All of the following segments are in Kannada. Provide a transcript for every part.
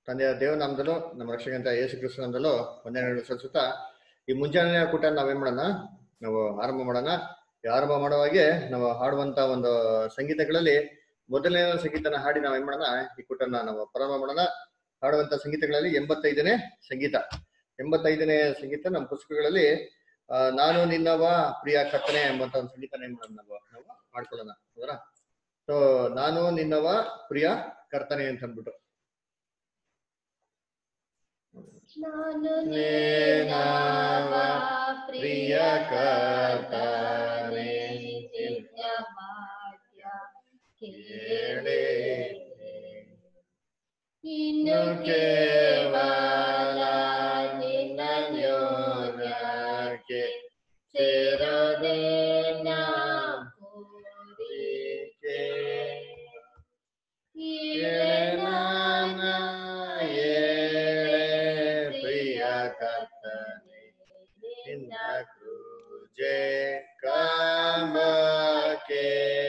ತಂದೆಯ ದೇವನಾಮದಲ್ಲೂ ನಮ್ಮ ರಕ್ಷಕಂತ ಯೇಸು ಕ್ರಿಸ್ತನದಲ್ಲೂ ವಂದನೆಗಳು ಸಲ್ಲಿಸುತ್ತಾ ಈ ಮುಂಜಾನೆ ಕೂಟ ನಾವೇನ್ ಮಾಡೋಣ ನಾವು ಆರಂಭ ಮಾಡೋಣ ಈ ಆರಂಭ ಮಾಡುವಾಗೆ ನಾವು ಹಾಡುವಂತ ಒಂದು ಸಂಗೀತಗಳಲ್ಲಿ ಮೊದಲನೇ ಸಂಗೀತನ ಹಾಡಿ ನಾವೇನ್ ಮಾಡೋಣ ಈ ಕೂಟನ ನಾವು ಪ್ರಾರಂಭ ಮಾಡೋಣ ಹಾಡುವಂತ ಸಂಗೀತಗಳಲ್ಲಿ ಎಂಬತ್ತೈದನೇ ಸಂಗೀತ ಎಂಬತ್ತೈದನೇ ಸಂಗೀತ ನಮ್ಮ ಪುಸ್ತಕಗಳಲ್ಲಿ ಆ, ನಾನು ನಿನ್ನವ ಪ್ರಿಯ ಕರ್ತನೆ ಎಂಬಂತ ಒಂದು ಸಂಗೀತನ ಏನ್ ಮಾಡೋಣ ನಾವು ನಾವು ಮಾಡ್ಕೊಳ್ಳೋಣ ಹೌದಾ ಸೊ ನಾನು ನಿನ್ನವ ಪ್ರಿಯ ಕರ್ತನೆ ಅಂತ ಅಂದ್ಬಿಟ್ಟು ನಾನು ನೇನವ ಪ್ರಿಯ ಕರ್ತನೆ ನಿತ್ಯ ವಾಕ್ಯ ಕೇಳೆ ಇನ್ನು ಕೇವಲ ನಿನ್ನ ಯೋಗ್ಯಕ್ಕೆ ಸೇರದೆ ನಾ ಕೋರಿಕೆ ಏಳನ ಏಳೆ ಪ್ರಿಯ ಕರ್ತನೆ ನಿನ್ನ ಕ್ರೂಜೆ ಕಾಂಬಕ್ಕೆ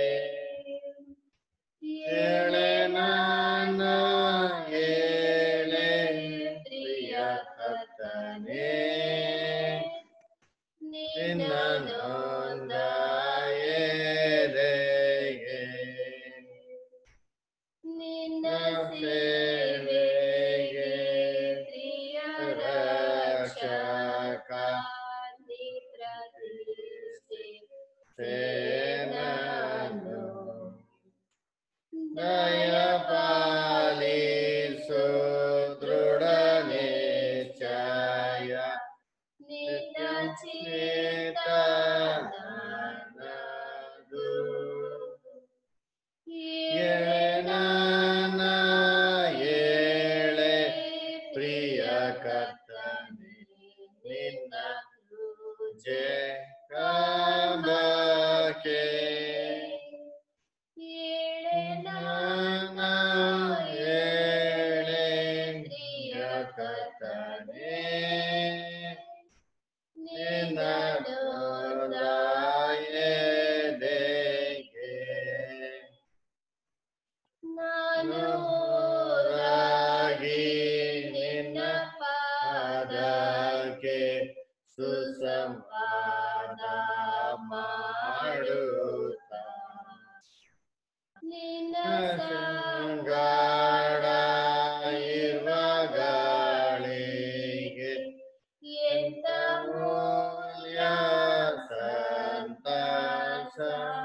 ಏಳೆ ನಾನ ಏಳೆ ಪ್ರಿಯ ಕರ್ತನೆ ನಿನ್ನ ನೊಂದ ಎದೆಗೆ ನಿನ್ನ ಸೇವೆಗೆ ಪ್ರಿಯ ರಕ್ಷಕ ನಿದ್ರದೃಷ್ಟಿ ಸೇನನು ದಯ ಪಾಲಿಸು ದೃಢ ನಿಶ್ಚಯ ನಿನ್ನ ಚಿತ್ತ ನನ್ನದು. ಏಳನ ಏಳೆ ಪ್ರಿಯ ಕರ್ತನೆ ನಿನ್ನ ಜೆ ಕಾಂಬಕ್ಕೆ ನನ್ನ ಏಳೆ ಪ್ರಿಯ ಕರ್ತನೆ ನಿನ್ನ ಎದೆಗೆ ನಾನು ರಾಗಿ ನಿನ್ನ ನಿನ್ನ ಪಾದಕ್ಕೆ ಸುಸಂವಾದ ಮಾಡುತ್ತಾ ನಿನ್ನ ಸಂಗಾಡ ಇರುವಗಳಿಗೆ ಎಂತ ಮೂಲ್ಯ ಸಂತಾಸ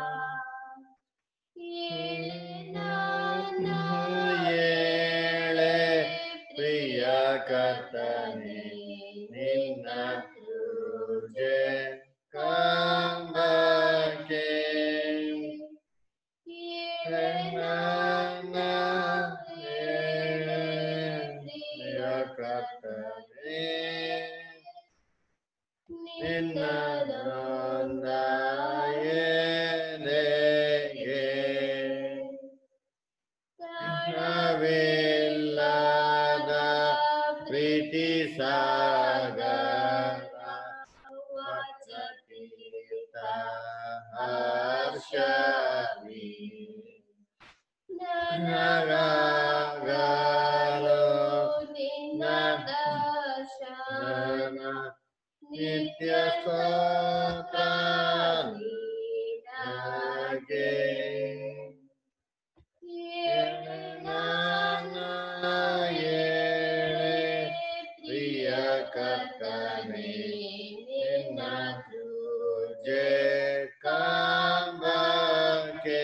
ಏಳೆ ಪ್ರಿಯ ಕರ್ತನೆ ನಿನ್ನ ಕ್ರೂಜೆ ಕಾಂಬಕ್ಕೆ ನನ್ನ ಏಳೆ ಪ್ರಿಯ ಕರ್ತನೆ ನಿನ್ನ ನೊಂದ ಎದೆಗೆ ನಾವಿಲ್ಲದ ಪ್ರೀತಿ ಸಾಗರ ವಚತೀರ್ಥ ಹರ್ಷವಿ ನನಗಾಗಲು ನಿನ್ನ ದರ್ಶನ ನಿತ್ಯ ಸ್ತೋತ್ರ ನಿನಗೆ. ನನ್ನ ಏಳೆ ಪ್ರಿಯ ಕರ್ತನೆ ನಿನ್ನ ಕ್ರೂಜೆ ಕಾಂಬಕ್ಕೆ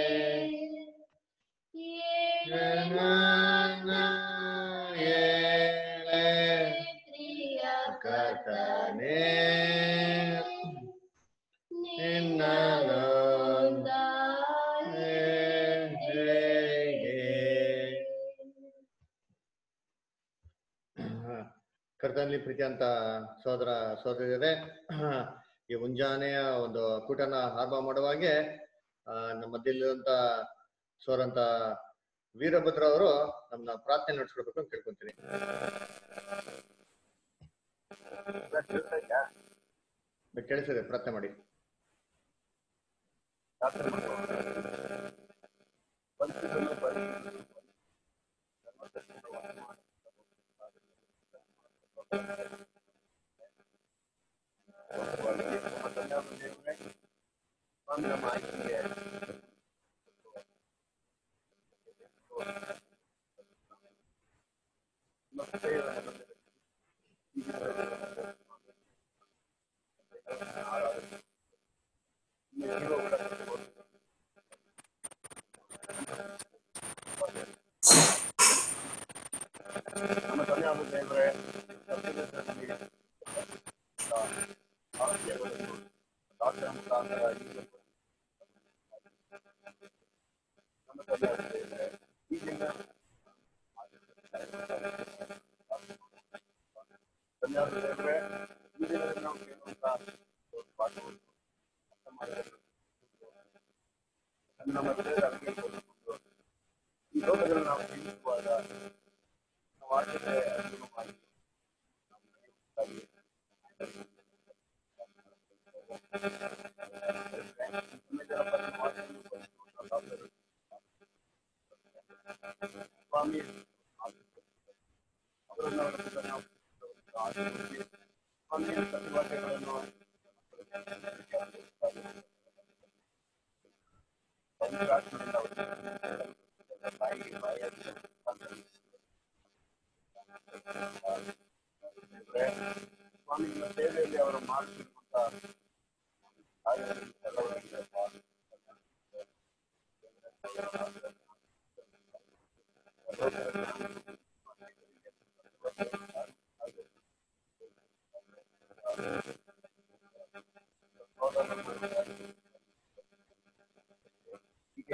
ನನ್ನ ಏಳೆ ಕರ್ತನೆ ನಿನ್ನ ನೊಂದ ಎದೆಗೆ. ಕರ್ತನಲ್ಲಿ ಪ್ರೀತಿ ಅಂತ ಸೋದರ ಸೋದರಿಯರೇ ಈ ಮುಂಜಾನೆಯ ಒಂದು ಕೂಟನ ಆರಂಭ ಮಾಡುವಾಗೆ ಆ, ನಮ್ಮ ಮಧ್ಯಲ್ಲಿರುವಂತ ಸೋರಂತ ವೀರಭದ್ರ ಅವರು ನಮ್ಮನ್ನ ಪ್ರಾರ್ಥನೆ ನಡೆಸ್ಕೊಡ್ಬೇಕು ಅಂತ ಕೇಳ್ಕೊಂತೀನಿ ಕೇಳಿಸಿದೆ ಪ್ರಾರ್ಥನೆ ಮಾಡಿ ಪ್ರಾರ್ಥನೆ ಮಾಡುವ. ನಮ್ಮ ತಂದೆಯಾದ ದೇವರೇ ಸತ್ಯದಲ್ಲಿ ಆರೋಗ್ಯವನ್ನು ಡಾಕ್ಟರ್ ಮುಖಾಂತರ ಈಗ ನಮ್ಮ ತಂದೆಯಾದ ದೇವರೇ ಈ ದಿನ ತಂದೆಯಾದ ದೇವರೇ ಈ ದಿನದಲ್ಲಿ ನಾವು ಕೇಳುವಂತ ಪಾಠವನ್ನು ಅರ್ಥ ಮಾಡಿಕೊಳ್ಳಲು ನಮ್ಮ ದೇವರಿಗೆ ಕೊಟ್ಟು ಈ ಲೋಕದಲ್ಲಿ ನಾವು ಜೀವಿಸುವಾಗ ನಾವು ಆಚರಣೆ ಅರಿವು ಮಾಡಿ ಸ್ವಾಮಿ ಅವರನ್ನು ನಾವು ಆಶೀರ್ವದಿಸಿ ಸ್ವಾಮಿಯ ಸತ್ಯವಾಕ್ಯಗಳನ್ನು ಬಾಯಿಗೆ ಬಾಯಿಯಲ್ಲಿ ಸ್ವಾಮಿ ನಿಮ್ಮ ಸೇವೆಯಲ್ಲಿ ಅವರು ಮಾಡುತ್ತಿರುವಂತ ಎಲ್ಲವರಿಗೆ ಹೀಗೆ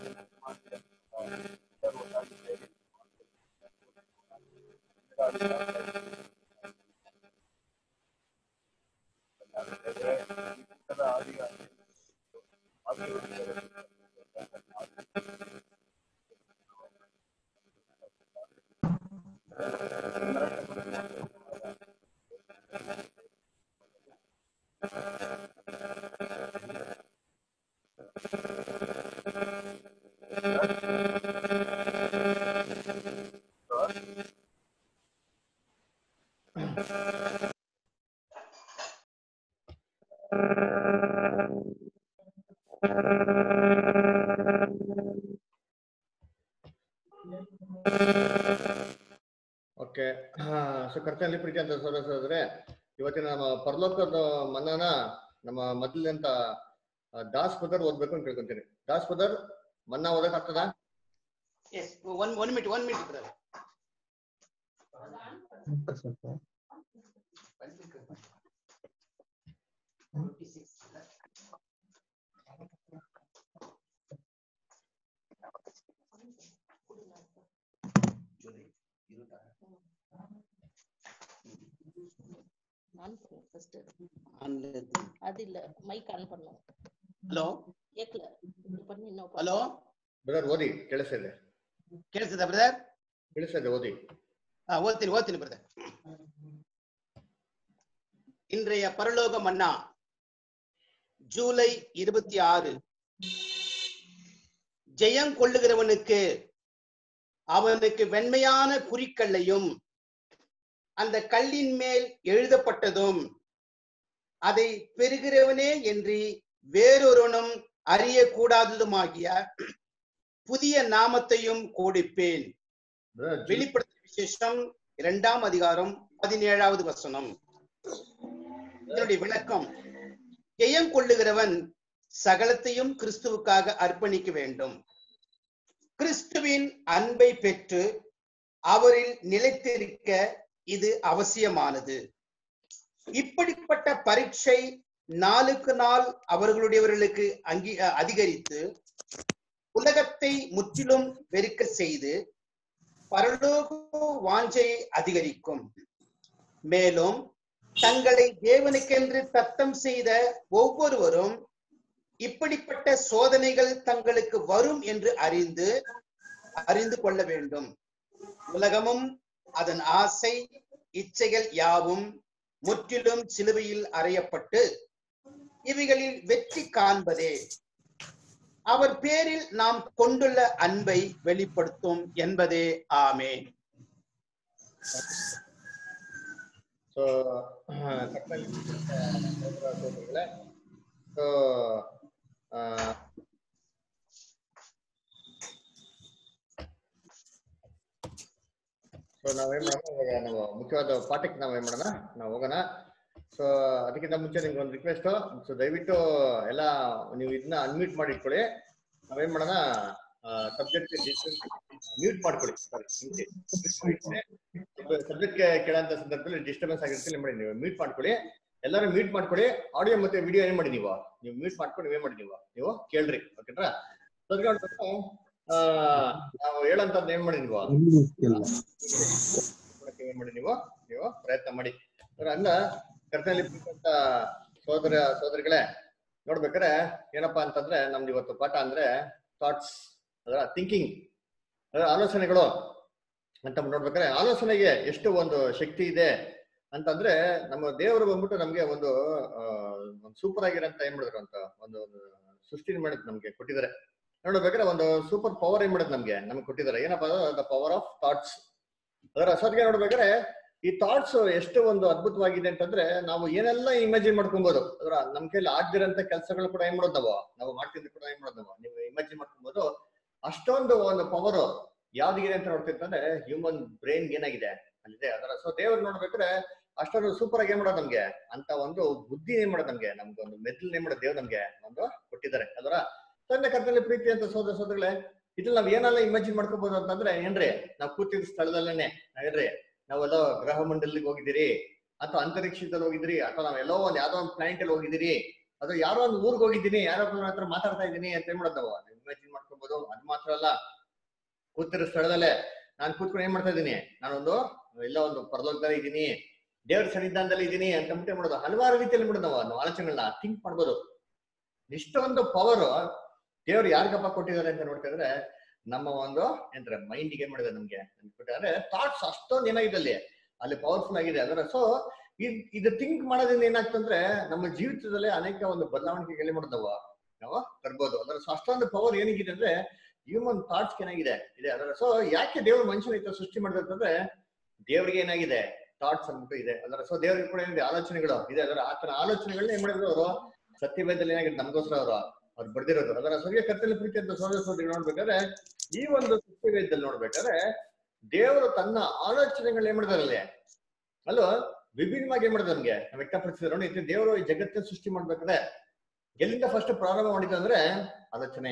ಓಕೆ ಸೊ ಕರ್ತನಲ್ಲಿ ಪ್ರೀತಿ ಅಂತ ಸೋದರಸೋದ್ರೆ ಇವತ್ತಿನ ನಮ್ಮ ಪರಲೋಕದ ಮನ್ನನ ನಮ್ಮ ಮೊದಲಿನಂತ ದಾಸ್ ಪದರ್ ಓದ್ಬೇಕು ಅಂತ ಕೇಳ್ಕೊಂತೀನಿ ದಾಸ್ ಪದರ್ ಮನ್ನಾ ಓದಕ್ ಆಗ್ತದ yes one one minute one minute brother on பண்ணு ஃபர்ஸ்ட் ಹಲೋ அது இல்ல மைக் ஆன் பண்ணும் கேக்கல இது பண்ணி இன்னும் ಹಲೋ ಬ್ರದರ್ ಓದಿ ಕೇಳಿಸ್ತಾ ಇದೆ ಕೇಳಿಸ್ತದ ಬ್ರದರ್ ಕೇಳಿಸ್ತಾ ಇದೆ ಓದಿ ಹಾ ಓದ್ತೀನಿ ಓದ್ತೀನಿ ಬ್ರದರ್ இன்றைய பரலோக மன்னா ஜூலை இருபத்தி ஆறு ஜெயம் கொள்ளுகிறவனுக்கு அவனுக்கு வெண்மையான குறிக்கல்லையும் அந்த கல்லின் மேல் எழுதப்பட்டதும் அதை பெறுகிறவனே என்று வேறொருவனும் அறியக்கூடாததுமாகிய புதிய நாமத்தையும் கொடுப்பேன் Brother, Ju- வெளிப்படுத்த விசேஷம் இரண்டாம் அதிகாரம் பதினேழாவது வசனம் இதனுடைய விளக்கம் ஜெயம் கொள்ளுகிறவன் சகலத்தையும் கிறிஸ்துவுக்காக அர்ப்பணிக்க வேண்டும் கிறிஸ்துவின் அன்பை பெற்று அவரில் நிலைத்திருக்க இது அவசியமானது இப்படிப்பட்ட பரீட்சை நாளுக்கு நாள் அவர்களுடையவர்களுக்கு அங்கீ அதிகரித்து உலகத்தை முற்றிலும் வெறுக்க செய்து பரலோக வாஞ்சையை அதிகரிக்கும் மேலும் தங்களை தேவனுக்கென்று தத்தம் செய்த ஒவ்வொருவரும் இப்படிப்பட்ட சோதனைகள் தங்களுக்கு வரும் என்று அறிந்து அறிந்து கொள்ள வேண்டும் உலகமும் அதன் ஆசை இச்சைகள் யாவும் முற்றிலும் சிலுவையில் அறையப்பட்டு இவைகளில் வெற்றி காண்பதே அவர் பேரில் நாம் கொண்டுள்ள அன்பை வெளிப்படுத்தும் என்பதே ஆமே ಸೊ ಸೊ ಸೊ ನಾವೇನ್ ಮಾಡೋಣ ಇವಾಗ ನಾವು ಮುಖ್ಯವಾದ ಪಾಠಕ್ಕೆ ನಾವೇನ್ ಮಾಡೋಣ ನಾವು ಹೋಗೋಣ ಸೊ ಅದಕ್ಕಿಂತ ಮುಂಚೆ ನಿಮ್ಗೆ ಒಂದು ರಿಕ್ವೆಸ್ಟ್ ಸೊ ದಯವಿಟ್ಟು ಎಲ್ಲ ನೀವು ಇದನ್ನ ಅನ್ಮ್ಯೂಟ್ ಮಾಡಿ ಇಟ್ಕೊಳ್ಳಿ ನಾವೇನ್ ಮಾಡೋಣ ಸಬ್ಜೆಕ್ಟ್ ಮ್ಯೂಟ್ ಮಾಡ್ಕೊಳ್ಳಿ ಸಾರಿ ಸಬ್ಜೆಕ್ಟ್ ಕೇಳೋಂಥ ಸಂದರ್ಭದಲ್ಲಿ ಡಿಸ್ಟರ್ಬೆನ್ಸ್ ಆಗಿರುತ್ತೆ ಮಾಡಿ ನೀವು ಮ್ಯೂಟ್ ಮಾಡ್ಕೊಳ್ಳಿ ಎಲ್ಲರೂ ಮ್ಯೂಟ್ ಮಾಡ್ಕೊಳ್ಳಿ ಆಡಿಯೋ ಮತ್ತೆ ವಿಡಿಯೋ ಏನ್ ಮಾಡಿ ನೀವು ನೀವು ಮ್ಯೂಟ್ ಮಾಡ್ಕೊಂಡು ನೀವೇ ಮಾಡಿ ನೀವು ನೀವು ಕೇಳ್ರಿ ಓಕೆನಾ ಅದ್ಕೊಂಡು ಆ ನಾವು ಹೇಳಂತದ್ದು ಏನ್ ಮಾಡಿ ನೀವು ಕೊಡಕ್ಕೆ ಏನ್ ಮಾಡಿ ನೀವು ನೀವು ಪ್ರಯತ್ನ ಮಾಡಿ ಅವ್ರ ಅನ್ನ ಕರ್ತನಲ್ಲಿ ಪ್ರೀತಿಯಂತ ಸೋದರ ಸೋದರಿಗಳೇ ನೋಡ್ಬೇಕಾರೆ ಏನಪ್ಪಾ ಅಂತಂದ್ರೆ ನಮ್ದು ಇವತ್ತು ಪಾಠ ಅಂದ್ರೆ ಥಾಟ್ಸ್ ಅದರ ಥಿಂಕಿಂಗ್ ಅದರ ಆಲೋಚನೆಗಳು ಅಂತ ನೋಡ್ಬೇಕಾದ್ರೆ ಆಲೋಚನೆಗೆ ಎಷ್ಟು ಒಂದು ಶಕ್ತಿ ಇದೆ ಅಂತಂದ್ರೆ ನಮ್ಮ ದೇವರು ಬಂದ್ಬಿಟ್ಟು ನಮ್ಗೆ ಒಂದು ಸೂಪರ್ ಆಗಿರೋಂತ ಏನ್ ಮಾಡಿದ್ರು ಅಂತ ಒಂದು ಒಂದು ಸೃಷ್ಟಿ ಮಾಡಿದ್ ನಮ್ಗೆ ಕೊಟ್ಟಿದ್ದಾರೆ ನೋಡ್ಬೇಕಾದ್ರೆ ಒಂದು ಸೂಪರ್ ಪವರ್ ಏನ್ ಮಾಡೋದು ನಮ್ಗೆ ನಮ್ಗೆ ಕೊಟ್ಟಿದ್ದಾರೆ ಏನಪ್ಪಾ ದ ಪವರ್ ಆಫ್ ಥಾಟ್ಸ್ ಅದರ ಅಸೋದ್ಗೆ ನೋಡ್ಬೇಕಾದ್ರೆ ಈ ಥಾಟ್ಸ್ ಎಷ್ಟು ಒಂದು ಅದ್ಭುತವಾಗಿದೆ ಅಂತಂದ್ರೆ ನಾವು ಏನೆಲ್ಲ ಇಮ್ಯಾಜಿನ್ ಮಾಡ್ಕೊಬಹುದು ಅದರ ನಮ್ ಕೈಲಿ ಆಗ್ದಿರಂತ ಕೆಲಸಗಳು ಕೂಡ ಏನ್ ಮಾಡೋದು ನಾವು ನಾವು ಮಾಡ್ತಿದ್ದು ಕೂಡ ಏನ್ ಮಾಡೋದು ನಾವು ನೀವು ಇಮ್ಯಾಜಿನ್ ಮಾಡ್ಕೊಬಹುದು ಅಷ್ಟೊಂದು ಒಂದು ಪವರ್ ಯಾವ್ದಿದೆ ಅಂತ ನೋಡ್ತಿರ್ತಂದ್ರೆ ಹ್ಯೂಮನ್ ಬ್ರೈನ್ ಏನಾಗಿದೆ ಅಲ್ಲಿದೆ ಅದರ ಸೊ ದೇವ್ರು ನೋಡ್ಬೇಕಾದ್ರೆ ಅಷ್ಟೊಂದು ಸೂಪರ್ ಆಗಿ ಏನ್ ಮಾಡೋದು ನಮ್ಗೆ ಅಂತ ಒಂದು ಬುದ್ಧಿ ಏನ್ ಮಾಡೋದು ನಮ್ಗೆ ನಮ್ಗೆ ಒಂದು ಮೆದ್ಲು ಏನ್ ಮಾಡೋದು ದೇವ್ರು ನಮ್ಗೆ ಒಂದು ಕೊಟ್ಟಿದ್ದಾರೆ ಅದರ ತಂದೆ ಕರ್ತನಲ್ಲಿ ಪ್ರೀತಿ ಅಂತ ಸೋದರ ಸೋದರಗಳೇ ಇದ್ರಲ್ಲಿ ನಾವ್ ಏನೆಲ್ಲ ಇಮ್ಯಾಜಿನ್ ಮಾಡ್ಕೋಬಹುದು ಅಂತಂದ್ರೆ ಏನ್ರಿ ನಾವ್ ಕೂತಿದ್ದ ಸ್ಥಳದಲ್ಲೇನೆ ನಾವೇನ್ರಿ ನಾವೆಲ್ಲೋ ಗ್ರಹ ಮಂಡಲಿಗೆ ಹೋಗಿದ್ದೀರಿ ಅಥವಾ ಅಂತರಿಕ್ಷದಲ್ಲಿ ಹೋಗಿದ್ದೀರಿ ಅಥವಾ ನಾವೆಲ್ಲೋ ಒಂದ್ ಯಾವ್ದೋ ಒಂದು ಪ್ಲಾನೆಟ್ ಅಲ್ಲಿ ಹೋಗಿದ್ದೀರಿ ಅಥವಾ ಯಾರೋ ಒಂದು ಊರ್ಗ್ ಹೋಗಿದ್ದೀನಿ ಯಾರೋ ಒಬ್ಬರ ಹತ್ರ ಮಾತಾಡ್ತಾ ಇದ್ದೀನಿ ಅಂತ ಏನ್ ಮಾಡೋದು ನಾವು ಇಮ್ಯಾಜಿನ್ ಮಾಡ್ಕೋಬಹುದು ಅದ್ ಮಾತ್ರ ಅಲ್ಲ ಕೂತಿರೋ ಸ್ಥಳದಲ್ಲೇ ನಾನ್ ಕೂತ್ಕೊಂಡು ಏನ್ ಮಾಡ್ತಾ ಇದ್ದೀನಿ ನಾನೊಂದು ಎಲ್ಲ ಒಂದು ಪರಲೋಕದಲ್ಲಿ ಇದ್ದೀನಿ ದೇವ್ರ ಸನ್ನಿಧಾನದಲ್ಲಿ ಇದ್ದೀನಿ ಅಂತ ಅಂದ್ಬಿಟ್ಟು ಏನ್ ಮಾಡೋದು ಹಲವಾರು ರೀತಿಯಲ್ಲಿ ಮಾಡೋದು ನಾವು ನಾವು ಆಲೋಚನೆಗಳನ್ನ ಥಿಂಕ್ ಮಾಡ್ಬೋದು ಇಷ್ಟೊಂದು ಪವರ್ ದೇವ್ರು ಯಾರಿಗಪ್ಪ ಕೊಟ್ಟಿದ್ದಾರೆ ಅಂತ ನೋಡ್ತಾ ಇದ್ರೆ ನಮ್ಮ ಒಂದು ಏನಂತಾರೆ ಮೈಂಡಿಗೆ ಏನ್ ಮಾಡಿದೆ ನಮ್ಗೆ ಅಂದ್ರೆ ಥಾಟ್ಸ್ ಅಷ್ಟೊಂದು ಏನಾಗಿದೆ ಅಲ್ಲಿ ಅಲ್ಲಿ ಪವರ್ಫುಲ್ ಆಗಿದೆ ಅದರ ಸೊ ಇದು ಥಿಂಕ್ ಮಾಡೋದ್ರಿಂದ ಏನಾಗ್ತಂದ್ರೆ ನಮ್ಮ ಜೀವಿತದಲ್ಲಿ ಅನೇಕ ಒಂದು ಬದಲಾವಣೆಗಳು ಮಾಡೋದವ ನಾವು ತರ್ಬೋದು ಅದರ ಸೊ ಅಷ್ಟೊಂದು ಪವರ್ ಏನಿಗಿದೆ ಅಂದ್ರೆ ಹ್ಯೂಮನ್ ಥಾಟ್ಸ್ ಏನಾಗಿದೆ ಇದೆ ಅದರ ಸೊ ಯಾಕೆ ದೇವ್ರ ಮನುಷ್ಯನ ಇತ್ತ ಸೃಷ್ಟಿ ಮಾಡಿದ್ರೆ ಅಂತಂದ್ರೆ ದೇವ್ರಿಗೆ ಏನಾಗಿದೆ ಥಾಟ್ಸ್ ಅಂದ್ಬಿಟ್ಟು ಇದೆ ಅದರ ಸೊ ದೇವ್ರಿಗೆ ಕೂಡ ಏನಿದೆ ಆಲೋಚನೆಗಳು ಇದೆ ಅದರ ಆತನ ಆಲೋಚನೆಗಳನ್ನ ಏನ್ ಮಾಡಿದ್ರು ಅವರು ಸತ್ಯವೇದದಲ್ಲಿ ಏನಾಗಿದೆ ನಮಗೋಸ್ಕರ ಅವರು ಅವ್ರು ಬರ್ದಿರೋದು ಅದರ ಸರಿಯ ಕತ್ತಲ ಪ್ರೀತಿ ಅಂತ ಸೋದರ ಸೋದರಿ ನೋಡ್ಬೇಕಾದ್ರೆ ಈ ಒಂದು ಸತ್ಯವೇದದಲ್ಲಿ ನೋಡ್ಬೇಕಾದ್ರೆ ದೇವರು ತನ್ನ ಆಲೋಚನೆಗಳು ಏನ್ ಮಾಡಿದಾರಲ್ಲಿ ಅಲ್ಲೋ ವಿಭಿನ್ನವಾಗಿ ಏನ್ ಮಾಡಿದ ನಮ್ಗೆ ನಾವು ವ್ಯಕ್ತಪಡಿಸಿದ್ರು ನೋಡಿ ಇದು ದೇವರು ಈ ಜಗತ್ತಿನ ಸೃಷ್ಟಿ ಮಾಡ್ಬೇಕಾದ್ರೆ ಎಲ್ಲಿಂದ ಫಸ್ಟ್ ಪ್ರಾರಂಭ ಮಾಡಿದ ಅಂದ್ರೆ ಆಲೋಚನೆ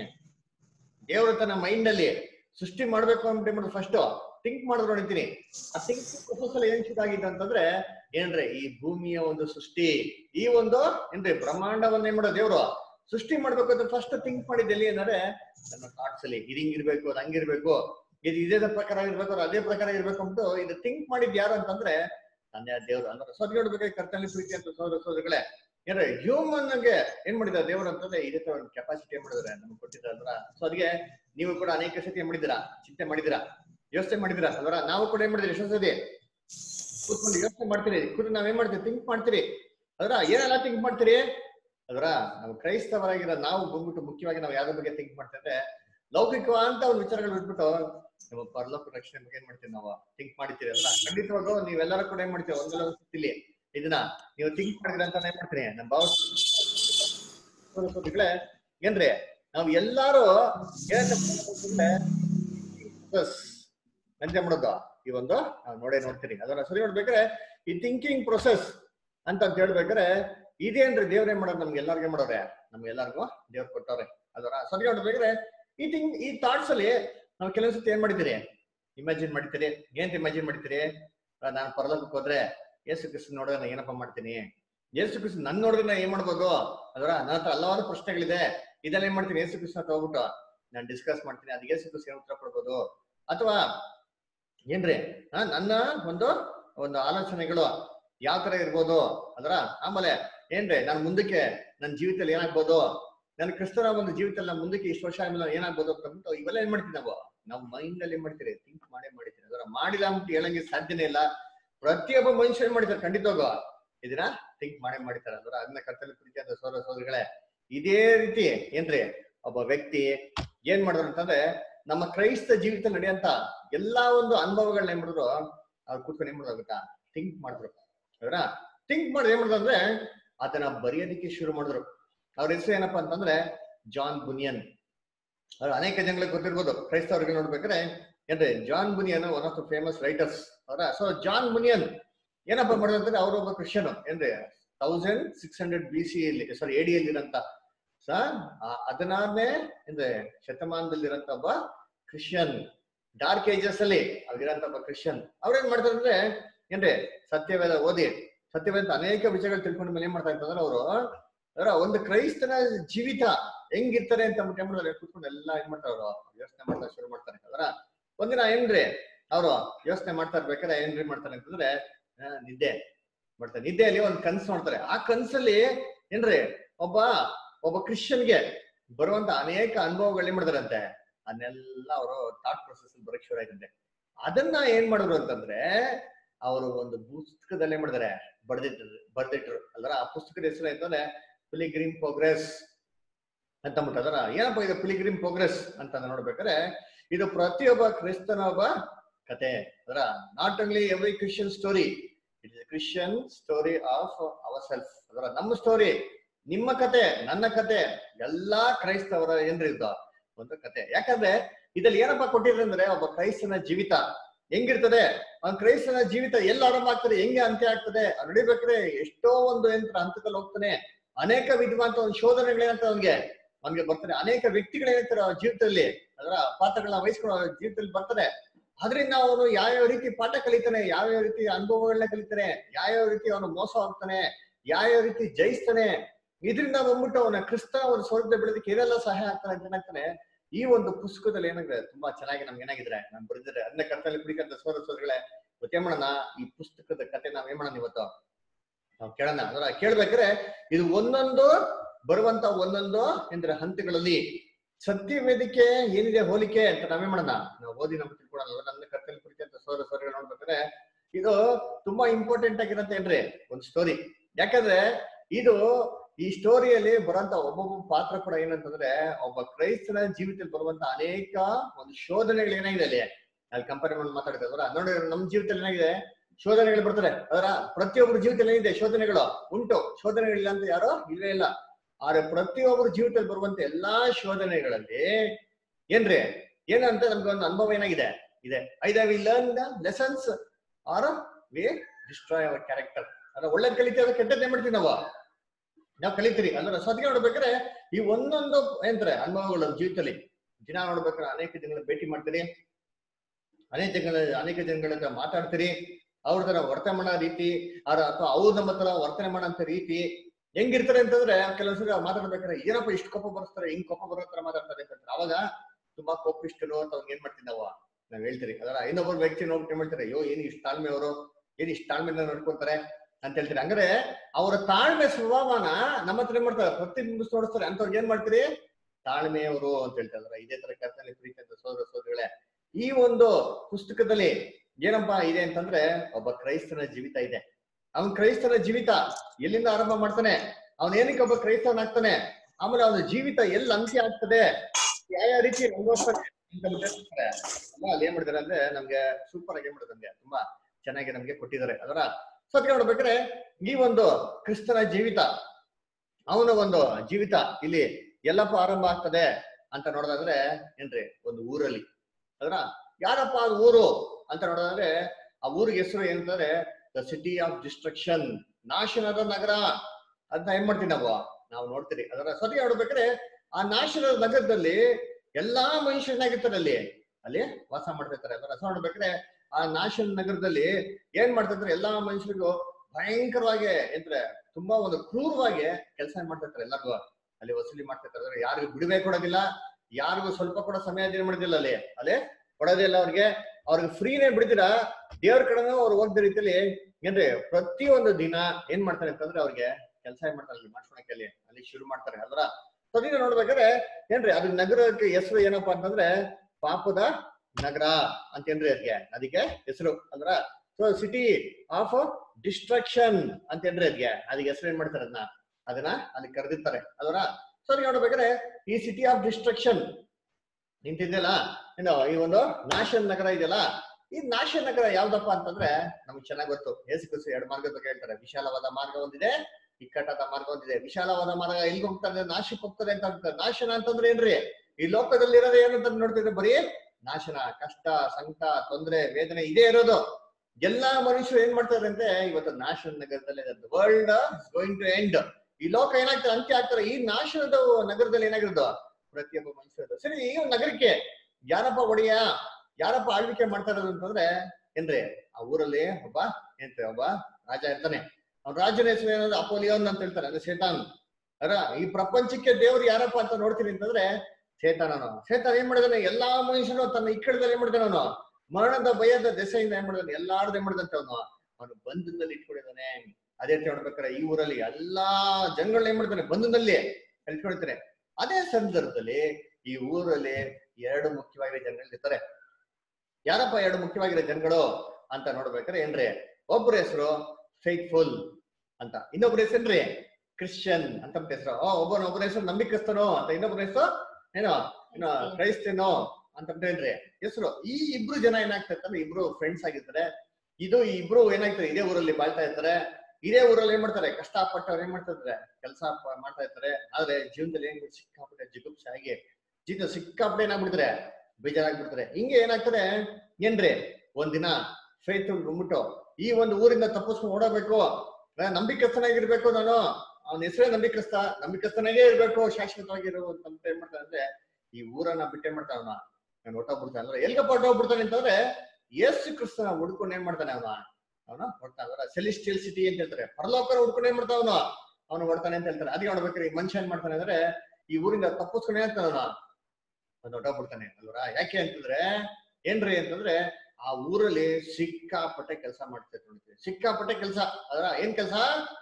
ದೇವರು ತನ್ನ ಮೈಂಡ್ ಅಲ್ಲಿ ಸೃಷ್ಟಿ ಮಾಡ್ಬೇಕು ಅಂತ ಫಸ್ಟ್ ಥಿಂಕ್ ಮಾಡಿದ್ರು ನೋಡಿದ್ದೀನಿ ಆ ಥಿಂಕ್ ಪ್ರೊಸೆಸ್ ಅಲ್ಲಿ ಏನ್ ಶುರು ಆಗಿದ್ದು ಅಂತಂದ್ರೆ ಏನ್ರಿ ಈ ಭೂಮಿಯ ಒಂದು ಸೃಷ್ಟಿ ಈ ಒಂದು ಏನ್ರಿ ಬ್ರಹ್ಮಾಂಡವನ್ನ ಏನ್ ಮಾಡೋ ದೇವ್ರು ಸೃಷ್ಟಿ ಮಾಡ್ಬೇಕು ಅಂತ ಫಸ್ಟ್ ಥಿಂಕ್ ಮಾಡಿದ್ದು ಎಲ್ಲಿ ಏನಂದ್ರೆ ನನ್ನ ಥಾಟ್ಸ್ ಅಲ್ಲಿ ಇದು ಹಿಂಗಿರ್ಬೇಕು ಅದು ಹಂಗಿರ್ಬೇಕು ಇದು ಇದೇ ಪ್ರಕಾರ ಇರ್ಬೇಕು ಅದು ಅದೇ ಪ್ರಕಾರ ಇರ್ಬೇಕು ಅಂದ್ಬಿಟ್ಟು ಇದು ಥಿಂಕ್ ಮಾಡಿದ್ ಯಾರು ಅಂತಂದ್ರೆ ತಂದೆ ದೇವ್ರು ಅಂದ್ರೆ ಸೊ ನೋಡ್ಬೇಕು ಕರ್ತನಲ್ಲಿ ಪ್ರೀತಿ ಅಂತ ಸೋದರ ಸೋದರಗಳೇ ಏನ್ರೆ ಹ್ಯೂಮನ್ ಗೆ ಏನ್ ಮಾಡಿದಾರೆ ದೇವ್ರು ಅಂತಂದ್ರೆ ಇದೇ ತರ ಒಂದು ಕೆಪಾಸಿಟಿ ಏನ್ ಮಾಡಿದಾರೆ ನಮ್ಗೆ ಕೊಟ್ಟಿದ್ದಾರೆ ಅಂದ್ರ ಸೊ ಅದಕ್ಕೆ ನೀವು ಕೂಡ ಅನೇಕ ಸತಿ ಏನ್ ಮಾಡಿದಿರಾ ಚಿಂತೆ ಮಾಡಿದಿರಾ ಯೋಚನೆ ಮಾಡಿದಿರಾ ಅಲ್ವರ ನಾವು ಕೂಡ ಏನ್ ಮಾಡಿದ್ರಿ ಎಷ್ಟೋ ಸತಿ ಕೂತ್ಕೊಂಡು ಯೋಚನೆ ಮಾಡ್ತೀರಿ ಕೂತು ನಾವ್ ಏನ್ ಮಾಡ್ತೀವಿ ಥಿಂಕ್ ಮಾಡ್ತೀರಿ ಅದ್ರ ಏನೆಲ್ಲ ಥಿಂಕ್ ಮಾಡ್ತೀರಿ ಅದ್ರ ನಾವು ಕ್ರೈಸ್ತವರಾಗಿರೋ ನಾವು ಬಂದ್ಬಿಟ್ಟು ಮುಖ್ಯವಾಗಿ ನಾವು ಯಾವ್ದ್ರ ಬಗ್ಗೆ ಥಿಂಕ್ ಮಾಡ್ತಿದ್ರೆ ಲೌಕಿಕವಾದಂತ ಒಂದು ವಿಚಾರಗಳು ಬಿಟ್ಬಿಟ್ಟು ನಮ್ಮ ಪರಲೋಕ ರಕ್ಷಣೆ ಬಗ್ಗೆ ಏನ್ ಮಾಡ್ತೀವಿ ನಾವು ಥಿಂಕ್ ಮಾಡ್ತೀರಿ ಅಲ್ಲ ಖಂಡಿತವಾಗೂ ನೀವೆಲ್ಲರೂ ಕೂಡ ಏನ್ ಮಾಡ್ತೀವಿ ಒಂದಲ್ಲ ಒಂದು ಸುತ್ತಿಲಿ ಇದನ್ನ ನೀವು ಥಿಂಕ್ ಮಾಡಿದ್ರ ಅಂತ ಏನ್ ಮಾಡ್ತೀನಿ ನಮ್ಮ ಭಾವ ಸೋದರಿಗಳೇ ಏನ್ರಿ ನಾವು ಎಲ್ಲಾರು ಎಂತ ಮಾಡೋದು ಈ ಒಂದು ನಾವು ನೋಡೇ ನೋಡ್ತೀರಿ ಅದನ್ನ ಸರಿ ನೋಡ್ಬೇಕಾದ್ರೆ ಈ ಥಿಂಕಿಂಗ್ ಪ್ರೊಸೆಸ್ ಅಂತ ಅಂತ ಹೇಳ್ಬೇಕಾದ್ರೆ ಇದೇನ್ರಿ ದೇವ್ರ ಏನ್ ಮಾಡೋದು ನಮ್ಗೆ ಎಲ್ಲಾರ್ಗೆ ಮಾಡೋರೆ ನಮ್ಗೆ ಎಲ್ಲಾರ್ಗು ದೇವ್ರು ಕೊಟ್ಟವ್ರೆ ಅದರ ಸರಿ ನೋಡ್ಬೇಕಾದ್ರೆ ಈ ಥಿಂಕ್ ಈ ಥಾಟ್ಸ್ ಅಲ್ಲಿ ನಾವು ಕೆಲವೊಂದ್ಸತಿ ಏನ್ ಮಾಡಿದ್ದೀರಿ ಇಮ್ಯಾಜಿನ್ ಮಾಡ್ತೀರಿ ಏನ್ ಇಮ್ಯಾಜಿನ್ ಮಾಡ್ತೀರಿ ನಾನು ಪರಲೋಕಕ್ಕೆ ಹೋದ್ರೆ ಯೇಸು ಕ್ರಿಸ್ತ ನೋಡಿದ್ರೆ ನಾನು ಏನಪ್ಪ ಮಾಡ್ತೀನಿ ಯೇಸು ಕ್ರಿಸ್ತ ನನ್ ನೋಡಿದ್ರೆ ನಾನು ಏನ್ ಮಾಡ್ಬೋದು ಅದರ ನನ್ನ ಹತ್ರ ಹಲವಾರು ಪ್ರಶ್ನೆಗಳಿದೆ ಇದೆಲ್ಲ ಏನ್ ಮಾಡ್ತೀನಿ ಯೇಸು ಕ್ರಿಸ್ತ ಹೋಗ್ಬಿಟ್ಟು ನಾನು ಡಿಸ್ಕಸ್ ಮಾಡ್ತೀನಿ ಅದಕ್ಕೆ ಯೇಸು ಕ್ರಿಸ್ತ ಏನ್ ಉತ್ತರ ಕೊಡ್ಬೋದು ಅಥವಾ ಏನ್ರಿ ಆ, ನನ್ನ ಒಂದು ಒಂದು ಆಲೋಚನೆಗಳು ಯಾವ ತರ ಇರ್ಬೋದು ಅದರ ಆಮೇಲೆ ಏನ್ರಿ ನಾನು ಮುಂದಕ್ಕೆ ನನ್ನ ಜೀವಿತದಲ್ಲಿ ಏನಾಗ್ಬೋದು ನನ್ನ ಕ್ರಿಸ್ತನ ಒಂದು ಜೀವಿತದಲ್ಲಿ ನಾನು ಮುಂದಕ್ಕೆ ಇಷ್ಟು ವರ್ಷ ಆದ್ಮೇಲೆ ಏನಾಗ್ಬೋದು ಅಂತ ಅಂದ್ಬಿಟ್ಟು ಇವೆಲ್ಲ ಏನ್ ಮಾಡ್ತೀವಿ ನಾವು ನಾವು ಮೈಂಡ್ ಅಲ್ಲಿ ಏನ್ ಮಾಡ್ತೀರಿ ಥಿಂಕ್ ಮಾಡೇ ಮಾಡ್ತೀರಿ ಅದರ ಮಾಡಿಲ್ಲ ಅಂದ್ಬಿಟ್ಟು ಹೇಳಂಗೆ ಸಾಧ್ಯನೇ ಇಲ್ಲ ಪ್ರತಿಯೊಬ್ಬ ಮನುಷ್ಯ ಏನ್ ಮಾಡಿದ್ದಾರೆ ಖಂಡಿತವಾಗ ಇದನ್ನ ಥಿಂಕ್ ಮಾಡೇ ಮಾಡ್ತಾರೆ ಅದರ ಅದನ್ನ ಕರ್ತಲ್ಲಿ ಪ್ರೀತಿಯಾದ ಸೋದರ ಸೋದರಿಗಳೇ ಇದೇ ರೀತಿ ಏನ್ರಿ ಒಬ್ಬ ವ್ಯಕ್ತಿ ಏನ್ ಮಾಡಿದ್ರು ಅಂತಂದ್ರೆ ನಮ್ಮ ಕ್ರೈಸ್ತ ಜೀವಿತ ನಡೆಯಂತ ಎಲ್ಲಾ ಒಂದು ಅನುಭವಗಳನ್ನ ಏನ್ ಮಾಡಿದ್ರು ಅವ್ರು ಕೂತ್ಕೊಂಡು ಏನ್ ಮಾಡಿದ್ರು ಗೊತ್ತಾ ಥಿಂಕ್ ಮಾಡಿದ್ರು ಅವರ ಥಿಂಕ್ ಮಾಡಿ ಏನ್ ಮಾಡಿದ್ರು ಅಂದ್ರೆ ಅದನ್ನ ಬರೆಯೋದಿಕ್ಕೆ ಶುರು ಮಾಡಿದ್ರು ಅವ್ರ ಹೆಸರು ಏನಪ್ಪಾ ಅಂತಂದ್ರೆ ಜಾನ್ ಬುನಿಯನ್ ಅವ್ರು ಅನೇಕ ಜನಗಳಿಗೆ ಗೊತ್ತಿರ್ಬೋದು ಕ್ರೈಸ್ತವರಿಗೆ ನೋಡ್ಬೇಕಾದ್ರೆ ಏನ್ರಿ John Bunyan one of the famous writers ಅವರ ಸೊ ಜಾನ್ ಬುನಿಯನ್ ಏನಪ್ಪ ಮಾಡಿದ್ರು ಅಂದ್ರೆ ಅವರು ಒಬ್ಬ ಕ್ರಿಶ್ಚಿಯನ್ ಏನ್ರಿ thousand six hundred B C ಅಲ್ಲಿ ಸಾರಿ ಎ ಡಿ ಇರಂತ ಸ ಹದಿನಾರನೇ ಅಂದ್ರೆ ಶತಮಾನದಲ್ಲಿರಂತ ಒಬ್ಬ ಕ್ರಿಶ್ಚಿಯನ್ ಡಾರ್ಕ್ ಏಜಸ್ ಅಲ್ಲಿ ಅಲ್ಲಿರಂತ ಒಬ್ಬ ಕ್ರಿಶ್ಚಿಯನ್ ಅವ್ರೇನ್ ಮಾಡ್ತಾರೆ ಅಂದ್ರೆ ಏನ್ರಿ ಸತ್ಯವೇದ ಓದಿ ಸತ್ಯವೇದ ಅನೇಕ ವಿಷಯಗಳು ತಿಳ್ಕೊಂಡ ಮೇಲೆ ಏನ್ ಮಾಡ್ತಾ ಇರ್ತಂದ್ರೆ ಅವರು ಅದರ ಒಂದು ಕ್ರೈಸ್ತನ ಜೀವಿತ ಹೆಂಗಿರ್ತಾರೆ ಅಂತ ಅಂದ್ಬಿಟ್ಟು ಏನ್ ಮಾಡ್ತಾರೆ ಕೂತ್ಕೊಂಡು ಎಲ್ಲ ಏನ್ ಮಾಡ್ತಾರೆ ಅವರು ಯೋಚನೆ ಮಾಡ್ತಾ ಶುರು ಮಾಡ್ತಾರೆ ಅದರ ಒಂದಿನ ಏನ್ರಿ ಅವರು ಯೋಚನೆ ಮಾಡ್ತಾ ಇರ್ಬೇಕಾದ್ರೆ ಏನ್ರಿ ಮಾಡ್ತಾರೆ ಅಂತಂದ್ರೆ ಆ, ನಿದ್ದೆ ಮಾಡ್ತಾರೆ ನಿದ್ದೆಯಲ್ಲಿ ಒಂದು ಕನ್ಸು ಮಾಡ್ತಾರೆ ಆ ಕನ್ಸಲ್ಲಿ ಏನ್ರಿ ಒಬ್ಬ ಒಬ್ಬ ಕ್ರಿಶ್ಚಿಯನ್ಗೆ ಬರುವಂತ ಅನೇಕ ಅನುಭವಗಳು ಏನ್ ಮಾಡಿದಾರಂತೆ ಅದನ್ನೆಲ್ಲ ಅವರು ಥಾಟ್ ಪ್ರೊಸೆಸ್ ಬರಕ್ ಶುರು ಆಯ್ತಂತೆ ಅದನ್ನ ಏನ್ ಮಾಡಿದ್ರು ಅಂತಂದ್ರೆ ಅವರು ಒಂದು ಪುಸ್ತಕದಲ್ಲಿ ಏನ್ ಮಾಡಿದಾರೆ ಬರ್ದಿಟ್ರು ಬರ್ದಿಟ್ರು ಅಲ್ರ ಆ ಪುಸ್ತಕದ ಹೆಸರು ಅಂತಂದ್ರೆ ಪಿಲಿಗ್ರಿಮ್ ಪ್ರೋಗ್ರೆಸ್ ಅಂತ ಅಂದ್ಬಿಟ್ಟು ಅದರ ಏನಪ್ಪ ಇದು ಪಿಲಿಗ್ರಿಮ್ ಪ್ರೋಗ್ರೆಸ್ ಅಂತ ನೋಡ್ಬೇಕಾದ್ರೆ ಇದು ಪ್ರತಿಯೊಬ್ಬ ಕ್ರಿಸ್ತನ ಒಬ್ಬ ಕತೆ ಅದರ not only every Christian story it is Christian story of our self ಅದರ ನಮ್ಮ ಸ್ಟೋರಿ ನಿಮ್ಮ ಕತೆ ನನ್ನ ಕತೆ ಎಲ್ಲಾ ಕ್ರೈಸ್ತವರ ಏನ್ರಿ ಇದು ಒಂದು ಕತೆ ಯಾಕಂದ್ರೆ ಇದ್ರಲ್ಲಿ ಏನಪ್ಪ ಕೊಟ್ಟಿದ್ರೆ ಅಂದ್ರೆ ಒಬ್ಬ ಕ್ರೈಸ್ತನ ಜೀವಿತ ಹೆಂಗಿರ್ತದೆ ಆ ಕ್ರೈಸ್ತನ ಜೀವಿತ ಎಲ್ಲಿ ಆರಂಭ ಆಗ್ತದೆ ಹೆಂಗೆ ಅಂತ್ಯ ಆಗ್ತದೆ ಅವ್ನು ನಡಿಬೇಕಾದ್ರೆ ಎಷ್ಟೋ ಒಂದು ಯಂತ್ರ ಹಂತದಲ್ಲಿ ಹೋಗ್ತಾನೆ ಅನೇಕ ವಿಧವಾದ ಒಂದು ಶೋಧನೆಗಳೇನಂತ ಅವನ್ಗೆ ಅವ್ನಿಗೆ ಬರ್ತಾರೆ ಅನೇಕ ವ್ಯಕ್ತಿಗಳೇನಿರ್ತಾರೆ ಅವ್ರ ಜೀವಿತದಲ್ಲಿ ಅದರ ಪಾತ್ರಗಳನ್ನ ವಹಿಸ್ಕೊಂಡು ಅವ್ರ ಜೀವಿತದಲ್ಲಿ ಬರ್ತಾರೆ ಅದರಿಂದ ಅವನು ಯಾವ್ಯಾವ ರೀತಿ ಪಾಠ ಕಲಿತಾನೆ ಯಾವ್ಯಾವ ರೀತಿ ಅನುಭವಗಳನ್ನ ಕಲಿತಾನೆ ಯಾವ್ಯಾವ ರೀತಿ ಅವನು ಮೋಸ ಹೋಗ್ತಾನೆ ಯಾವ್ಯಾವ ರೀತಿ ಜಯಿಸ್ತಾನೆ ಇದರಿಂದ ಬಂದ್ಬಿಟ್ಟು ಅವನ ಕ್ರಿಸ್ತ ಅವನ ಸ್ವರ್ಗದ ಬೆಳೆದಕ್ಕೆ ಏನೆಲ್ಲ ಸಹಾಯ ಆಗ್ತಾನೆ ಅಂತ ಏನಾಗ್ತಾನೆ ಈ ಒಂದು ಪುಸ್ತಕದಲ್ಲಿ ಏನಾಗಿದೆ ತುಂಬಾ ಚೆನ್ನಾಗಿ ನಮ್ಗೆ ಏನಾಗಿದ್ರೆ ನಮ್ ಬರೆದಿದ್ರೆ ಅದನ್ನ ಕರ್ತಲ್ಲಿ ಕುಡಿಕಂತ ಸೋರ ಸೋದರಗಳೇ ಗೊತ್ತೇ ಮಾಡೋಣ ಈ ಪುಸ್ತಕದ ಕತೆ ನಾವ್ ಏನ್ ಮಾಡೋಣ ಇವತ್ತು ನಾವು ಕೇಳೋಣ ಅದರ ಕೇಳ್ಬೇಕಾದ್ರೆ ಇದು ಒಂದೊಂದು ಬರುವಂತ ಒಂದೊಂದು ಅಂದ್ರೆ ಹಂತಗಳಲ್ಲಿ ಸತ್ಯ ವೇದಿಕೆ ಏನಿದೆ ಹೋಲಿಕೆ ಅಂತ ನಾವೇ ಮಾಡೋಣ ನಾವು ಓದಿ ನಮ್ಗೆ ತಿಳ್ಕೊಳಲ್ಲ ನನ್ನ ಕರ್ತಲ್ಲಿ ಕುರಿತಂತ ಸೋರ ಸೋದರಗಳು ನೋಡ್ಬೇಕಾದ್ರೆ ಇದು ತುಂಬಾ ಇಂಪಾರ್ಟೆಂಟ್ ಆಗಿರತ್ತೆ ಏನ್ರಿ ಒಂದು ಸ್ಟೋರಿ ಯಾಕಂದ್ರೆ ಇದು ಈ ಸ್ಟೋರಿಯಲ್ಲಿ ಬರುವಂತ ಒಬ್ಬೊಬ್ಬ ಪಾತ್ರ ಕೂಡ ಏನಂತಂದ್ರೆ ಒಬ್ಬ ಕ್ರೈಸ್ತನ ಜೀವಿತದಲ್ಲಿ ಬರುವಂತ ಅನೇಕ ಒಂದು ಶೋಧನೆಗಳು ಏನಾಗಿದೆ ಅಲ್ಲಿ ಅಲ್ಲಿ ಕಂಪೇರ್ ಮಾಡಿ ಮಾತಾಡ್ತಾ ಇದ್ರ ನೋಡಿ ನಮ್ ಜೀವಿತದಲ್ಲಿ ಏನಾಗಿದೆ ಶೋಧನೆಗಳು ಬರ್ತಾರೆ ಅದರ ಪ್ರತಿಯೊಬ್ಬರ ಜೀವಿತದಲ್ಲಿ ಏನಿದೆ ಶೋಧನೆಗಳು ಉಂಟು ಶೋಧನೆಗಳಿಲ್ಲ ಅಂತ ಯಾರೋ ಇಲ್ಲೇ ಇಲ್ಲ ಆದ್ರೆ ಪ್ರತಿಯೊಬ್ಬರ ಜೀವಿತದಲ್ಲಿ ಬರುವಂತ ಎಲ್ಲಾ ಶೋಧನೆಗಳಲ್ಲಿ ಏನ್ರಿ ಏನಂತ ನಮ್ಗೆ ಒಂದು ಅನುಭವ ಏನಾಗಿದೆ ಇದೆ either we learn the lessons or we destroy our character ಅದ್ರ ಒಳ್ಳೇದ್ ಕಲಿತೀವಿ ಕೆಟ್ಟದ್ದೇ ಮಾಡ್ತೀವಿ ನಾವು ನಾವು ಕಲಿತೀರಿ ಅಂದ್ರೆ ಸದ್ಗೆ ನೋಡ್ಬೇಕಾದ್ರೆ ಈ ಒಂದೊಂದು ಏನಂತಾರೆ ಅನುಭವಗಳು ನಮ್ಮ ಜೀವಿತದಲ್ಲಿ ದಿನ ನೋಡ್ಬೇಕಾದ್ರೆ ಅನೇಕ ಜನಗಳ ಭೇಟಿ ಮಾಡ್ತೀರಿ ಅನೇಕ ಜನಗಳ ಅನೇಕ ಜನಗಳ ಹತ್ರ ಮಾತಾಡ್ತೀರಿ ಅವ್ರ ತರ ವರ್ತನೆ ಮಾಡೋ ರೀತಿ ಅವ್ರ ಅಥವಾ ಅವ್ರು ನಮ್ಮ ಹತ್ರ ವರ್ತನೆ ಮಾಡೋಂಥ ರೀತಿ ಹೆಂಗಿರ್ತಾರೆ ಅಂತಂದ್ರೆ ಕೆಲವೊಂದ್ಸರಿ ಅವ್ರು ಮಾತಾಡ್ಬೇಕಾದ್ರೆ ಏನಪ್ಪ ಇಷ್ಟು ಕೋಪ ಬರ್ತಾರೆ ಹಿಂಗ್ ಕೋಪ ಬರೋ ತರ ಮಾತಾಡ್ತಾರೆ ಅಂತ ಅವಾಗ ತುಂಬಾ ಕೋಪಿಷ್ಟರು ಅಂತ ಅವ್ರಿಗೆ ಏನ್ ಮಾಡ್ತೀವಿ ನಾವು ನಾವ್ ಹೇಳ್ತೀರಿ ಅದರ ಇನ್ನೊಬ್ಬರು ವ್ಯಕ್ತಿ ನೋಡ್ಬಿಟ್ಟು ಏನ್ ಮಾಡ್ತಾರೆ ಅಯ್ಯೋ ಏನ್ ಇಷ್ಟು ತಾಳ್ಮೆ ಅವರು ಏನ್ ಇಷ್ಟು ತಾಳ್ಮೆಯಿಂದ ನೋಡ್ಕೊಂತಾರೆ ಅಂತ ಹೇಳ್ತೀರಿ ಹಂಗಾರೆ ಅವರ ತಾಳ್ಮೆ ಸ್ವಭಾವನ ನಮ್ಮ ಹತ್ರ ಏನ್ ಮಾಡ್ತಾರೆ ಪ್ರತಿಬಿಂಬಿಸಿ ನೋಡಿಸ್ತಾರೆ ಅಂತವ್ರಿಗೆ ಏನ್ ಮಾಡ್ತೀರಿ ತಾಳ್ಮೆಯವರು ಅಂತ ಹೇಳ್ತಾರೆ ಇದೇ ತರ ಕರ್ತನೆ ಪ್ರೀತಿ ಅಂತ ಸೋದರ ಸೋದರಿಗಳೇ ಈ ಒಂದು ಪುಸ್ತಕದಲ್ಲಿ ಏನಪ್ಪಾ ಇದೆ ಅಂತಂದ್ರೆ ಒಬ್ಬ ಕ್ರೈಸ್ತನ ಜೀವಿತ ಇದೆ ಅವನ್ ಕ್ರೈಸ್ತನ ಜೀವಿತ ಎಲ್ಲಿಂದ ಆರಂಭ ಮಾಡ್ತಾನೆ ಅವನ್ ಏನಕ್ಕೆ ಒಬ್ಬ ಕ್ರೈಸ್ತವನಾಗ್ತಾನೆ ಆಮೇಲೆ ಅವನ ಜೀವಿತ ಎಲ್ಲಿ ಅಂತ್ಯ ಆಗ್ತದೆ ಯಾವ ಯಾವ ರೀತಿ ಅನುಭವಿಸ್ತಾನೆ ಅಂತ ಹೇಳ್ತಾರೆ. ಅಲ್ಲ ಅಲ್ಲಿ ಏನ್ ಮಾಡಿದಾರೆ ಅಂದ್ರೆ ನಮ್ಗೆ ಸೂಪರ್ ಆಗಿ ಏನ್ ಮಾಡಿದ್ರೆ ನಮ್ಗೆ ತುಂಬಾ ಚೆನ್ನಾಗಿ ನಮ್ಗೆ ಕೊಟ್ಟಿದ್ದಾರೆ ಅದರ ಸತ್ಯ ನೋಡ್ಬೇಕಾದ್ರೆ ಈ ಒಂದು ಕ್ರಿಸ್ತನ ಜೀವಿತ ಅವನ ಒಂದು ಜೀವಿತ ಇಲ್ಲಿ ಎಲ್ಲಪ್ಪ ಆರಂಭ ಆಗ್ತದೆ ಅಂತ ನೋಡೋದಾದ್ರೆ ಏನ್ರಿ ಒಂದು ಊರಲ್ಲಿ ಅದರ ಯಾರಪ್ಪ ಆ ಊರು ಅಂತ ನೋಡೋದಾದ್ರೆ ಆ ಊರಿಗೆ ಹೆಸರು ಏನಂತಂದ್ರೆ ದ ಸಿಟಿ ಆಫ್ ಡಿಸ್ಟ್ರಕ್ಷನ್ ನಾಶನದ ನಗರ ಅಂತ ಏನ್ ಮಾಡ್ತೀವಿ ನಾವು ನಾವು ನೋಡ್ತೀರಿ ಅದರ ಸತಿ ನೋಡ್ಬೇಕಾದ್ರೆ ಆ ನಾಶನದ ನಗರದಲ್ಲಿ ಎಲ್ಲಾ ಮನುಷ್ಯನಾಗಿರ್ತಾರೆ ಅಲ್ಲಿ ಅಲ್ಲಿ ವಾಸ ಮಾಡ್ತಿರ್ತಾರೆ ಅದರ ರಸ ನೋಡ್ಬೇಕಾದ್ರೆ ಆ ನಾಶನ ನಗರದಲ್ಲಿ ಏನ್ ಮಾಡ್ತಿರ್ತಾರೆ ಎಲ್ಲಾ ಮನುಷ್ಯರಿಗೂ ಭಯಂಕರವಾಗಿ ಅಂದ್ರೆ ತುಂಬಾ ಒಂದು ಕ್ರೂರವಾಗಿ ಕೆಲಸ ಮಾಡ್ತಿರ್ತಾರೆ ಎಲ್ಲರಿಗೂ ಅಲ್ಲಿ ವಸೂಲಿ ಮಾಡ್ತಿರ್ತಾರೆ ಅಂದ್ರೆ ಯಾರಿಗೂ ಬಿಡುವೆ ಕೊಡೋದಿಲ್ಲ ಯಾರಿಗೂ ಸ್ವಲ್ಪ ಕೂಡ ಸಮಯ ಏನ್ ಮಾಡೋದಿಲ್ಲ ಅಲ್ಲಿ ಅಲ್ಲಿ ಕೊಡೋದಿಲ್ಲ ಅವ್ರಿಗೆ ಅವ್ರಿಗೆ ಫ್ರೀನೇ ಬಿಡ್ತೀರಾ ದೇವ್ರ ಕಡೆನೂ ಅವ್ರು ಹೋಗ್ದ ರೀತಿಯಲ್ಲಿ ಏನ್ರಿ ಪ್ರತಿಯೊಂದು ದಿನ ಏನ್ ಮಾಡ್ತಾರೆ ಅಂತಂದ್ರೆ ಅವ್ರಿಗೆ ಕೆಲಸ ಏನ್ ಮಾಡ್ತಾರೆ ಅಲ್ಲಿ ಮಾಡ್ಕೊಳಕ್ಕೆ ಅಲ್ಲಿ ಅಲ್ಲಿ ಶುರು ಮಾಡ್ತಾರೆ ಅಲ್ರ ಸದಿನ ನೋಡ್ಬೇಕಾದ್ರೆ ಏನ್ರಿ ಅದ್ರ ನಗರಕ್ಕೆ ಹೆಸರು ಏನಪ್ಪಾ ಅಂತಂದ್ರೆ ಪಾಪದ ನಗರ ಅಂತ ಏನ್ರಿ ಅದಕ್ಕೆ ಅದಕ್ಕೆ ಹೆಸರು ಅಂದ್ರ ಸೊ ಸಿಟಿ ಆಫ್ ಡಿಸ್ಟ್ರಕ್ಷನ್ ಅಂತ ಏನ್ರಿ ಅದಕ್ಕೆ ಅದಕ್ಕೆ ಹೆಸರು ಏನ್ ಮಾಡ್ತಾರೆ ಅದನ್ನ ಅದನ್ನ ಅಲ್ಲಿ ಕರೆದಿರ್ತಾರೆ ಅದರ ಸರಿ ನೋಡ್ಬೇಕಾದ್ರೆ ಈ ಸಿಟಿ ಆಫ್ ಡಿಸ್ಟ್ರಕ್ಷನ್ ನಿಂತಿದ್ಯಲ್ಲ ಏನು ಈ ಒಂದು ನಾಶನ್ ನಗರ ಇದೆಯಲ್ಲ ಈ ನಾಶ ನಗರ ಯಾವ್ದಪ್ಪ ಅಂತಂದ್ರೆ ನಮ್ಗೆ ಚೆನ್ನಾಗ್ ಗೊತ್ತು ಯೇಸು ಕ್ರಿಸ್ತು ಎರಡು ಮಾರ್ಗದ ಬಗ್ಗೆ ಹೇಳ್ತಾರೆ ವಿಶಾಲವಾದ ಮಾರ್ಗ ಒಂದಿದೆ ಇಕ್ಕಟ್ಟಾದ ಮಾರ್ಗ ಒಂದಿದೆ ವಿಶಾಲವಾದ ಮಾರ್ಗ ಎಲ್ಲಿ ಹೋಗ್ತದೆ ನಾಶಕ್ಕೆ ಹೋಗ್ತದೆ ಅಂತ ಹೇಳ್ತಾರೆ ನಾಶನ ಅಂತಂದ್ರೆ ಏನ್ರಿ ಈ ಲೋಕದಲ್ಲಿ ಇರೋದು ಏನಂತ ನೋಡ್ತಿದ್ರೆ ಬರೀ ನಾಶನ ಕಷ್ಟ ಸಂಕಟ ತೊಂದರೆ ವೇದನೆ ಇದೇ ಇರೋದು ಎಲ್ಲಾ ಮನುಷ್ಯರು ಏನ್ ಮಾಡ್ತಾರೆ ಅಂದ್ರೆ ಇವತ್ತು ನಾಶನ ನಗರದಲ್ಲಿ ವರ್ಲ್ಡ್ ಗೋಯಿಂಗ್ ಟು ಎಂಡ್ ಈ ಲೋಕ ಏನಾಗ್ತದೆ ಅಂತ್ಯ ಆಗ್ತಾರೆ ಈ ನಾಶನದ ನಗರದಲ್ಲಿ ಏನಾಗಿರೋದು ಪ್ರತಿಯೊಬ್ಬ ಮನುಷ್ಯರು ಸರಿ ಈ ಒಂದು ನಗರಕ್ಕೆ ಯಾರಪ್ಪ ಒಡೆಯ ಯಾರಪ್ಪ ಆಳ್ವಿಕೆ ಮಾಡ್ತಾ ಇರೋದು ಅಂತಂದ್ರೆ ಏನ್ರಿ ಆ ಊರಲ್ಲಿ ಒಬ್ಬ ಏನ್ರಿ ಒಬ್ಬ ರಾಜ ಇರ್ತಾನೆ ಅವ್ನ ರಾಜನ ಹೆಸರು ಏನಂದ್ರೆ ಅಪೋಲಿಯೋನ್ ಅಂತ ಹೇಳ್ತಾರೆ ಅಂದ್ರೆ ಶೇತಾನ್ ಅರ ಈ ಪ್ರಪಂಚಕ್ಕೆ ದೇವ್ರು ಯಾರಪ್ಪ ಅಂತ ನೋಡ್ತೀನಿ ಅಂತಂದ್ರೆ ಶೇತಾನನು ಶೇತಾನ್ ಏನ್ ಮಾಡಿದಾನೆ ಎಲ್ಲಾ ಮನುಷ್ಯನು ತನ್ನ ಇಕ್ಕಡದಲ್ಲಿ ಏನ್ ಮಾಡಿದಾನೆ ಅವನು ಮರಣದ ಭಯದ ದೆಸೆಯಿಂದ ಏನ್ ಮಾಡಿದಾನೆ ಎಲ್ಲಾರ್ದು ಏನ್ ಮಾಡಿದಂತೆ ಅವನು ಅವನು ಬಂಧನದಲ್ಲಿ ಇಟ್ಕೊಂಡಿದ್ದಾನೆ ಅದೇ ರೀತಿ ನೋಡ್ಬೇಕಾರೆ ಈ ಊರಲ್ಲಿ ಎಲ್ಲಾ ಜನಗಳನ್ನ ಏನ್ ಮಾಡ್ತಾನೆ ಬಂಧನದಲ್ಲಿ ಇಟ್ಕೊಳ್ತಾರೆ ಅದೇ ಸಂದರ್ಭದಲ್ಲಿ ಈ ಊರಲ್ಲಿ ಎರಡು ಮುಖ್ಯವಾಗಿರೋ ಜನಗಳು ಇರ್ತಾರೆ ಯಾರಪ್ಪ ಎರಡು ಮುಖ್ಯವಾಗಿರೋ ಜನಗಳು ಅಂತ ನೋಡ್ಬೇಕಾರೆ ಏನ್ರಿ ಒಬ್ಬರ ಹೆಸರು ಫೇತ್ಫುಲ್ ಅಂತ ಇನ್ನೊಬ್ಬರ ಹೆಸರೇನ್ರಿ ಕ್ರಿಶ್ಚಿಯನ್ ಅಂತ ಹೆಸರು ಓ ಒಬ್ಬನ ಒಬ್ಬರ ಹೆಸರು ನಂಬಿಕಸ್ತನೋ ಅಂತ ಇನ್ನೊಬ್ಬರ ಹೆಸರು ಏನೋ ಏನೋ ಕ್ರೈಸ್ತನೋ ಅಂತ ಏನ್ರಿ ಹೆಸರು ಈ ಇಬ್ರು ಜನ ಏನಾಗ್ತಾರೆ ಇಬ್ರು ಫ್ರೆಂಡ್ಸ್ ಆಗಿರ್ತಾರೆ ಇದು ಈ ಇಬ್ರು ಏನಾಗ್ತಾರೆ ಇದೇ ಊರಲ್ಲಿ ಬಾಳ್ತಾ ಇರ್ತಾರೆ ಇದೇ ಊರಲ್ಲಿ ಏನ್ ಮಾಡ್ತಾರೆ ಕಷ್ಟಪಟ್ಟು ಅವ್ರು ಏನ್ ಮಾಡ್ತಾ ಇರ್ತಾರೆ ಕೆಲಸ ಮಾಡ್ತಾ ಇರ್ತಾರೆ ಆದ್ರೆ ಜೀವನದಲ್ಲಿ ಏನ್ ಸಿಕ್ಕಾಪಟ್ಟೆ ಜಿಗುಪ್ಸೆ ಆಗಿ ಜೀವನ ಸಿಕ್ಕಾಪಟ್ಟೆ ಏನಾಗ್ಬಿಡ್ತಾರೆ ಬೇಜಾರಾಗ್ಬಿಡ್ತಾರೆ ಹಿಂಗೆ ಏನಾಗ್ತದೆ ಏನ್ರಿ ಒಂದಿನ ಫೇತ್ ಬಂದ್ಬಿಟ್ಟು ಈ ಒಂದು ಊರಿಂದ ತಪ್ಪಿಸ್ಕೊಂಡು ಓಡಬೇಕು ನಾನ್ ನಂಬಿಕಸ್ಥನಾಗಿರ್ಬೇಕು ನಾನು ಅವನ ಹೆಸರೇ ನಂಬಿಕಸ್ತ ನಂಬಿಕಸ್ಥನಾಗೇ ಇರ್ಬೇಕು ಶಾಶ್ವತವಾಗಿರೋ ಅಂತ ಏನ್ ಮಾಡ್ತಾನೆ ಅಂದ್ರೆ ಈ ಊರನ್ನ ಬಿಟ್ಟೆ ಮಾಡ್ತಾನ ಅವನ ನಾನು ಹೊಟ್ಟೋಗ್ಬಿಡ್ತಾನೆ ಅಂದ್ರೆ ಎಲ್ಗಪ್ಪ ಹೊಟ್ಟೋಗ್ಬಿಡ್ತಾನೆ ಅಂತಂದ್ರೆ ಯೇಸು ಕ್ರಿಸ್ತನ ಹುಡ್ಕೊಂಡು ಏನ್ ಮಾಡ್ತಾನೆ ಅವನ ಅವನ ಹೊಡ್ತಾನೆ ಸೆಲಿಸ್ಟಿಯಲ್ ಸಿಟಿ ಅಂತ ಹೇಳ್ತಾರೆ ಪರಲೋಕನ ಹುಡ್ಕೊಂಡು ಏನ್ ಮಾಡ್ತಾವ ಅವನು ಅವನು ಹೊಡ್ತಾನೆ ಅಂತ ಹೇಳ್ತಾರೆ ಅದಕ್ಕೆ ನೋಡ್ಬೇಕಾದ್ರೆ ಈ ಮನುಷ್ಯ ಏನ್ ಮಾಡ್ತಾನೆ ಅಂದ್ರೆ ಈ ಊರಿಂದ ತಪ್ಪಿಸ್ಕೊಂಡು ಏನ್ ಅವನು ಅವ್ನು ಹೊಟ್ಟೋಗ್ಬಿಡ್ತಾನೆ ಅಲ್ವರ ಯಾಕೆ ಅಂತಂದ್ರೆ ಏನ್ರಿ ಅಂತಂದ್ರೆ ಆ ಊರಲ್ಲಿ ಸಿಕ್ಕಾಪಟ್ಟೆ ಕೆಲಸ ಮಾಡ್ತಾ ನೋಡ್ತೀವಿ ಸಿಕ್ಕಾಪಟ್ಟೆ ಕೆಲಸ ಅದರ ಏನ್ ಕೆಲಸ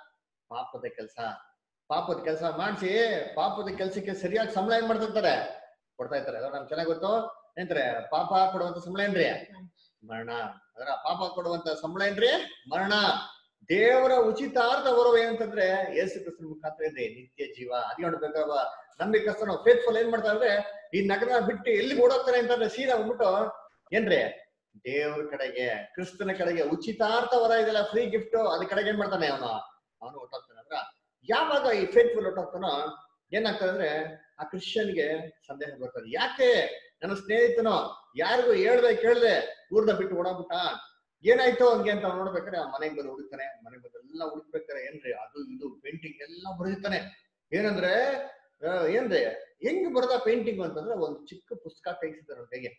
ಪಾಪದ ಕೆಲಸ ಪಾಪದ ಕೆಲಸ ಮಾಡಿಸಿ ಪಾಪದ ಕೆಲಸಕ್ಕೆ ಸರಿಯಾಗಿ ಸಂಬಳ ಏನ್ ಮಾಡ್ತಿರ್ತಾರೆ ಕೊಡ್ತಾ ಇರ್ತಾರೆ ಅದ್ರ ನಮ್ಗೆ ಚೆನ್ನಾಗ್ ಗೊತ್ತು ಏನ್ತಾರೆ ಪಾಪ ಕೊಡುವಂತ ಸಂಬಳ ಏನ್ರಿ ಮರಣ ಅದರ ಪಾಪ ಕೊಡುವಂತ ಸಂಬಳ ಏನ್ರಿ ಮರಣ ದೇವರ ಉಚಿತಾರ್ಥ ಬರುವ ಏನಂತಂದ್ರೆ ಯೇಸು ಕ್ರಿಸ್ತನ ಮುಖಾಂತರ ಇದೆ ನಿತ್ಯ ಜೀವ ಅದ್ ನೋಡ್ಬೇಕಾಗ ನಂಬಿಕಸ್ತನು ಫೇತ್ಫುಲ್ ಏನ್ ಮಾಡ್ತಾರೆ ಅಂದ್ರೆ ಈ ನಗರ ಬಿಟ್ಟು ಎಲ್ಲಿ ಓಡೋಗ್ತಾರೆ ಅಂತಂದ್ರೆ ಸೀದಾ ಹೋಗ್ಬಿಟ್ಟು ಏನ್ರಿ ದೇವ್ರ ಕಡೆಗೆ ಕ್ರಿಸ್ತನ ಕಡೆಗೆ ಉಚಿತಾರ್ಥ ವರ ಇದೆಲ್ಲ ಫ್ರೀ ಗಿಫ್ಟ್ ಅದ್ರ ಕಡೆಗೆ ಏನ್ ಮಾಡ್ತಾನೆ ಅವನು ಅವನು ಹೊಟ್ಟೋಗ್ತಾನೆ ಅಂದ್ರ ಯಾವಾಗ ಈ ಫೇತ್ಫುಲ್ ಹೊಟ್ಟೋಗ್ತಾನೋ ಏನಾಗ್ತದೆ ಅಂದ್ರೆ ಆ ಕ್ರಿಶ್ಚಿಯನ್ಗೆ ಸಂದೇಹ ಬರ್ತದೆ ಯಾಕೆ ನನ್ನ ಸ್ನೇಹಿತನೋ ಯಾರಿಗೂ ಹೇಳ್ದೆ ಕೇಳ್ದೆ ಊರ್ನ ಬಿಟ್ಟು ಓಡಾಬಿಟ್ಟ ಏನಾಯ್ತು ಅವ್ನಿಗೆ ಅಂತ ಅವ್ನು ನೋಡ್ಬೇಕಾರೆ ಆ ಮನೆಗೆ ಬಂದು ಹುಡುಕ್ತಾನೆ ಮನೆಗೆ ಬಂದು ಎಲ್ಲ ಹುಡುಕ್ಬೇಕಾರೆ ಏನ್ರಿ ಅದು ಇದು ಪೇಂಟಿಂಗ್ ಎಲ್ಲ ಬರೆದಿರ್ತಾನೆ ಏನಂದ್ರೆ ಆ, ಏನ್ರಿ ಹೆಂಗ್ ಬರದ ಪೇಂಟಿಂಗ್ ಅಂತಂದ್ರೆ ಒಂದು ಚಿಕ್ಕ ಪುಸ್ತಕ ಕೈಸಿದ್ದಾರೆ ಅವ್ನ ಕೈಗೆ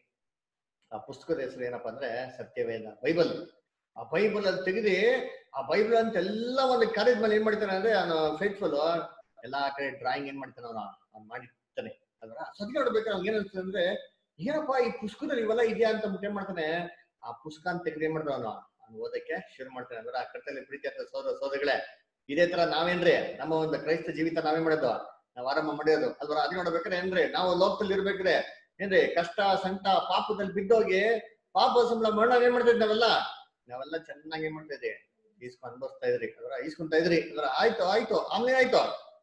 ಆ ಪುಸ್ತಕದ ಹೆಸರು ಏನಪ್ಪಾ ಅಂದ್ರೆ ಸತ್ಯವೇದ ಬೈಬಲ್ ಆ ಬೈಬಲ್ ಅಲ್ಲಿ ತೆಗೆದು ಆ ಬೈಬಲ್ ಅಂತ ಎಲ್ಲ ಒಂದು ಕಾರ್ಯದ ಮೇಲೆ ಏನ್ ಮಾಡ್ತಾನೆ ಅಂದ್ರೆ ಅವನು ಫೇತ್ಫುಲ್ ಎಲ್ಲಾ ಕಡೆ ಡ್ರಾಯಿಂಗ್ ಏನ್ ಮಾಡ್ತಾನೆ ಅವನು ಅವ್ನು ಮಾಡಿರ್ತಾನೆ ಅದ್ರ ಸದ್ಯ ನೋಡ್ಬೇಕಾದ್ರೆ ಅವ್ನಿಗೆ ಏನಿಸ್ತದೆ ಅಂದ್ರೆ ಏನಪ್ಪಾ ಈ ಪುಸ್ತಕದಲ್ಲಿ ಇವೆಲ್ಲ ಇದೆಯಾ ಅಂತ ಅಂದ್ಬಿಟ್ಟು ಏನ್ ಮಾಡ್ತಾನೆ ಆ ಪುಸ್ತಕ ಅಂತ ತೆಗೆದು ಏನ್ ಮಾಡ್ತಾನೆ ಅವನು ಅವ್ನು ಓದಕ್ಕೆ ಶುರು ಮಾಡ್ತಾನೆ ಅಂದ್ರೆ ಆ ಕರ್ತಲ್ಲಿ ಪ್ರೀತಿ ಅಂತ ಸೋದರ ಸೋದರಿಗಳೇ ಇದೇ ತರ ನಾವೇನ್ರಿ ನಮ್ಮ ಒಂದು ಕ್ರೈಸ್ತ ಜೀವಿತ ನಾವೇ ಮಾಡೋದು ನಾವ್ ಆರಂಭ ಮಾಡಿರೋದು ಅಲ್ವಾ ಅದ್ ನೋಡ್ಬೇಕಾದ್ರೆ ಏನ್ರಿ ನಾವು ಲೋಕದಲ್ಲಿ ಇರ್ಬೇಕ್ರೆ ಏನ್ರಿ ಕಷ್ಟ ಸಂಕಟ ಪಾಪದಲ್ಲಿ ಬಿದ್ದೋಗಿ ಪಾಪ ಸಂಬಳ ಮರಣ ಏನ್ ಮಾಡ್ತಾ ಇದ್ವಿ ನಾವೆಲ್ಲ ನಾವೆಲ್ಲ ಚೆನ್ನಾಗಿ ಏನ್ ಮಾಡ್ತಾ ಇದ್ರಿ ಈಸ್ಕೊಂಡ್ ಅನ್ಭವಿಸ್ತಾ ಇದ್ರಿ ಅದ್ರ ಈಸ್ಕೊಂತ ಇದ್ರಿ ಅದ್ರ ಆಯ್ತು ಆಯ್ತು ಆಮೇಲೆ ಆಯ್ತು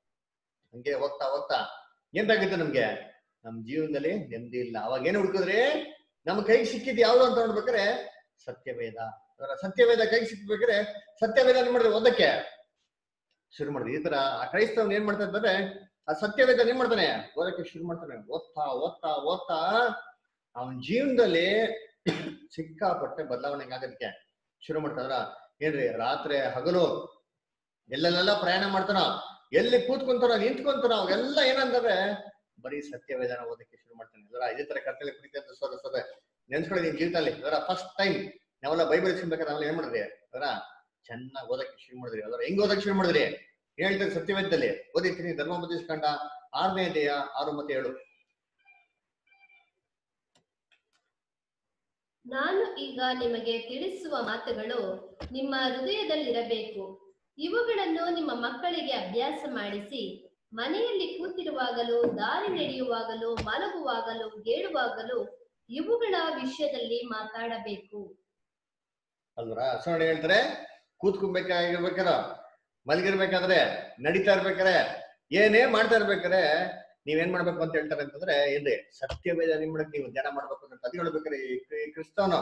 ಹಂಗೆ ಹೋಗ್ತಾ ಹೋಗ್ತಾ ಏನ್ರಾಗಿತ್ತು ನಮ್ಗೆ ನಮ್ ಜೀವನದಲ್ಲಿ ನೆಮ್ಮದಿ ಇಲ್ಲ ಅವಾಗ ಏನ್ ಹುಡುಕಿದ್ರಿ ನಮ್ ಕೈಗೆ ಸಿಕ್ಕಿದ್ ಯಾವ್ದು ಅಂತ ನೋಡ್ಬೇಕಾರೆ ಸತ್ಯವೇದ ಅದರ ಸತ್ಯವೇದ ಕೈಗೆ ಸಿಕ್ಬೇಕಾದ್ರೆ ಸತ್ಯವೇದ ಏನ್ ಮಾಡಿದ್ರೆ ಓದಕ್ಕೆ ಶುರು ಮಾಡಿದ್ವಿ ಈ ತರ ಆ ಕ್ರೈಸ್ತವನ್ ಏನ್ ಮಾಡ್ತಾ ಇದ್ದಾರೆ ಆ ಸತ್ಯವೇದ ಏನ್ ಮಾಡ್ತಾನೆ ಓದಕ್ಕೆ ಶುರು ಮಾಡ್ತಾನೆ ಓದ್ತಾ ಓದ್ತಾ ಓದ್ತಾ ಅವನ ಜೀವನದಲ್ಲಿ ಸಿಕ್ಕಾಪಟ್ಟೆ ಬದಲಾವಣೆ ಆಗೋದಕ್ಕೆ ಶುರು ಮಾಡ್ತಾರ ಏನ್ರಿ ರಾತ್ರಿ ಹಗಲು ಎಲ್ಲೆಲ್ಲೆಲ್ಲ ಪ್ರಯಾಣ ಮಾಡ್ತಾನ ಎಲ್ಲಿ ಕೂತ್ಕೊಂತಾನ ನಿಂತ್ಕೊಂತಾನ ಅವೆಲ್ಲ ಏನಂದ್ರೆ ಬರೀ ಸತ್ಯವೇದನ ಓದಕ್ಕೆ ಶುರು ಮಾಡ್ತಾನೆ ಅದರ ಇದೇ ತರ ಕರ್ತಲೆ ಪ್ರೀತಿ ಅಂತ ಸೋದ ಸೋದ ನೆನ್ಸ್ಕೊಳ್ಳಿ ನಿಮ್ ಜೀವಿತದಲ್ಲಿ ಅದರ ಫಸ್ಟ್ ಟೈಮ್ ನಾವೆಲ್ಲ ಬೈಬಲ್ ಇಸ್ಕೊಬೇಕಾದ್ರೆ ನಾವೆಲ್ಲ ಏನ್ ಮಾಡಿದ್ರಿ ಅದರ ಚೆನ್ನಾಗಿ ಓದಕ್ಕೆ ಶುರು ಮಾಡಿದ್ರಿ ಅದರ ಹೆಂಗ್ ಓದಕ್ಕೆ ಶುರು ಮಾಡಿದ್ರಿ ಹೇಳ್ತಾರೆ ಸತ್ಯವೇದದಲ್ಲಿ ಓದಿರ್ತೀನಿ ಧರ್ಮೋಪದೇಶಕಂಡ ಆರನೇ ಅಧ್ಯಾಯ ಆರು ಮತ್ತೆ ಏಳು ನಾನು ಈಗ ನಿಮಗೆ ತಿಳಿಸುವ ಮಾತುಗಳು ನಿಮ್ಮ ಹೃದಯದಲ್ಲಿರಬೇಕು ಇವುಗಳನ್ನು ನಿಮ್ಮ ಮಕ್ಕಳಿಗೆ ಅಭ್ಯಾಸ ಮಾಡಿಸಿ ಮನೆಯಲ್ಲಿ ಕೂತಿರುವಾಗಲೂ ದಾರಿ ನಡೆಯುವಾಗಲೂ ಮಲಗುವಾಗಲೂ ಹೇಳುವಾಗಲೂ ಇವುಗಳ ವಿಷಯದಲ್ಲಿ ಮಾತಾಡಬೇಕು ಅಲ್ವರ ಸೊ ನೋಡಿ ಹೇಳ್ತಾರೆ ಕೂತ್ಕೊಬೇಕಾಗಿರ್ಬೇಕಾದ್ರೆ ಮಲಗಿರ್ಬೇಕಾದ್ರೆ ನಡೀತಾ ಇರ್ಬೇಕಾದ್ರೆ ಏನೇ ಮಾಡ್ತಾ ಇರ್ಬೇಕಾದ್ರೆ ನೀವೇನ್ ಮಾಡ್ಬೇಕು ಅಂತ ಹೇಳ್ತಾರೆ ಅಂತಂದ್ರೆ ಏನ್ರಿ ಸತ್ಯವೇದ ನಿಮ್ ಮಾಡಕ್ ನೀವು ಧ್ಯಾನ ಮಾಡ್ಬೇಕು ಅಂತ ಅದ್ ಹೇಳ್ಬೇಕಾದ್ರೆ ಈ ಕ್ರಿ- ಕ್ರಿಸ್ತವನು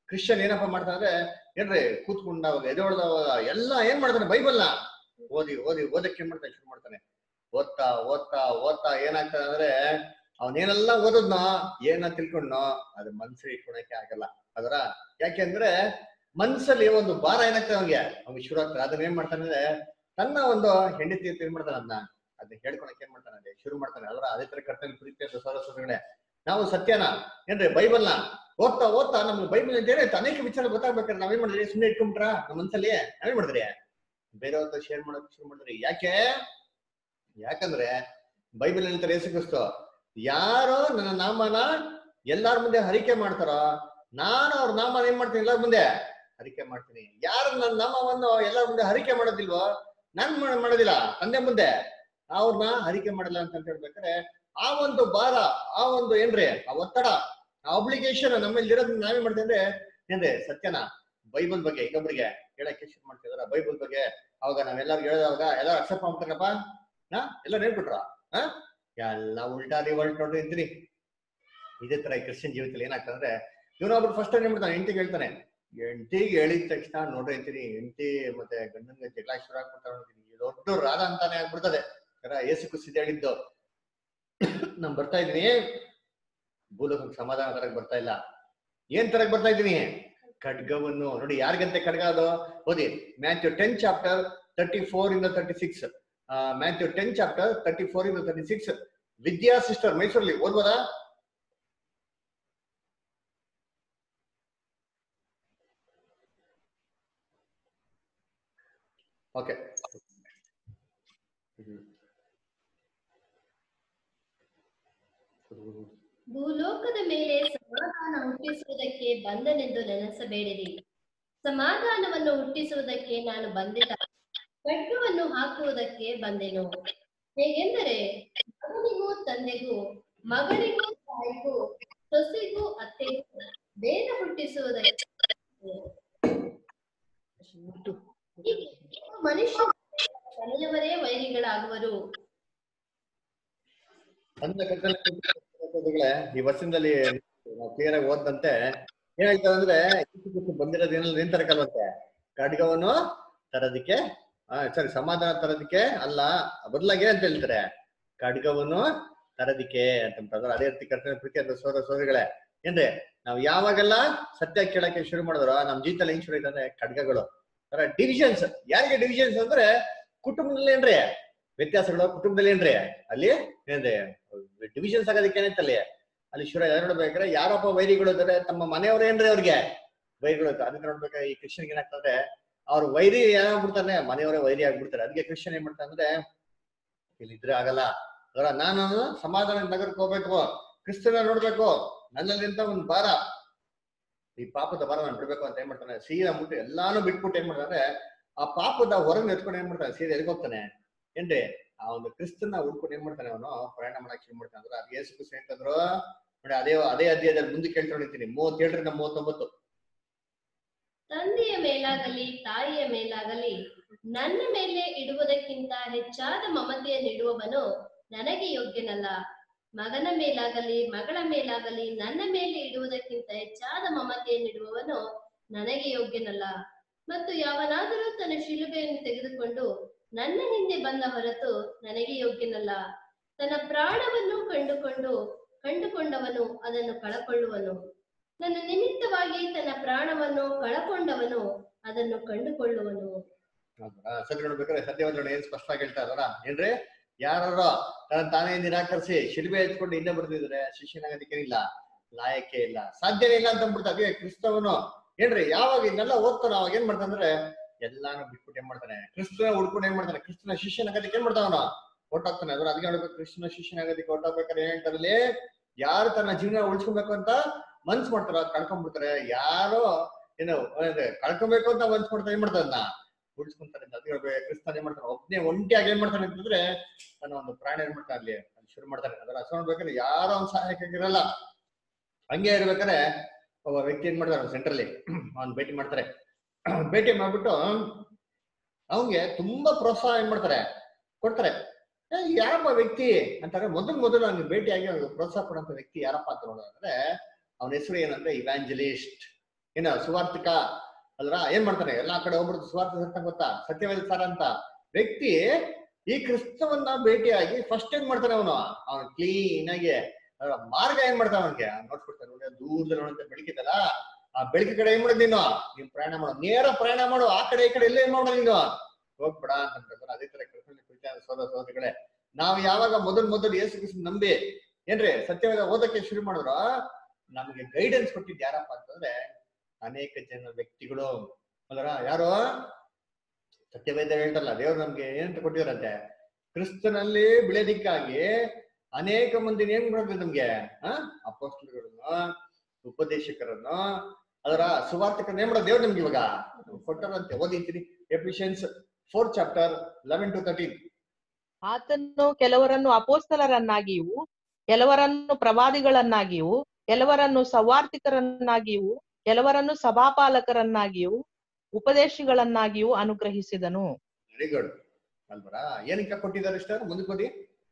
ಕ್ರಿಶ್ಚಿಯನ್ ಏನಪ್ಪ ಮಾಡ್ತಾನೆ ಅಂದ್ರೆ ಏನ್ರಿ ಕೂತ್ಕೊಂಡಾಗ ಎದೊಳ್ದವಾಗ ಎಲ್ಲ ಏನ್ ಮಾಡ್ತಾನೆ ಬೈಬಲ್ನ ಓದಿ ಓದಿ ಓದಕ್ಕೆ ಏನ್ ಮಾಡ್ತಾನೆ ಶುರು ಮಾಡ್ತಾನೆ ಓದ್ತಾ ಓದ್ತಾ ಓದ್ತಾ ಏನಾಗ್ತದೆ ಅಂದ್ರೆ ಅವನೇನೆಲ್ಲ ಓದದ್ನೋ ಏನ ತಿಳ್ಕೊಂಡ್ನೋ ಅದು ಮನ್ಸಿಗೆ ಇಟ್ಕೊಳಕ್ಕೆ ಆಗಲ್ಲ ಅದರ ಯಾಕೆಂದ್ರೆ ಮನ್ಸಲ್ಲಿ ಒಂದು ಭಾರ ಏನಾಗ್ತದೆ ಅವ್ನಿಗೆ ಅವ್ನಿಗೆ ಶುರು ಆಗ್ತದೆ ಅದನ್ನ ಏನ್ ಮಾಡ್ತಾನೆ ಅಂದ್ರೆ ತನ್ನ ಒಂದು ಹೆಂಡತಿ ಅಂತ ಏನ್ ಮಾಡ್ತಾನೆ ಅದನ್ನ ಅದನ್ನ ಹೇಳ್ಕೊಳಕ್ ಏನ್ ಮಾಡ್ತಾನೆ ಅದೇ ಶುರು ಮಾಡ್ತಾನೆ ಅದರ ಅದೇ ತರ ಕರ್ತವ್ಯ ಪ್ರೀತಿ ಅಂತ ಸರಸ್ವತಿಗಳೇ ನಾವು ಸತ್ಯನ ಏನ್ರಿ ಬೈಬಲ್ನ ಓದ್ತಾ ಓದ್ತಾ ನಮ್ಗೆ ಬೈಬಲ್ ಅಂತ ಏನಾಯ್ತು ಅನೇಕ ವಿಚಾರ ಗೊತ್ತಾಗ್ಬೇಕಾದ್ರೆ ನಾವೇನ್ ಮಾಡಿದ್ರಿ ಸುಮ್ಮನೆ ಇಟ್ಕೊಂಡ್ರ ನಮ್ಮ ಮನ್ಸಲ್ಲಿ ನಾವೇನ್ ಮಾಡಿದ್ರಿ ಬೇರೆಯವ್ರ ಹತ್ರ ಶೇರ್ ಮಾಡಕ್ ಶುರು ಮಾಡಿದ್ರಿ ಯಾಕೆ ಯಾಕಂದ್ರೆ ಬೈಬಲ್ ಹೇಳ್ತಾರೆ ಯೇಸು ಕ್ರಿಸ್ತು ಯಾರು ನನ್ನ ನಾಮನ ಎಲ್ಲಾರ ಮುಂದೆ ಹರಿಕೆ ಮಾಡ್ತಾರೋ ನಾನು ಅವ್ರ ನಾಮನ ಏನ್ ಮಾಡ್ತೀನಿ ಎಲ್ಲಾರ ಮುಂದೆ ಹರಿಕೆ ಮಾಡ್ತೀನಿ ಯಾರು ನನ್ನ ನಾಮವನ್ನು ಎಲ್ಲಾರ ಮುಂದೆ ಹರಿಕೆ ಮಾಡೋದಿಲ್ವೋ ನಾನ್ ಮಾಡ್- ಮಾಡೋದಿಲ್ಲ ತಂದೆ ಮುಂದೆ ಅವ್ರನ್ನ ಹರಿಕೆ ಮಾಡಲ್ಲ ಅಂತ ಹೇಳ್ಬೇಕಾದ್ರೆ ಆ ಒಂದು ಭಾರ ಆ ಒಂದು ಏನ್ರಿ ಆ ಒತ್ತಡ ಆ ಅಬ್ಲಿಗೇಷನ್ ನಮ್ಮಲ್ಲಿ ಇರೋದ್ ನಾವೇ ಮಾಡ್ತೀವಿ ಅಂದ್ರೆ ಏನ್ರಿ ಸತ್ಯನ ಬೈಬಲ್ ಬಗ್ಗೆ ಇನ್ನೊಬ್ರಿಗೆ ಹೇಳಕ್ಕೆ ಶುರು ಮಾಡ್ತಿದಾರ ಬೈಬಲ್ ಬಗ್ಗೆ ಅವಾಗ ನಾವೆಲ್ಲರಿಗೂ ಹೇಳಿದಾಗ ಎಲ್ಲರೂ ಅಕ್ಸೆಪ್ಟ್ ಮಾಡ್ತಾರಪ್ಪ ಹಾ ಎಲ್ಲ ಹೇಳ್ಬಿಟ್ರ ಹಾ ಎಲ್ಲ ಉಲ್ಟಾ ರಿವಲ್ಟ್ ನೋಡ್ರಿ ಅಂತೀರಿ ಇದೇ ತರ ಈ ಕ್ರಿಶ್ಚಿಯನ್ ಜೀವಿತದಲ್ಲಿ ಏನಾಗ್ತದೆ ಅಂದ್ರೆ ಇವನೊಬ್ರು ಫಸ್ಟ್ ಏನ್ ಮಾಡ್ತಾನೆ ಹೆಂಡತಿಗೆ ಹೇಳ್ತಾನೆ ಹೆಂಡತಿಗೆ ಹೇಳಿದ ತಕ್ಷಣ ನೋಡ್ರಿ ಅಂತೀನಿ ಹೆಂಡತಿ ಮತ್ತೆ ಗಂಡನ್ಗೆ ಜಗಳ ಶುರು ಆಗ್ಬಿಡ್ತಾರ ಅಂತೀನಿ ಇದು ದೊಡ್ಡ ರಾಧ ಅಂತಾನೆ ಆಗ್ಬಿಡ್ತದೆ ಯಾರ ಏಸು ಕುಸಿದ ಹೇಳಿದ್ದು ನಾನ್ ಬರ್ತಾ ಇದೀನಿ ಭೂಲೋಕಕ್ಕೆ ಸಮಾಧಾನ ತರಕ್ ಬರ್ತಾ ಇಲ್ಲ ಏನ್ ತರಕ್ ಬರ್ತಾ ಇದೀನಿ ಖಡ್ಗವನ್ನು ನೋಡಿ ಯಾರಿಗಂತೆ ಖಡ್ಗ ಅದು ಓದಿ Matthew ten chapter thirty four ಇಂದ thirty six Matthew ten chapter thirty four ಇಂದ ತರ್ಟಿ ಸಿಕ್ಸ್ ವಿದ್ಯಾ ಸಿಸ್ಟರ್ ಮೈಸೂರಲ್ಲಿ ಓದ್ಬೋದಾ ಓಕೆ ಭೂಲೋಕದ ಮೇಲೆ ಸಮಾಧಾನ ಹುಟ್ಟಿಸುವುದಕ್ಕೆ ಬಂದನೆಂದು ನೆನೆಸಬೇಡಿರಿ ಸಮಾಧಾನವನ್ನು ಹುಟ್ಟಿಸುವುದಕ್ಕೆ ನಾನು ಬಂದಿಲ್ಲ ಖಡ್ಗವನ್ನು ಹಾಕುವುದಕ್ಕೆ ಬಂದೆನು ಹೇಗೆಂದರೆ ಮಗನಿಗೂ ತಂದೆಗೂ ಮಗಳಿಗೂ ತಾಯಿಗೂ ಸೊಸೆಗೂ ಅತ್ತೆಗೂ ಭೇದ ಹುಟ್ಟಿಸುವುದಕ್ಕೆ ಹೀಗೆ ಮನುಷ್ಯ ಮನೆಯವರೇ ವೈರಿಗಳಾಗುವರು ಅಂದ ಕರ್ತನೆ ಈ ವರ್ಷದಲ್ಲಿ ನಾವು ಕ್ಲಿಯರ್ ಆಗಿ ಓದಂತೆ ಏನ್ ಹೇಳ್ತಾರೆ ಅಂದ್ರೆ ಯೇಸು ಕ್ರಿಸ್ತ ಬಂದಿರೋದು ಏನಿಲ್ಲ ಏನ್ ತರಕಲ್ವಂತೆ ಖಡ್ಗವನ್ನು ತರೋದಕ್ಕೆ ಆ ಸಾರಿ ಸಮಾಧಾನ ತರೋದಕ್ಕೆ ಅಲ್ಲ ಬದಲಾಗಿ ಏನಂತ ಹೇಳ್ತಾರೆ ಖಡ್ಗವನ್ನು ತರೋದಿಕ್ಕೆ ಅಂತಂದ್ರೆ ಅದೇ ರೀತಿ ಕರ್ತನೆ ಪ್ರೀತಿ ಅಂತ ಸೋದರ ಸೋದರಿಗಳೇ ಏನ್ರಿ ನಾವು ಯಾವಾಗೆಲ್ಲ ಸತ್ಯ ಕೇಳಕ್ಕೆ ಶುರು ಮಾಡಿದ್ರು ನಮ್ ಜೀವಿತದಲ್ಲಿ ಹೆಂಗ್ ಶುರು ಆಯ್ತಂದ್ರೆ ಖಡ್ಗಗಳು ತರ ಡಿವಿಷನ್ಸ್ ಯಾರಿಗೆ ಡಿವಿಷನ್ಸ್ ಅಂದ್ರೆ ಕುಟುಂಬದಲ್ಲಿ ಏನ್ರಿ ವ್ಯತ್ಯಾಸಗಳು ಕುಟುಂಬದಲ್ಲಿ ಏನ್ರಿ ಅಲ್ಲಿ ಏನ್ರಿ ಡಿವಿಷನ್ಸ್ ಆಗೋದಕ್ಕೆ ಏನೈತೆ ಅಲ್ಲಿ ಅಲ್ಲಿ ಶುರು ಯಾರು ನೋಡ್ಬೇಕಾದ್ರೆ ಯಾರಪ್ಪ ವೈರಿಗಳು ಇದಾರೆ ತಮ್ಮ ಮನೆಯವ್ರು ಏನ್ರಿ ಅವ್ರಿಗೆ ವೈರಿಗಳು ಇರ್ತಾರೆ ಅದಕ್ಕೆ ನೋಡ್ಬೇಕಾದ್ರೆ ಈ ಕ್ರಿಶ್ಚಿಯನ್ ಏನಾಗ್ತಂದ್ರೆ ಅವ್ರ ವೈರಿ ಏನಾಗ್ಬಿಡ್ತಾನೆ ಮನೆಯವರೇ ವೈರಿ ಆಗ್ಬಿಡ್ತಾರೆ ಅದಕ್ಕೆ ಕ್ರಿಶ್ಚಿಯನ್ ಏನ್ ಮಾಡ್ತಾರೆ ಅಂದ್ರೆ ಇಲ್ಲಿ ಇದ್ರೆ ಆಗಲ್ಲ ಅದರ ನಾನು ಸಮಾಧಾನ ನಗರಕ್ಕೆ ಹೋಗ್ಬೇಕು ಕ್ರಿಸ್ತನ ನೋಡ್ಬೇಕು ನನ್ನಲ್ಲಿಂದ ಒಂದ್ ಭಾರ ಈ ಪಾಪದ ಭಾರ ನಾನು ಬಿಡ್ಬೇಕು ಅಂತ ಏನ್ ಮಾಡ್ತಾನೆ ಸೀದಾ ಮುಟ್ಟು ಎಲ್ಲಾನು ಬಿಟ್ಬಿಟ್ಟು ಏನ್ ಮಾಡ್ತಾನೆ ಆ ಪಾಪದ ಹೊರಗೆ ಎತ್ಕೊಂಡು ಏನ್ ಮಾಡ್ತಾನೆ ಸೀದಾ ಎಲ್ಲಿಗೆ ಹೋಗ್ತಾನೆ ಏನ್ರಿ ಆ ಒಂದು ಕ್ರಿಸ್ತನ ಹುಡ್ಕೊಂಡು ಏನ್ ಮಾಡ್ತಾನೆ ಅವನು ಪ್ರಯಾಣ ಮಾಡಕ್ ಶುರು ಮಾಡ್ತಾನೆ ಅಂದ್ರೆ ಅದು ಯೇಸು ಕ್ರಿಸ್ತ ಅಂತಂದ್ರು ನೋಡಿ ಅದೇ ಅದೇ ಅಧ್ಯಾಯದಲ್ಲಿ ಮುಂದಕ್ಕೆ ಹೇಳ್ಕೊಂಡಿರ್ತೀನಿ ಮೂವತ್ತೇಳರಿಂದ ಮೂವತ್ತೊಂಬತ್ತು ತಂದೆಯ ಮೇಲಾಗಲಿ ತಾಯಿಯ ಮೇಲಾಗಲಿ ನನ್ನ ಮೇಲೆ ಇಡುವುದಕ್ಕಿಂತ ಹೆಚ್ಚಾದ ಮಮತೆಯನ್ನು ಇಡುವವನು ನನಗೆ ಯೋಗ್ಯನಲ್ಲ ಮಗನ ಮೇಲಾಗಲಿ ಮಗಳ ಮೇಲಾಗಲಿ ನನ್ನ ಮೇಲೆ ಇಡುವುದಕ್ಕಿಂತ ಹೆಚ್ಚಾದ ಮಮತೆಯನ್ನು ಇಡುವವನು ನನಗೆ ಯೋಗ್ಯನಲ್ಲ ಮತ್ತು ಯಾವನಾದರೂ ತನ್ನ ಶಿಲುಬೆಯನ್ನು ತೆಗೆದುಕೊಂಡು ನನ್ನ ಹಿಂದೆ ಬಂದ ಹೊರತು ನನಗೆ ಯೋಗ್ಯನಲ್ಲ ತನ್ನ ಪ್ರಾಣವನ್ನು ಕಂಡುಕೊಂಡು ಕಂಡುಕೊಂಡವನು ಅದನ್ನು ಕಳಕೊಳ್ಳುವನು ನನ್ನ ನಿಮಿತ್ತವಾಗಿ ತನ್ನ ಪ್ರಾಣವನ್ನು ಕಳಕೊಂಡವನು ಅದನ್ನು ಕಂಡುಕೊಳ್ಳುವನು ಹೌದಾ? ಸರಿ ನೋಡ್ಬೇಕಾದ್ರೆ ಸತ್ಯವಂತರನ್ನ ಏನ್ ಸ್ಪಷ್ಟವಾಗಿ ಹೇಳ್ತಾ ಇದಾರ ಏನ್ರಿ ಯಾರು ತನ್ನ ತಾನೇ ನಿರಾಕರಿಸಿ ಶಿಲ್ಬೆ ಎತ್ಕೊಂಡು ಹಿಂದೆ ಬರ್ತಿದ್ರೆ ಶಿಷ್ಯನಾಗೋದಕ್ಕೇನಿಲ್ಲ ಲಾಯಕ್ಕೆ ಇಲ್ಲ ಸಾಧ್ಯನೇ ಇಲ್ಲ ಅಂತ ಅಂದ್ಬಿಡ್ತಾ ಅದೇ ಕ್ರಿಸ್ತವನು ಏನ್ರಿ ಯಾವಾಗ ಇದನ್ನೆಲ್ಲ ಓದ್ತಾನ ಅವಾಗ ಏನ್ ಮಾಡ್ತಾನಂದ್ರೆ ಎಲ್ಲಾನು ಬಿಟ್ಬಿಟ್ಟು ಏನ್ ಮಾಡ್ತಾನೆ ಕ್ರಿಸ್ತನ ಹುಡ್ಕೊಂಡು ಏನ್ ಮಾಡ್ತಾನೆ ಕ್ರಿಸ್ತನ ಶಿಷ್ಯನಾಗೋದಕ್ಕೆ ಏನ್ ಮಾಡ್ತಾವನು ಹೊರ್ಟೋಗ್ತಾನೆ ಅದ್ರ ಅದಕ್ಕೆ ನೋಡ್ಬೇಕು ಕೃಷ್ಣನ ಶಿಷ್ಯನಾಗೋದಕ್ಕೆ ಹೊರ್ಟೋಗ್ಬೇಕಾದ್ರೆ ಏನ್ ಹೇಳ್ತಾರಲ್ಲಿ ಯಾರು ತನ್ನ ಜೀವನ ಉಳಿಸ್ಕೊಬೇಕು ಅಂತ ಮನ್ಸ್ ಮಾಡ್ತಾರ ಕಳ್ಕೊಂಡ್ಬಿಡ್ತಾರೆ ಯಾರೋ ಏನು ಅಂದ್ರೆ ಕಳ್ಕೊಬೇಕು ಅಂತ ಮನ್ಸ್ ಮಾಡ್ತಾರೆ ಏನ್ ಮಾಡ್ತಾರೆ ಅದನ್ನ ಉಳಿಸ್ಕೊಂತಾರೆ ಅಂತ ಅದಕ್ಕೆ ಹೇಳ್ಬೇಕು, ಕ್ರಿಸ್ತನ್ ಏನ್ ಮಾಡ್ತಾನೆ ಒಬ್ನೇ ಒಂಟಿಯಾಗಿ ಏನ್ ಮಾಡ್ತಾನೆ ಅಂತಂದ್ರೆ ತನ್ನ ಒಂದು ಪ್ರಾಣ ಏನ್ ಮಾಡ್ತಾನೆ ಅಲ್ಲಿ ಅಲ್ಲಿ ಶುರು ಮಾಡ್ತಾನೆ ಅದರ ಹಸ ನೋಡ್ಬೇಕಾದ್ರೆ ಯಾರೋ ಅವ್ನ ಸಹಾಯಕ್ಕಾಗಿರಲ್ಲ ಹಂಗೆ ಇರ್ಬೇಕಾದ್ರೆ ಒಬ್ಬ ವ್ಯಕ್ತಿ ಏನ್ ಮಾಡ್ತಾರೆ ಸೆಂಟ್ರಲ್ಲಿ ಅವ್ನ್ ಭೇಟಿ ಮಾಡ್ತಾರೆ ಭೇಟಿ ಮಾಡ್ಬಿಟ್ಟು ಅವನ್ಗೆ ತುಂಬಾ ಪ್ರೋತ್ಸಾಹ ಏನ್ ಮಾಡ್ತಾರೆ ಕೊಡ್ತಾರೆ ಏ, ಯಾರಪ್ಪ ವ್ಯಕ್ತಿ ಅಂತಾರೆ ಮೊದಲು ಮೊದಲು ಅವ್ನಿಗೆ ಭೇಟಿಯಾಗಿ ಅವ್ನಿಗೆ ಪ್ರೋತ್ಸಾಹ ಕೊಡುವಂತ ವ್ಯಕ್ತಿ ಯಾರಪ್ಪ ಅಂತ ನೋಡೋದಾದ್ರೆ ಅವನ ಹೆಸರು ಏನಂದ್ರೆ ಇವ್ಯಾಂಜಲಿಸ್ಟ್ ಏನ ಸುವಾರ್ತಿಕ ಅಲ್ರ ಏನ್ ಮಾಡ್ತಾನೆ ಎಲ್ಲಾ ಕಡೆ ಹೋಗ್ಬಿಡ್ತು ಸುವಾರ್ಥ ಸತ್ಯ ಗೊತ್ತಾ ಸತ್ಯವೇದ ಸಾರ ಅಂತ ವ್ಯಕ್ತಿ ಈ ಕ್ರಿಸ್ತವನ್ನ ಭೇಟಿಯಾಗಿ ಫಸ್ಟ್ ಏನ್ ಮಾಡ್ತಾನೆ ಅವನು ಅವನು ಕ್ಲೀನ್ ಆಗಿ ಅದ್ರ ಮಾರ್ಗ ಏನ್ ಮಾಡ್ತಾನ ಅವನ್ಗೆ ನೋಡ್ಕೊಡ್ತಾನೆ ನೋಡಿ ದೂರದಲ್ಲಿ ನೋಡುತ್ತೆ ಬೆಳಕಿದಲ್ಲ ಆ ಬೆಳಕಿನ ಕಡೆ ಏನ್ ಮಾಡೋದು ನೀನು ನೀನ್ ಪ್ರಯಾಣ ಮಾಡು ನೇರ ಪ್ರಯಾಣ ಮಾಡು ಆ ಕಡೆ ಈ ಕಡೆ ಎಲ್ಲ ಏನ್ ಮಾಡೋ ನೀನು ಹೋಗ್ಬೇಡ ಅಂತ ಹೇಳ್ತಾರೆ. ಅದೇ ತರ ಕರ್ಕೊಂಡು ಕುರಿತ ಸೋದರ ಸೋದರಿಗಳೇ ನಾವು ಯಾವಾಗ ಮೊದಲ್ ಮೊದಲು ಯೇಸು ಕ್ರಿಸ್ತನ್ ನಂಬಿ ಏನ್ರಿ ಸತ್ಯವೇದ ಓದಕ್ಕೆ ಶುರು ಮಾಡಿದ್ರು ನಮಗೆ ಗೈಡೆನ್ಸ್ ಕೊಟ್ಟಿದ್ ಯಾರಪ್ಪ ಅಂತಂದ್ರೆ ಅನೇಕ ಜನ ವ್ಯಕ್ತಿಗಳು ಅಲ್ಲರ ಯಾರು ಸತ್ಯವೇದ ಹೇಳ್ತಲ್ಲ ದೇವ್ರು ನಮ್ಗೆ ಏನಂತ ಕೊಟ್ಟಿದಾರಂತೆ ಕ್ರಿಸ್ತನಲ್ಲಿ ಬೆಳೆದಿಕ್ಕಾಗಿ ಅನೇಕ ಮಂದಿ ಏನ್ ಮಾಡೋದು ನಮ್ಗೆ ಆ ಅಪೋಸ್ಟಲ್ಗಳನ್ನು ಉಪದೇಶಕರನ್ನು ಅದರ ಸುವಾರ್ತಿಕರನ್ನ ಏನ್ ಮಾಡೋದು ದೇವ್ರು ನಮ್ಗೆ ಇವಾಗ ಕೊಟ್ಟರಂತೆ ಓದಿರ್ತೀನಿ Ephesians fourth chapter eleven to thirteen ಆತನು ಕೆಲವರನ್ನು ಅಪೋಸ್ತಲರನ್ನಾಗಿಯೂ ಕೆಲವರನ್ನು ಪ್ರವಾದಿಗಳನ್ನಾಗಿಯೂ ಕೆಲವರನ್ನು ಸವಾರ್ಥಿಕರನ್ನಾಗಿಯೂ ಕೆಲವರನ್ನು ಸಭಾಪಾಲಕರನ್ನಾಗಿಯೂ ಉಪದೇಶಿಗಳನ್ನಾಗಿಯೂ ಅನುಗ್ರಹಿಸಿದನು ವೆರಿ ಗುಡ್ ಅಲ್ವರ ಏನಕ್ಕೆ ಕೊಟ್ಟಿದ್ದಾರೆ ಇಷ್ಟ ಮುಂದಕ್ಕೆ ಓದಿ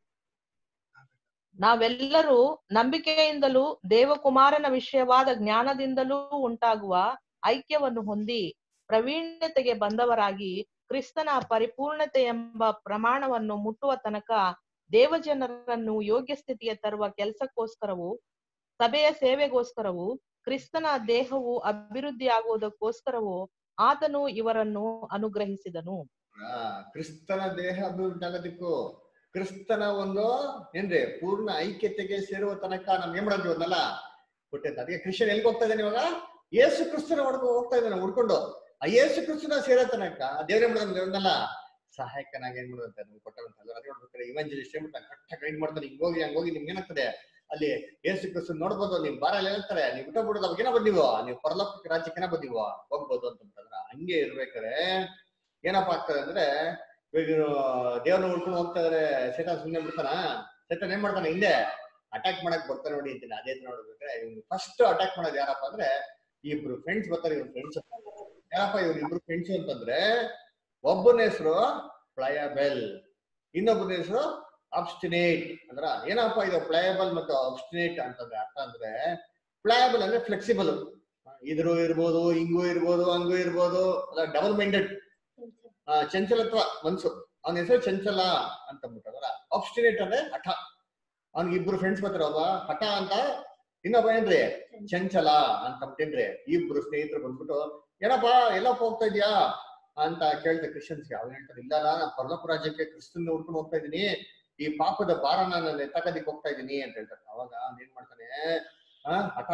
ನಾವೆಲ್ಲರೂ ನಂಬಿಕೆಯಿಂದಲೂ ದೇವಕುಮಾರನ ವಿಷಯವಾದ ಜ್ಞಾನದಿಂದಲೂ ಉಂಟಾಗುವ ಐಕ್ಯವನ್ನು ಹೊಂದಿ ಪ್ರವೀಣ್ಯತೆಗೆ ಬಂದವರಾಗಿ ಕ್ರಿಸ್ತನ ಪರಿಪೂರ್ಣತೆ ಎಂಬ ಪ್ರಮಾಣವನ್ನು ಮುಟ್ಟುವ ತನಕ ದೇವಜನರನ್ನು ಯೋಗ್ಯ ಸ್ಥಿತಿಯ ತರುವ ಕೆಲಸಕ್ಕೋಸ್ಕರವೂ ಸಭೆಯ ಸೇವೆಗೋಸ್ಕರವೂ ಕ್ರಿಸ್ತನ ದೇಹವು ಅಭಿವೃದ್ಧಿಯಾಗುವುದಕ್ಕೋಸ್ಕರವೂ ಆತನು ಇವರನ್ನು ಅನುಗ್ರಹಿಸಿದನು ಆ, ಕ್ರಿಸ್ತನ ದೇಹ ಅಭಿವೃದ್ಧಿ ಆಗೋದಕ್ಕೂ ಕ್ರಿಸ್ತನ ಒಂದು ಏನ್ರಿ ಪೂರ್ಣ ಐಕ್ಯತೆಗೆ ಸೇರುವ ತನಕ ನಮ್ಗೆ ಏನ್ ಮಾಡೋದು ಇವನ್ನೆಲ್ಲ ಕೊಟ್ಟಿದ್ದ ಅದಕ್ಕೆ ಕ್ರಿಶ್ಚಿಯನ್ ಎಲ್ಲಿಗೆ ಹೋಗ್ತಾ ಇದ್ದಾನೆ ಇವಾಗ ಯೇಸು ಕ್ರಿಸ್ತನ ಹೊಡ್ಕೊ ಹೋಗ್ತಾ ಇದ್ದಾನೆ ಹುಡ್ಕೊಂಡು ಆ ಯೇಸು ಕ್ರಿಸ್ತನ ಸೇರೋ ತನಕ ದೇವ್ರೇ ಮಾಡೋದು ಇವನ್ನೆಲ್ಲ ಸಹಾಯಕನಾಗಿ ಏನ್ ಮಾಡೋದಂತೆ ನಮ್ಗೆ ಕೊಟ್ಟಂತ ಅದೇ ನೋಡ್ಬೇಕಾದ್ರೆ ಇವಂಜಲಿಸ್ಟ್ ಏನ್ ಮಾಡ್ತಾನೆ ಕರೆಕ್ಟ್ ಗೈಡ್ ಮಾಡ್ತಾನೆ ಹಿಂಗ್ ಹೋಗಿ ಹಂಗ್ ಹೋಗಿ ನಿಮ್ಗೆ ಏನಾಗ್ತದೆ ಅಲ್ಲಿ ಯೇಸು ಕ್ರಿಸ್ತನ್ ನೋಡ್ಬೋದು ನಿಮ್ ಬಾರ ಹೇಳ್ತಾರೆ ನೀವು ಬಿಟ್ಟು ಬಿಡೋದು ಅವಾಗ ಏನೋ ಬಂದಿವೋ ನೀವು ಪರಲೋಕ ರಾಜ್ಯಕ್ಕೆ ಬಂದಿವೋ ಹೋಗ್ಬೋದು ಅಂತಂದ್ರೆ ಹಂಗೆ ಇರ್ಬೇಕಾರೆ ಏನಪ್ಪಾ ಆಗ್ತದೆ ಅಂದ್ರೆ ಇವಾಗ ಇವ್ರು ದೇವ್ರನ್ನ ಉಳ್ಕೊಂಡು ಹೋಗ್ತಾ ಇದಾರೆ ಸೇತಾನ್ ಸುಮ್ಮನೆ ಬಿಡ್ತಾನ ಸೇತಾನ್ ಏನ್ ಮಾಡ್ತಾನೆ ಹಿಂದೆ ಅಟ್ಯಾಕ್ ಮಾಡಕ್ ಬರ್ತಾನೆ ನೋಡಿ ಅಂತೀನಿ ಅದೇ ತರ ನೋಡ್ಬೇಕಾದ್ರೆ ಇವ್ನು ಫಸ್ಟ್ ಅಟ್ಯಾಕ್ ಮಾಡೋದು ಯಾರಪ್ಪ ಅಂದ್ರೆ ಇಬ್ರು ಫ್ರೆಂಡ್ಸ್ ಬರ್ತಾರೆ ಇವ್ರ ಫ್ರೆಂಡ್ಸ್ ಯಾರಪ್ಪ ಇವ್ರು ಇಬ್ರು ಫ್ರೆಂಡ್ಸ್ ಅಂತಂದ್ರೆ ಒಬ್ಬನ ಹೆಸರು ಪ್ಲಯಬೆಲ್ ಇನ್ನೊಬ್ಬನ ಹೆಸರು ಅಬ್ಸ್ಟಿನೇಟ್ ಅಂದ್ರ ಏನಪ್ಪ ಇದು ಪ್ಲಯಬಲ್ ಮತ್ತು ಅಬ್ಸ್ಟಿನೇಟ್ ಅಂತಂದ್ರೆ ಅರ್ಥ ಅಂದ್ರೆ ಪ್ಲಯಬಲ್ ಅಂದ್ರೆ ಫ್ಲೆಕ್ಸಿಬಲ್ ಇದ್ರು ಇರ್ಬೋದು ಹಿಂಗೂ ಇರ್ಬೋದು ಹಂಗೂ ಇರ್ಬೋದು ಅಲ್ಲ ಡಬಲ್ ಮೈಂಡೆಡ್ ಚಂಚಲತ್ವ ಮನ್ಸು ಅವನ ಹೆಸರು ಚಂಚಲ ಅಂತ ಅಂದ್ಬಿಟ್ಟದ್ರ ಅಬ್ಸ್ಟಿನೇಟ್ ಅಂದ್ರೆ ಹಠ ಅವ್ನಿಗೆ ಇಬ್ರು ಫ್ರೆಂಡ್ಸ್ ಬರ್ತಾರ ಒಬ್ಬ ಹಠ ಅಂತ ಇನ್ನೊಬ್ಬ ಏನ್ರಿ ಚಂಚಲ ಅಂತ ಅಂದ್ಬಿಟ್ಟೇನ್ರಿ ಇಬ್ರು ಸ್ನೇಹಿತರು ಬಂದ್ಬಿಟ್ಟು ಏನಪ್ಪಾ ಎಲ್ಲಪ್ಪ ಹೋಗ್ತಾ ಇದ್ಯಾ ಅಂತ ಕೇಳ್ತಾರೆ ಕ್ರಿಶ್ಚಿಯನ್ಸ್ಗೆ ಅವ್ರು ಹೇಳ್ತಾರೆ ಇಲ್ಲ ನಾನು ಪರಲೋಕ ರಾಜ್ಯಕ್ಕೆ ಕ್ರಿಸ್ತನ್ ಹುಡ್ಕೊಂಡು ಹೋಗ್ತಾ ಇದೀನಿ ಈ ಪಾಪದ ಭಾರನ ನಾನು ಎತ್ತಕದಿಕ್ ಹೋಗ್ತಾ ಇದೀನಿ ಅಂತ ಹೇಳ್ತಾರೆ ಅವಾಗ ಅವ್ನ್ ಏನ್ ಮಾಡ್ತಾನೆ ಆ ಹಠ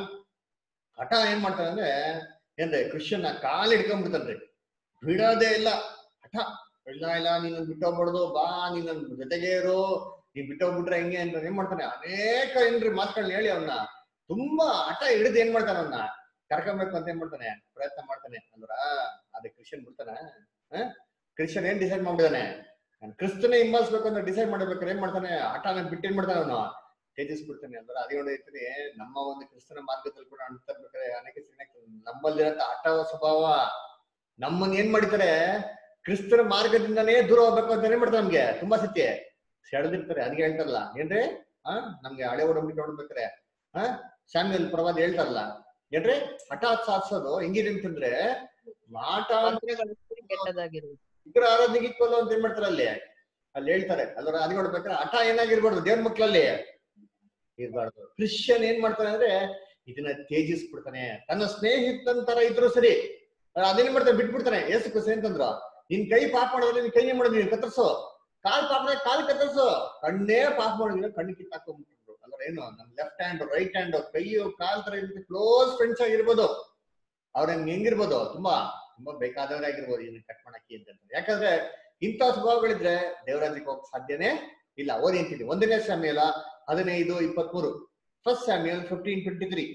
ಹಠ ಏನ್ ಮಾಡ್ತಾನೆ ಅಂದ್ರೆ ಏನ್ರಿ ಕ್ರಿಶ್ಚಿಯನ್ ಕಾಲ್ ಹಿಡ್ಕೊಂಡ್ಬಿಡ್ತಾನ್ರಿ ಬಿಡೋದೇ ಇಲ್ಲ ಹಠ ಇಲ್ಲ ಇಲ್ಲ ನೀನು ಬಿಟ್ಟೋಗ್ಬಾರ್ದು ಬಾ ನೀನ್ ನನ್ ಜೊತೆಗೆ ಇರು ನೀನ್ ಬಿಟ್ಟೋಗ್ಬಿಟ್ರೆ ಹೆಂಗೆ ಅಂತ ಏನ್ ಮಾಡ್ತಾನೆ ಅನೇಕ ಏನ್ರಿ ಮಾತುಗಳನ್ನ ಹೇಳಿ ಅವನ್ನ ತುಂಬಾ ಹಠ ಹಿಡಿದು ಏನ್ ಮಾಡ್ತಾನೆ ಅವನ್ನ ಕರ್ಕೊಬೇಕು ಅಂತ ಏನ್ ಮಾಡ್ತಾನೆ ಪ್ರಯತ್ನ ಮಾಡ್ತಾನೆ ಅಂದ್ರ ಅದೇ ಕ್ರಿಶ್ಚಿಯನ್ ಬಿಡ್ತಾನ ಕ್ರಿಶ್ಚಿಯನ್ ಏನ್ ಡಿಸೈಡ್ ಮಾಡ್ಬಿದ್ದಾನೆ ನಾನು ಕ್ರಿಸ್ತನೇ ಹಿಂಬಾಲಿಸ್ಬೇಕು ಅಂತ ಡಿಸೈಡ್ ಮಾಡ್ಬೇಕಾದ್ರೆ ಏನ್ ಮಾಡ್ತಾನೆ ಹಠನ ಬಿಟ್ಟು ಏನ್ ಮಾಡ್ತಾನೆ ಅವನು ತ್ಯಜಿಸ್ಬಿಡ್ತಾನೆ ಅಂದ್ರೆ ಅದೇ ನೋಡಿರ್ತೀನಿ ನಮ್ಮ ಒಂದು ಕ್ರಿಸ್ತನ ಮಾರ್ಗದಲ್ಲಿ ಕೂಡ ಅನ್ತಾ ಇರ್ಬೇಕಾದ್ರೆ ಅನೇಕ ಸಲ ನಮ್ಮಲ್ಲಿರಂತ ಹಠ ಸ್ವಭಾವ ನಮ್ಮನ್ನ ಏನ್ ಮಾಡಿತಾರೆ ಕ್ರಿಸ್ತನ ಮಾರ್ಗದಿಂದನೇ ದೂರ ಹೋಗ್ಬೇಕು ಅಂತ ಏನ್ ಮಾಡ್ತಾರೆ ನಮ್ಗೆ ತುಂಬಾ ಸತಿ ಸೆಳೆದಿರ್ತಾರೆ ಅದಕ್ಕೆ ಹೇಳ್ತಾರಲ್ಲ ಏನ್ರಿ ಆ ನಮ್ಗೆ ಹಳೆ ಒಡಂಬಡಿಕೆ ನೋಡ್ಬೇಕಾರೆ ಆ ಸ್ಯಾಮ್ಯಲ್ ಪ್ರವಾದ ಹೇಳ್ತಾರಲ್ಲ ಏನ್ರಿ ಹಠ ಸಾಧಿಸೋದು ಹೆಂಗಿದೆ ಅಂತಂದ್ರೆ ಮಾಟ ಮಂತ್ರಗಳ ಕೆಟ್ಟದಾಗಿರುವುದು ವಿಗ್ರಹ ಆರಾಧನೆಗೆ ಇಕ್ವಲ್ಲ ಅಂತ ಏನ್ ಮಾಡ್ತಾರೆ ಅಲ್ಲಿ ಅಲ್ಲಿ ಹೇಳ್ತಾರೆ ಅಲ್ಲರ ಅದು ನೋಡ್ಬೇಕಾದ್ರೆ ಹಠ ಏನಾಗಿರ್ಬಾರ್ದು ದೇವ್ರ ಮಕ್ಳಲ್ಲಿ ಇರ್ಬಾರ್ದು ಕ್ರಿಶ್ಚಿಯನ್ ಏನ್ ಮಾಡ್ತಾನೆ ಅಂದ್ರೆ ಇದನ್ನ ತೇಜಿಸ್ಬಿಡ್ತಾನೆ ತನ್ನ ಸ್ನೇಹಿತನ ತರ ಇದ್ರು ಸರಿ ಅದೇನ್ ಮಾಡ್ತಾನೆ ಬಿಟ್ಬಿಡ್ತಾನೆ ಏಸು ಕುಸ ಅಂತಂದ್ರು ನಿನ್ ಕೈ ಪಾಪ ಮಾಡೋದ್ರೆ ನಿನ್ ಕೈನೇ ಮಾಡೋದು ನೀನ್ ಕತ್ತರಿಸು ಕಾಲ್ ಪಾಪ ಮಾಡಿದ್ರೆ ಕಾಲ್ ಕತ್ತರಿಸು ಕಣ್ಣೇ ಪಾಪ ಮಾಡಿದ್ರೆ ಕಣ್ಣು ಕಿತ್ತಾಕೊಂಡ್ಬಿಟ್ರು ಅಂದ್ರೆ ಏನು ನಮ್ ಲೆಫ್ಟ್ ಹ್ಯಾಂಡ್ ರೈಟ್ ಹ್ಯಾಂಡ್ ಕೈಯು ಕಾಲ್ ತರ ಇರ್ಬೇಕು ಕ್ಲೋಸ್ ಫ್ರೆಂಡ್ಸ್ ಆಗಿರ್ಬೋದು ಅವ್ರ ಹೆಂಗ್ ಹೆಂಗಿರ್ಬೋದು ತುಂಬಾ ತುಂಬಾ ಬೇಕಾದವರೇ ಆಗಿರ್ಬೋದು ಇದನ್ನ ಕಟ್ ಮಾಡಕ್ಕೆ ಅಂತ ಯಾಕಂದ್ರೆ ಇಂಥ ಸ್ವಭಾವಗಳಿದ್ರೆ ದೇವರಾಜ್ಯಕ್ಕೆ ಹೋಗಕ್ ಸಾಧ್ಯನೇ ಇಲ್ಲ ಓದಿ ಅಂತೀನಿ ಒಂದನೇ ಸ್ಯಾಮ್ಯಲ ಹದಿನೈದು ಇಪ್ಪತ್ಮೂರು first Samuel fifteen twenty three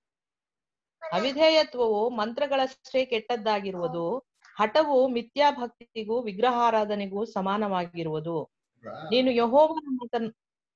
ಅವಿಧೇಯತ್ವವು ಮಂತ್ರಗಳಷ್ಟೇ ಕೆಟ್ಟದ್ದಾಗಿರುವುದು ಹಠವು ಮಿಥ್ಯಾಭಕ್ತಿಗೂ ವಿಗ್ರಹಾರಾಧನೆಗೂ ಸಮಾನವಾಗಿರುವುದು ನೀನು ಯಹೋವನ ಮಾತನ್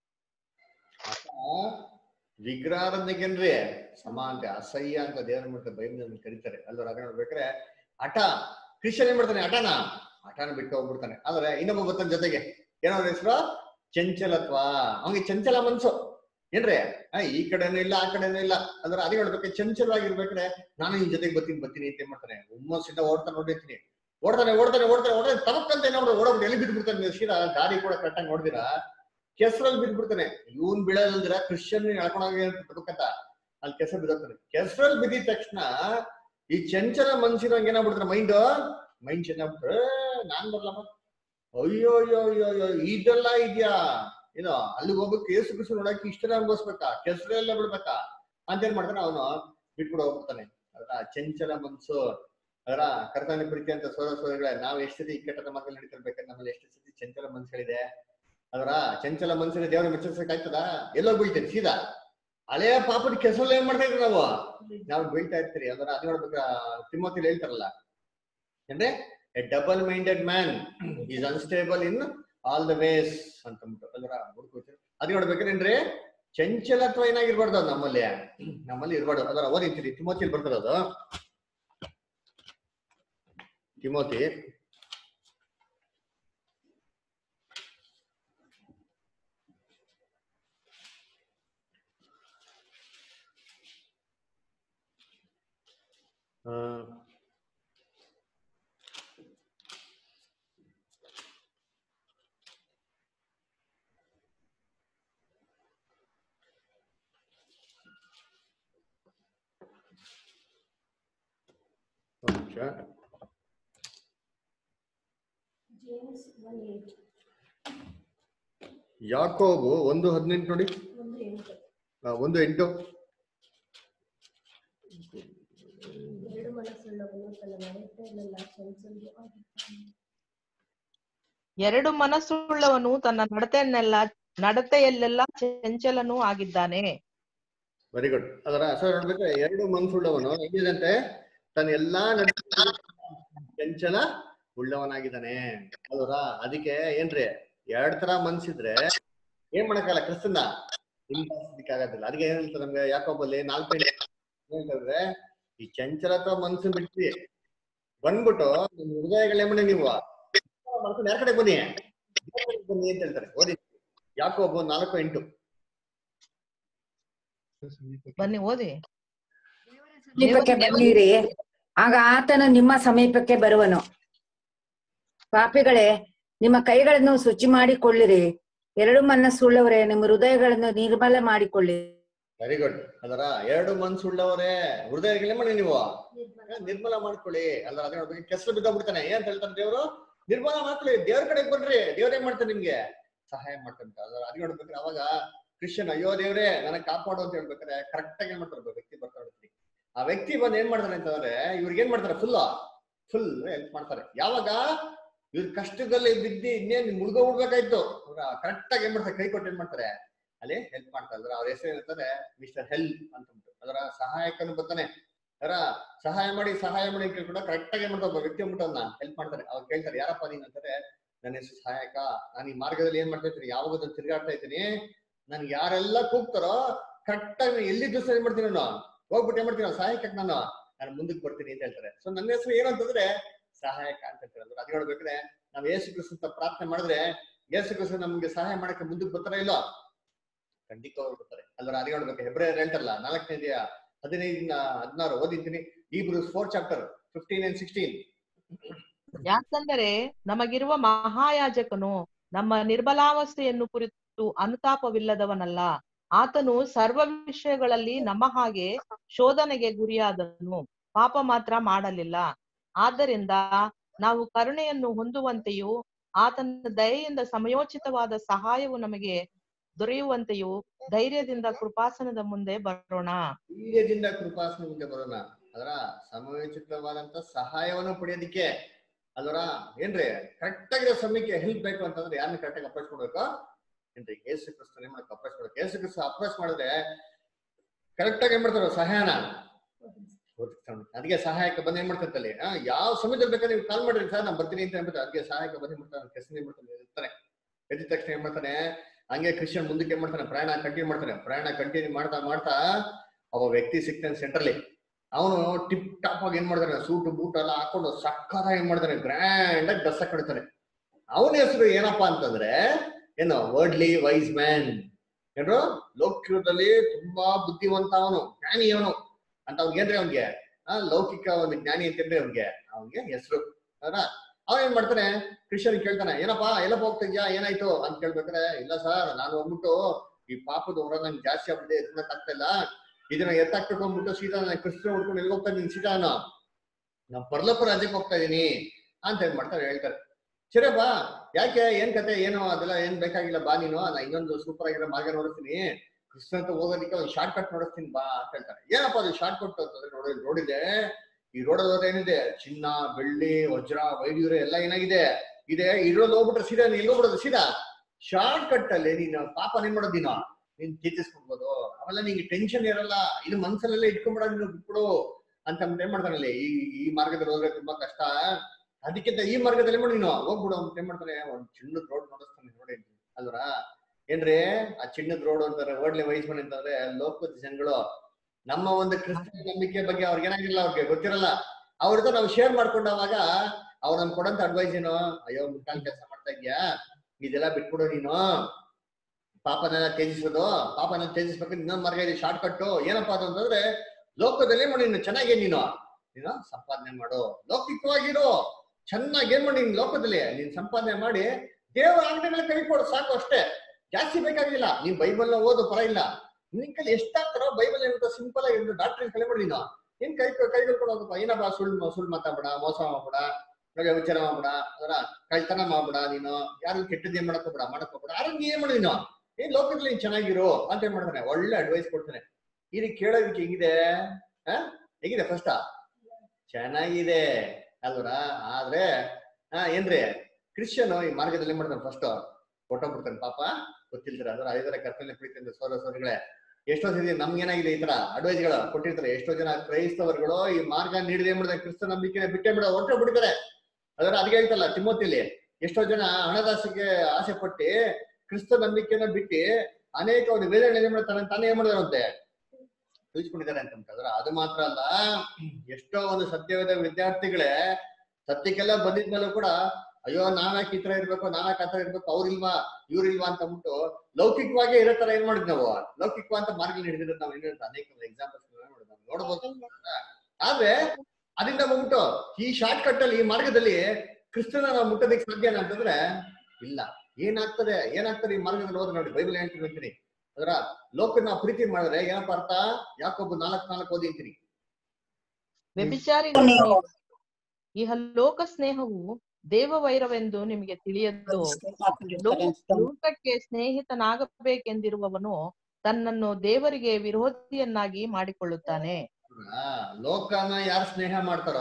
ವಿಗ್ರಹಾರಾಧನೆಗೇನ್ರಿ ಸಮ ಅಂತ ಅಸಹ್ಯ ಅಂತ ದೇವರ ಮತ್ತೆ ಬೈಬಲ್ ಕರೀತಾರೆ ಅಲ್ವ ಅದ ನೋಡ್ಬೇಕಾರೆ ಹಠ ಕ್ರಿಶ್ಚಿಯನ್ ಏನ್ ಮಾಡ್ತಾನೆ ಹಠನ ಹಠನ ಬಿಟ್ಟು ಹೋಗ್ಬಿಡ್ತಾನೆ ಆದ್ರೆ ಇನ್ನೊಬ್ಬ ಬರ್ತಾನೆ ಜೊತೆಗೆ ಏನೋ ಹೆಸರು ಚಂಚಲತ್ವ ಅವನಿಗೆ ಚಂಚಲ ಮನ್ಸು ಏನ್ರಿ ಆ, ಈ ಕಡೆನೂ ಇಲ್ಲ ಆ ಕಡೆನೂ ಇಲ್ಲ ಅಂದ್ರೆ ಅದೇ ಹೇಳ್ಬೇಕು ಚಂಚಲವಾಗಿರ್ಬೇಕ್ರೆ ನಾನು ಈ ಜೊತೆಗೆ ಬರ್ತೀನಿ ಬರ್ತೀನಿ ಅಂತ ಏನ್ ಮಾಡ್ತಾನೆ ಹುಮ್ಮಸ್ಸಿಂದ ಓಡ್ತಾನೆ ನೋಡಿರ್ತೀನಿ ಓಡ್ತಾನೆ ಓಡ್ತಾನೆ ಓಡ್ತಾನೆ ಓಡ್ತಾನೆ ತಮಕ್ಕಂತ ಏನೋ ಓಡೋಗ್ಬಿಟ್ಟು ಎಲ್ಲಿ ಬಿದ್ದ್ಬಿಡ್ತಾನೆ ಸೀದಾ ಗಾಡಿ ಕೂಡ ಕರೆಕ್ಟಾಗಿ ನೋಡಿದಿರಾ ಕೆಸರಲ್ಲಿ ಬಿದ್ದ್ಬಿಡ್ತಾನೆ ಇವನ್ ಬೀಳೋದಂದ್ರ ಕ್ರಿಶ್ಚಿಯನ್ ಎಳ್ಕೊಂಡೋಗಿ ಬಿಡ್ಬೇಕಂತ ಅಲ್ಲಿ ಕೆಸರು ಬಿದ್ದೋಗ್ತಾನೆ ಕೆಸರಲ್ಲಿ ಬಿದ್ದಿದ ತಕ್ಷಣ ಈ ಚಂಚಲ ಮನ್ಸಿರಂಗ್ ಏನಾಗ್ಬಿಡ್ತಾರೆ ಮೈಂಡ್ ಮೈಂಡ್ ಚೆನ್ನಾಗ್ಬಿಟ್ರೆ ನಾನ್ ಬರ್ಲಮ್ಮ ಅಯ್ಯೋ ಅಯ್ಯೋ ಅಯ್ಯೋ ಅಯ್ಯೋ ಇದೆಲ್ಲ ಇದ್ಯಾ ಏನೋ ಅಲ್ಲಿ ಹೋಗ್ಬೇಕು ಏಸು ಬಿಸು ನೋಡಕ್ಕೆ ಇಷ್ಟೆಲ್ಲ ಅನ್ಭವಿಸ್ಬೇಕಾ ಕೆಸರೆಲ್ಲ ಬಿಡ್ಬೇಕಾ ಅಂತ ಏನ್ ಮಾಡ್ತಾನೆ ಅವನು ಬಿಟ್ಬಿಟ್ಟು ಹೋಗ್ಬಿಡ್ತಾನೆ ಅದರ ಚಂಚಲ ಮನ್ಸು ಅದರ ಕರ್ತನ ಪ್ರೀತಿ ಅಂತ ಸೋದರ ಸೋದರಿಗಳೇ ನಾವು ಎಷ್ಟು ಸತಿ ಇಕ್ಕಟ್ಟದ ಮಾತಲ್ಲಿ ನಡೀತಿರ್ಬೇಕಾದ್ರೆ ನಮ್ಮಲ್ಲಿ ಎಷ್ಟು ಸತಿ ಚಂಚಲ ಮನ್ಸುಗಳಿದೆ ಅದರ ಚಂಚಲ ಮನ್ಸಿನ ದೇವರ ಮೆಚ್ಚಿಸಕ್ಕಾಗ್ತದ ಎಲ್ಲೋ ಬೀಳ್ತೀರಿ ಸೀದಾ ಹಳೆಯ ಪಾಪದ ಕೆಸರಲ್ಲಿ ಏನ್ ಮಾಡ್ತಾ ಇದ್ರಿ ನಾವು ನಾವು ಬೀಳ್ತಾ ಇರ್ತೀರಿ ಅದರ ಅದು ನೋಡ್ಬೇಕ ತಿಮ್ಮತಿಲಿ ಹೇಳ್ತಾರಲ್ಲ ಅಂದ್ರೆ a double minded man is unstable in all the ways ಅಂತ ಅಂದ್ಬಿಟ್ಟು ಅದರ ಹುಡ್ಕೋತೀರಿ ಅದು ನೋಡ್ಬೇಕೇನ್ರಿ ಚಂಚಲತ್ವ ಏನಾಗಿರ್ಬಾರ್ದು ಅದು ನಮ್ಮಲ್ಲಿ ನಮ್ಮಲ್ಲಿ ಇರ್ಬಾರ್ದು ಅದರ ಓದಿರ್ತೀರಿ ತಿಮೋತಿಲಿ ಬರ್ತದದು ತಿಮೋತಿ ಆ, ಒಂದ್ ನಿಮಿಷ. ಜೇಮ್ಸ್ ಒನ್ ಏಟ್ ಯಾಕೋಬು ಒಂದು ಹದಿನೆಂಟು ನೋಡಿ ಒಂದು ಎಂಟು ಆ, ಒಂದು ಎಂಟು ಎರಡು ಮನಸ್ಸುಳ್ಳವನು ತನ್ನ ನಡೆತೆಯಲ್ಲೆಲ್ಲ ಚಂಚಲೂ ಆಗಿದ್ದಾನೆ ಎರಡು ಮನಸ್ಸುಳ್ಳವನು ತನ್ನ ನಡತೆಯನ್ನೆಲ್ಲ ನಡತೆಯಲ್ಲೆಲ್ಲ ಚಂಚಲನೂ ಆಗಿದ್ದಾನೆ ವೆರಿ ಗುಡ್ ಅದರ ಸರ್ ನೋಡ್ಬೇಕು ಎರಡು ಮನ್ಸುಳ್ಳವನು ಹೆಂಗಿದಂತೆ ತನ್ನ ಎಲ್ಲಾ ನಡತೆ ಚಂಚಲ ಉಳ್ಳವನಾಗಿದ್ದಾನೆ ಅದರ ಅದಕ್ಕೆ ಏನ್ರಿ ಎರಡ್ ತರ ಮನ್ಸಿದ್ರೆ ಏನ್ ಮಾಡಕ್ಕಲ್ಲ ಕ್ರಿಸ್ತನ್ನ ಹಿಂಬಾಲಿಸ್ಲಿಕ್ಕಾಗೋದಿಲ್ಲ ಅದಕ್ಕೆ ಏನ್ ಹೇಳ್ತಾರೆ ನಮ್ಗೆ ಯಾಕೊಬ್ಬಲ್ಲಿ ನಾಲ್ಕು ಹೇಳ್ತಾರೆ ಈ ಚಂಚಲತ್ವ ಮನ್ಸು ಬಿಟ್ರಿ ಬಂದ್ಬಿಟ್ಟು ನಿಮ್ ಹೃದಯಗಳೇ ಮಾಡಿ ನೀವು ಮಾಡ್ಕೊಂಡು ಯಾರ ಕಡೆ ಬನ್ನಿ ದೇವ್ರ ಕಡೆಗ್ ಬನ್ನಿ ಅಂತ ಹೇಳ್ತಾರೆ ಓದಿ ಯಾಕೊಬ್ಬ ನಾಲ್ಕು ಎಂಟು ಬನ್ನಿ ಓದಿ ಸಮೀಪಕ್ಕೆ ಬನ್ನಿರಿ ಆಗ ಆತನು ನಿಮ್ಮ ಸಮೀಪಕ್ಕೆ ಬರುವನು ಪಾಪಿಗಳೇ ನಿಮ್ಮ ಕೈಗಳನ್ನು ಶುಚಿ ಮಾಡಿಕೊಳ್ಳಿರಿ ಎರಡು ಮನಸ್ಸುಳ್ಳವರೇ ನಿಮ್ಮ ಹೃದಯಗಳನ್ನು ನಿರ್ಮಲ ಮಾಡಿಕೊಳ್ಳಿ ವೆರಿ ಗುಡ್ ಅದರ ಎರಡು ಮನ್ಸುಳ್ಳವರೇ ಹೃದಯಗಳೇ ಮಾಡಿ ನೀವು ನಿರ್ಮಲ ನಿರ್ಮಲ ಮಾಡ್ಕೊಳ್ಳಿ ಅಲ್ಲ ಅದೇ ನೋಡ್ಬೇಕು ಕೆಸರು ಬಿದ್ದೋಗ್ಬಿಡ್ತಾನೆ ಏನ್ ಹೇಳ್ತಾನೆ ದೇವರು ನಿರ್ಮಲ ಮಾಡ್ಕೊಳ್ಳಿ ದೇವ್ರ ಕಡೆಗೆ ಬನ್ರಿ ದೇವ್ರ ಏನ್ ಮಾಡ್ತಾನೆ ನಿಮ್ಗೆ ಸಹಾಯ ಮಾಡ್ತಾನೆ ಅದ್ರ ಅದ್ ನೋಡ್ಬೇಕ್ರೆ ಅವಾಗ ಕ್ರಿಶ್ಚಿಯನ್ ಅಯ್ಯೋ ದೇವ್ರೇ ನನಗ್ ಕಾಪಾಡು ಅಂತ ಹೇಳ್ಬೇಕಾರೆ ಕರೆಕ್ಟ್ ಆಗಿ ಏನ್ ಮಾಡ್ತಾರೆ ಒಬ್ಬ ವ್ಯಕ್ತಿ ಬರ್ತಾ ಇರ್ತೀರಿ ಆ ವ್ಯಕ್ತಿ ಬಂದ್ ಏನ್ ಮಾಡ್ತಾನೆ ಅಂತಂದ್ರೆ ಇವ್ರಿಗೆ ಏನ್ ಮಾಡ್ತಾರೆ ಫುಲ್ ಫುಲ್ ಹೆಲ್ಪ್ ಮಾಡ್ತಾರೆ ಯಾವಾಗ ಇವ್ರ ಕಷ್ಟದಲ್ಲಿ ಬಿದ್ದಿ ಇನ್ನೇನ್ ಮುಳುಗೋ ಬಿಡ್ಬೇಕಾಯ್ತು ಅವ್ರ ಕರೆಕ್ಟ್ ಆಗಿ ಏನ್ ಮಾಡ್ತಾರೆ ಕೈ ಕೊಟ್ಟು ಏನ್ ಮಾಡ್ತಾರೆ ಅಲ್ಲಿ ಹೆಲ್ಪ್ ಮಾಡ್ತಾರೆ ಅಂದ್ರೆ ಅವ್ರ ಹೆಸರು ಏನಂತಾರೆ ಮಿಸ್ಟರ್ ಹೆಲ್ಪ್ ಅಂತ ಅಂದ್ಬಿಟ್ಟು. ಅದರ ಸಹಾಯಕನು ಬರ್ತಾನೆ ಅದರ ಸಹಾಯ ಮಾಡಿ ಸಹಾಯ ಮಾಡಿ ಅಂತ ಕೇಳ್ಕೊಂಡು ಕರೆಕ್ಟ್ ಆಗಿ ಏನ್ ಮಾಡ್ತಾರೆ ಒಬ್ಬ ವ್ಯಕ್ತಿ ಅಂದ್ಬಿಟ್ಟು ಅವ್ನ ಹೆಲ್ಪ್ ಮಾಡ್ತಾರೆ ಅವ್ರು ಕೇಳ್ತಾರೆ ಯಾರಪ್ಪ ನೀನ್ ಅಂತಾರೆ ನನ್ನ ಹೆಸರು ಸಹಾಯಕ ನಾನು ಈ ಮಾರ್ಗದಲ್ಲಿ ಏನ್ ಮಾಡ್ತಾ ಇದ್ದೀನಿ ಯಾವಾಗ ನಾನು ತಿರುಗಾಡ್ತಾ ಇದ್ದೀನಿ ನನ್ಗೆ ಯಾರೆಲ್ಲ ಕೂಗ್ತಾರೋ ಕರೆಕ್ಟ್ ಆಗಿ ಎಲ್ಲಿ ದಿವಸ ಏನ್ ಮಾಡ್ತೀನಿ ನಾನು ಹೋಗ್ಬಿಟ್ಟು ಏನ್ ಮಾಡ್ತೀನಿ ಸಹಾಯಕಕ್ಕೆ ನಾನು ನಾನು ಮುಂದಕ್ಕೆ ಬರ್ತೀನಿ ಅಂತ ಹೇಳ್ತಾರೆ ಸೊ ನನ್ನ ಹೆಸರು ಏನು ಅಂತಂದ್ರೆ ಸಹಾಯಕ ಅಂತ ಹೇಳ್ತಾರೆ ಅಂದ್ರೆ ಅದು ಹೇಳ್ಬೇಕ್ರೆ ನಾವ್ ಯೇಸು ಕ್ರಿಸ್ತ ಪ್ರಾರ್ಥನೆ ಮಾಡಿದ್ರೆ ಯೇಸು ಕ್ರಿಸ್ತ ನಮ್ಗೆ ಸಹಾಯ ಮಾಡಕ್ಕೆ ಮುಂದಕ್ಕೆ ಬರ್ತಾರ ಇಲ್ಲ ಖಂಡಿತವಾಗಿ ಬರ್ತಾರೆ ಅಲ್ರ ಅದೇ ಹೇಳ್ಬೇಕು ಹೆಬ್ರಿಯರ್ ಹೇಳ್ತಾರಲ್ಲ ನಾಲ್ಕನೇ ದೇಹ ಹದಿನೈದರಿಂದ ಹದಿನಾರು ಓದಿದ್ದೀನಿ Hebrews four chapter fifteen and sixteen ಯಾಕಂದರೆ ನಮಗಿರುವ ಮಹಾಯಾಜಕನು ನಮ್ಮ ನಿರ್ಬಲಾವಸ್ಥೆಯನ್ನು ಕುರಿತು ಅನುತಾಪವಿಲ್ಲದವನಲ್ಲ ಆತನು ಸರ್ವ ವಿಷಯಗಳಲ್ಲಿ ನಮ್ಮ ಹಾಗೆ ಶೋಧನೆಗೆ ಗುರಿಯಾದನು ಪಾಪ ಮಾತ್ರ ಮಾಡಲಿಲ್ಲ ಆದ್ದರಿಂದ ನಾವು ಕರುಣೆಯನ್ನು ಹೊಂದುವಂತೆಯೂ ಆತನ ದಯೆಯಿಂದ ಸಮಯೋಚಿತವಾದ ಸಹಾಯವು ನಮಗೆ ದೊರೆಯುವಂತೆಯೂ ಧೈರ್ಯದಿಂದ ಕೃಪಾಸನದ ಮುಂದೆ ಬರೋಣ ಧೈರ್ಯದಿಂದ ಕೃಪಾಸನ ಮುಂದೆ ಬರೋಣ ಅದರ ಸಮಯೋಚಿತವಾದಂತ ಸಹಾಯವನ್ನು ಪಡೆಯೋದಿಕ್ಕೆ ಅಲ್ವರ ಏನ್ರಿ ಕರೆಕ್ಟ್ ಆಗಿರೋ ಸಮಯಕ್ಕೆ ಹೆಲ್ಪ್ ಬೇಕು ಅಂತಂದ್ರೆ ಯಾರನ್ನ ಕರೆಕ್ಟ್ ಆಗಿ ಅಪ್ರೋಚ್ ಮಾಡ್ಬೇಕು ಏನ್ರಿ ಏಸು ಕ್ರಿಸ್ತನ ಏನ್ ಮಾಡಕ್ ಅಪ್ರೋಚ್ ಮಾಡ್ಬೇಕು ಏಸು ಕ್ರಿಸ್ತ ಅಪ್ರೋಚ್ ಮಾಡಿದ್ರೆ ಕರೆಕ್ಟ್ ಆಗಿ ಏನ್ ಮಾಡ್ತಾರ ಸಹಾಯನ ಒದಗಿಸ್ತಾನೆ. ಅದಕ್ಕೆ ಸಹಾಯಕ ಬಂದ್ ಏನ್ ಮಾಡ್ತಿರ್ತಲ್ಲಿ ಯಾವ ಸಮಯದಲ್ಲಿ ಬೇಕಾದ್ರೆ ನೀವು ಕಾಲ್ ಮಾಡ್ರಿ ಸರ್ ನಾನು ಬರ್ತೀನಿ ಅಂತ ಹೇಳ್ಬಿಟ್ಟು ಅದಕ್ಕೆ ಸಹಾಯಕ ಬಂದ್ ಏನ್ ಮಾಡ್ತಾನೆ ಕೆಲ್ಸ ಏನ್ ಮಾಡ್ತಾನೆ ಇರ್ತಾನೆ ಎದ್ದ ತಕ್ಷಣ ಏನ್ ಮಾಡ್ತಾನೆ ಹಂಗೆ ಕ್ರಿಶ್ಚಿಯನ್ ಮುಂದಕ್ಕೆ ಏನ್ ಮಾಡ್ತಾನೆ ಪ್ರಯಾಣ ಕಂಟಿನ್ಯೂ ಮಾಡ್ತಾನೆ ಪ್ರಯಾಣ ಕಂಟಿನ್ಯೂ ಮಾಡ್ತಾ ಮಾಡ್ತಾ ಒಬ್ಬ ವ್ಯಕ್ತಿ ಸಿಗ್ತಾನೆ ಸೆಂಟ್ರಲ್ಲಿ ಅವನು ಟಿಪ್ ಟಾಪ್ ಆಗಿ ಏನ್ ಮಾಡ್ತಾನೆ ಸೂಟ್ ಬೂಟ್ ಎಲ್ಲ ಹಾಕೊಂಡು ಸಕ್ಕತ್ತಾಗಿ ಏನ್ ಮಾಡ್ತಾನೆ ಗ್ರ್ಯಾಂಡ್ ಆಗಿ ಡ್ರೆಸ್ ಹಾಕೊಂಡಿರ್ತಾನೆ ಅವನ ಹೆಸರು ಏನಪ್ಪಾ ಅಂತಂದ್ರೆ ಏನು ವರ್ಡ್ಲಿ ವೈಸ್ ಮ್ಯಾನ್ ಏನು ಲೌಕಿಕದಲ್ಲಿ ತುಂಬಾ ಬುದ್ಧಿವಂತ ಅವನು ಜ್ಞಾನಿ ಅವನು ಅಂತ ಅವ್ನಿಗೆ ಏನ್ರಿ ಅವ್ನಿಗೆ ಆ ಲೌಕಿಕ ಒಂದು ಜ್ಞಾನಿ ಅಂತಂದ್ರೆ ಅವ್ನಿಗೆ ಅವ್ನಿಗೆ ಹೆಸರು ಅದ ಅವ ಏನ್ ಮಾಡ್ತಾನೆ ಕ್ರಿಶ್ಚಿಯನ್ ಕೇಳ್ತಾನೆ ಏನಪ್ಪಾ ಎಲ್ಲಪ್ಪ ಹೋಗ್ತಾ ಇದ್ಯಾ ಏನಾಯ್ತು ಅಂತ ಕೇಳ್ಬೇಕಾರೆ ಇಲ್ಲ ಸರ್ ನಾನು ಹೋಗ್ಬಿಟ್ಟು ಈ ಪಾಪದ ಹೊರ ನಂಗೆ ಜಾಸ್ತಿ ಆಗ್ಬಿಟ್ಟಿದೆ ಎತ್ತಕ್ ಆಗ್ತಾ ಇಲ್ಲ ಇದನ್ನ ಎತ್ತಾಕ್ಬೇಕು ಅಂದ್ಬಿಟ್ಟು ಸೀದಾ ನಾನು ಕ್ರಿಸ್ತನ ಹುಡ್ಕೊಂಡು ಎಲ್ಲಿ ಹೋಗ್ತಾ ಇದ್ದೀನಿ ಸೀದಾ ನಾನು ನಾವು ಪರ್ಲೋಕ ರಾಜ್ಯಕ್ಕೆ ಹೋಗ್ತಾ ಇದೀನಿ ಅಂತ ಏನ್ ಮಾಡ್ತಾರೆ ಹೇಳ್ತಾರೆ ಸರಿ ಬಾ ಯಾಕೆ ಏನ್ ಕತೆ ಏನು ಅದೆಲ್ಲ ಏನ್ ಬೇಕಾಗಿಲ್ಲ ಬಾ ನೀನು ನಾ ಇನ್ನೊಂದು ಸೂಪರ್ ಆಗಿರೋ ಮಾರ್ಗ ನೋಡಿಸ್ತೀನಿ ಕೃಷ್ಣ ಅಂತ ಹೋಗೋದಕ್ಕೆ ಒಂದು ಶಾರ್ಟ್ ಕಟ್ ನೋಡಿಸ್ತೀನಿ ಬಾ ಅಂತ ಹೇಳ್ತಾರೆ ಏನಪ್ಪ ಅದು ಶಾರ್ಟ್ ಕಟ್ ಅಂತಂದ್ರೆ ನೋಡಿ ನೋಡಿದೆ ಈ ರೋಡ್ ಏನಿದೆ ಚಿನ್ನ ಬೆಳ್ಳಿ ವಜ್ರ ವೈದ್ಯರು ಎಲ್ಲ ಏನಾಗಿದೆ ಇದೆ ಇರೋದು ಹೋಗ್ಬಿಟ್ರೆ ಸೀದಾ ನೀನ್ ಎಲ್ಲಿ ಹೋಗ್ಬಿಡೋದು ಸೀದಾ ಶಾರ್ಟ್ ಕಟ್ ಅಲ್ಲಿ ನೀನು ಪಾಪ ಏನ್ ಮಾಡೋದು ನೀನು ನೀನ್ ತೀರ್ಸ್ಕೊಡ್ಬೋದು ಅವೆಲ್ಲ ನಿಂಗೆ ಟೆನ್ಷನ್ ಇರಲ್ಲ ಇದು ಮನ್ಸಲ್ಲೆಲ್ಲ ಇಟ್ಕೊಂಡ್ಬಿಡೋದು ನೀನು ಬಿಟ್ಬಿಡು ಅಂತ ಅಂದ್ಬಿಟ್ಟು ಏನ್ ಮಾಡ್ತಾನಲ್ಲ ಈ ಈ ಮಾರ್ಗದಲ್ಲಿ ಹೋದ್ರೆ ತುಂಬಾ ಕಷ್ಟ ಅದಕ್ಕಿಂತ ಈ ಮಾರ್ಗದಲ್ಲಿ ಮಾಡಿ ನೀನು ಹೋಗ್ಬಿಡು ಅಂತ ಏನ್ ಮಾಡ್ತಾನೆ ಒಂದ್ ಚಿನ್ನದ ರೋಡ್ ನೋಡಿಸ್ತಾನೆ ನೋಡಿ ಅಲ್ವರ ಏನ್ರಿ ಆ ಚಿನ್ನದ ರೋಡ್ ಅಂತಾರೆ ಓಡ್ಲಿ ವಹಿಸ್ಕೊಂಡು ಅಂತಂದ್ರೆ ಲೋಕದ ಜನಗಳು ನಮ್ಮ ಒಂದು ಕ್ರಿಸ್ತ ನಂಬಿಕೆ ಬಗ್ಗೆ ಅವ್ರಿಗೆ ಏನಾಗಿಲ್ಲ ಅವ್ರಿಗೆ ಗೊತ್ತಿರಲ್ಲ ಅವ್ರದ್ದು ನಾವು ಶೇರ್ ಮಾಡ್ಕೊಂಡಾಗ ಅವ್ರು ನಮ್ಗೆ ಕೊಡಂತ ಅಡ್ವೈಸ್ ಏನು ಅಯ್ಯೋ ಮುಟ್ಟಾಲ್ ಕೆಲಸ ಮಾಡ್ತಾ ಇದ್ಯಾ ಇದೆಲ್ಲ ಬಿಟ್ಬಿಡು ನೀನು ಪಾಪನೆಲ್ಲ ತ್ಯಜಿಸೋದು ಪಾಪನ ತ್ಯಜಿಸ್ಬೇಕು ಇನ್ನೊಂದು ಮಾರ್ಗ ಇದೆ ಶಾರ್ಟ್ ಕಟ್ಟು ಏನಪ್ಪಾ ಅದು ಅಂತಂದ್ರೆ ಲೋಕದಲ್ಲಿ ಏನ್ ಮಾಡಿ ನೀನು ಚೆನ್ನಾಗಿ ನೀನು ನೀನು ಸಂಪಾದನೆ ಮಾಡು ಲೌಕಿಕವಾಗಿರು ಚೆನ್ನಾಗಿ ಏನ್ ಮಾಡಿ ನೀನ್ ಲೋಕದಲ್ಲಿ ನೀನ್ ಸಂಪಾದನೆ ಮಾಡಿ ದೇವರ ಆಜ್ಞೆಗಳ ಕೈ ಕೊಡು ಸಾಕು ಅಷ್ಟೇ ಜಾಸ್ತಿ ಬೇಕಾಗಿಲ್ಲ ನೀನ್ ಬೈಬಲ್ ಓದು ಪರ ಇಲ್ಲ ನಿನ್ ಕೈಲಿ ಎಷ್ಟಾಗ್ತಾರೋ ಬೈಬಲ್ ಏನಿರುತ್ತೋ ಸಿಂಪಲ್ ಆಗಿ ಡಾಕ್ಟ್ರಿನ್ ಕಲೆ ಮಾಡಿ ನೀನು ಏನ್ ಕೈ ಕೈಗಳು ಹೋಗಪ್ಪ ಏನಪ್ಪ ಸುಳ್ಳು ಸುಳ್ಳು ಮಾತಾಡ್ಬೇಡ ಮೋಸ ಮಾಡ್ಬೇಡ ಇವಾಗ ವಿಚಾರ ಮಾಡ್ಬೇಡ ಅದರ ಕಳ್ತನ ಮಾಡ್ಬೇಡ ನೀನು ಯಾರು ಕೆಟ್ಟದ್ದು ಏನ್ ಮಾಡಕ್ ಹೋಗ್ಬೇಡ ಮಾಡಕ್ ಹೋಗ್ಬೇಡ ಆದ್ರೆ ನೀ ಏನ್ ಮಾಡಿ ನೀನು ಏನ್ ಲೋಕದಲ್ಲಿ ನೀನ್ ಚೆನ್ನಾಗಿರು ಅಂತ ಏನ್ ಮಾಡ್ತಾನೆ ಒಳ್ಳೆ ಅಡ್ವೈಸ್ ಕೊಡ್ತಾನೆ ಈ ರೀತಿ ಕೇಳೋದಕ್ಕೆ ಹೆಂಗಿದೆ ಆ ಹೇಗಿದೆ ಫಸ್ಟ್ ಚೆನ್ನಾಗಿದೆ ಅಲ್ವರ ಆದ್ರೆ ಹಾ ಏನ್ರಿ ಕ್ರಿಶ್ಚಿಯನ್ ಈ ಮಾರ್ಗದಲ್ಲಿ ಏನ್ ಮಾಡ್ತಾನೆ ಫಸ್ಟ್ ಕೊಟ್ಟೋಗ್ಬಿಡ್ತಾನೆ ಪಾಪ ಗೊತ್ತಿಲ್ದಿರ ಅದ್ರ ಐದರ ಕರ್ತನೆ ಪ್ರೀತಿಯಿಂದ ಸೋರ ಸೋದರಿಗಳೇ ಎಷ್ಟೋ ಸರಿ ನಮ್ಗೆ ಏನಾಗಿದೆ ಈ ತರ ಅಡ್ವೈಸ್ ಗಳು ಕೊಟ್ಟಿರ್ತಾರೆ ಎಷ್ಟೋ ಜನ ಕ್ರೈಸ್ತವರುಗಳು ಈ ಮಾರ್ಗ ನೀಡಿದೆ ಏನ್ ಮಾಡಿದ್ರೆ ಕ್ರಿಸ್ತ ನಂಬಿಕೆ ಬಿಟ್ಟೆ ಬಿಡ ಹೊರಟೆ ಬಿಡ್ತಾರೆ ಅದರ ಅದಕ್ಕೆ ಹೇಳ್ತಲ್ಲ ತಿಮ್ಮೋತಿಲಿ ಎಷ್ಟೋ ಜನ ಹಣದಾಸೆಗೆ ಆಸೆ ಪಟ್ಟು ಕ್ರಿಸ್ತ ನಂಬಿಕೆನ ಬಿಟ್ಟು ಅನೇಕ ಒಂದು ವೇದನೆ ಏನ್ ಮಾಡ್ತಾನೆ ತಾನೇ ಏನ್ ಮಾಡಿದಾರಂತೆ ತಿಳಿಸ್ಕೊಂಡಿದ್ದಾರೆ ಅಂತ ಅಂತಂದ್ರೆ ಅದು ಮಾತ್ರ ಅಲ್ಲ ಎಷ್ಟೋ ಒಂದು ಸತ್ಯವೇದ ವಿದ್ಯಾರ್ಥಿಗಳೇ ಸತ್ಯಕ್ಕೆಲ್ಲ ಬಂದಿದ್ಮೇಲೂ ಕೂಡ ಅಯ್ಯೋ ನಾವ್ಯಾಕೆ ಈ ತರ ಇರ್ಬೇಕು ನಾವ್ಯಾಕೆ ಆ ತರ ಇರ್ಬೇಕು ಅವ್ರಿಲ್ವಾ ಇವ್ರಿಲ್ವಾ ಅಂತ ಅಂದ್ಬಿಟ್ಟು ಲೌಕಿಕವಾಗಿ ಇರೋ ತರ ಏನ್ ಮಾಡಿದ್ ನಾವು ಲೌಕಿಕವಾದ ಮಾರ್ಗ ಹಿಡಿದಿರೋದು ನಾವು ಏನಿರುತ್ತೆ ಅನೇಕ ಎಕ್ಸಾಂಪಲ್ಸ್ ನೋಡ್ಬೋದು ಆದ್ರೆ ಅದರಿಂದ ಬಂದ್ಬಿಟ್ಟು ಈ ಶಾರ್ಟ್ ಕಟ್ ಅಲ್ಲಿ ಈ ಮಾರ್ಗದಲ್ಲಿ ಕ್ರಿಸ್ತನ ನಾವು ಮುಟ್ಟೋದಕ್ಕೆ ಸಾಧ್ಯ ಅಂತಂದ್ರೆ ಇಲ್ಲ ಏನಾಗ್ತದೆ ಏನಾಗ್ತದೆ ಈ ಮಾರ್ಗದಲ್ಲಿ ಹೋದ್ರೆ ನೋಡಿ ಬೈಬಲ್ ಹೇಳ್ತೀನಿ ಅಂತೀನಿ ಅದರ ಲೋಕ ನಾವು ಪ್ರೀತಿ ಮಾಡಿದ್ರೆ ಏನಪ್ಪ ಅರ್ಥ ಯಾಕೊಬ್ಬ ನಾಲ್ಕ್ ನಾಲ್ಕು ಓದಿ ಅಂತೀನಿ ವ್ಯಭಿಚಾರಿಗಳು ನೀವು. ಇಹ ಲೋಕ ಸ್ನೇಹವು ದೇವ ವೈರವೆಂದು ನಿಮಗೆ ತಿಳಿಯದು ಲೋ- ಲೋಕಕ್ಕೆ ಸ್ನೇಹಿತನಾಗಬೇಕೆಂದಿರುವವನು ತನ್ನನ್ನು ದೇವರಿಗೆ ವಿರೋಧಿಯನ್ನಾಗಿ ಮಾಡಿಕೊಳ್ಳುತ್ತಾನೆ ಆ, ಲೋಕನ ಯಾರು ಸ್ನೇಹ ಮಾಡ್ತಾರೋ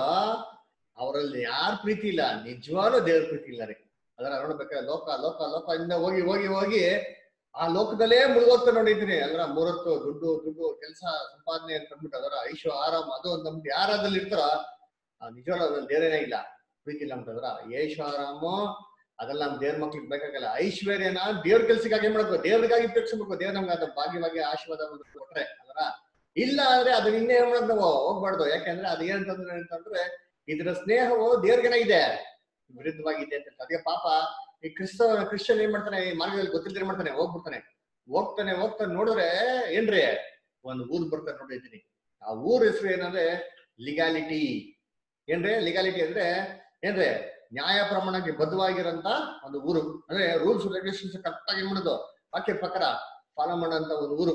ಅವರಲ್ಲಿ ಯಾರ ಪ್ರೀತಿ ಇಲ್ಲ ನಿಜವಾಗ್ಲೂ ದೇವ್ರ ಪ್ರೀತಿ ಇಲ್ಲ ರೀ ಅದರ ನೋಡ್ಬೇಕಾದ್ರೆ ಲೋಕ ಲೋಕ ಲೋಕ ಇಂದ ಹೋಗಿ ಹೋಗಿ ಹೋಗಿ ಆ ಲೋಕದಲ್ಲೇ ಮುಳುಗೋಗ್ತಾ ನೋಡಿದ್ದೀನಿ ಅದ್ರ ಮೂರತ್ತು ದುಡ್ಡು ದುಡ್ಡು ಕೆಲಸ ಸಂಪಾದನೆ ಅಂತ ಅಂದ್ಬಿಟ್ಟು ಅದರ ಐಶೋ ಆರಾಮ್ ಅದು ಅಂತ ಅಂದ್ಬಿಟ್ಟು ಯಾರಾದಲ್ಲಿ ಇರ್ತಾರ ನಿಜವಾಗ್ಲೂ ಅದ್ರಲ್ಲಿ ದೇವರೇನೇ ಇಲ್ಲ ಪ್ರೀತಿ ಇಲ್ಲ ಅಂತಂದ್ರ ಏಶೋ ಆರಾಮು ಅದೆಲ್ಲ ನಮ್ ದೇವ್ರ ಮಕ್ಳಿಗೆ ಬೇಕಾಗಲ್ಲ ಐಶ್ವರ್ಯನ ದೇವ್ರ ಕೆಲ್ಸಕ್ಕಾಗಿ ಏನ್ ಮಾಡ್ಬೇಕು ದೇವ್ರಿಗಾಗಿ ಉಪಯೋಗಿಸ್ಬೇಕು ದೇವ್ರ ನಮ್ಗೆ ಅದು ಭಾಗ್ಯವಾಗಿ ಆಶೀರ್ವಾದ ಕೊಟ್ರೆ ಅದರ ಇಲ್ಲ ಅಂದ್ರೆ ಅದು ಇನ್ನೇ ಏನ್ ಮಾಡೋದು ನಾವು ಹೋಗ್ಬಾರ್ದು ಯಾಕಂದ್ರೆ ಅದು ಏನಂತಂದ್ರೆ ಅಂತಂದ್ರೆ ಇದ್ರ ಸ್ನೇಹವು ದೇವ್ರಿಗೇನಾಗಿದೆ ವಿರುದ್ಧವಾಗಿದೆ ಅಂತ ಅದಕ್ಕೆ ಪಾಪ ಈ ಕ್ರಿಸ್ತ ಕ್ರಿಶ್ಚಿಯನ್ ಏನ್ ಮಾಡ್ತಾನೆ ಈ ಮಾರ್ಗದಲ್ಲಿ ಗೊತ್ತಿಲ್ಲದೆ ಏನ್ ಮಾಡ್ತಾನೆ ಹೋಗ್ಬಿಡ್ತಾನೆ ಹೋಗ್ತಾನೆ ಹೋಗ್ತಾನೆ ನೋಡಿದ್ರೆ ಏನ್ರಿ ಒಂದು ಊರ್ ಬರ್ತಾನೆ ನೋಡಿದ್ದೀನಿ ಆ ಊರ್ ಹೆಸರು ಏನಂದ್ರೆ ಲಿಗಾಲಿಟಿ ಏನ್ರಿ ಲಿಗಾಲಿಟಿ ಅಂದ್ರೆ ಏನ್ರಿ ನ್ಯಾಯ ಪ್ರಮಾಣಕ್ಕೆ ಬದ್ಧವಾಗಿರಂತ ಒಂದು ಊರು ಅಂದ್ರೆ ರೂಲ್ಸ್ ರೆಗ್ಯುಲೇಷನ್ಸ್ ಕರೆಕ್ಟ್ ಆಗಿ ಏನ್ ಮಾಡೋದು ವಾಕ್ಯ ಪ್ರಕಾರ ಫಾಲೋ ಮಾಡೋಂತ ಒಂದು ಊರು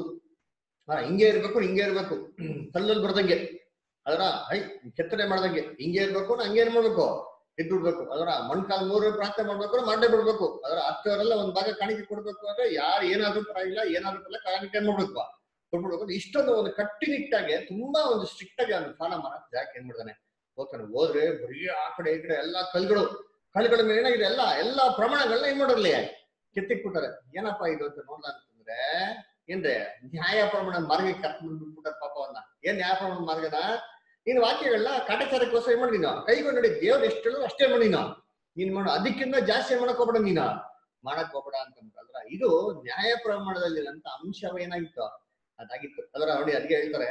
ಹಾ ಹಿಂಗೆ ಇರ್ಬೇಕು ಹಿಂಗೆ ಇರ್ಬೇಕು ಕಲ್ಲಲ್ಲಿ ಬರ್ದಂಗೆ ಅದರ ಹೈ ಕೆತ್ತನೆ ಮಾಡ್ದಂಗೆ ಹಿಂಗೆ ಇರ್ಬೇಕು ಹಂಗೆ ಏನ್ ಮಾಡ್ಬೇಕು ಇದ್ದು ಬಿಡ್ಬೇಕು ಅದರ ಮಣ್ಕಾಲ್ ಮೂರು ಪ್ರಾರ್ಥನೆ ಮಾಡ್ಬೇಕು ಮಾಡೇ ಬಿಡ್ಬೇಕು ಅದರ ಹತ್ತವರೆಲ್ಲ ಒಂದ್ ಭಾಗ ಕಾಣಿಕೆ ಕೊಡ್ಬೇಕು ಅಂದ್ರೆ ಯಾರು ಏನಾದ್ರೂ ಪರವಾಗಿಲ್ಲ ಏನಾದ್ರೂ ಪರಲ್ಲ ಕಾಣಿಕೆ ಮಾಡ್ಬೇಕು ಕೊಟ್ಬಿಡ್ಬೇಕು ಇಷ್ಟೊಂದು ಒಂದು ಕಟ್ಟಿನಿಟ್ಟಾಗಿ ತುಂಬಾ ಒಂದು ಸ್ಟ್ರಿಕ್ಟ್ ಆಗಿ ಅವ್ನು ಫಾಲೋ ಮಾಡಕ್ ಜಾಕ್ ಏನ್ ಮಾಡ್ತಾನೆ ಹೋಗ್ತಾನೆ ಹೋದ್ರೆ ಬರೀ ಆ ಕಡೆ ಈ ಕಡೆ ಎಲ್ಲಾ ಕಲ್ಗಳು ಕಲ್ಗಳ ಮೇಲೆ ಏನಾಗಿದೆ ಎಲ್ಲ ಎಲ್ಲಾ ಪ್ರಮಾಣಗಳನ್ನ ಏನ್ ಮಾಡೋರ್ಲಿ ಕೆತ್ತಿಕ್ಬಿಟ್ಟಾರೆ ಏನಪ್ಪಾ ಇದು ಅಂತ ನೋಡ್ಲಾ ಅಂತಂದ್ರೆ ಏನ್ರಿ ನ್ಯಾಯ ಪ್ರಮಾಣ ಮಾರ್ಗಕ್ಕೆ ಕರ್ಕೊಂಡು ಬಿಟ್ಬಿಟ್ಟಾರ ಪಾಪವನ್ನ ಏನ್ ನ್ಯಾಯ ಪ್ರಮಾಣ ಮಾರ್ಗನ ನೀನ್ ವಾಕ್ಯಗಳನ್ನ ಕಾಟಾಚಾರಕ್ಕೋಸ್ಕರ ಏನ್ ಮಾಡಿ ನೀನು ಕೈಗೊಂಡು ನೋಡಿ ದೇವ್ರು ಎಷ್ಟು ಹೇಳೋ ಅಷ್ಟೇ ಮಾಡಿ ನೀನು ನೀನ್ ಮಾಡು ಅದಕ್ಕಿಂತ ಜಾಸ್ತಿ ಮಾಡಕ್ ಹೋಗ್ಬೇಡ ನೀನು ಮಾಡಕ್ ಹೋಗ್ಬೇಡ ಅಂತ ಅದ್ರ ಇದು ನ್ಯಾಯ ಪ್ರಮಾಣದಲ್ಲಿ ಅಂತ ಅಂಶವೇನಾಗಿತ್ತು ಅದಾಗಿತ್ತು ಅದರ ನೋಡಿ ಅದಕ್ಕೆ ಹೇಳ್ತಾರೆ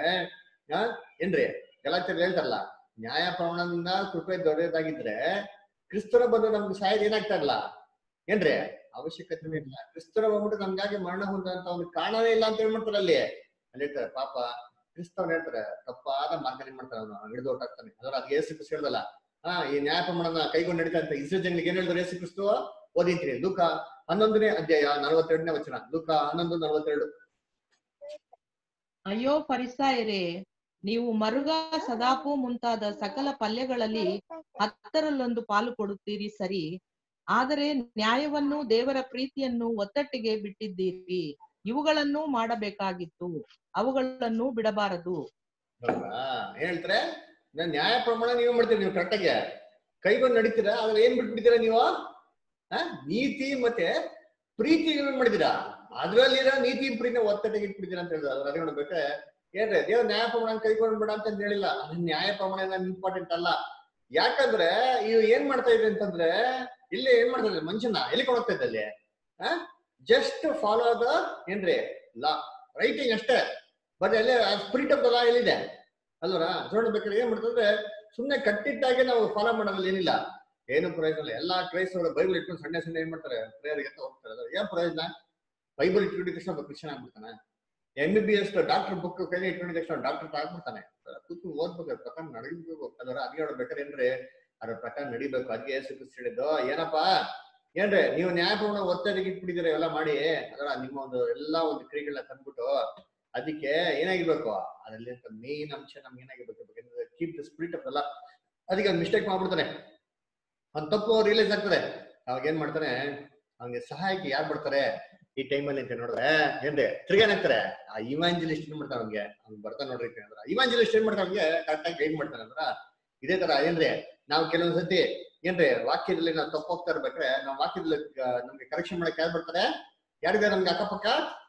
ಆ ಏನ್ರಿ ಗಲಾಚರ್ ಹೇಳ್ತಾರಲ್ಲ ನ್ಯಾಯ ಪ್ರಮಾಣದಿಂದ ಕೃಪೆ ದೊರೆಯೋದಾಗಿದ್ರೆ ಕ್ರಿಸ್ತನ ಬಂದು ನಮ್ಗೆ ಸಹಾಯ ಏನಾಗ್ತಾ ಇಲ್ಲ ಏನ್ರಿ ಅವಶ್ಯಕತೆ ಇಲ್ಲ ಕ್ರಿಸ್ತನ ಹೋಗ್ಬಿಟ್ಟು ನಮ್ಗಾಗಿ ಮರಣ ಹೊಂದಂತ ಒಂದು ಕಾರಣನೇ ಇಲ್ಲ ಅಂತ ಹೇಳ್ಬಿಡ್ತಾರೆ ಅಲ್ಲಿ ಅಲ್ಲಿ ಹೇಳ್ತಾರೆ ಪಾಪ ಕ್ರಿಸ್ತವ್ರು ಹೇಳ್ತಾರೆ ತಪ್ಪಾದ ಮಾರ್ಗನೆ ಮಾಡ್ತಾರೆ ಅವನು ಹಿಡಿದು ಹೊಟ್ಟಾಗ್ತಾನೆ ಅದ್ರ ಅದು ಏಸು ಕ್ರಿಸ್ತ ಹೇಳ್ದಲ್ಲ ಹಾ ಈ ನ್ಯಾಯ ಪ್ರಮಾಣನ ಕೈಗೊಂಡು ನಡೀತಾ ಅಂತ ಇಸ್ರೇಲ್ ಜನಗಳಿಗೆ ಏನ್ ಹೇಳಿದ್ರು ಏಸು ಕ್ರಿಸ್ತು ಓದಿಂತೀನಿ ಲೂಕ ಹನ್ನೊಂದನೇ ಅಧ್ಯಾಯ ನಲವತ್ತೆರಡನೇ ವಚನ ಲೂಕ ಹನ್ನೊಂದು ನಲವತ್ತೆರಡು ಅಯ್ಯೋ ಫರಿಸಾಯರೇ ನೀವು ಮರುಗ ಸದಾಪು ಮುಂತಾದ ಸಕಲ ಪಲ್ಯಗಳಲ್ಲಿ ಹತ್ತರಲ್ಲೊಂದು ಪಾಲು ಕೊಡುತ್ತೀರಿ ಸರಿ ಆದರೆ ನ್ಯಾಯವನ್ನು ದೇವರ ಪ್ರೀತಿಯನ್ನು ಒತ್ತಟ್ಟಿಗೆ ಬಿಟ್ಟಿದ್ದೀರಿ ಇವುಗಳನ್ನು ಮಾಡಬೇಕಾಗಿತ್ತು ಅವುಗಳನ್ನು ಬಿಡಬಾರದು ಹೌದಾ ಏನ್ ಹೇಳ್ತಾರೆ ನಾನ್ ನ್ಯಾಯ ಪ್ರಮಾಣ ನೀವು ಮಾಡ್ತೀರಿ ನೀವು ಕರೆಕ್ಟಾಗಿ ಕೈಗೊಂಡು ನಡೀತೀರಾ ಆದ್ರೆ ಏನ್ ಬಿಟ್ಬಿಡ್ತೀರಾ ನೀವು ಆ ನೀತಿ ಮತ್ತೆ ಪ್ರೀತಿ ಏನ್ ಮಾಡಿದೀರಾ ಅದ್ರಲ್ಲಿರೋ ನೀತಿ ಪ್ರೀತಿನ ಒತ್ತಟ್ಟಿಗೆ ಇಟ್ಬಿಡ್ತೀರಾ ಅಂತ ಹೇಳಿದ್ರು ಅದ್ರ ಅದೇ ನೋಡ್ಬೇಕಾದ್ರೆ ಏನ್ರಿ ದೇವ್ರ ನ್ಯಾಯ ಪ್ರಮಾಣ ಕೈಗೊಂಡ್ ಬಿಡ ಅಂತ ಹೇಳಿಲ್ಲ ಅದು ನ್ಯಾಯ ಪ್ರಮಾಣ ಇಂಪಾರ್ಟೆಂಟ್ ಅಲ್ಲ ಯಾಕಂದ್ರೆ ಇವ್ ಏನ್ ಮಾಡ್ತಾ ಇದ್ರಿ ಅಂತಂದ್ರೆ ಇಲ್ಲಿ ಏನ್ ಮಾಡ್ತಾ ಇದ್ರಿ ಮನುಷ್ಯನ ಎಲ್ಲಿ ಹೋಗ್ತಾ ಇದ್ದಲ್ಲಿ ಆ ಜಸ್ಟ್ ಫಾಲೋ ದ ಏನ್ರಿ ಲಾ ರೈಟಿಂಗ್ ಅಷ್ಟೇ ಬಟ್ ಅಲ್ಲಿ ಸ್ಪಿರಿಟ್ ಆಫ್ ದ ಲಾ ಎಲ್ಲಿದೆ ಅಲ್ವರ ನೋಡ್ಬೇಕಾದ್ರೆ ಏನ್ ಮಾಡ್ತಂದ್ರೆ ಸುಮ್ನೆ ಕಟ್ಟಿಟ್ಟಾಗೆ ನಾವು ಫಾಲೋ ಮಾಡೋದ್ರಲ್ಲಿ ಏನಿಲ್ಲ ಏನು ಪ್ರಯೋಜನ ಇಲ್ಲ ಎಲ್ಲಾ ಕ್ರೈಸ್ತವರು ಬೈಬಲ್ ಇಟ್ಕೊಂಡು ಸಣ್ಣ ಸಣ್ಣ ಏನ್ ಮಾಡ್ತಾರೆ ಪ್ರೇಯರ್ಗೆ ಅಂತ ಹೋಗ್ತಾರೆ ಅದ್ರ ಏನ್ ಪ್ರಯೋಜನ ಬೈಬಲ್ ಇಟ್ಕೊಂಡಿದ ತಕ್ಷಣ ಒಬ್ಬ ಕ್ರಿಶ್ಚಿಯನ್ ಆಗ್ಬಿಡ್ತಾನೆ M B B S doctor book ಕೈಲಿ ಇಟ್ಕೊಂಡಿದ ತಕ್ಷಣ ಡಾಕ್ಟರ್ ಆಗ್ಬಿಡ್ತಾನೆ ಕೂತು ಓದ್ಬೇಕು ಪ್ರಕಾರ ನಡೀಬೇಕು ಅದರ ಅದೇ ಹೇಳ್ಬೇಕಾದ್ರೆ ಏನ್ರಿ ಅದ್ರ ಪ್ರಕಾರ ನಡಿಬೇಕು ಅದಕ್ಕೆ ಏಸು ಕ್ರಿಸ್ತ ಹೇಳಿದ್ದು ಏನಪ್ಪಾ ಏನ್ರಿ ನೀವು ನ್ಯಾಯಪೂರ್ಣ ಒತ್ತಡಕ್ಕೆ ಇಟ್ಬಿಟ್ಟಿದ್ದೀರ ಇವೆಲ್ಲ ಮಾಡಿ ಅದರ ನಿಮ್ಮ ಒಂದು ಎಲ್ಲಾ ಒಂದು ಕ್ರಿಯೆಗಳನ್ನ ತಂದ್ಬಿಟ್ಟು ಅದಕ್ಕೆ ಏನಾಗಿರ್ಬೇಕು ಅದರಲ್ಲಿ ಮೇನ್ ಅಂಶ ನಮ್ಗೆ ಏನಾಗಿರ್ಬೇಕು ಕೀಪ್ ದ ಸ್ಪಿರಿಟ್ ಆಫ್ ಅಲ್ಲ ಅದಕ್ಕೆ ಒಂದು ಮಿಸ್ಟೇಕ್ ಮಾಡ್ಬಿಡ್ತಾನೆ ಅವ್ನ್ ತಪ್ಪು ರಿಯಲೈಸ್ ಆಗ್ತದೆ ಅವಾಗ ಏನ್ ಮಾಡ್ತಾನೆ ಅವ್ನಿಗೆ ಸಹಾಯಕ್ಕೆ ಯಾರು ಬರ್ತಾರೆ ಈ ಟೈಮಲ್ಲಿ ಅಂತ ನೋಡಿದ್ರೆ ಏನ್ರಿ ತಿರ್ಗಾ ಏನಾಗ್ತಾರೆ ಆ ಇವಾಂಜಲಿಸ್ಟ್ ಏನ್ ಮಾಡ್ತಾನೆ ಅವ್ನಿಗೆ ಅವ್ನ್ ಬರ್ತಾನೆ ನೋಡ್ರಿ ಅಂದ್ರೆ ಇವಾಂಜಲಿಸ್ಟ್ ಏನ್ ಮಾಡ್ತಾನೆ ಅವ್ನಿಗೆ ಕರೆಕ್ಟ್ ಆಗಿ ಗೈಡ್ ಮಾಡ್ತಾನೆ ಅಂದ್ರ ಇದೇ ತರ ಏನ್ರಿ ನಾವು ಕೆಲವೊಂದ್ ಸತಿ ಏನ್ರಿ ವಾಕ್ಯದಲ್ಲಿ ನಾವು ತಪ್ಪು ಹೋಗ್ತಾ ಇರ್ಬೇಕ್ರೆ ನಾವು ವಾಕ್ಯದಲ್ಲಿ ಆ, ನಮ್ಗೆ ಕರೆಕ್ಷನ್ ಮಾಡಕ್ ಯಾರು ಬರ್ತಾರೆ ಯಾರಿದ್ದಾರೆ ನಮ್ಗೆ ಅಕ್ಕಪಕ್ಕ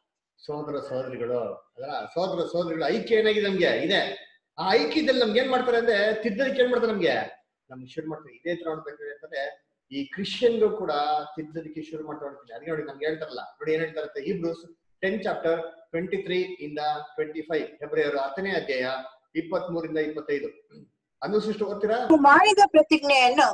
ಸೋದರ ಸೋದರಿಗಳು ಅದರ ಸೋದರ ಸೋದರಿಗಳು ಐಕ್ಯ ಏನಾಗಿದೆ ನಮ್ಗೆ ಇದೆ ಆ ಐಕ್ಯದಲ್ಲಿ ನಮ್ಗೆ ಏನ್ ಮಾಡ್ತಾರೆ ಅಂದ್ರೆ ತಿದ್ದಲಿಕ್ಕೆ ಏನ್ ಮಾಡ್ತಾರೆ ನಮ್ಗೆ ನಮ್ಗೆ ಶುರು ಮಾಡ್ತಾರೆ ಇದೇ ತರ ನೋಡ್ಬೇಕು ಅಂತಂದ್ರೆ ಈ ಕ್ರಿಶ್ಚಿಯನ್ಗೂ ಕೂಡ ತಿದ್ದಲಿಕ್ಕೆ ಶುರು ಮಾಡ್ತಾ ನೋಡ್ತೀನಿ ಅದೇ ನೋಡಿ ನಮ್ಗೆ ಹೇಳ್ತಾರಲ್ಲ ನೋಡಿ ಏನ್ ಹೇಳ್ತಾರೆ Hebrews ten chapter twenty three ಇಂದ ಟ್ವೆಂಟಿ ಫೈವ್ ಫೆಬ್ರವರಿ ಹತ್ತನೇ ಅಧ್ಯಾಯ ಇಪ್ಪತ್ತ್ ಮೂರಿಂದ ಇಪ್ಪತ್ತೈದು ಅನುಸೃಷ್ಟು ಓದ್ತೀರಾ ನಾವು ಮಾಡಿದ ಪ್ರತಿಜ್ಞೆಯನ್ನು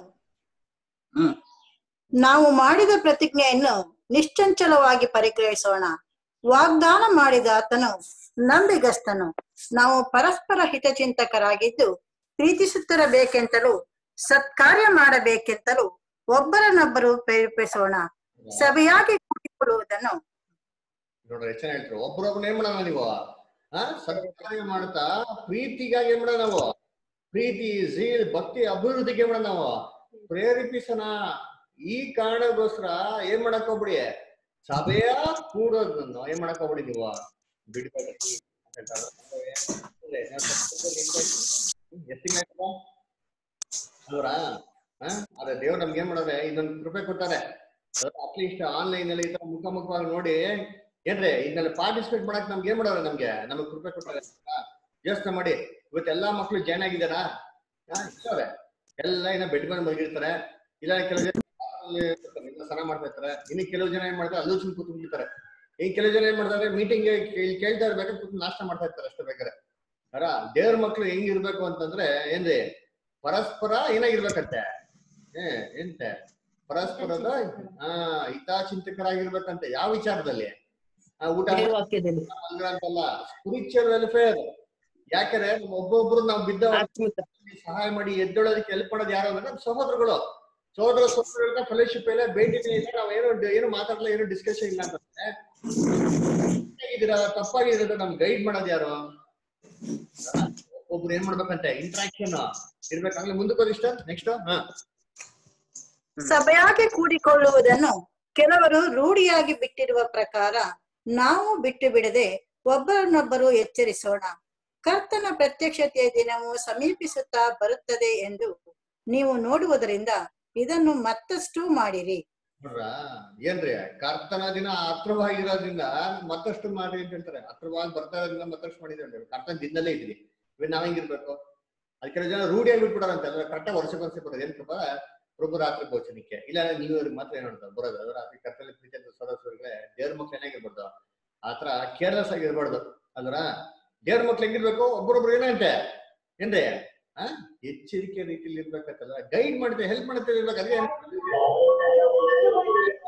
ನಾವು ಮಾಡಿದ ಪ್ರತಿಜ್ಞೆಯನ್ನು ನಿಶ್ಚಂಚಲವಾಗಿ ಪರಿಗ್ರಹಿಸೋಣ ವಾಗ್ದಾನ ಮಾಡಿದ ಆತನು ನಂಬಿಗಸ್ತನು ನಾವು ಪರಸ್ಪರ ಹಿತಚಿಂತಕರಾಗಿದ್ದು ಪ್ರೀತಿಸುತ್ತಿರಬೇಕೆಂತಲೂ ಸತ್ಕಾರ್ಯ ಮಾಡಬೇಕೆಂತಲೂ ಒಬ್ಬರನ್ನೊಬ್ಬರು ಪ್ರೇರೇಪಿಸೋಣ ಸಭೆಯಾಗಿ ಕೂಡಿಕೊಳ್ಳುವುದನ್ನು ನೋಡ್ರಿ ಎಷ್ಟು ಹೇಳ್ತಾರೆ ಒಬ್ರೊಬ್ರು ಏನ್ ಮಾಡೋಣ ನೀವು ಆ ಸತ್ಕಾರ್ಯ ಮಾಡ್ತಾ ಪ್ರೀತಿಗಾಗಿ ಏನ್ ಮಾಡೋಣ ನಾವು ಪ್ರೀತಿ ಝೀಲ್ ಭಕ್ತಿ ಅಭಿವೃದ್ಧಿಗೆ ಏನ್ ಮಾಡೋಣ ನಾವು ಪ್ರೇರೇಪಿಸೋಣ ಈ ಕಾರಣಕ್ಕೋಸ್ಕರ ಏನ್ ಮಾಡಕ್ ಹೋಗ್ಬಿಡಿ ಸಭೆಯ ಕೂಡೋದನ್ನು ಏನ್ ಮಾಡಕ್ ಹೋಗ್ಬಿಡಿ ನೀವು ಬಿಡ್ಬೇಡಿ ಅಂತ ಹೇಳ್ತಾರೆ. ಅಂದ್ರೆ ನಾವು ಸತ್ಯದಲ್ಲಿ ಇರ್ಬೇಕು. ಎಷ್ಟ್ ತಿಂಗ್ಳಾಯ್ತಪ್ಪ? ಅಲ್ವರಾ ಹಾ ಅದೇ ದೇವ್ರು ನಮ್ಗೆ ಏನ್ ಮಾಡೋರೆ ಇದೊಂದು ಕೃಪೆ ಕೊಟ್ಟಾರೆ ಅಟ್ಲೀಸ್ಟ್ ಆನ್ಲೈನ್ ಅಲ್ಲಿ ಈ ತರ ಮುಖಾಮುಖವಾಗಿ ನೋಡಿ ಏನ್ರಿ ಇದನ್ನೆಲ್ಲ ಪಾರ್ಟಿಸಿಪೇಟ್ ಮಾಡಕ್ ನಮ್ಗೆ ಏನ್ ಮಾಡೋರೆ ನಮ್ಗೆ ನಮಗ್ ಕೃಪೆ ಕೊಟ್ಟಾರೆ ಯೋಚನೆ ಮಾಡಿ ಇವತ್ತು ಎಲ್ಲಾ ಮಕ್ಳು ಜಾಯ್ನ್ ಆಗಿದಾರಾ ಹಾ ಇರ್ತಾರೆ ಎಲ್ಲ ಏನೋ ಬೆಡ್ ಮೇಲೆ ಮಲಗಿರ್ತಾರೆ ಇಲ್ಲ ಕೆಲವು ಜನ ಅಲ್ಲಿ ಇರ್ತಾರೆ, ಸ್ನಾನ ಮಾಡ್ತಾ ಇರ್ತಾರೆ ಇನ್ನು ಕೆಲವು ಜನ ಏನ್ ಮಾಡ್ತಾರೆ ಅಲ್ಲೂ ಸುಮ್ ಕೂತ್ಕೊಂಡಿರ್ತಾರೆ ಇನ್ ಕೆಲವು ಜನ ಏನ್ ಮಾಡ್ತಾರೆ ಮೀಟಿಂಗ್ ಕೇಳ್ತಾ ಇರ್ಬೇಕಾದ್ರೆ ಕೂತು ನಾಷ್ಟ ಮಾಡ್ತಾ ಇರ್ತಾರೆ ಅಷ್ಟೇ ಬೇಕಾರೆ ಅರ ದೇವ್ರ ಮಕ್ಳು ಹೆಂಗಿರ್ಬೇಕು ಅಂತಂದ್ರೆ ಏನ್ರಿ ಪರಸ್ಪರ ಏನಾಗಿರ್ಬೇಕಂತೆ ಏ ಎಂತೆ ಪರಸ್ಪರದ ಆ ಹಿತಾಚಿಂತಕರಾಗಿರ್ಬೇಕಂತೆ ಯಾವ ವಿಚಾರದಲ್ಲಿ ಆ, ಊಟ ವಾಕ್ಯದಲ್ಲಿ ಅಲ್ಲ ಅಂತಲ್ಲ ಸ್ಪಿರಿಚುವಲ್ ವೆಲ್ಫೇರ್ ಯಾಕಂದ್ರೆ ನಮ್ಮ ಒಬ್ಬೊಬ್ರು ನಾವು ಬಿದ್ದ ಸಹಾಯ ಮಾಡಿ ಎದ್ದೊಳೋದಕ್ಕೆ ಹೆಲ್ಪ್ ಮಾಡೋದು ಯಾರು ಅಂದ್ರೆ ನಮ್ಮ ಸಹೋದರಗಳು ಸಹೋದರ ಸಹೋದರಗಳ ಫೆಲೋಶಿಪ್ ಇಲ್ಲ ಭೇಟಿನೇ ಇಲ್ಲ ನಾವು ಏನು ಏನು ಮಾತಾಡಲ್ಲ ಏನು ಡಿಸ್ಕಷನ್ ಇಲ್ಲ ಅಂತಂದ್ರೆ ಹೇಗಿದ್ದೀರಾ ತಪ್ಪಾಗಿದ್ರೆ ನಮ್ಗೆ ಗೈಡ್ ಮಾಡೋದು ಯಾರು ಒಬ್ರು ಏನ್ ಮಾಡ್ಬೇಕಂತೆ ಇಂಟ್ರಾಕ್ಷನ್ ಇರ್ಬೇಕಾಗ್ಲಿ ಮುಂದಕ್ಕೆ ಹೋಗಿ ಇಷ್ಟ ನೆಕ್ಸ್ಟ್ ಹಾ ಸಭೆಯಾಗಿ ಕೂಡಿಕೊಳ್ಳುವುದನ್ನು ಕೆಲವರು ರೂಢಿಯಾಗಿ ಬಿಟ್ಟಿರುವ ಪ್ರಕಾರ ನಾವು ಬಿಟ್ಟು ಬಿಡದೆ ಒಬ್ಬರನ್ನೊಬ್ಬರು ಎಚ್ಚರಿಸೋಣ ಕರ್ತನ ಪ್ರತ್ಯಕ್ಷತೆಯ ದಿನವು ಸಮೀಪಿಸುತ್ತಾ ಬರುತ್ತದೆ ಎಂದು ನೀವು ನೋಡುವುದರಿಂದ ಇದನ್ನು ಮತ್ತಷ್ಟು ಮಾಡಿರಿ ನೋಡ್ರ ಏನ್ರಿ ಕರ್ತನ ದಿನ ಹತ್ರವಾಗಿರೋದ್ರಿಂದ ಮತ್ತಷ್ಟು ಮಾಡಿ ಅಂತ ಹೇಳ್ತಾರೆ ಹತ್ರವಾಗಿ ಬರ್ತಾ ಇರೋದ್ರಿಂದ ಮತ್ತಷ್ಟು ಮಾಡಿದ್ರೆ ಕರ್ತನ ದಿನದಲ್ಲೇ ಇದ್ರಿ ಇವ್ ನಾವ್ ಹೆಂಗಿರ್ಬೇಕು ಅದ್ ಕೆಲವು ಜನ ರೂಢಿಯಾಗಿ ಬಿಟ್ಬಿಡಾರಂತೆ ಅಂದ್ರೆ ಕರೆಕ್ಟಾಗಿ ವರ್ಷಕ್ಕೊಂದ್ಸರಿ ಬರೋದು ಏನಕ್ಕಪ್ಪ ಪ್ರಭು ರಾತ್ರಿ ಭೋಜನಕ್ಕೆ ಇಲ್ಲ ನೀವು ಇವ್ರಿಗೆ ಮಾತ್ರ ಏನ್ ನೋಡ್ತಾರೆ ಬರೋದು ಅದು ರಾತ್ರಿ ಕರ್ತಲ್ಲಿ ಪ್ರೀತಿ ಅಂತ ಸದಸ್ಯರುಗಳೇ ದೇವ್ರ ಮಕ್ಳು ಏನಾಗಿರ್ಬಾರ್ದು ಆತರ ಕೇರ್ಲೆಸ್ ಆಗಿರ್ಬಾರ್ದು ಅಲ್ರ ದೇವ್ರ ಮಕ್ಳು ಹೆಂಗಿರ್ಬೇಕು ಒಬ್ಬರೊಬ್ರು ಏನಂತೆ ಏನ್ರಿ ಆ ಎಚ್ಚರಿಕೆ ರೀತಿಯಲ್ಲಿ ಇರ್ಬೇಕಂತಲ್ಲ ಗೈಡ್ ಮಾಡುತ್ತೆ ಹೆಲ್ಪ್ ಮಾಡುತ್ತೆ ಇರ್ಬೇಕು ಅದೇ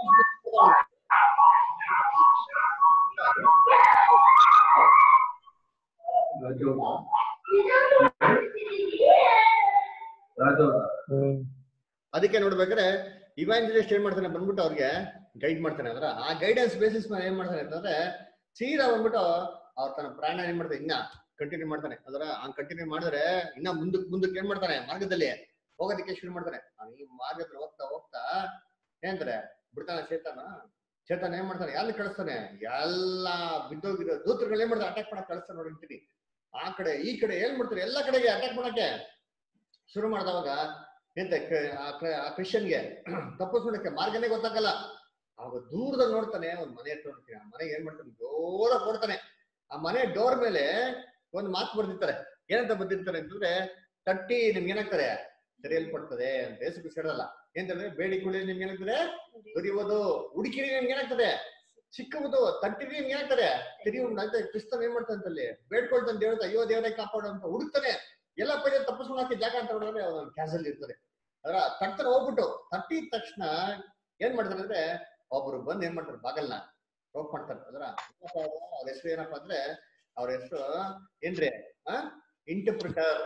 ಅದಕ್ಕೆ ನೋಡ್ಬೇಕಾದ್ರೆ ಇವಾಂಜಲಿಸ್ಟ್ ಏನ್ ಮಾಡ್ತಾನೆ ಬಂದ್ಬಿಟ್ಟು ಅವ್ರಿಗೆ ಗೈಡ್ ಮಾಡ್ತಾನೆ ಅಂದ್ರೆ ಆ ಗೈಡೆನ್ಸ್ ಬೇಸಿಸ್ ಮೇಲೆ ಏನ್ ಮಾಡ್ತಾನೆ ಅಂತಂದ್ರೆ ಸೀದಾ ಬಂದ್ಬಿಟ್ಟು ಅವ್ರ ತನ್ನ ಪ್ರಾಣ ಏನ್ ಮಾಡ್ತಾನೆ ಇನ್ನ ಕಂಟಿನ್ಯೂ ಮಾಡ್ತಾನೆ ಅದರ ಹಂಗ್ ಕಂಟಿನ್ಯೂ ಮಾಡಿದ್ರೆ ಇನ್ನ ಮುಂದಕ್ ಮುಂದಕ್ಕೆ ಏನ್ ಮಾಡ್ತಾನೆ ಮಾರ್ಗದಲ್ಲಿ ಹೋಗೋದಕ್ಕೆ ಶುರು ಮಾಡ್ತಾನೆ ಅವ್ನ್ ಈ ಮಾರ್ಗದಲ್ಲಿ ಹೋಗ್ತಾ ಹೋಗ್ತಾ ಏನಂತಾರೆ ಬಿಡ್ತಾನೆ ಚೇತನ ಚೇತನ ಏನ್ ಮಾಡ್ತಾನೆ ಯಾರು ಕಳಿಸ್ತಾನೆ ಎಲ್ಲಾ ಬಿದ್ದೋಗಿರೋ ದೂತರುಗಳು ಏನ್ ಮಾಡ್ತಾರೆ ಅಟ್ಯಾಕ್ ಮಾಡಕ್ ಕಳಿಸ್ತಾನೆ ನೋಡಿರ್ತೀನಿ ಆ ಕಡೆ ಈ ಕಡೆ ಏನ್ ಮಾಡ್ತಾರೆ ಎಲ್ಲಾ ಕಡೆಗೆ ಅಟ್ಯಾಕ್ ಮಾಡಕ್ಕೆ ಶುರು ಮಾಡ್ದವಾಗ ಎಂತ ಕ- ಆ ಕ- ಆ ಕ್ರಿಶ್ಚಿಯನ್ಗೆ ತಪ್ಪಿಸ್ಕೊಳಕ್ಕೆ ಮಾರ್ಗನೇ ಗೊತ್ತಾಗಲ್ಲ ಅವಾಗ ದೂರದಲ್ಲಿ ನೋಡ್ತಾನೆ ಒಂದ್ ಮನೆ ಹತ್ರ ನೋಡ್ತೀನಿ ಆ ಮನೆಗೆ ಏನ್ ಮಾಡ್ತಾನೆ ಜೋರಾಗಿ ಕೊಡ್ತಾನೆ ಆ ಮನೆ ಡೋರ್ ಮೇಲೆ ಒಂದ್ ಮಾತು ಬರ್ದಿರ್ತಾರೆ ಏನಂತ ಬರ್ದಿರ್ತಾರೆ ಅಂತಂದ್ರೆ ತಟ್ಟಿ ನಿಮ್ಗೆ ಏನಾಗ್ತಾರೆ ತೆರೆಯಲ್ಪಡ್ತದೆ ಅಂತ ಯೇಸು ಕ್ರಿಸ್ತ ಹೇಳಲ್ಲ ಏನಂತಂದ್ರೆ ಬೇಡಿಕೊಳ್ಳಿ ನಿಮ್ಗೆ ಏನಾಗ್ತದೆ ದೊರೆಯುವುದು ಹುಡುಕಿರಿ ನಿಮ್ಗೆ ಏನಾಗ್ತದೆ ಸಿಕ್ಕುವುದು ತಟ್ಟಿರಿ ನಿಮ್ಗೆ ಏನಾಗ್ತದೆ ತೆರೆಯುವುದು ಅಂತ ಕ್ರಿಸ್ತನ್ ಏನ್ ಮಾಡ್ತಾನೆ ಅಂತಲ್ಲಿ ಬೇಡ್ಕೊಳ್ತಾನೆ ದೇವ್ರ ಅಯ್ಯೋ ದೇವರೇ ಕಾಪಾಡು ಅಂತ ಹುಡುಕ್ತಾನೆ ಎಲ್ಲ ಪೈದೆ ತಪ್ಪಿಸ್ಕೊಳಕ್ಕೆ ಜಾಗ ಅಂತ ನೋಡಿದ್ರೆ ಅವ್ನು ಕ್ಯಾನ್ಸಲ್ ಇರ್ತದೆ ಅದರ ತಟ್ತಾರೆ ಹೋಗ್ಬಿಟ್ಟು ತಟ್ಟಿದ ತಕ್ಷಣ ಏನ್ ಮಾಡ್ತಾರೆ ಅಂದ್ರೆ ಒಬ್ರು ಬಂದ್ ಏನ್ ಮಾಡ್ತಾರೆ ಬಾಗಲ್ನ ರೋಪ್ ಮಾಡ್ತಾರೆ ಅದರ ಅವ್ರ ಹೆಸರು ಏನಪ್ಪಾ ಅಂದ್ರೆ ಅವ್ರ ಹೆಸರು ಏನ್ರಿ ಆ ಇಂಟರ್ಪ್ರಿಟರ್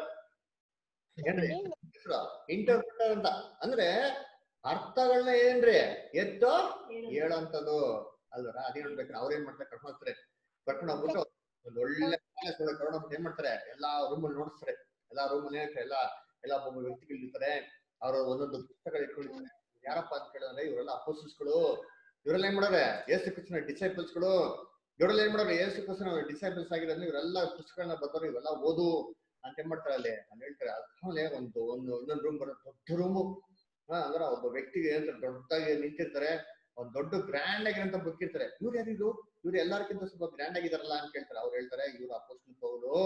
ಏನ್ರಿ ಹೆಸರು ಇಂಟರ್ಪ್ರಿಟರ್ ಅಂತ ಅಂದ್ರೆ ಅರ್ಥಗಳನ್ನ ಏನ್ರಿ ಎತ್ತು ಹೇಳೋಂಥದ್ದು ಅಲ್ವರ ಅದೇ ನೋಡ್ಬೇಕು ಅವ್ರ ಏನ್ ಮಾಡ್ತಾರೆ ಕರ್ಕೊಂಡು ಹೋಗ್ತಾರೆ ಕರ್ಕೊಂಡು ಹೋಗ್ಬಿಟ್ಟು ಒಂದ್ ಒಳ್ಳೆ ಪ್ಯಾಲೇಸ್ ಒಳಗೆ ಕರ್ಕೊಂಡು ಹೋಗ್ಬಿಟ್ಟು ಏನ್ ಮಾಡ್ತಾರೆ ಎಲ್ಲಾ ರೂಮ್ ಅಲ್ಲಿ ನೋಡಿಸ್ತಾರೆ ಎಲ್ಲಾ ರೂಮ್ ಅಲ್ಲಿ ಎಲ್ಲ ಎಲ್ಲಾ ಒಬ್ಬ ವ್ಯಕ್ತಿಗಳು ಇರ್ತಾರೆ ಅವ್ರ ಒಂದೊಂದು ಪುಸ್ತಕಗಳು ಇಟ್ಕೊಂಡಿರ್ತಾರೆ ಯಾರಪ್ಪ ಅಂತ ಕೇಳಿದ್ರೆ ಇವರೆಲ್ಲ ಅಪೋಸಿಸ್ಗಳು ಇವರೆಲ್ಲ ಏನ್ ಮಾಡೋರೆ ಯೇಸು ಕ್ರಿಸ್ತನ ಡಿಸೈಪಲ್ಸ್ಗಳು ಇವರೆಲ್ಲ ಏನ್ ಮಾಡೋರು ಯೇಸು ಕ್ರಿಸ್ತನ ಡಿಸೈಪಲ್ಸ್ ಆಗಿರೋದ್ರೆ ಇವರೆಲ್ಲ ಪುಸ್ತಕಗಳನ್ನ ಬರ್ತಾರೆ ಇವೆಲ್ಲ ಓದು ಅಂತ ಏನ್ ಮಾಡ್ತಾರೆ ಅಲ್ಲಿ ಅಲ್ಲಿ ಹೇಳ್ತಾರೆ ಆಮೇಲೆ ಒಂದು ಒಂದು ಇನ್ನೊಂದು ರೂಮ್ ಬರೋದು ದೊಡ್ಡ ರೂಮು ಹಾ ಅಂದ್ರೆ ಒಬ್ಬ ವ್ಯಕ್ತಿಗೆ ಏನ್ ದೊಡ್ಡದಾಗಿ ನಿಂತಿರ್ತಾರೆ ಒಂದ್ ದೊಡ್ಡ ಗ್ರ್ಯಾಂಡ್ ಆಗಿರಂತ ಬುಕ್ ಇರ್ತಾರೆ ಇವ್ರು ಯಾರಿದ್ರು ಇವ್ರು ಎಲ್ಲಾರ್ಕಿಂತ ಸ್ವಲ್ಪ ಗ್ರ್ಯಾಂಡ್ ಆಗಿದಾರಲ್ಲ ಅಂತ ಕೇಳ್ತಾರೆ ಅವ್ರು ಹೇಳ್ತಾರೆ ಇವ್ರು ಅಪೋಸ್ಟಲ್ ಪೌಲು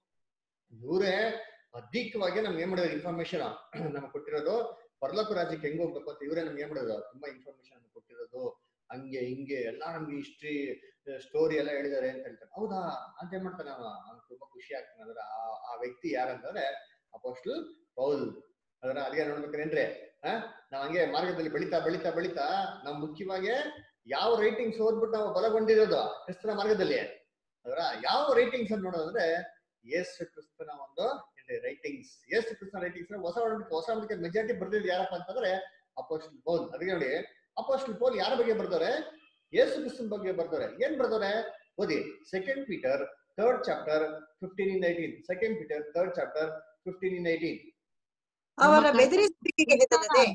ಇವರೇ ಅಧಿಕವಾಗಿ ನಮ್ಗೆ ಏನ್ ಮಾಡಿದ್ರು ಇನ್ಫಾರ್ಮೇಶನ್ ನಮ್ಗೆ ಕೊಟ್ಟಿರೋದು ಪರಲೋಕ ರಾಜ್ಯಕ್ಕೆ ಹೆಂಗ್ ಹೋಗ್ಬೇಕು ಅಂತ ಇವರೇ ನಮ್ಗೆ ಏನ್ ಮಾಡೋದು ತುಂಬಾ ಇನ್ಫಾರ್ಮೇಶನ್ ಕೊಟ್ಟಿರೋದು ಹಂಗೆ ಹಿಂಗೆ ಎಲ್ಲಾ ನಮ್ಗೆ ಹಿಸ್ಟ್ರಿ ಸ್ಟೋರಿ ಎಲ್ಲ ಹೇಳಿದಾರೆ ಅಂತ ಹೇಳ್ತಾರೆ ಹೌದಾ ಅಂತ ಏನ್ ಮಾಡ್ತಾನೆ ಅವನು ಅವ್ನು ತುಂಬಾ ಖುಷಿ ಆಗ್ತಾನೆ ಅಂದ್ರೆ ಆ ಆ ವ್ಯಕ್ತಿ ಯಾರಂತಂದ್ರೆ ಅಪೋಸ್ಟಲ್ ಪೌಲ್ ಅದರ ಅದೇ ನೋಡ್ಬೇಕೇನ್ರಿ ಆ ನಾವ್ ಹಂಗೆ ಮಾರ್ಗದಲ್ಲಿ ಬೆಳಿತಾ ಬೆಳಿತಾ ಬೆಳಿತಾ ನಾವ್ ಮುಖ್ಯವಾಗಿ ಯಾವ ರೈಟಿಂಗ್ಸ್ ಓದ್ಬಿಟ್ಟು ನಾವು ಬಲಗೊಂಡಿರೋದು ಕ್ರಿಸ್ತನ ಮಾರ್ಗದಲ್ಲಿ ಅದರ ಯಾವ ರೈಟಿಂಗ್ಸ್ ಅಂತ ನೋಡೋದಂದ್ರೆ ಯೇಸು ಕ್ರಿಸ್ತನ ಒಂದು ರೈಟಿಂಗ್ಸ್ ಯೇಸು ಕ್ರಿಸ್ತನ ರೈಟಿಂಗ್ಸ್ ಹೊಸ ಒಡಂಬಡಿಕೆ ಹೊಸ ಒಡಂಬಡಿಕೆ ಮೆಜಾರಿಟಿ ಬರ್ದಿದ್ದು ಯಾರಪ್ಪ ಅಂತಂದ್ರೆ ಅಪೋಸ್ಟಲ್ ಪೌಲ್ ಅದಕ್ಕೆ ನೋಡಿ ಅಪೋಸ್ಟಲ್ ಪೌಲ್ ಯಾರ ಬಗ್ಗೆ ಬರ್ದವ್ರೆ ಯೇಸು ಕ್ರಿಸ್ತನ ಬಗ್ಗೆ ಬರ್ದವ್ರೆ ಏನ್ ಬರ್ದವ್ರೆ ಓದಿ second Peter third chapter fifteen in eighteen second Peter third chapter fifteen in eighteen ಅವರ ನಮ್ಮ ಬೆದರಿಸುವಿಕೆಗೆ ಹೆದರದೆ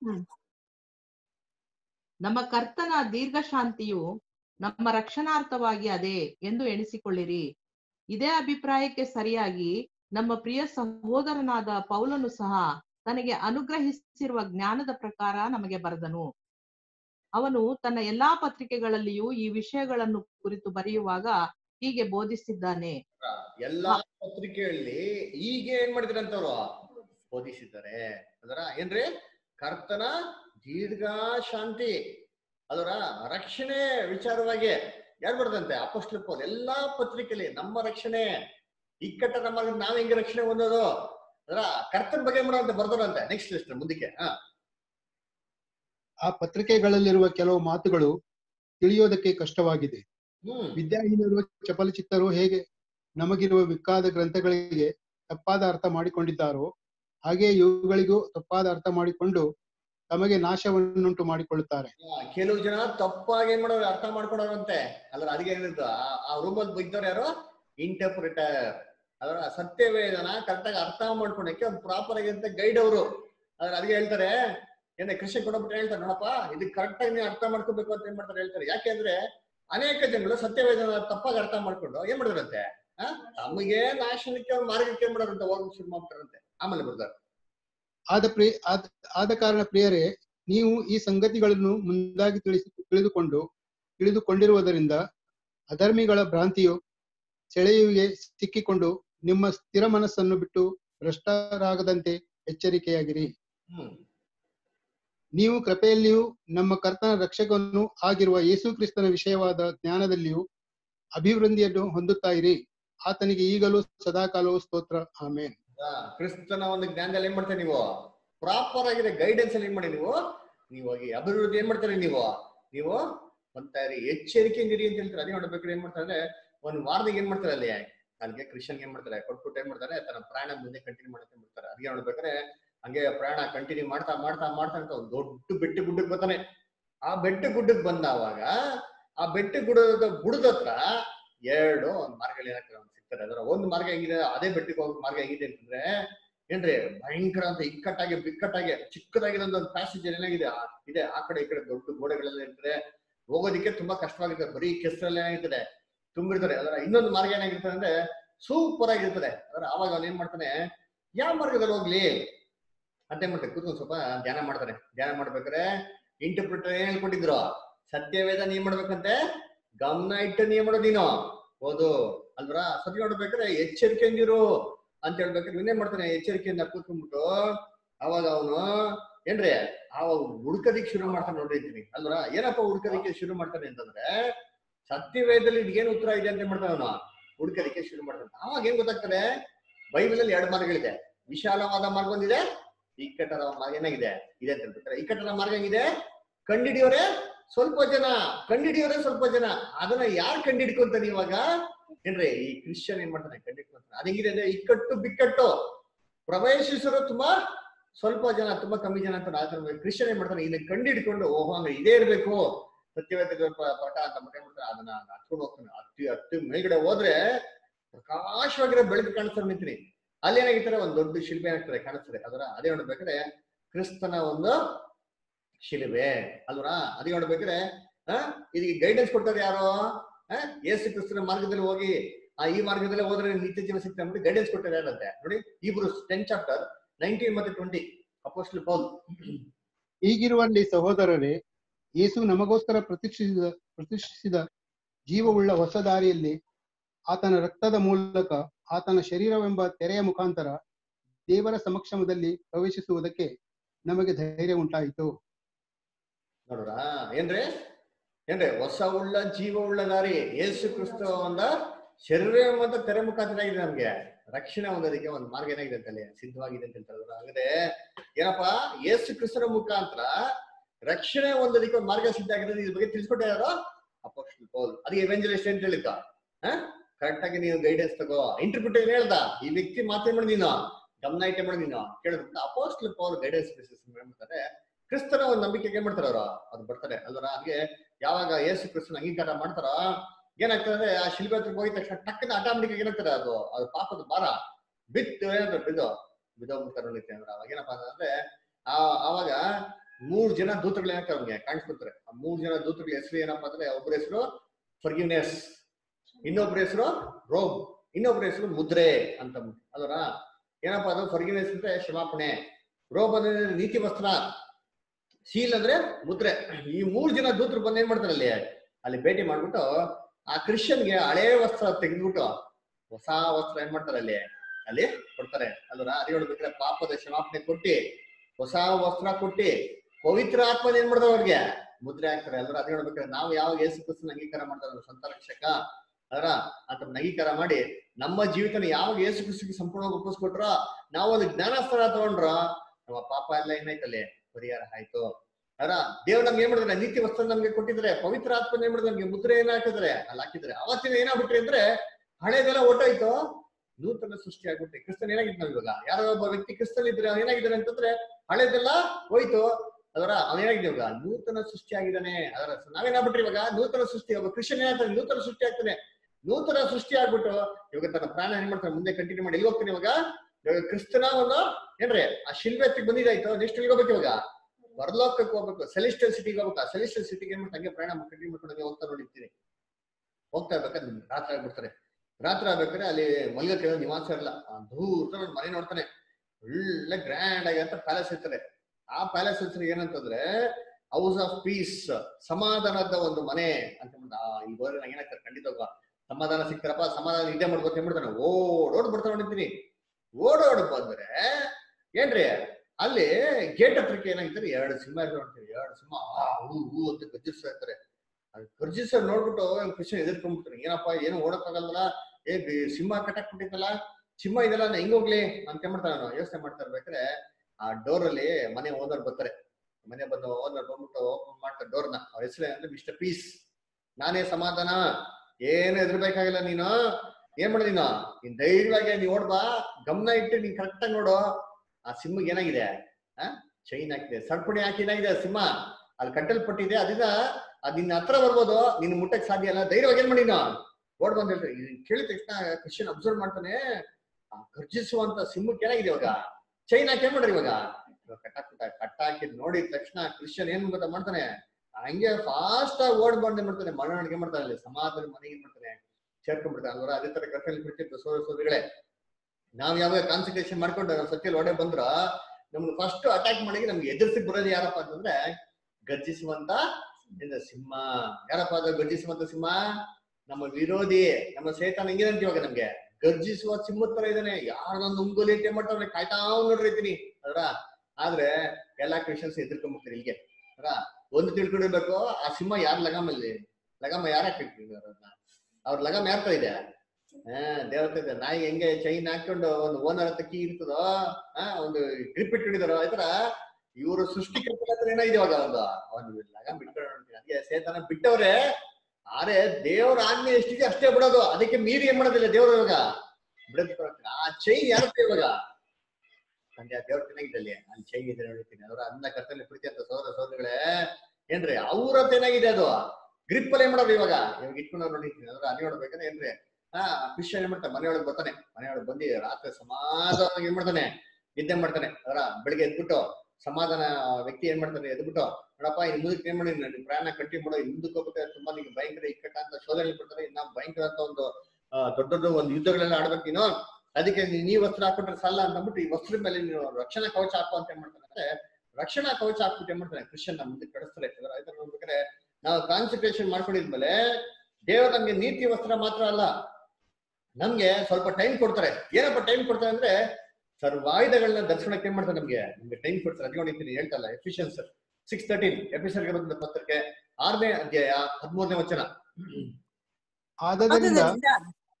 ನಮ್ಮ ಕರ್ತನ ದೀರ್ಘ ಶಾಂತಿಯು ನಮ್ಮ ರಕ್ಷಣಾರ್ಥವಾಗಿ ಅದೇ ಎಂದು ಎಣಿಸಿಕೊಳ್ಳಿರಿ ಇದೇ ಅಭಿಪ್ರಾಯಕ್ಕೆ ಸರಿಯಾಗಿ ನಮ್ಮ ಪ್ರಿಯ ಸಹೋದರನಾದ ಪೌಲನು ಸಹ ತನಗೆ ಅನುಗ್ರಹಿಸಿರುವ ಜ್ಞಾನದ ಪ್ರಕಾರ ನಮಗೆ ಬರೆದನು ಅವನು ತನ್ನ ಎಲ್ಲಾ ಪತ್ರಿಕೆಗಳಲ್ಲಿಯೂ ಈ ವಿಷಯಗಳನ್ನು ಕುರಿತು ಬರೆಯುವಾಗ ಹೀಗೆ ಬೋಧಿಸಿದ್ದಾನೆ ಎಲ್ಲಾ ಪತ್ರಿಕೆಯಲ್ಲಿ ಈಗ ಏನ್ ಮಾಡಿದ್ರಂತವ್ರು ಬೋಧಿಸಿದ್ದಾರೆ ಅದರ ಏನ್ರಿ ಕರ್ತನ ದೀರ್ಘ ಶಾಂತಿ ಅದರ ರಕ್ಷಣೆ ವಿಚಾರವಾಗಿ ಯಾರು ಬರ್ದಂತೆ ಅಪೋಸ್ಟಲ್ ಪೌಲ್ ಎಲ್ಲಾ ಪತ್ರಿಕೆಯಲ್ಲಿ ನಮ್ಮ ರಕ್ಷಣೆ ಇಕ್ಕಟ್ಟ ನಮ್ಮ ನಾವ್ ಹೆಂಗೆ ರಕ್ಷಣೆ ಹೊಂದೋದು ಅದರ ಕರ್ತನ ಬಗ್ಗೆ ಮಾಡೋಂತ ಬರ್ದೋರಂತೆ ನೆಕ್ಸ್ಟ್ ಲಿಸ್ಟ್ ಮುಂದಕ್ಕೆ ಹಾ ಆ ಪತ್ರಿಕೆಗಳಲ್ಲಿರುವ ಕೆಲವು ಮಾತುಗಳು ತಿಳಿಯೋದಕ್ಕೆ ಕಷ್ಟವಾಗಿದೆ ಹ್ಮ್ ವಿದ್ಯಾಹೀನರು ಚಪಲಚಿತ್ತರು ಹೇಗೆ ನಮಗಿರುವ ಮಿಕ್ಕಾದ ಗ್ರಂಥಗಳಿಗೆ ತಪ್ಪಾದ ಅರ್ಥ ಮಾಡಿಕೊಂಡಿದ್ದಾರೋ ಹಾಗೆ ಇವುಗಳಿಗೂ ತಪ್ಪಾದ ಅರ್ಥ ಮಾಡಿಕೊಂಡು ತಮಗೆ ನಾಶವನ್ನುಂಟು ಮಾಡಿಕೊಳ್ಳುತ್ತಾರೆ ಆ, ಕೆಲವು ಜನ ತಪ್ಪಾಗಿ ಏನ್ ಮಾಡೋರು ಅರ್ಥ ಮಾಡ್ಕೊಡೋರಂತೆ ಅದ್ರ ಅದಕ್ಕೆ ಏನಿತ್ತು ಆ- ಆ ರೂಮಲ್ಲಿ ಬೈದವ್ರು ಯಾರು ಇಂಟರ್ಪ್ರಿಟರ್ ಅದರ ಸತ್ಯವೇದನ ಕರೆಕ್ಟಾಗಿ ಅರ್ಥ ಮಾಡ್ಕೊಳಕ್ಕೆ ಒಂದು ಪ್ರಾಪರ್ ಆಗಿರಂತ ಗೈಡ್ ಅವರು ಅದ್ರ ಅದಕ್ಕೆ ಹೇಳ್ತಾರೆ ಏನೇ ಕೃಷಿ ಕೊಡಬಿಟ್ಟು ಹೇಳ್ತಾರೆ ನೋಡಪ್ಪ ಇದಕ್ಕೆ ಕರೆಕ್ಟಾಗಿ ನೀವು ಅರ್ಥ ಮಾಡ್ಕೋಬೇಕು ಅಂತ ಏನ್ ಮಾಡ್ತಾರೆ ಹೇಳ್ತಾರೆ ಯಾಕೆಂದ್ರೆ ಅನೇಕ ಜನಗಳು ಸತ್ಯವೇದನ ತಪ್ಪಾಗಿ ಅರ್ಥ ಮಾಡ್ಕೊಂಡು ಏನ್ ಮಾಡಿದ್ರಂತೆ ಆ ತಮಗೆ ನಾಶನಕ್ಕೆ ಒಂದು ಮಾರ್ಗಕ್ಕೆ ಏನ್ ಮಾಡೋರಂತೆ ಹೋಗಕ್ಕೆ ಶುರು ಮಾಡ್ತಾರಂತೆ ಆಮೇಲೆ ಬರ್ತಾರೆ ಆದ ಪ್ರಿಯ ಆದ ಆದ ಕಾರಣ ಪ್ರಿಯರೇ ನೀವು ಈ ಸಂಗತಿಗಳನ್ನು ಮುಂದಾಗಿ ತಿಳಿಸಿ ತಿಳಿದುಕೊಂಡು ತಿಳಿದುಕೊಂಡಿರುವುದರಿಂದ ಅಧರ್ಮಿಗಳ ಭ್ರಾಂತಿಯು ಸೆಳೆಯುವಿಗೆ ಸಿಕ್ಕಿಕೊಂಡು ನಿಮ್ಮ ಸ್ಥಿರ ಮನಸ್ಸನ್ನು ಬಿಟ್ಟು ಭ್ರಷ್ಟರಾಗದಂತೆ ಎಚ್ಚರಿಕೆಯಾಗಿರಿ ಹ್ಮ್ ನೀವು ಕೃಪೆಯಲ್ಲಿಯೂ ನಮ್ಮ ಕರ್ತನ ರಕ್ಷಕನು ಆಗಿರುವ ಯೇಸು ಕ್ರಿಸ್ತನ ವಿಷಯವಾದ ಜ್ಞಾನದಲ್ಲಿಯೂ ಅಭಿವೃದ್ಧಿಯನ್ನು ಹೊಂದುತ್ತಾ ಇರಿ ಆತನಿಗೆ ಈಗಲೂ ಸದಾಕಾಲವೂ ಸ್ತೋತ್ರ ಆಮೇನ್ ಆ, ಕ್ರಿಸ್ತನ ಒಂದು ಜ್ಞಾನದಲ್ಲಿ ಏನ್ ಮಾಡ್ತೀರಿ ನೀವು ಪ್ರಾಪರ್ ಆಗಿದೆ ಗೈಡೆನ್ಸ್ ಅಲ್ಲಿ ಏನ್ ಮಾಡಿ ನೀವು ನೀವು ಹೋಗಿ ಅಭಿವೃದ್ಧಿ ಏನ್ ಮಾಡ್ತೀರಿ ನೀವು ನೀವು ಹೊಂದ್ತಾ ಇರಿ ಎಚ್ಚರಿಕೆಯಿಂದಿರಿ ಅಂತ ಹೇಳ್ತಾರೆ ಅದೇ ನೋಡ್ಬೇಕಾದ್ರೆ ಏನ್ ಮಾಡ್ತಾರೆ ಅಂದ್ರೆ ಒಂದ್ ವಾರದಾಗ ಏನ್ ಮಾಡ್ತಾರೆ ಅಲ್ಲಿ ಅಲ್ಲಿಗೆ ಕ್ರಿಶ್ಚಿಯನ್ ಏನ್ ಮಾಡ್ತಾರೆ ಕೊಟ್ಬಿಟ್ಟು ಏನ್ ಮಾಡ್ತಾರೆ ತನ್ನ ಪ್ರಯಾಣ ಮುಂದೆ ಕಂಟಿನ್ಯೂ ಮಾಡಕ್ಕೆ ಬಿಡ್ತಾರೆ ಅದಕ್ಕೆ ನೋಡ್ಬೇಕಾದ್ರೆ ಹಂಗೆ ಪ್ರಯಾಣ ಕಂಟಿನ್ಯೂ ಮಾಡ್ತಾ ಮಾಡ್ತಾ ಮಾಡ್ತಾ ಅಂತ ಒಂದ್ ದೊಡ್ಡ ಬೆಟ್ಟ ಗುಡ್ಡಕ್ಕೆ ಬರ್ತಾನೆ ಆ ಬೆಟ್ಟ ಗುಡ್ಡಕ್ಕೆ ಬಂದಾವಾಗ ಆ ಬೆಟ್ಟ ಗುಡ್ಡದ ಬುಡದ ಹತ್ರ ಎರಡು ಒಂದ್ ಮಾರ್ಗಗಳು ಏನಾಗ್ತದೆ ಅವ್ನಿಗೆ ಸಿಗ್ತಾರೆ ಅದರ ಒಂದು ಮಾರ್ಗ ಹೆಂಗಿದೆ ಅದೇ ಬೆಟ್ಟಕ್ಕೆ ಹೋಗೋ ಮಾರ್ಗ ಹೆಂಗಿದೆ ಅಂತಂದ್ರೆ ಏನ್ರಿ ಭಯಂಕರ ಅಂತ ಇಕ್ಕಟ್ಟಾಗಿ ಬಿಕ್ಕಟ್ಟಾಗಿ ಚಿಕ್ಕದಾಗಿರೋ ಒಂದು ಪ್ಯಾಸೇಜ್ ಏನಾಗಿದೆ ಆ- ಇದೆ ಆ ಕಡೆ ಈ ಕಡೆ ದೊಡ್ಡ ಗೋಡೆಗಳೆಲ್ಲ ಇರ್ತದೆ ಹೋಗೋದಿಕ್ಕೆ ತುಂಬಾ ಕಷ್ಟವಾಗಿದೆ ಬರೀ ಕೆಸರಲ್ಲಿ ಏನಾಗಿರ್ತದೆ ತುಂಬಿರ್ತಾರೆ ಅದರ ಇನ್ನೊಂದು ಮಾರ್ಗ ಏನಾಗಿರ್ತದೆ ಅಂದ್ರೆ ಸೂಪರ್ ಆಗಿರ್ತದೆ ಅದರ ಅವಾಗ ಅವ್ನು ಏನ್ ಮಾಡ್ತಾನೆ ಯಾವ ಮಾರ್ಗದಲ್ಲಿ ಹೋಗ್ಲಿ ಅಂತ ಏನ್ ಮಾಡ್ತಾರೆ ಕೂತ್ಕೊಂಡು ಸ್ವಲ್ಪ ಧ್ಯಾನ ಮಾಡ್ತಾರೆ ಧ್ಯಾನ ಮಾಡ್ಬೇಕಾದ್ರೆ ಇಂಟರ್ಪ್ರಿಟರ್ ಏನ್ ಹೇಳ್ಕೊಟ್ಟಿದ್ರು ಸತ್ಯವೇದ ನೀವ್ ಮಾಡ್ಬೇಕಂತೆ ಗಮನ ಇಟ್ಟು ನೀವ್ ಮಾಡೋದು ನೀನು ಹೌದು ಅಲ್ವರ ಸತ್ಯ ನೋಡ್ಬೇಕಾದ್ರೆ ಎಚ್ಚರಿಕೆಯಿಂದಿರು ಅಂತ ಹೇಳ್ಬೇಕಾದ್ರೆ ಇನ್ನೇನ್ ಮಾಡ್ತಾನೆ ಎಚ್ಚರಿಕೆಯಿಂದ ಕೂತ್ಕೊಂಡ್ಬಿಟ್ಟು ಅವಾಗ ಅವನು ಏನ್ರಿ ಅವಾಗ ಹುಡ್ಕದಿಕ್ ಶುರು ಮಾಡ್ತಾನೆ ನೋಡಿರ್ತೀನಿ ಅಲ್ವರ ಏನಪ್ಪ ಹುಡ್ಕದಿಕ್ಕೆ ಶುರು ಮಾಡ್ತಾನೆ ಅಂತಂದ್ರೆ ಸತ್ಯವೇದದಲ್ಲಿ ಇದ್ ಏನ್ ಉತ್ತರ ಇದೆ ಅಂತ ಏನ್ ಮಾಡ್ತಾನೆ ಅವನು ಹುಡ್ಕದಿಕ್ಕೆ ಶುರು ಮಾಡ್ತಾನೆ ಅವಾಗ ಏನ್ ಗೊತ್ತಾಗ್ತದೆ ಬೈಬಲ್ ಅಲ್ಲಿ ಎರಡು ಮಾರ್ಗಗಳಿದೆ ವಿಶಾಲವಾದ ಮಾರ್ಗ ಒಂದಿದೆ ಇಕ್ಕಟ್ಟದ ಮಾರ್ಗ ಏನಾಗಿದೆ ಇದೆ ಅಂತ ಹೇಳ್ಬೇಕಾರೆ ಇಕ್ಕಟ್ಟದ ಮಾರ್ಗ ಹೆಂಗಿದೆ ಕಂಡಿಡಿಯೋರೆ ಸ್ವಲ್ಪ ಜನ ಕಂಡಿಡಿಯೋರೆ ಸ್ವಲ್ಪ ಜನ ಅದನ್ನ ಯಾರು ಕಂಡಿಡ್ಕೊಂತಾನೆ ಇವಾಗ ಏನ್ರಿ ಈ ಕ್ರಿಶ್ಚಿಯನ್ ಏನ್ ಮಾಡ್ತಾನೆ ಕಂಡಿಡ್ಕೊಂತಾನೆ ಅದ್ ಹೆಂಗಿದೆ ಅಂದ್ರೆ ಇಕ್ಕಟ್ಟು ಬಿಕ್ಕಟ್ಟು ಪ್ರವೇಶಿಸರು ತುಂಬಾ ಸ್ವಲ್ಪ ಜನ ತುಂಬಾ ಕಮ್ಮಿ ಜನ ಅಂತ ಆತರ ಕ್ರಿಶ್ಚಿಯನ್ ಏನ್ ಮಾಡ್ತಾನೆ ಇದನ್ನ ಕಂಡಿಡ್ಕೊಂಡು ಓಹೋ ಹಂಗ ಇದೇ ಇರ್ಬೇಕು ಸತ್ಯವೇದ ಪ್ರಕಾರ ಅಂತ ಮತ್ತೆ ಏನ್ ಮಾಡ್ತಾನೆ ಅದನ್ನ ಹತ್ಕೊಂಡು ಹೋಗ್ತಾನೆ ಹತ್ತಿ ಹತ್ತಿ ಮೇಲ್ಗಡೆ ಹೋದ್ರೆ ಪ್ರಕಾಶವಾಗಿರೋ ಬೆಳಕು ಕಾಣಿಸ್ತಾರೆ ನಿಂತೀನಿ ಅಲ್ಲಿ ಏನಾಗಿರ್ತಾರೆ ಒಂದ್ ದೊಡ್ಡ ಶಿಲ್ಪೆ ಏನಾಗ್ತದೆ ಕಾಣಿಸ್ತದೆ ಅದರ ಅದೇ ನೋಡ್ಬೇಕಾದ್ರೆ ಕ್ರಿಸ್ತನ ಒಂದು ಶಿಲುಬೆ ಅಲ್ವರಾ ಅದೇ ನೋಡ್ಬೇಕಾದ್ರೆ ಆ ಇದಕ್ಕೆ ಗೈಡೆನ್ಸ್ ಕೊಡ್ತಾರೆ ಯಾರು ಆ ಯೇಸು ಕ್ರಿಸ್ತನ ಮಾರ್ಗದಲ್ಲಿ ಹೋಗಿ ಆ ಈ ಮಾರ್ಗದಲ್ಲಿ ಹೋದ್ರೆ ನಿತ್ಯ ಜೀವ ಸಿಗ್ತಾ ಅಂದ್ಬಿಟ್ಟು ಗೈಡೆನ್ಸ್ ಕೊಡ್ತಾರೆ ಯಾರಂತೆ ನೋಡಿ ಇಬ್ರು ಟೆನ್ ಚಾಪ್ಟರ್ ನೈನ್ಟೀನ್ ಮತ್ತೆ ಟ್ವೆಂಟಿ ಅಪೋಸ್ಟಲ್ ಪೌಲ್ ಹೀಗಿರುವಲ್ಲಿ ಸಹೋದರರೇ ಯೇಸು ನಮಗೋಸ್ಕರ ಪ್ರತಿಷ್ಠಿಸಿದ ಪ್ರತಿಷ್ಠಿಸಿದ ಜೀವವುಳ್ಳ ಹೊಸ ದಾರಿಯಲ್ಲಿ ಆತನ ರಕ್ತದ ಮೂಲಕ ಆತನ ಶರೀರವೆಂಬ ತೆರೆಯ ಮುಖಾಂತರ ದೇವರ ಸಮಕ್ಷಮದಲ್ಲಿ ಪ್ರವೇಶಿಸುವುದಕ್ಕೆ ನಮಗೆ ಧೈರ್ಯ ಉಂಟಾಯಿತು ನೋಡ್ರಾ ಏನ್ರಿ ಏನ್ರಿ ಹೊಸ ಉಳ್ಳ ಜೀವ ಉಳ್ಳ ದಾರಿ ಯೇಸು ಕ್ರಿಸ್ತ ಒಂದ ಶರೀರ ಮತ್ತು ತೆರೆ ಮುಖಾಂತರ ಆಗಿದೆ ನಮ್ಗೆ ರಕ್ಷಣೆ ಹೊಂದೋದಕ್ಕೆ ಒಂದು ಮಾರ್ಗ ಏನಾಗಿದೆ ಅಂತ ಅಲ್ಲಿ ಸಿದ್ಧವಾಗಿದೆ ಅಂತ ಹೇಳ್ತಾರೆ ಹಾಗಾದ್ರೆ ಏನಪ್ಪಾ ಯೇಸು ಕ್ರಿಸ್ತನ ಮುಖಾಂತರ ರಕ್ಷಣೆ ಹೊಂದೋದಕ್ಕೆ ಒಂದು ಮಾರ್ಗ ಸಿದ್ಧ ಆಗಿದೆ ಇದ್ರ ಬಗ್ಗೆ ತಿಳಿಸ್ಕೊಟ್ಟೆ ಯಾರು ಅಪೋಸ್ಟಲ್ ಪೌಲ್ ಅದಕ್ಕೆ ಎವೆಂಜಲಿಸ್ಟ್ ಅಂತ ಹೇಳಿದ್ದ ಕರೆಕ್ಟ್ ಆಗಿ ನೀವು ಗೈಡೆನ್ಸ್ ತಗೋ ಇಂಟರ್ಪ್ರಿಟೇಷನ್ ಹೇಳ್ದ ಈ ವ್ಯಕ್ತಿ ಮಾತೇನ್ ಮಾಡಿ ನೀನು ಗಮನ ಇಟ್ಟೆ ಮಾಡಿ ನೀನು ಕೇಳಿದ್ರೆ ಅಪೋಸ್ಟಲ್ ಪೌಲ್ ಗೈಡೆನ್ಸ್ ಮಾಡ್ತಾರೆ ಕ್ರಿಸ್ತನ ಒಂದು ನಂಬಿಕೆಗೆ ಏನ್ ಮಾಡ್ತಾರ ಅವರು ಅದು ಬರ್ತಾರೆ ಅಲ್ವರ ಹಾಗೆ ಯಾವಾಗ ಯೇಸು ಕ್ರಿಸ್ತನ ಅಂಗೀಕಾರ ಮಾಡ್ತಾರ ಏನಾಗ್ತದೆ ಅಂದ್ರೆ ಆ ಶಿಲ್ಬೆ ಹತ್ರಕ್ಕೆ ಹೋಗಿದ ತಕ್ಷಣ ಟಕ್ಕನ ಆಟೋಮೆಟಿಕ್ ಏನಾಗ್ತದೆ ಅದು ಅದು ಪಾಪದ ಭಾರ ಬಿತ್ತು ಏನಾದ್ರು ಬಿದ್ದು ಬಿದ್ದೋಗ್ಬಿಡ್ತಾರೆ ನೋಡಿತ್ತೆ ಅಂದ್ರೆ ಅವಾಗ ಏನಪ್ಪಾ ಅಂದ್ರೆ ಆ ಆವಾಗ ಮೂರ್ ಜನ ದೂತಗಳು ಏನಾಗ್ತಾರೆ ಅವ್ನಿಗೆ ಕಾಣಿಸ್ಕೊತಾರೆ ಆ ಮೂರ್ ಜನ ದೂತಗಳ ಹೆಸರು ಏನಪ್ಪಾ ಅಂದ್ರೆ ಒಬ್ಬರ ಹೆಸರು ಫರ್ಗಿವ್ನೆಸ್ ಇನ್ನೊಬ್ರ ಹೆಸರು ರೋಬ್ ಇನ್ನೊಬ್ರ ಹೆಸರು ಮುದ್ರೆ ಅಂತ ಅದರ ಏನಪ್ಪಾ ಅದು ಫರ್ಗಿವ್ನೆಸ್ ಅಂದ್ರೆ ಕ್ಷಮಾಪಣೆ ರೋಬ್ ಅಂದ್ರೆ ನೀತಿ ವಸ್ತ್ರ ಸೀಲ್ ಅಂದ್ರೆ ಮುದ್ರೆ ಈ ಮೂರ್ ಜನ ದೂತರು ಬಂದ್ ಏನ್ ಮಾಡ್ತಾರೆ ಅಲ್ಲಿ ಅಲ್ಲಿ ಭೇಟಿ ಮಾಡ್ಬಿಟ್ಟು ಆ ಕ್ರಿಶ್ಚಿಯನ್ಗೆ ಹಳೇ ವಸ್ತ್ರ ತೆಗೆದ್ಬಿಟ್ಟು ಹೊಸ ವಸ್ತ್ರ ಏನ್ ಮಾಡ್ತಾರೆ ಅಲ್ಲಿ ಅಲ್ಲಿ ಕೊಡ್ತಾರೆ ಅಲ್ವರ ಅದೇ ಹೇಳ್ಬೇಕ್ರೆ ಪಾಪದ ಕ್ಷಮಾಪಣೆ ಕೊಟ್ಟಿ ಹೊಸ ವಸ್ತ್ರ ಕೊಟ್ಟಿ ಪವಿತ್ರ ಆತ್ಮನ ಏನ್ ಮಾಡ್ತಾರೆ ಅವ್ರಿಗೆ ಮುದ್ರೆ ಹಾಕ್ತಾರೆ ಅಲ್ವರ ಅದೇ ಹೇಳ್ಬೇಕಾದ್ರೆ ನಾವು ಯಾವಾಗ ಯೇಸು ಕ್ರಿಸ್ತನ ಅಂಗೀಕಾರ ಮಾಡ್ತಾರೆ ಸ್ವಂತ ರಕ್ಷಕ ಅದರ ಅಂತ ಅಂಗೀಕಾರ ಮಾಡಿ ನಮ್ಮ ಜೀವಿತನ ಯಾವಾಗ ಯೇಸು ಕ್ರಿಸ್ತಿಗೆ ಸಂಪೂರ್ಣವಾಗಿ ಒಪ್ಪಿಸ್ಕೊಟ್ರ ನಾವು ಒಂದು ಜ್ಞಾನಸ್ತರ ತಗೊಂಡ್ರ ನಮ್ಮ ಪಾಪ ಎಲ್ಲ ಏನಾಯ್ತಲ್ಲಿ ಪರಿಹಾರ ಆಯ್ತು ಅರ ದೇವ್ರು ನಮ್ಗೆ ಏನ್ ಮಾಡಿದ್ರೆ ನೀತಿ ವಸ್ತ್ರ ನಮ್ಗೆ ಕೊಟ್ಟಿದ್ರೆ ಪವಿತ್ರ ಆತ್ಮನ ಏನ್ ಮಾಡಿದ್ರೆ ನಮ್ಗೆ ಮುದ್ರೆ ಏನ್ ಹಾಕಿದ್ರೆ ಅಲ್ಲಿ ಹಾಕಿದ್ರೆ ಅವತ್ತಿನ ಏನಾಗ್ಬಿಟ್ರಿ ಅಂದ್ರೆ ಹಳೇದೆಲ್ಲ ಒಟ್ಟಾಯ್ತು ನೂತನ ಸೃಷ್ಟಿ ಆಗ್ಬಿಟ್ಟೆ ಕ್ರಿಸ್ತನ್ ಏನಾಗಿತ್ತು ನಾವ್ ಇವಾಗ ಯಾರೋ ಒಬ್ಬ ವ್ಯಕ್ತಿ ಕ್ರಿಸ್ತನ್ ಇದ್ರೆ ಅವ್ನು ಏನಾಗಿದ್ದಾನೆ ಅಂತಂದ್ರೆ ಹಳೇದೆಲ್ಲ ಹೋಯ್ತು ಅದರ ಅವನೇನಾಗಿದೆ ಇವಾಗ ನೂತನ ಸೃಷ್ಟಿ ಆಗಿದ್ದಾನೆ ಅದರ ನಾವೇನಾಗ್ಬಿಟ್ರಿ ಇವಾಗ ನೂತನ ಸೃಷ್ಟಿ ಒಬ್ಬ ಕ್ರಿಶ್ಚಿಯನ್ ಏನಾಗ್ತಾನೆ ನೂತನ ಸೃಷ್ಟಿ ಆಗ್ತಾನೆ ನೂತನ ಸೃಷ್ಟಿ ಆಗ್ಬಿಟ್ಟು ಇವಾಗ ತನ್ನ ಪ್ರಾಣ ಏನ್ ಮಾಡ್ತಾನೆ ಮುಂದೆ ಕಂಟಿನ್ಯೂ ಮಾಡಿ ಎಲ್ಲಿ ಹೋಗ್ತಾನೆ ಇವಾಗ ಇವಾಗ ಕ್ರಿಸ್ತನ ಒಂದು ಏನ್ರಿ ಆ ಶಿಲ್ವೆ ಹತ್ತಿಗೆ ಬಂದಿದ್ದಾಯ್ತು ನೆಕ್ಸ್ಟ್ ಎಲ್ಲಿ ಹೋಗ್ಬೇಕು ಇವಾಗ ಪರಲೋಕಕ್ಕೆ ಹೋಗ್ಬೇಕು ಸೆಲಿಸ್ಟಲ್ ಸಿಟಿಗೆ ಹೋಗ್ಬೇಕು ಸೆಲಿಸ್ಟಲ್ ಸಿಟಿಗೆ ಏನ್ ಮಾಡ್ತಾರೆ ಹಂಗೆ ಪ್ರಯಾಣ ಕಂಟಿನ್ಯೂ ಮಾಡ್ಕೊಂಡು ಹಂಗೆ ಹೋಗ್ತಾ ನೋಡಿರ್ತೀನಿ ಹೋಗ್ತಾ ಇರ್ಬೇಕಾದ್ರೆ ರಾತ್ರಿ ಆಗ್ಬಿಡ್ತಾರೆ ರಾತ್ರಿ ಆಗ್ಬೇಕಾದ್ರೆ ಅಲ್ಲಿ ಮಲ್ಗಕ್ಕೆ ಏನೋ ನಿವಾಸ ಇರಲ್ಲ ಆ ದೂರ ಒಂದ್ ಮನೆ ನೋಡ್ತಾನೆ ಒಳ್ಳೆ ಗ್ರ್ಯಾಂಡ್ ಆಗಿ ಅಂತ ಪ್ಯಾಲೇಸ್ ಇರ್ತಾರೆ ಆ ಪ್ಯಾಲೇಸ್ ಹೆಸರು ಏನಂತಂದ್ರೆ ಹೌಸ್ ಆಫ್ ಪೀಸ್ ಸಮಾಧಾನದ ಒಂದು ಮನೆ ಅಂತ ಹೇಳ್ಬಿಟ್ಟು, ಆ ಇಲ್ಲಿ ಹೋದ್ರೆ ನಂಗೆ ಏನಾಗ್ತಾರೆ ಖಂಡಿತ ಹೋಗುವ ಸಮಾಧಾನ ಸಿಗ್ತಾರಪ್ಪ ಸಮಾಧಾನ ಇದೇ ಮಾಡ್ಬೇಕು ಏನ್ ಮಾಡ್ತಾನೆ ಓಡ್ ಓಡ್ ಬರ್ತಾ ನೋಡಿರ್ತೀನಿ ಓಡೋಡ್ ಬಂದ್ರೆ ಏನ್ರಿ ಅಲ್ಲಿ ಗೇಟ್ ಹತ್ರಕ್ಕೆ ಏನಾಗಿದ್ದಾರೆ ಎರಡು ಸಿಂಹ ಇರ್ತಾವೆ ನೋಡ್ತೀವಿ ಎರಡು ಸಿಂಹ ಆ ಹೂ ಹೂ ಅಂತ ಗರ್ಜಿಸ್ತಾ ಇರ್ತಾರೆ ಅದು ಗರ್ಜಿಸ ನೋಡ್ಬಿಟ್ಟು ಕೃಷ್ಣ ಎದುರ್ಕೊಂಡ್ಬಿಡ್ತಾನೆ ಏನಪ್ಪ ಏನು ಓಡಕ್ಕಾಗಲ್ಲ ಏ ಬಿ- ಸಿಂಹ ಕಟ್ಟಕ್ ಬಿಟ್ಟಿದ್ದಲ್ಲ ಸಿಂಹ ಇದೆಲ್ಲ ನಾ ಹೆಂಗ್ ಹೋಗ್ಲಿ ಅಂತ ಮಾಡ್ತಾನೆ ನಾನು ಯೋಚನೆ ಮಾಡ್ತಾ ಇರ್ಬೇಕಾದ್ರೆ ಆ ಡೋರ್ ಅಲ್ಲಿ ಮನೆ ಓನರ್ ಬರ್ತಾರೆ ಮನೆ ಬಂದು ಓನರ್ ಬಂದ್ಬಿಟ್ಟು ಓಪನ್ ಮಾಡ್ತಾರೆ ಡೋರ್ನ ಅವ್ರ ಹೆಸರು ಅಂದ್ರೆ ಮಿಸ್ಟರ್ ಪೀಸ್ ನಾನೇ ಸಮಾಧಾನ ಏನು ಹೆದರ್ಬೇಕಾಗಿಲ್ಲ ನೀನು ಏನ್ ಮಾಡ ನೀನು ನೀನ್ ಧೈರ್ಯವಾಗಿ ನೀನ್ ಓಡ್ಬಾ ಗಮನ ಇಟ್ಟು ನೀನ್ ಕರೆಕ್ಟ್ ಆಗಿ ನೋಡು ಆ ಸಿಂಹಗೆ ಏನಾಗಿದೆ ಆ ಚೈನ್ ಹಾಕಿದೆ ಸಡ್ಪಣಿ ಹಾಕಿ ಏನಾಗಿದೆ ಆ ಸಿಂಹ ಅಲ್ಲಿ ಕಟ್ಟಲ್ಪಟ್ಟಿದೆ ಅದನ್ನ ಅದ್ ನಿನ್ನ ಹತ್ರ ಬರ್ಬೋದು ನಿನ್ ಮುಟ್ಟಕ್ ಸಾಧ್ಯ ಇಲ್ಲ ಧೈರ್ಯವಾಗಿ ಏನ್ ಮಾಡಿ ನೀನು ಓಡ್ ಬಂದ್ ಹೇಳ್ರಿ ಇದನ್ ಕೇಳಿದ ತಕ್ಷಣ ಕ್ರಿಶ್ಚಿಯನ್ ಅಬ್ಸರ್ವ್ ಮಾಡ್ತಾನೆ ಆ ಗರ್ಜಿಸುವಂತ ಸಿಂಹಕ್ಕೆ ಏನಾಗಿದೆ ಇವಾಗ ಚೈನ್ ಹಾಕಿ ಏನ್ ಮಾಡ್ರಿ ಇವಾಗ ಇವಾಗ ಕಟ್ಟಾಕ್ಬಿಟ್ಟ ಕಟ್ಟಾಕಿದ್ ನೋಡಿದ ತಕ್ಷಣ ಕ್ರಿಶ್ಚಿಯನ್ ಏನ್ ಗೊತ್ತಾ ಮಾಡ್ತಾನೆ ಹಂಗೆ ಫಾಸ್ಟ್ ಆಗಿ ಓಡ್ ಬಂದ್ ಮಾಡ್ತಾನೆ ಮನವಣಿಗೆ ಮಾಡ್ತಾನೆ ಅಲ್ಲಿ ಸಮಾಧಾನ ಮನೆಗೆ ಏನ್ ಮಾಡ್ತಾನೆ ಸೇರ್ಕೊಂಡ್ಬಿಡ್ತಾನೆ ಅಲ್ವರ ಅದೇ ತರ ಕರ್ತಲ್ಲಿ ಬಿಡ್ತಿತ್ತು ಸೋದ ಸೋದರಿಗಳೇ ನಾವ್ ಯಾವಾಗ ಕಾನ್ಸಂಟ್ರೇಷನ್ ಮಾಡ್ಕೊಂಡು ನಾವು ಸತ್ಯಲ್ಲಿ ಒಡೆ ಬಂದ್ರ ನಮ್ಗೆ ಫಸ್ಟ್ ಅಟ್ಯಾಕ್ ಮಾಡಿ ನಮ್ಗೆ ಎದುರಿಸಿ ಬರೋದು ಯಾರಪ್ಪ ಅಂತಂದ್ರೆ ಗರ್ಜಿಸುವಂತ ಇದ ಸಿಂಹ ಯಾರಪ್ಪ ಅದು ಗರ್ಜಿಸುವಂತ ಸಿಂಹ ನಮ್ಮ ವಿರೋಧಿ ನಮ್ಮ ಸೇತಾನ ಹೆಂಗಿದೆ ಇವಾಗ ನಮ್ಗೆ ಗರ್ಜಿಸುವ ಸಿಂಹದ ತರ ಇದಾನೆ ಯಾರದೊಂದು ಉಂಗುಲಿ ಏನ್ ಮಾಡ್ತಾವ್ರೆ ಕಾಯ್ತಾ ನೋಡಿರ್ತೀನಿ ಅದರ ಆದ್ರೆ ಎಲ್ಲಾ ಕ್ರಿಶ್ಚಿಯನ್ಸ್ ಎದುರ್ಕೊಂಡ್ಬಿಡ್ತಾರೆ ಇಲ್ಲಿಗೆ ಅದರ ಒಂದು ತಿಳ್ಕೊಂಡಿರ್ಬೇಕು ಆ ಸಿಂಹ ಯಾರ ಲಗಾಮಲ್ಲಿ ಲಗಾಮ ಯಾರ ಹಾಕಿರ್ತೀವಿ ಅವ್ರ ಲಗಾಮ ಯಾರ ತರ ಇದೆ ಹಾ ದೇವತೆ ಇದೆ ನಾಯಿ ಹೆಂಗೆ ಚೈನ್ ಹಾಕೊಂಡು ಒಂದು ಓನರ್ ಹತ್ರ ಕೀ ಇರ್ತದೋ ಹಾ ಒಂದು ಗ್ರಿಪ್ ಇಟ್ಕೊಂಡಿದಾರೋ ಆತರ ಇವರು ಸೃಷ್ಟಿಕರ್ತರ ಹತ್ರ ಏನೋ ಇದೆ ಇವಾಗ ಒಂದು ಒಂದು ಲಗಾಮ್ ಬಿಟ್ಕೊಂಡು ನೋಡ್ತೀನಿ ಹಂಗೆ ಸೇತನ ಬಿಟ್ಟವ್ರೆ ಆದ್ರೆ ದೇವ್ರ ಆಜ್ಞೆ ಎಷ್ಟಿದೆ ಅಷ್ಟೇ ಬಿಡೋದು ಅದಕ್ಕೆ ಮೀರಿ ಏನ್ ಮಾಡೋದಿಲ್ಲ ದೇವ್ರು ಇವಾಗ ಬಿಡೋದಕ್ಕೆ ಆ ಚೈನ್ ಯಾರ ಹತ್ರ ಇವಾಗ ತಂದೆ ದೇವ್ರ ಚೆನ್ನಾಗಿದೆ ಅಲ್ಲಿ ಅಲ್ಲಿ ಚೈನ್ ಇದೆ ನೋಡ್ತೀನಿ ಅವರ ಅನ್ನ ಕರ್ತಲ್ಲಿ ಪ್ರೀತಿ ಅಂತ ಸೋದರ ಸೋದರಿಗಳೇ ಏನ್ರಿ ಅವ್ರ ಹತ್ರ ಏನಾಗಿದೆ ಅದು ಗ್ರಿಪ್ ಅಲ್ಲಿ ಏನ್ ಮಾಡೋದು ಇವಾಗ ಇವಾಗ ಇಟ್ಕೊಂಡು ನೋಡಿರ್ತೀನಿ ಅದ್ರ ಅನಿ ನೋಡ್ಬೇಕಂದ್ರೆ ಏನ್ರಿ ಹಾ ಫಿಶ್ ಏನ್ ಮಾಡ್ತಾನೆ ಮನೆಯೊಳಗೆ ಬರ್ತಾನೆ ಮನೆಯೊಳಗೆ ಬಂದು ರಾತ್ರಿ ಸಮಾಧಾನ ಏನ್ ಮಾಡ್ತಾನೆ ನಿದ್ದೆ ಮಾಡ್ತಾನೆ ಅದರ ಬೆಳಿಗ್ಗೆ ಎದ್ಬಿಟ್ಟು ಸಮಾಧಾನ ವ್ಯಕ್ತಿ ಏನ್ ಮಾಡ್ತಾನೆ ಎದ್ಬಿಟ್ಟು ನೋಡಪ್ಪ ಇನ್ ಮುಂದಕ್ಕೆ ಏನ್ ಮಾಡಿ ನಿನ್ ಪ್ರಯಾಣ ಕಂಟಿನ್ಯೂ ಮಾಡೋ ಹಿಂದಕ್ಕೆ ಹೋಗ್ಬಿಟ್ಟೆ ತುಂಬಾ ನಿಮ್ಗೆ ಭಯಂಕರ ಇಕ್ಕಟ್ಟ ಅಂತ ಶೋಧನೆ ಕೊಡ್ತಾರೆ ಇನ್ನ ಭಯಂಕರ ಅಂತ ಒಂದು ಆ, ದೊಡ್ಡ ದೊಡ್ಡ ಒಂದು ಯುದ್ಧಗಳೆಲ್ಲ ಆಡ್ಬೇಕು ನೀನು ಅದಕ್ಕೆ ನೀ- ನೀ ವಸ್ತ್ರ ಹಾಕೊಂಡ್ರೆ ಸಾಲ ಅಂತ ಅಂದ್ಬಿಟ್ಟು ಈ ವಸ್ತ್ರದ ಮೇಲೆ ನೀನು ರಕ್ಷಣಾ ಕವಚ ಹಾಕು ಅಂತ ಏನ್ ಮಾಡ್ತಾನೆ ಅಂದ್ರೆ ರಕ್ಷಣಾ ಕವಚ ಹಾಕ್ಬಿಟ್ಟು ಏನ್ ಮಾಡ್ತಾನೆ ಕ್ರಿಶ್ಚಿಯನ್ ನಮ್ಮ ಮುಂದೆ ಕಳಿಸ್ತಾರೆ ಆಯ್ತಾ ನೋಡ್ಬೇಕಾದ್ರೆ ನಾವು ಕಾನ್ಸಂಟ್ರೇಷನ್ ಮಾಡ್ಕೊಂಡಿದ್ಮೇಲೆ ದೇವರು ನಮ್ಗೆ ನೀತಿ ವಸ್ತ್ರ ಮಾತ್ರ ಅಲ್ಲ ನಮ್ಗೆ ಸ್ವಲ್ಪ ಟೈಮ್ ಕೊಡ್ತಾರೆ ಏನಪ್ಪ ಟೈಮ್ ಕೊಡ್ತಾರೆ ಅಂದ್ರೆ ಸರ್ವಾಯುಧಗಳನ್ನ ದರ್ಶನಕ್ಕೆ ಏನ್ ಮಾಡ್ತಾರೆ ನಮ್ಗೆ ನಮ್ಗೆ ಟೈಮ್ ಕೊಡ್ತಾರೆ ಅದ್ ನೋಡಿದ್ದೀನಿ ಹೇಳ್ತಲ್ಲ ಎಫಿಷಿಯನ್ಸ್ ಸಿಕ್ಸ್ ತರ್ಟೀನ್ ಎಫಿಷಿಯನ್ಗೆ ಬಂದ ಪತ್ರಕ್ಕೆ ಆರನೇ ಅಧ್ಯಾಯ ಹದಿಮೂರನೇ ವಚನ ಆದದರಿಂದ ಆದುದರಿಂದ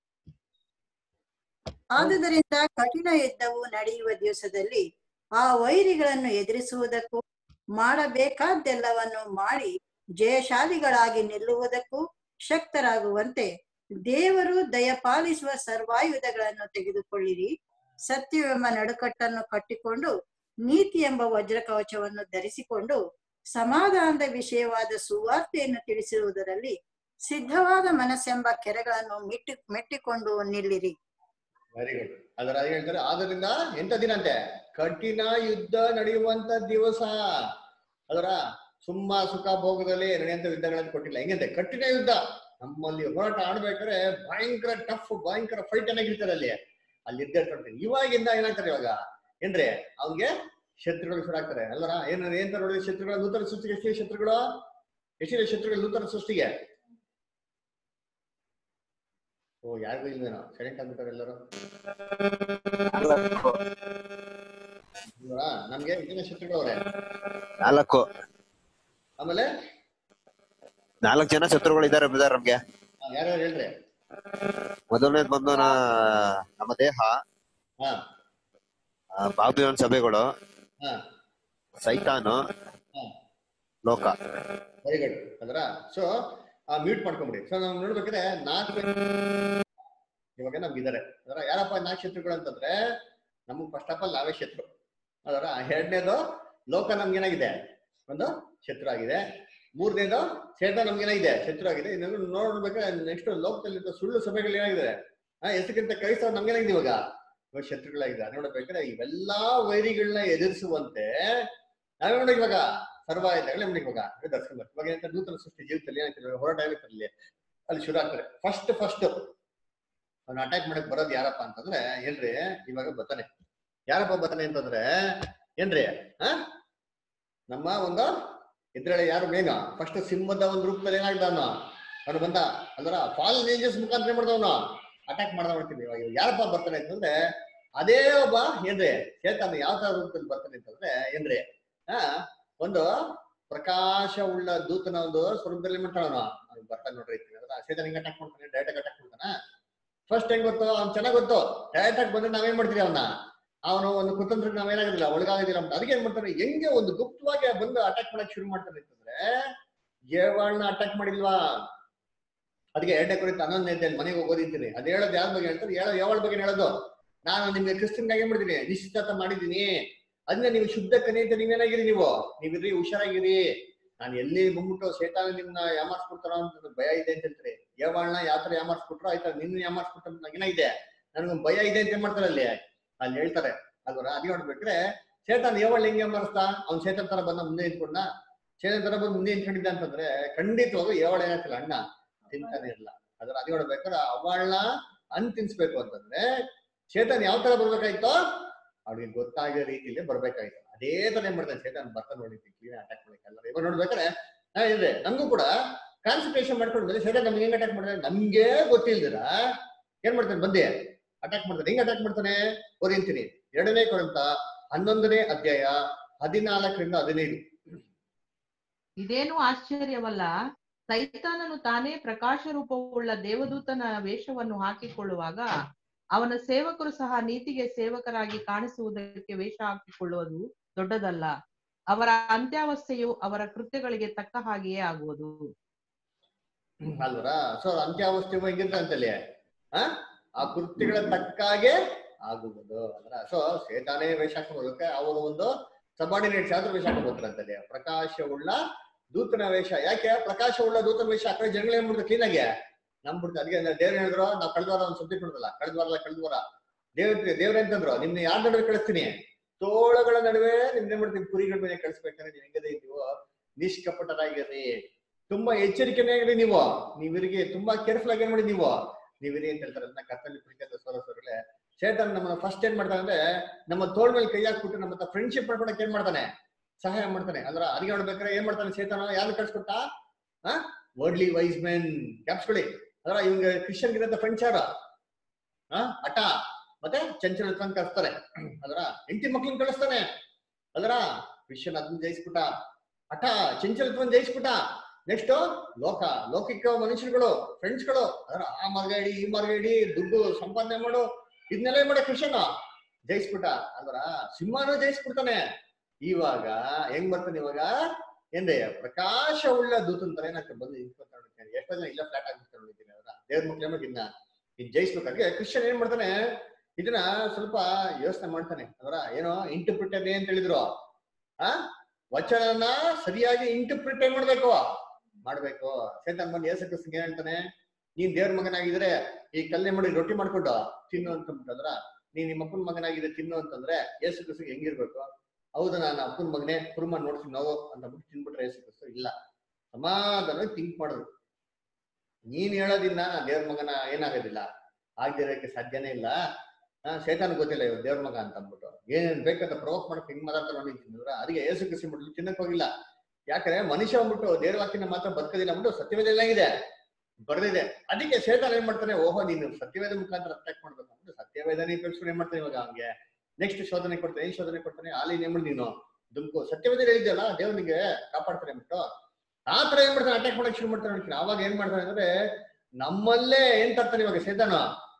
ಆದುದರಿಂದ ಕಠಿಣ ಯುದ್ಧವು ನಡೆಯುವ ದಿವಸದಲ್ಲಿ ಆ ವೈರಿಗಳನ್ನು ಎದುರಿಸುವುದಕ್ಕೂ ಮಾಡಬೇಕಾದ್ದೆಲ್ಲವನ್ನು ಮಾಡಿ ಜಯಶಾಲಿಗಳಾಗಿ ನಿಲ್ಲುವುದಕ್ಕೂ ಶಕ್ತರಾಗುವಂತೆ ದೇವರು ದಯಪಾಲಿಸುವ ಸರ್ವಾಯುಧಗಳನ್ನು ತೆಗೆದುಕೊಳ್ಳಿರಿ ಸತ್ಯವೆಂಬ ನಡುಕಟ್ಟನ್ನು ಕಟ್ಟಿಕೊಂಡು ನೀತಿ ಎಂಬ ವಜ್ರ ಕವಚವನ್ನು ಧರಿಸಿಕೊಂಡು ಸಮಾಧಾನದ ವಿಷಯವಾದ ಸುವಾರ್ತೆಯನ್ನು ತಿಳಿಸಿರುವುದರಲ್ಲಿ ಸಿದ್ಧವಾದ ಮನಸ್ಸೆಂಬ ಕೆರೆಗಳನ್ನು ಮಿಟ್ಟಿ ಮೆಟ್ಟಿಕೊಂಡು ನಿಲ್ಲಿರಿ ವೆರಿ ಗುಡ್ ಅದರ ಹಾಗೆ ಹೇಳ್ತಾರೆ ಆದ್ರಿಂದ ಎಂತ ದಿನ ಅಂತೆ ಕಠಿಣ ಯುದ್ಧ ನಡೆಯುವಂತ ದಿವಸ ಅದರ ಸುಮ್ಮ ಸುಖ ಭೋಗದಲ್ಲಿ ನಡೆಯುವಂತ ಯುದ್ಧಗಳನ್ನು ಕೊಟ್ಟಿಲ್ಲ ಹೆಂಗಂತೆ ಕಠಿಣ ಯುದ್ಧ ನಮ್ಮಲ್ಲಿ ಹೋರಾಟ ಆಡ್ಬೇಕಾದ್ರೆ ಭಯಂಕರ ಟಫ್ ಭಯಂಕರ ಫೈಟ್ ಏನಾಗಿರ್ತಾರೆ ಅಲ್ಲಿ ಅಲ್ಲಿ ಯುದ್ಧ ಇರ್ತಾರೆ ಇವಾಗಿಂದ ಏನಾಗ್ತಾರೆ ಇವಾಗ ಏನ್ರಿ ಅವ್ನಿಗೆ ಶತ್ರುಗಳು ಶುರು ಆಗ್ತಾರೆ ಅಲ್ಲರ ಏನ ಏನ್ ತರ ನೋಡಿ ಶತ್ರುಗಳ ನೂತನ ಸೃಷ್ಟಿಗೆ ಎಷ್ಟಿದೆ ಶತ್ರುಗಳು ಎಷ್ಟಿದೆ ಶತ್ರುಗಳು ನೂತನ ಸೃಷ್ಟಿಗೆ ಓ ಯಾರಿಗೂ ಇಲ್ವೇನೋ ಸೈಲೆಂಟ್ ಆಗ್ಬಿಟ್ಟಾರೆ ಎಲ್ಲರೂ ಅಲ್ವಾ? ನಮ್ಗೆ ಇದನ್ನ ಶತ್ರುಗಳು ಅವ್ರೆ ನಾಲ್ಕು ಆಮೇಲೆ ನಾಲ್ಕು ಜನ ಶತ್ರುಗಳು ಇದಾರೆ ಬ್ರದರ್ ನಮ್ಗೆ ಆ, ಯಾರ್ಯಾರು ಹೇಳ್ರಿ ಮೊದಲನೇದು ಬಂದು ನಾ- ನಮ್ಮ ದೇಹ ಹಾ ಆ, ಬಾಬಿಲೋನ್ ಸಭೆಗಳು ಹಾ ಸೈತಾನು ಹಾ ಲೋಕ ವೆರಿ ಗುಡ್ ಅದರ ಸೊ ಮ್ಯೂಟ್ ಮಾಡ್ಕೊಂಬಿಡಿ ಸೊ ನಾವು ನೋಡ್ಬೇಕಾದ್ರೆ ನಾಲ್ಕು ಇವಾಗ ನಮ್ಗೆ ಇದಾರೆ ಅದರ ಯಾರಪ್ಪ ನಾಲ್ಕು ಶತ್ರುಗಳು ಅಂತಂದ್ರೆ ನಮಗ್ ಫಸ್ಟ್ ಆಫ್ ಆಲ್ ನಾವೇ ಶತ್ರು ಅದರ ಎರಡನೇದು ಲೋಕ ನಮ್ಗೆ ಏನಾಗಿದೆ ಒಂದು ಶತ್ರು ಆಗಿದೆ ಮೂರನೇದು ಸೇತ ನಮ್ಗೆ ಏನಾಗಿದೆ ಶತ್ರು ಆಗಿದೆ ಇನ್ನೊಂದು ನೋಡ್ಬೇಕಾದ್ರೆ ನೆಕ್ಸ್ಟ್ ಲೋಕದಲ್ಲಿ ಸುಳ್ಳು ಸಭೆಗಳು ಏನಾಗಿದೆ ಆ ಹೆಸರಿಗಿಂತ ಕ್ರೈಸ್ತವ್ರು ನಮ್ಗೆ ಏನಾಗಿದೆ ಇವಾಗ ಇವಾಗ ಶತ್ರುಗಳಾಗಿದೆ ನೋಡ್ಬೇಕಾದ್ರೆ ಇವೆಲ್ಲಾ ವೈರಿಗಳನ್ನ ಎದುರಿಸುವಂತೆ ನಾವೇ ನೋಡಿ ಇವಾಗ ಸರ್ವಾಯುಧಗಳೇ ನೋಡಿ ಇವಾಗ ದರ್ಶನ ಇವಾಗ ಏನಂತ ನೂತನ ಸೃಷ್ಟಿ ಜೀವಿತದಲ್ಲಿ ಏನಾಗ್ತದೆ ಇವಾಗ ಹೋರಾಟ ಆಗುತ್ತೆ ಅಲ್ಲಿ ಅಲ್ಲಿ ಶುರು ಆಗ್ತಾರೆ ಫಸ್ಟ್ ಫಸ್ಟ್ ಅವ್ನ ಅಟ್ಯಾಕ್ ಮಾಡಕ್ ಬರೋದು ಯಾರಪ್ಪ ಅಂತಂದ್ರೆ ಏನ್ರಿ ಇವಾಗ ಬರ್ತಾನೆ ಯಾರಪ್ಪ ಬರ್ತಾನೆ ಅಂತಂದ್ರೆ ಏನ್ರಿ ಆ ನಮ್ಮ ಒಂದು ಇದ್ರಲ್ಲಿ ಯಾರು ಮೇನ್ ಫಸ್ಟ್ ಸಿಂಹದ ಒಂದು ರೂಪದಲ್ಲಿ ಏನಾಗ್ದ ಅವನು ಅವನು ಬಂದ ಅಂದ್ರ ಫಾಲ್ ನೇಂಜಸ್ ಮುಖಾಂತರ ಮಾಡ್ದವನು ಅಟ್ಯಾಕ್ ಮಾಡ್ದ ಮಾಡ್ತೀನಿ ಇವಾಗ ಇವಾಗ ಯಾರಪ್ಪ ಬರ್ತಾನೆ ಅಂತಂದ್ರೆ ಅದೇ ಒಬ್ಬ ಏನ್ರಿ ಚೇತನ ಯಾವ ತರ ರೂಪದಲ್ಲಿ ಬರ್ತಾನೆ ಅಂತಂದ್ರೆ ಏನ್ರಿ ಆ ಒಂದು ಪ್ರಕಾಶ ಉಳ್ಳ ದೂತನ ಒಂದು ಸ್ವರೂಪದಲ್ಲಿ ಮಾಡ್ತಾನ ಅವ್ನು ಬರ್ತಾನೆ ನೋಡ್ರಿ ಅದ್ರ ಚೇತನ ಹಿಂಗ್ ಅಟ್ಯಾಕ್ ಮಾಡ್ತಾನೆ ಡೈರೆಕ್ಟ್ ಅಟ್ಯಾಕ್ ಮಾಡ್ತಾನ ಫಸ್ಟ್ ಹೆಂಗ್ ಗೊತ್ತು ಅವ್ನ್ ಚೆನ್ನಾಗ್ ಗೊತ್ತು ಡೈರೆಕ್ಟ್ ಆಗಿ ಬಂದ್ರೆ ನಾವೇನ್ ಮಾಡ್ತೀವಿ ಅವನ್ನ ಅವನು ಒಂದು ಕುತಂತ್ರಕ್ಕೆ ನಾವೇನಾಗೋದಿಲ್ಲ ಒಳಗಾಗೋದಿಲ್ಲ ಅಂತ ಅದಕ್ಕೆ ಏನ್ ಮಾಡ್ತಾರೆ ಹೆಂಗೆ ಒಂದು ಗುಪ್ತವಾಗಿ ಬಂದು ಅಟ್ಯಾಕ್ ಮಾಡಕ್ ಶುರು ಮಾಡ್ತಾರೆ ಅಂತಂದ್ರೆ ಏವಾಳ್ನ ಅಟ್ಯಾಕ್ ಮಾಡಿಲ್ವಾ ಅದಕ್ಕೆ ಎರಡನೇ ಕುರಿತು ಹನ್ನೊಂದನೇ ಅಧ್ಯಾಯ ಮನೆಗೆ ಹೋಗೋದಿದ್ದೀನಿ ಅದ್ ಹೇಳೋದು ಯಾರ ಬಗ್ಗೆ ಹೇಳ್ತಾರೆ ಹೇಳೋ ಯಾವಳ ಬಗ್ಗೆ ಹೇಳೋದು ನಾನು ನಿಮ್ಗೆ ಕ್ರಿಸ್ತನ್ಗಾಗಿ ಮಾಡಿದ್ದೀನಿ ನಿಶ್ಚಿತ ಮಾಡಿದ್ದೀನಿ ಅದನ್ನ ನೀವು ಶುದ್ಧ ಕನೆ ಅಂತ ನೀವೇನಾಗಿರಿ ನೀವು ನೀವಿರ್ರಿ ಹುಷಾರಾಗಿರಿ ನಾನು ಎಲ್ಲಿ ಬಂದ್ಬಿಟ್ಟು ಶೇತಾನ ನಿಮ್ನ ಯಾಮಾರ್ಸ್ಬಿಡ್ತಾರೋ ಅಂತ ಭಯ ಇದೆ ಅಂತ ಹೇಳ್ತಾರೆ ಯಾವಳ್ನ ಯಾವ ತರ ಯಾಮಾರ್ಸ್ಬಿಟ್ರೋ ಆಯ್ತಾ ನಿನ್ನ ಯಾಮಾರ್ಸ್ಬಿಟ್ಟ ಏನಾಗಿದೆ ನನಗೊಂದು ಭಯ ಇದೆ ಅಂತ ಏನ್ ಮಾಡ್ತಾರೆ ಅಲ್ಲಿ ಅಲ್ಲಿ ಹೇಳ್ತಾರೆ ಅಲ್ವರ ಅದ್ ನೋಡ್ಬೇಕ್ರೆ ಶೇತಾನ್ ಯಾವಳ್ ಹೆಂಗೆ ಯಾಮಾರಿಸ್ತಾ ಅವ್ನ್ ಶೇತನ್ ತರ ಬಂದ ಮುಂದೆ ನಿಂತ್ಕೊಂಡ ಶೇತನ್ ತರ ಬಂದು ಮುಂದೆ ನಿಂತ್ಕೊಂಡಿದ್ದ ಅಂತಂದ್ರೆ ಖಂಡಿತವಾಗೂ ಯಾವಳ ಏನಾಗ್ತಿಲ್ಲ ಅಣ್ಣ ತಿಂತಾನೆ ಇರಲ್ಲ ಅದ್ರ ಅದ್ ನೋಡ್ಬೇಕಾದ್ರೆ ಅವಳನ್ನ ಹಣ್ ತಿನ್ಸ್ಬೇಕು ಅಂತಂದ್ರೆ ಚೇತನ್ ಯಾವ ತರ ಬರ್ಬೇಕಾಯ್ತೋ ಅವ್ರಿಗೆ ಗೊತ್ತಾಗಿರೋ ರೀತಿಯಲ್ಲಿ ಬರ್ಬೇಕಾಯ್ತು ಅದೇ ತರ ಏನ್ ಮಾಡ್ತಾನೆ ಚೇತನ್ ಬರ್ತಾ ನೋಡಿದ್ವಿ ಕ್ಲೀನ್ ಅಟ್ಯಾಕ್ ಮಾಡಕ್ಕೆ ಎಲ್ಲ ಇವಾಗ ನೋಡ್ಬೇಕಾದ್ರೆ ನಾ ಇದೆ ನಮಗೂ ಕೂಡ ಕಾನ್ಸಂಟ್ರೇಷನ್ ಮಾಡ್ಕೊಂಡ್ಮೇಲೆ ಚೇತನ್ ನಮ್ಗೆ ಹೆಂಗ್ ಅಟ್ಯಾಕ್ ಮಾಡ್ತಾನೆ ನಮ್ಗೆ ಗೊತ್ತಿಲ್ದಿರ ಏನ್ ಮಾಡ್ತಾನೆ ಬಂದೆ ಅಟ್ಯಾಕ್ ಮಾಡ್ತಾನೆ ಹೆಂಗ್ ಅಟ್ಯಾಕ್ ಮಾಡ್ತಾನೆ ಓದಿಂತೀನಿ ಎರಡನೇ ಕೊರಂತ ಹನ್ನೊಂದನೇ ಅಧ್ಯಾಯ ಹದಿನಾಲ್ಕರಿಂದ ಹದಿನೈದು ಇದೇನು ಆಶ್ಚರ್ಯವಲ್ಲ ಸೈತಾನನು ತಾನೇ ಪ್ರಕಾಶ ರೂಪವುಳ್ಳ ದೇವದೂತನ ವೇಷವನ್ನು ಹಾಕಿಕೊಳ್ಳುವಾಗ ಅವನ ಸೇವಕರು ಸಹ ನೀತಿಗೆ ಸೇವಕರಾಗಿ ಕಾಣಿಸುವುದಕ್ಕೆ ವೇಷ ಹಾಕಿಕೊಳ್ಳುವುದು ದೊಡ್ಡದಲ್ಲ ಅವರ ಅಂತ್ಯಾವಸ್ಥೆಯು ಅವರ ಕೃತ್ಯಗಳಿಗೆ ತಕ್ಕ ಹಾಗೆಯೇ ಆಗುವುದು ಅಲ್ವರ ಸೊ ಅಂತ್ಯಾವಸ್ಥೆ ಹೆಂಗಿರ್ತ ಅಂತಲ್ಲಿ ಆ ಆ ಕೃತ್ಯಗಳ ತಕ್ಕಾಗೆ ಆಗುವುದು ಅಂದ್ರ ಸೊ ಸೇತಾನೇ ವೇಷ ಹಾಕೋದಕ್ಕೆ ಅವಾಗ ಒಂದು ಸಬಾರ್ಡಿನೇಟ್ಸ್ ಆದ್ರೂ ವೇಷ ಹಾಕೋತಾರೆ ಅಂತಲ್ಲಿ ಪ್ರಕಾಶವುಳ್ಳ ದೂತನ ವೇಷ ಯಾಕೆ ಪ್ರಕಾಶವುಳ್ಳ ದೂತನ ವೇಷ ಹಾಕಿದ್ರೆ ಜನಗಳು ಏನ್ ಮಾಡ್ತಾರೆ ಕ್ಲೀನ್ ಆಗಿ ನಂಬಿಡ್ತಾರೆ ಅದಕ್ಕೆ ದೇವ್ರ ಹೇಳಿದ್ರು ನಾವು ಕಳೆದ ವಾರ ಒಂದು ಸಬ್ಜೆಕ್ಟ್ ನೋಡಲ್ಲ ಕಳೆದ ವಾರ ಕಳೆದ ವಾರ ದೇವ್ರ ದೇವ್ರ ಅಂತಂದ್ರು ನಿಮ್ನ ಯಾರ ನಡುವೆ ಕಳಿಸ್ತೀನಿ ತೋಳಗಳ ನಡುವೆ ನಿಮ್ನ ಏನ್ ಮಾಡ್ತೀನಿ ಕುರಿಗಳ ಮೇಲೆ ಕಳಿಸ್ಬೇಕಂದ್ರೆ ನೀವು ಹೆಂಗದೆ ಇದ್ದೀವೋ ನಿಷ್ಕಪಟರಾಗಿರ್ರಿ ತುಂಬಾ ಎಚ್ಚರಿಕೆನೇ ಇರಿ ನೀವು ನೀವಿರಿಗೆ ತುಂಬಾ ಕೇರ್ಫುಲ್ ಆಗಿ ಏನ್ ಮಾಡಿ ನೀವು ನೀವಿರಿ ಅಂತ ಹೇಳ್ತಾರೆ ಅದನ್ನ ಕರ್ತಲ್ಲಿ ಪ್ರೀತಿಯಾದ ಸೋರಸೋರ್ಗಳೇ ಚೇತನ್ ನಮ್ಮನ್ನ ಫಸ್ಟ್ ಏನ್ ಮಾಡ್ತಾನೆ ಅಂದ್ರೆ ನಮ್ಮ ತೋಳ್ ಮೇಲೆ ಕೈ ಹಾಕ್ಬಿಟ್ಟು ನಮ್ಮ ಹತ್ರ ಫ್ರೆಂಡ್ಶಿಪ್ ಮಾಡ್ಕೊಳಕ್ ಏನ್ ಮಾಡ್ತಾನೆ ಸಹಾಯ ಮಾಡ್ತಾನೆ ಅಂದ್ರ ಅದಿಗೆ ನೋಡ್ಬೇಕಾದ್ರೆ ಏನ್ ಮಾಡ್ತಾನೆ ಚೇತನ ಯಾರು ಕಳ್ಸ್ಕೊಟ್ಟ ಆ ವರ್ಡ್ಲಿ ವೈಸ್ ಮೆನ್ ಕ್ಯಾಪ್ಸ್ಕೊಳ್ಳಿ ಅದ್ರ ಇವಂಗ ಕ್ರಿಶ್ಚಿಯನ್ ಗಿರಂತ ಫ್ರೆಂಡ್ಸ್ ಯಾರ ಆ ಅಟ ಮತ್ತೆ ಚಂಚಲ ಕಳಿಸ್ತಾರೆ ಅದ್ರ ಹೆಂಡತಿ ಮಕ್ಳನ್ನ ಕಳಿಸ್ತಾನೆ ಅದ್ರ ಕ್ರಿಶ್ಚಿಯನ್ ಅದನ್ನ ಜಯಿಸ್ಬಿಟ್ಟ ಹಠ ಚಂಚಲತ್ವನ್ ಜಯಿಸ್ಬಿಟ್ಟ ನೆಕ್ಸ್ಟ್ ಲೋಕ ಲೌಕಿಕ ಮನುಷ್ಯರುಗಳು ಫ್ರೆಂಡ್ಸ್ಗಳು ಅದರ ಆ ಮಾರ್ಗ ಇಡಿ ಈ ಮಾರ್ಗ ಇಡಿ ದುಡ್ಡು ಸಂಪಾದನೆ ಮಾಡು ಇದನ್ನೆಲ್ಲ ಏನ್ ಮಾಡ ಕೃಷ್ಣ ಜಯಿಸ್ಬಿಟ್ಟ ಅಂದ್ರ ಸಿಂಹನೂ ಜಯಿಸ್ಬಿಡ್ತಾನೆ ಇವಾಗ ಹೆಂಗ್ ಬರ್ತಾನೆ ಇವಾಗ ಎಂದೇ ಪ್ರಕಾಶವುಳ್ಳ ದೂತನ್ ತರ ಏನಾಗ್ತದೆ ಬಂದು ನಿಂತ್ಕೊತಾ ನೋಡ್ತೀನಿ ಎಷ್ಟೋ ಜನ ಇಲ್ಲ ಫ್ಲಾಟ್ ಆಗ್ಬಿಡ್ತಾರೆ ನೋಡಿದ್ದೀನಿ ಅದರ ದೇವ್ರ ಮಕ್ಳು ಇನ್ನ ಇದ್ ಜಯಿಸ್ಬೇಕಾದ್ರೆ ಕ್ರಿಶ್ಚಿಯನ್ ಏನ್ ಮಾಡ್ತಾನೆ ಇದನ್ನ ಸ್ವಲ್ಪ ಯೋಚನೆ ಮಾಡ್ತಾನೆ ಅದರ ಏನೋ ಇಂಟರ್ಪ್ರಿಟರ್ ಅಂತ ಹೇಳಿದ್ರು ಆ ವಚನನ ಸರಿಯಾಗಿ ಇಂಟರ್ಪ್ರಿಟ್ ಮಾಡ್ಬೇಕು ಮಾಡ್ಬೇಕು ಸೇತನ್ ಬಂದು ಏಸು ಕ್ರಿಸ್ತನ್ಗೆ ಏನ್ ಹೇಳ್ತಾನೆ ನೀನ್ ದೇವ್ರ ಮಗನಾಗಿದ್ರೆ ಈ ಕಲ್ಲೆ ಮಾಡಿ ರೊಟ್ಟಿ ಮಾಡ್ಕೊಂಡು ತಿನ್ನು ಅಂತ ಅಂದ್ರ ನೀನ್ ನಿಮ್ಮ ಅಪ್ಪನ ಮಗನಾಗಿದೆ ತಿನ್ನು ಅಂತಂದ್ರೆ ಏಸು ಕ್ರಿಸ್ತಗೆ ಹೆಂಗಿರ್ಬೇಕು ಹೌದಾ ನಾನು ಅಪ್ಪನ ಮಗನೇ ಕುರುಮ ನೋಡ್ತೀನಿ ನಾವು ಅಂತ ಬಿಟ್ಟು ತಿನ್ಬಿಟ್ರೆ ಏಸು ಕ್ರಿಸ್ತ ಇಲ್ಲ ಸಮಾಧಾನವಾಗಿ ಥಿಂಕ್ ಮಾಡಿದ್ರು ನೀನ್ ಹೇಳೋದಿನ್ನ ದೇವ್ರ ಮಗನ ಏನಾಗೋದಿಲ್ಲ ಆಗ್ದಿರೋಕೆ ಸಾಧ್ಯನೇ ಇಲ್ಲ ಹಾ ಶೇತಾನ್ ಗೊತ್ತಿಲ್ಲ ಇವ್ ದೇವ್ರ ಮಗ ಅಂತ ಅಂದ್ಬಿಟ್ಟು ಏನೇನ್ ಬೇಕಂತ ಪ್ರವೋಕ್ ಮಾಡಕ್ ಹಿಂಗ್ ಮಾತಾಡ್ತಾ ನೋಡಿದ್ರ ಅದಕ್ಕೆ ಏಸು ಕೃಷಿ ಬಿಡ್ಲಿ ತಿನ್ನಕ್ ಹೋಗಿಲ್ಲ ಯಾಕಂದ್ರೆ ಮನುಷ್ಯ ಅಂದ್ಬಿಟ್ಟು ದೇವ್ರ ವಾಕ್ಯನ ಮಾತ್ರ ಬದುಕೋದಿಲ್ಲ ಅಂದ್ಬಿಟ್ಟು ಸತ್ಯವೇದ ಏನಾಗಿದೆ ಬರ್ದಿದೆ ಅದಕ್ಕೆ ಶೇತಾನ್ ಏನ್ ಮಾಡ್ತಾನೆ ಓಹೋ ನೀನು ಸತ್ಯವೇದ ಮುಖಾಂತರ ಅಟ್ಯಾಕ್ ಮಾಡ್ಬೇಕು ಅಂದ್ಬಿಟ್ಟು ಸತ್ಯವೇದನೆ ಕಳ್ಸ್ಕೊಂಡು ಏನ್ ಮಾಡ್ತಾನೆ ಇವಾಗ ಹಂಗೆ ನೆಕ್ಸ್ಟ್ ಶೋಧನೆ ಕೊಡ್ತಾನೆ ಏನ್ ಶೋಧನೆ ಕೊಡ್ತಾನೆ ಅಲ್ಲಿ ಏನ್ ಮಾಡಿ ನೀನು ದುಮ್ಕು ಸತ್ಯವೇದ ಹೇಳಿದ್ಯಲ್ಲ ದೇವ್ನಿಗೆ ಕಾಪಾಡ್ತಾನೆ ಅಂದ್ಬಿಟ್ಟು ಆ ತರ ಏನ್ ಮಾಡ್ತಾನೆ ಅಟ್ಯಾಕ್ ಮಾಡಕ್ ಶುರು ಮಾಡ್ತಾನೆ ನೋಡ್ತೀನಿ ಅವಾಗ ಏನ್ ಮಾಡ್ತಾನೆ ಅಂದ್ರೆ ನಮ್ಮಲ್ಲೇ ಏನ್ ತರ್ತಾನೆ ಇವಾಗ ಶೇತಾನ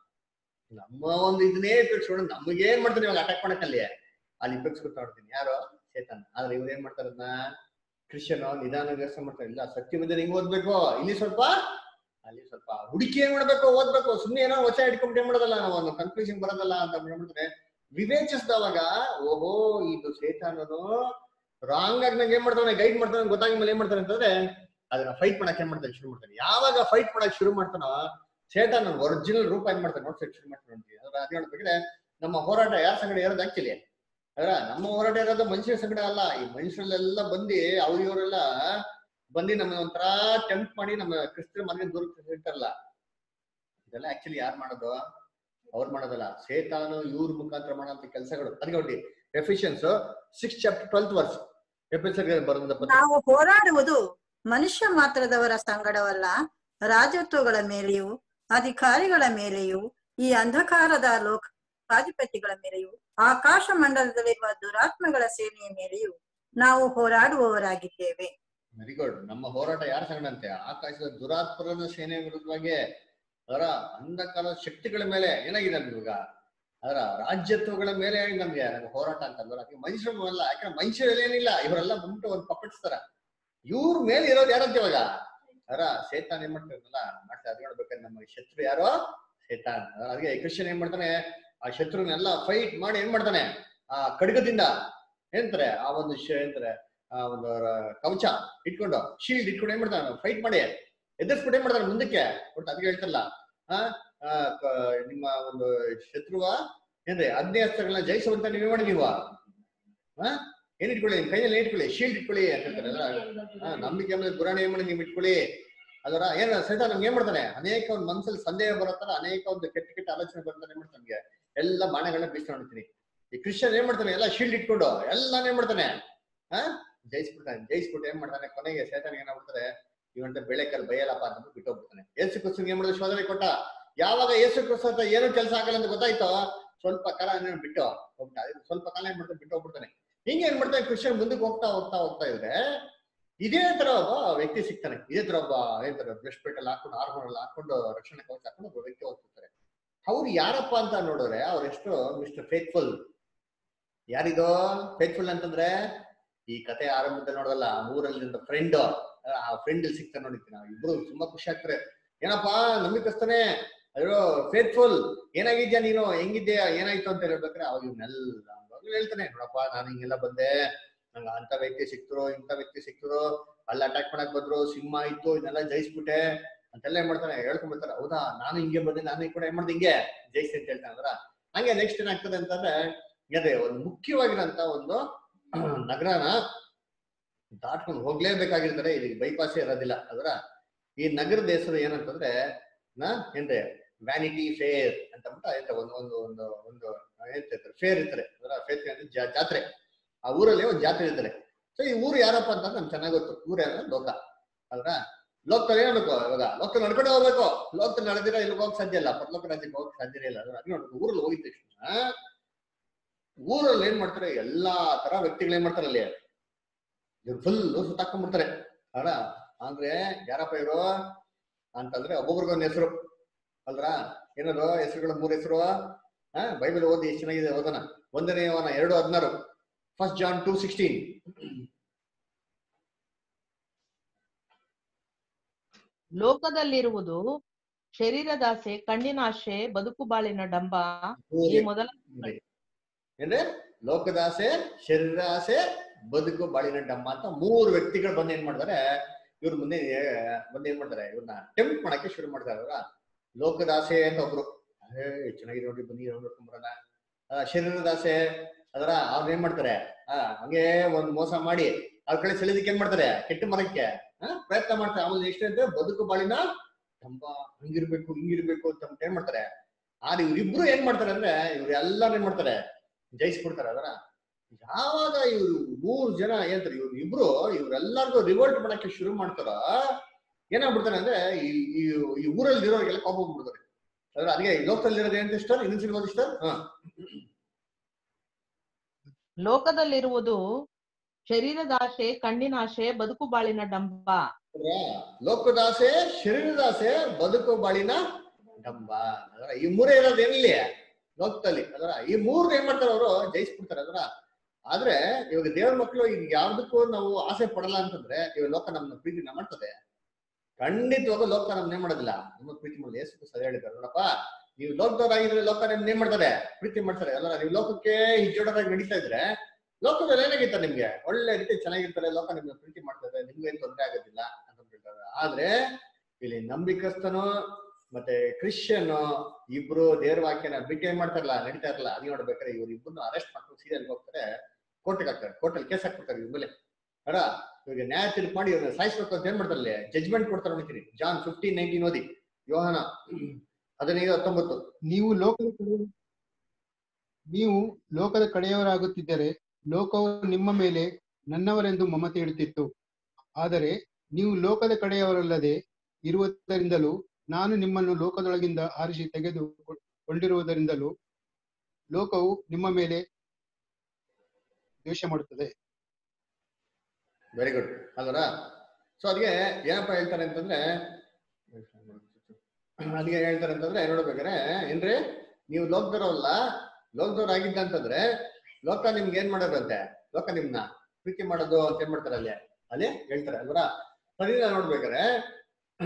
ನಮ್ಮ ಒಂದು ಇದನ್ನೇ ಉಪಯೋಗಿಸ್ಕೊಂಡು ನಮಗೆ ಏನ್ ಮಾಡ್ತಾನೆ ಇವಾಗ ಅಟ್ಯಾಕ್ ಮಾಡಕ್ಕಲ್ಲಿ ಅಲ್ಲಿ ಉಪಯೋಗಿಸ್ಕೊತಾ ನೋಡ್ತೀನಿ ಯಾರು ಚೇತನ್ ಆದ್ರೆ ಇವ್ರು ಏನ್ ಮಾಡ್ತಾರೆ ಅದನ್ನ ಕ್ರಿಶ್ಚಿಯನ್ ನಿಧಾನ ವ್ಯವಸ್ಥೆ ಮಾಡ್ತಾರೆ ಇಲ್ಲ ಸತ್ಯವಿದ್ದ ಹಿಂಗ್ ಓದ್ಬೇಕು ಇಲ್ಲಿ ಸ್ವಲ್ಪ ಅಲ್ಲಿ ಸ್ವಲ್ಪ ಹುಡುಕಿ ಏನ್ ಮಾಡ್ಬೇಕು ಓದ್ಬೇಕು ಸುಮ್ನೆ ಏನೋ ವಚ ಹಿಡ್ಕೊಂಡು ಏನ್ ಮಾಡೋದಲ್ಲ ನಾವು ಒಂದು ಕನ್ಫ್ಯೂಷನ್ ಬರೋದಲ್ಲ ಅಂತ ಮಾಡ್ಬಿಡ್ತಾರೆ ವಿವೇಚಿಸಿದವಾಗ ಓಹೋ ಇದು ಸೇತಾನನು ರಾಂಗ್ ಆಗಿ ನಂಗೆ ಏನ್ ಮಾಡ್ತಾನೆ ಗೈಡ್ ಮಾಡ್ತಾನೆ ಗೊತ್ತಾಗ ಮೇಲೆ ಏನ್ ಮಾಡ್ತಾನೆ ಅಂತಂದ್ರೆ ಅದನ್ನ ಫೈಟ್ ಮಾಡಕ್ ಏನ್ ಮಾಡ್ತಾನೆ ಶುರು ಮಾಡ್ತಾನೆ ಯಾವಾಗ ಫೈಟ್ ಮಾಡಕ್ ಶುರು ಮಾಡ್ತಾನೋ ಚೇತನ್ ಒರಿಜಿನಲ್ ರೂಪ ಏನ್ ಮಾಡ್ತಾನೆ ನೋಡ್ಸಕ್ ಶುರು ಮಾಡ್ತಾನೆ ನೋಡ್ತೀವಿ ಅದ್ರ ಅದ್ ಹೇಳ್ಬೇಕಿದ್ರೆ ನಮ್ಮ ಹೋರಾಟ ಯಾರ ಸಂಗಡ ಇರೋದು ಆಕ್ಚುಲಿ ಅದ್ರ ನಮ್ಮ ಹೋರಾಟ ಇರೋದು ಮನುಷ್ಯರ ಸಂಗಡ ಅಲ್ಲ ಈ ಮನುಷ್ಯರೆಲ್ಲ ಬಂದು ಅವ್ರ ಇವರೆಲ್ಲ ಬಂದು ನಮ್ಮ ಒಂಥರ ಟೆಂಪ್ಟ್ ಮಾಡಿ ನಮ್ಮ ಕ್ರಿಸ್ತರ ಮನೆಗೆ ದೂರ ಇರ್ತಾರಲ್ಲ ಇದೆಲ್ಲ ಆಕ್ಚುಲಿ ಯಾರು ಮಾಡೋದು ಅವ್ರು ಮಾಡೋದಲ್ಲ ಸೇತಾನು ಇವ್ರ ಮುಖಾಂತರ ಮಾಡೋಂಥ ಕೆಲಸಗಳು ಅದಕ್ಕೆ ನೋಡಿ Ephesians six chapter twelfth verse Ephesian ಬರೆದ ಪತ್ರ ನಾವು ಹೋರಾಡುವುದು ಮನುಷ್ಯ ಮಾತ್ರದವರ ಸಂಗಡವಲ್ಲ ರಾಜತ್ವಗಳ ಮೇಲೆಯೂ ಅಧಿಕಾರಿಗಳ ಮೇಲೆಯೂ ಈ ಅಂಧಕಾರದ ಲೋಕಾಧಿಪತಿಗಳ ಮೇಲೆಯೂ ಆಕಾಶ ಮಂಡಲದಲ್ಲಿರುವ ದುರಾತ್ಮಗಳ ಸೇನೆಯ ಮೇಲೆಯೂ ನಾವು ಹೋರಾಡುವವರಾಗಿದ್ದೇವೆ ವೆರಿ ಗುಡ್ ನಮ್ಮ ಹೋರಾಟ ಯಾರ ಸಂಗಡಂತೆ ಆಕಾಶದ ದುರಾತ್ಮರದ ಸೇನೆ ವಿರುದ್ಧವಾಗಿ ಅದರ ಅಂಧಕಾರದ ಶಕ್ತಿಗಳ ಮೇಲೆ ಏನಾಗಿದೆ ಅದು ಇವಾಗ ಅದರ ರಾಜ್ಯತ್ವಗಳ ಮೇಲೆ ನಮ್ಗೆ ನಮ್ಗೆ ಹೋರಾಟ ಅಂತ ಅಲ್ವಲ್ಲ ಅದಕ್ಕೆ ಮನುಷ್ಯರು ಅಲ್ಲ ಯಾಕಂದ್ರೆ ಮನುಷ್ಯರಲ್ಲಿ ಏನಿಲ್ಲ ಇವರೆಲ್ಲ ಬಂದ್ಬಿಟ್ಟು ಒಂದು ಪಪ್ಪಡಿಸ್ತಾರ ಇವ್ರ ಮೇಲೆ ಇರೋದು ಯಾರಂತ ಇವಾಗ ಅದರ ಸೇತಾನ್ ಏನ್ ಮಾಡ್ತಾರಲ್ಲ ಮಾಡ್ತಾರೆ ಅದ್ ನೋಡ್ಬೇಕಾದ್ರೆ ನಮ್ಮ ಶತ್ರು ಯಾರೋ ಸೇತಾನ್ ಅದ್ರ ಅದಕ್ಕೆ ಕ್ರಿಶ್ಚಿಯನ್ ಏನ್ ಮಾಡ್ತಾನೆ ಆ ಶತ್ರುನೆಲ್ಲ ಫೈಟ್ ಮಾಡಿ ಏನ್ ಮಾಡ್ತಾನೆ ಆ ಖಡ್ಗದಿಂದ ಏನಂತಾರೆ ಆ ಒಂದು ಶ- ಏನಂತಾರೆ ಆ ಒಂದು ರ- ಕವಚ ಇಟ್ಕೊಂಡು ಶೀಲ್ಡ್ ಇಟ್ಕೊಂಡು ಏನ್ ಮಾಡ್ತಾನೆ ಫೈಟ್ ಮಾಡಿ ಎದುರಿಸ್ಬಿಟ್ಟು ಏನ್ ಮಾಡ್ತಾನೆ ಮುಂದಕ್ಕೆ ಒಟ್ಟು ಅದಕ್ಕೆ ಹೇಳ್ತಾರಲ್ಲ ಆ ಆ, ಕ- ನಿಮ್ಮ ಒಂದು ಶತ್ರುವ ಏನ್ರಿ ಅಗ್ನಿಹಸ್ತಗಳನ್ನ ಜಯಿಸುವಂತ ನೀವೇ ಮಾಡಿ ನೀವು ಆ ಏನ್ ಇಟ್ಕೊಳ್ಳಿ ನಿಮ್ ಕೈಯಲ್ಲಿ ಏನ್ ಇಟ್ಕೊಳ್ಳಿ ಶೀಲ್ಡ್ ಇಟ್ಕೊಳ್ಳಿ ಅಂತ ಹೇಳ್ತಾರಲ್ಲ ಆ, ನಂಬಿಕೆ ಮೇಲೆ ಗುರಾಣಿ ಏನ್ ಮಾಡಿ ನೀವು ಇಟ್ಕೊಳ್ಳಿ ಅದರ ಏನ ಸಹಿತ ನಮ್ಗೆ ಏನ್ ಮಾಡ್ತಾನೆ ಅನೇಕ ಒಂದು ಮನ್ಸಲ್ಲಿ ಸಂದೇಹ ಬರೋ ತರ ಅನೇಕ ಒಂದು ಕೆಟ್ಟ ಕೆಟ್ಟ ಆಲೋಚನೆ ಬರ್ತಾನೆ ಏನ್ ಮಾಡ್ತಾನೆ ನಮ್ಗೆ ಎಲ್ಲ ಬಾಣಗಳನ್ನ ಬೀಸ್ತಾ ನೋಡ್ತೀನಿ ಈ ಕ್ರಿಶ್ಚಿಯನ್ ಏನ್ ಮಾಡ್ತಾನೆ ಎಲ್ಲ ಶೀಲ್ಡ್ ಇಟ್ಕೊಂಡು ಎಲ್ಲಾನು ಏನ್ ಮಾಡ್ತಾನೆ ಆ ಜಯಿಸ್ಬಿಡ್ತಾನೆ ಜಯಿಸ್ಬಿಟ್ಟು ಏನ್ ಮಾಡ್ತಾನೆ ಕೊನೆಗೆ ಸೇತಾನಿಗೆ ಏನಾಗ್ಬಿಡ್ತಾರೆ ಇವಂತ ಬೆಳೆಕಲ್ಲಿ ಬೈಯಲ್ಲಪ್ಪ ಅಂತ ಬಿಟ್ಟು ಹೋಗ್ಬಿಡ್ತಾನೆ ಯೇಸು ಕ್ರಿಸ್ತನ್ಗೆ ಏನ್ ಮಾಡಿದ್ರು ಶೋಧನೆ ಕೊಟ್ಟ ಯಾವಾಗ ಯೇಸು ಕ್ರಿಸ್ತ ಹತ್ರ ಏನು ಕೆಲಸ ಆಗಲ್ಲ ಅಂತ ಗೊತ್ತಾಯ್ತೋ ಸ್ವಲ್ಪ ಕಾಲ ಏನ್ ಬಿಟ್ಟು ಹೋಗ್ತಾ ಅದು ಸ್ವಲ್ಪ ಕಾಲ ಏನ್ ಮಾಡ್ತಾನೆ ಬಿಟ್ಟು ಹೋಗ್ಬಿಡ್ತಾನೆ ಹಿಂಗೆ ಏನ್ ಮಾಡ್ತಾನೆ ಕ್ರಿಶ್ಚಿಯನ್ ಮುಂದಕ್ಕೆ ಹೋಗ್ತಾ ಹೋಗ್ತಾ ಹೋಗ್ತಾ ಇದ್ರೆ ಇದೇ ತರ ಒಬ್ಬ ವ್ಯಕ್ತಿ ಸಿಗ್ತಾನೆ ಇದೇ ತರ ಒಬ್ಬ ಏನಂತಾರೆ ಬ್ರೆಸ್ಟ್ ಪ್ಲೇಟ್ ಅಲ್ಲಿ ಹಾಕೊಂಡು ಆರ್ಮರ್ ಅಲ್ಲಿ ಹಾಕೊಂಡು ರಕ್ಷಣೆ ಕವಚ ಹಾಕೊಂಡು ಒಬ್ಬ ವ್ಯಕ್ತಿ ಹೋಗ್ತಿರ್ತಾರೆ ಅವ್ರು ಯಾರಪ್ಪ ಅಂತ ನೋಡಿದ್ರೆ ಅವ್ರೆಷ್ಟು ಮಿಸ್ಟರ್ ಫೇತ್ಫುಲ್ ಯಾರಿದು ಫೇತ್ಫುಲ್ ಅಂತಂದ್ರೆ ಈ ಕತೆ ಆರಂಭದಲ್ಲಿ ನೋಡೋದಲ್ಲ ಆ ಊರಲ್ಲಿ ಫ್ರೆಂಡ್ ಆ ಫ್ರೆಂಡ್ ಅಲ್ಲಿ ಸಿಗ್ತಾನೆ ನೋಡಿದ್ದೀನಿ ನಾವು ಇಬ್ರು ತುಂಬಾ ಖುಷಿ ಆಗ್ತಾರೆ ಏನಪ್ಪಾ ನಂಬಿಕಸ್ತಾನೆ ಅಯ್ಯೋ ಫೇತ್ಫುಲ್ ಏನಾಗಿದ್ಯಾ ನೀನು ಹೆಂಗಿದ್ಯಾ ಏನಾಯ್ತು ಅಂತ ಹೇಳ್ಬೇಕಾರೆ ಅವಾಗ ಇವನ್ನೆಲ್ಲ ಅವಾಗ್ಲೂ ಹೇಳ್ತಾನೆ ನೋಡಪ್ಪ ನಾನು ಹಿಂಗೆಲ್ಲ ಬಂದೆ ನಂಗೆ ಅಂತ ವ್ಯಕ್ತಿ ಸಿಕ್ತರು ಇಂಥ ವ್ಯಕ್ತಿ ಸಿಕ್ತರು ಅಲ್ಲಿ ಅಟ್ಯಾಕ್ ಮಾಡಕ್ ಬಂದ್ರು ಸಿಂಹ ಇತ್ತು ಇದನ್ನೆಲ್ಲ ಜಯಿಸ್ಬಿಟ್ಟೆ ಅಂತೆಲ್ಲ ಏನ್ ಮಾಡ್ತಾನೆ ಹೇಳ್ಕೊಂಡ್ಬಿಡ್ತಾರೆ ಹೌದಾ ನಾನು ಹಿಂಗೆ ಬಂದೆ ನಾನು ಕೂಡ ಏನ್ ಮಾಡ್ದೆ ಹಿಂಗೆ ಜಯಿಸಿ ಅಂತ ಹೇಳ್ತಾನೆ ಅಂದ್ರ ಹಂಗೆ ನೆಕ್ಸ್ಟ್ ಏನಾಗ್ತದೆ ಅಂತಂದ್ರೆ ಅದೇ ಒಂದು ಮುಖ್ಯವಾಗಿರೋಂತ ಒಂದು ನಗರನ ದಾಟ್ಕೊಂಡು ಹೋಗ್ಲೇಬೇಕಾಗಿರ್ತಾರೆ ಇಲ್ಲಿ ಬೈಪಾಸೇ ಇರೋದಿಲ್ಲ ಅದರ ಈ ನಗರದ ಹೆಸರು ಏನಂತಂದ್ರೆ ನಾ ಏನ್ರಿ ವ್ಯಾನಿಟಿ ಫೇರ್ ಅಂತ ಅಂದ್ಬಿಟ್ಟು ಆಯ್ತಾ ಒಂದು ಒಂದು ಒಂದು ಒಂದು ಹೇಳ್ತಿರ್ತಾರೆ ಫೇರ್ ಇರ್ತಾರೆ ಅದರ ಫೇರ್ ಅಂದ್ರೆ ಜಾ- ಜಾತ್ರೆ ಆ ಊರಲ್ಲಿ ಒಂದು ಜಾತ್ರೆ ಇರ್ತಾರೆ ಸೊ ಈ ಊರು ಯಾರಪ್ಪ ಅಂತ ನಮ್ಗೆ ಚೆನ್ನಾಗಿ ಗೊತ್ತು ಊರು ಯಾರ ಲೋಕ ಅಲ್ರ ಲೋಕದಲ್ಲಿ ಏನ್ಬೇಕು ಇವಾಗ ಲೋಕದಲ್ಲಿ ನಡ್ಕೊಂಡು ಹೋಗ್ಬೇಕು ಲೋಕದಲ್ಲಿ ನಡೆದಿರ ಇಲ್ಲಿ ಹೋಗಕ್ ಸಾಧ್ಯ ಇಲ್ಲ ಪರಲೋಕ ರಾಜ್ಯಕ್ಕೆ ಹೋಗಕ್ ಸಾಧ್ಯ ಇಲ್ಲ ಅದ್ರ ಅದ್ ನೋಡ್ಬೇಕು ಊರಲ್ಲಿ ಹೋಗಿದ ತಕ್ಷಣ ಊರಲ್ಲಿ ಏನ್ ಮಾಡ್ತಾರೆ ಎಲ್ಲಾ ತರ ವ್ಯಕ್ತಿಗಳು ಏನ್ ಮಾಡ್ತಾರೆ ಅಲ್ಲಿ ಇವ್ರು ಫುಲ್ ಸುತ್ತಾಕೊಂಡ್ಬಿಡ್ತಾರೆ ಅಲ್ಲ ಅಂದ್ರೆ ಯಾರಪ್ಪ ಇವರು ಅಂತಂದ್ರೆ ಒಬ್ಬೊಬ್ರಿಗೊಂದು ಹೆಸರು ಅಲ್ರ ಏನದು ಹೆಸರುಗಳ ಮೂರು ಹೆಸರು ಹಾ ಬೈಬಲ್ ಓದಿ ಎಷ್ಟು ಚೆನ್ನಾಗಿದೆ ಓದೋಣ ಒಂದನೇ ಅವನ ಎರಡು ಹದಿನಾರು ಫಸ್ಟ್ ಜಾನ್ ಟೂ ಸಿಕ್ಸ್ಟೀನ್ ಲೋಕದಲ್ಲಿರುವುದು ಶರೀರದಾಸೆ ಕಣ್ಣಿನಾಶೆ ಬದುಕು ಬಾಳಿನ ಡಂಬ ಈ ಮೊದಲ ಅಂದ್ರೆ ಲೋಕದಾಸೆ ಶರೀರಾಸೆ ಬದುಕು ಬಾಳಿನ ಡಮ್ಮ ಅಂತ ಮೂರು ವ್ಯಕ್ತಿಗಳು ಬಂದು ಏನ್ ಮಾಡ್ತಾರೆ ಇವ್ರ ಮುಂದೆ ಬಂದು ಏನ್ ಮಾಡ್ತಾರೆ ಇವ್ರನ್ನ ಟೆಂಪ್ಟ್ ಮಾಡಕ್ಕೆ ಶುರು ಮಾಡ್ತಾರೆ ಅವ್ರ ಲೋಕದಾಸೆ ಅಂತ ಒಬ್ರು ಅದೇ ಚೆನ್ನಾಗಿದೆ ನೋಡಿ ಬನ್ನಿ ನೋಡ್ಕೊಂಬರೋಣ ಆ, ಶರೀರದಾಸೆ ಅದರ ಅವ್ರು ಏನ್ ಮಾಡ್ತಾರೆ ಆ ಹಂಗೆ ಒಂದ್ ಮೋಸ ಮಾಡಿ ಅವ್ರ ಕಡೆ ಸೆಳೆದಕ್ಕೆ ಏನ್ ಮಾಡ್ತಾರೆ ಕೆಟ್ಟ ಮರಕ್ಕೆ ಆ, ಪ್ರಯತ್ನ ಮಾಡ್ತಾರೆ ಆಮೇಲೆ ಎಷ್ಟು ಅಂದ್ರೆ ಬದುಕು ಬಾಳಿನ ಡಂಬ ಹಂಗಿರ್ಬೇಕು ಹಿಂಗಿರ್ಬೇಕು ಅಂತ ಅಂದ್ಬಿಟ್ಟು ಏನ್ ಮಾಡ್ತಾರೆ ಆದ್ರೆ ಇವ್ರಿಬ್ರು ಏನ್ ಮಾಡ್ತಾರೆ ಅಂದ್ರೆ ಇವ್ರು ಎಲ್ಲಾರು ಏನ್ ಮಾಡ್ತಾರೆ ಜಯಿಸ್ಬಿಡ್ತಾರೆ ಅದರ ಯಾವಾಗ ಇವ್ರು ಮೂರು ಜನ ಏನಂತಾರೆ ಇವ್ರು ಇಬ್ರು ಇವ್ರೆಲ್ಲರಿಗೂ ರಿವೋಲ್ಟ್ ಮಾಡಕ್ಕೆ ಶುರು ಮಾಡ್ತಾರ ಏನಾಗ್ಬಿಡ್ತಾರೆ ಅಂದ್ರೆ ಈ ಈ- ಈ ಊರಲ್ಲಿ ಇರೋರಿಗೆಲ್ಲ ಕೋಪ ಬಂದ್ಬಿಡ್ತಾರೆ ಅದ್ರ ಅದಕ್ಕೆ ಈ ಲೋಕದಲ್ಲಿ ಇರೋದು ಏನ್ ಇಷ್ಟ ಇನ್ನೊಂದ್ಸರಿ ಓದಿ ಇಷ್ಟ ಹಾ ಲೋಕದಲ್ಲಿರುವುದು ಶರೀರದಾಶೆ ಕಣ್ಣಿನಾಶೆ ಬದುಕು ಬಾಳಿನ ಡಂಬ ಹೌದ್ರಾ? ಲೋಕದಾಸೆ ಶರೀರದಾಸೆ ಬದುಕು ಬಾಳಿನ ಡಂಬ ಅದರ ಈ ಮೂರೇ ಇರೋದು ಏನಿಲ್ಲ ಲೋಕದಲ್ಲಿ ಅದರ ಈ ಮೂರ್ ಏನ್ ಮಾಡ್ತಾರೆ ಅವರು ಜಯಿಸ್ಬಿಡ್ತಾರೆ ಅದರ ಆದ್ರೆ ಇವಾಗ ದೇವ್ರ ಮಕ್ಕಳು ಈಗ ಯಾವ್ದಕ್ಕೂ ನಾವು ಆಸೆ ಪಡಲ್ಲ ಅಂತಂದ್ರೆ ಇವಾಗ ಲೋಕ ನಮ್ಮನ್ನ ಪ್ರೀತಿನ ಮಾಡ್ತದೆ ಖಂಡಿತವಾಗೂ ಲೋಕ ನಮ್ನ ಏನ್ ಮಾಡೋದಿಲ್ಲ ನಮ್ಮ ಪ್ರೀತಿ ಮಾಡಲ್ಲ ಏಸು ಸರಿ ಹೇಳಿದ್ದಾರೆ ನೋಡಪ್ಪ ನೀವು ಲೋಕದವರಾಗಿದ್ರೆ ಲೋಕ ನಿಮ್ನ ಏನ್ ಮಾಡ್ತಾರೆ ಪ್ರೀತಿ ಮಾಡ್ತಾರೆ ಅಲ್ಲ ನೀವು ಲೋಕಕ್ಕೆ ಹಿಜ್ಜೋಡರಾಗಿ ನಡೀತಾ ಇದ್ರೆ ಲೋಕದಲ್ಲಿ ಏನಾಗಿತ್ತ ನಿಮ್ಗೆ ಒಳ್ಳೆ ರೀತಿ ಚೆನ್ನಾಗಿರ್ತಾರೆ ಲೋಕ ನಿಮ್ಗೆ ಪ್ರೀತಿ ಮಾಡ್ತಾರೆ ನಿಮ್ಗೆ ಏನ್ ತೊಂದರೆ ಆಗೋದಿಲ್ಲ ಅಂತ ಹೇಳ್ತಾರೆ ಆದ್ರೆ ಇಲ್ಲಿ ನಂಬಿಕಸ್ತನು ಮತ್ತೆ ಕ್ರಿಶ್ಚಿಯನ್ ಇಬ್ರು ದೇವ್ರ ವಾಕ್ಯನ ಬಿಟ್ಟು ಏನ್ ಮಾಡ್ತಾರಲ್ಲ ನಡೀತಾ ಇರಲ್ಲ ಅದು ನೋಡ್ಬೇಕಾದ್ರೆ ಇವ್ರು ಇಬ್ಬರನ್ನು ಅರೆಸ್ಟ್ ಮಾಡ್ಕೊಂಡು ಸೀರಿಯಲ್ ಹೋಗ್ತಾರೆ ಕೋರ್ಟ್ಗೆ ಹಾಕ್ತಾರೆ ಕೋರ್ಟಲ್ಲಿ ಕೇಸ್ ಹಾಕ್ಬಿಡ್ತಾರೆ ಇವ್ರ ಮೇಲೆ ಅಡ ಇವಾಗ ನ್ಯಾಯ ತೀರ್ಪು ಮಾಡಿ ಇವ್ರನ್ನ ಸಾಯಿಸ್ಬೇಕು ಅಂತ ಏನ್ ಮಾಡ್ತಾರೆ ಜಜ್ಮೆಂಟ್ ಕೊಡ್ತಾರೆ ನೋಡ್ತೀನಿ ಜಾನ್ ಫಿಫ್ಟೀನ್ ನೈನ್ಟೀನ್ ಓದಿ ಯೋಹನ ಹದಿನೈದು ಹತ್ತೊಂಬತ್ತು ನೀವು ಲೋಕದ ಕಡೆ- ನೀವು ಲೋಕದ ಕಡೆಯವರಾಗುತ್ತಿದ್ದರೆ ಲೋಕವು ನಿಮ್ಮ ಮೇಲೆ ನನ್ನವರೆಂದು ಮಮತೆ ಇಡುತ್ತಿತ್ತು ಆದರೆ ನೀವು ಲೋಕದ ಕಡೆಯವರಲ್ಲದೆ ಇರುವುದರಿಂದಲೂ ನಾನು ನಿಮ್ಮನ್ನು ಲೋಕದೊಳಗಿಂದ ಆರಿಸಿ ತೆಗೆದು ಕೊಂಡಿರುವುದರಿಂದಲೂ ಲೋಕವು ನಿಮ್ಮ ಮೇಲೆ ದ್ವೇಷ ಮಾಡುತ್ತದೆ ವೆರಿ ಗುಡ್ ಅಲ್ವರ ಸೊ ಅದಕ್ಕೆ ಏನಪ್ಪ ಹೇಳ್ತಾರೆ ಅಂತಂದ್ರೆ ಅದಕ್ಕೆ ಹೇಳ್ತಾರೆ ಅಂತಂದ್ರೆ ನೋಡ್ಬೇಕಾದ್ರೆ ಏನ್ರಿ ನೀವು ಲೋಕದವರಲ್ಲ ಲೋಕದವ್ರು ಆಗಿದ್ದ ಅಂತಂದ್ರೆ ಲೋಕ ನಿಮ್ಗೆ ಏನ್ ಮಾಡೋದಂತೆ ಲೋಕ ನಿಮ್ನ ಪ್ರೀತಿ ಮಾಡೋದು ಅಂತ ಏನ್ ಮಾಡ್ತಾರೆ ಅಲ್ಲಿ ಅಲ್ಲಿ ಹೇಳ್ತಾರೆ ಅಲ್ವರ ಸರಿನಾ ನೋಡ್ಬೇಕಾರೆ ಆ,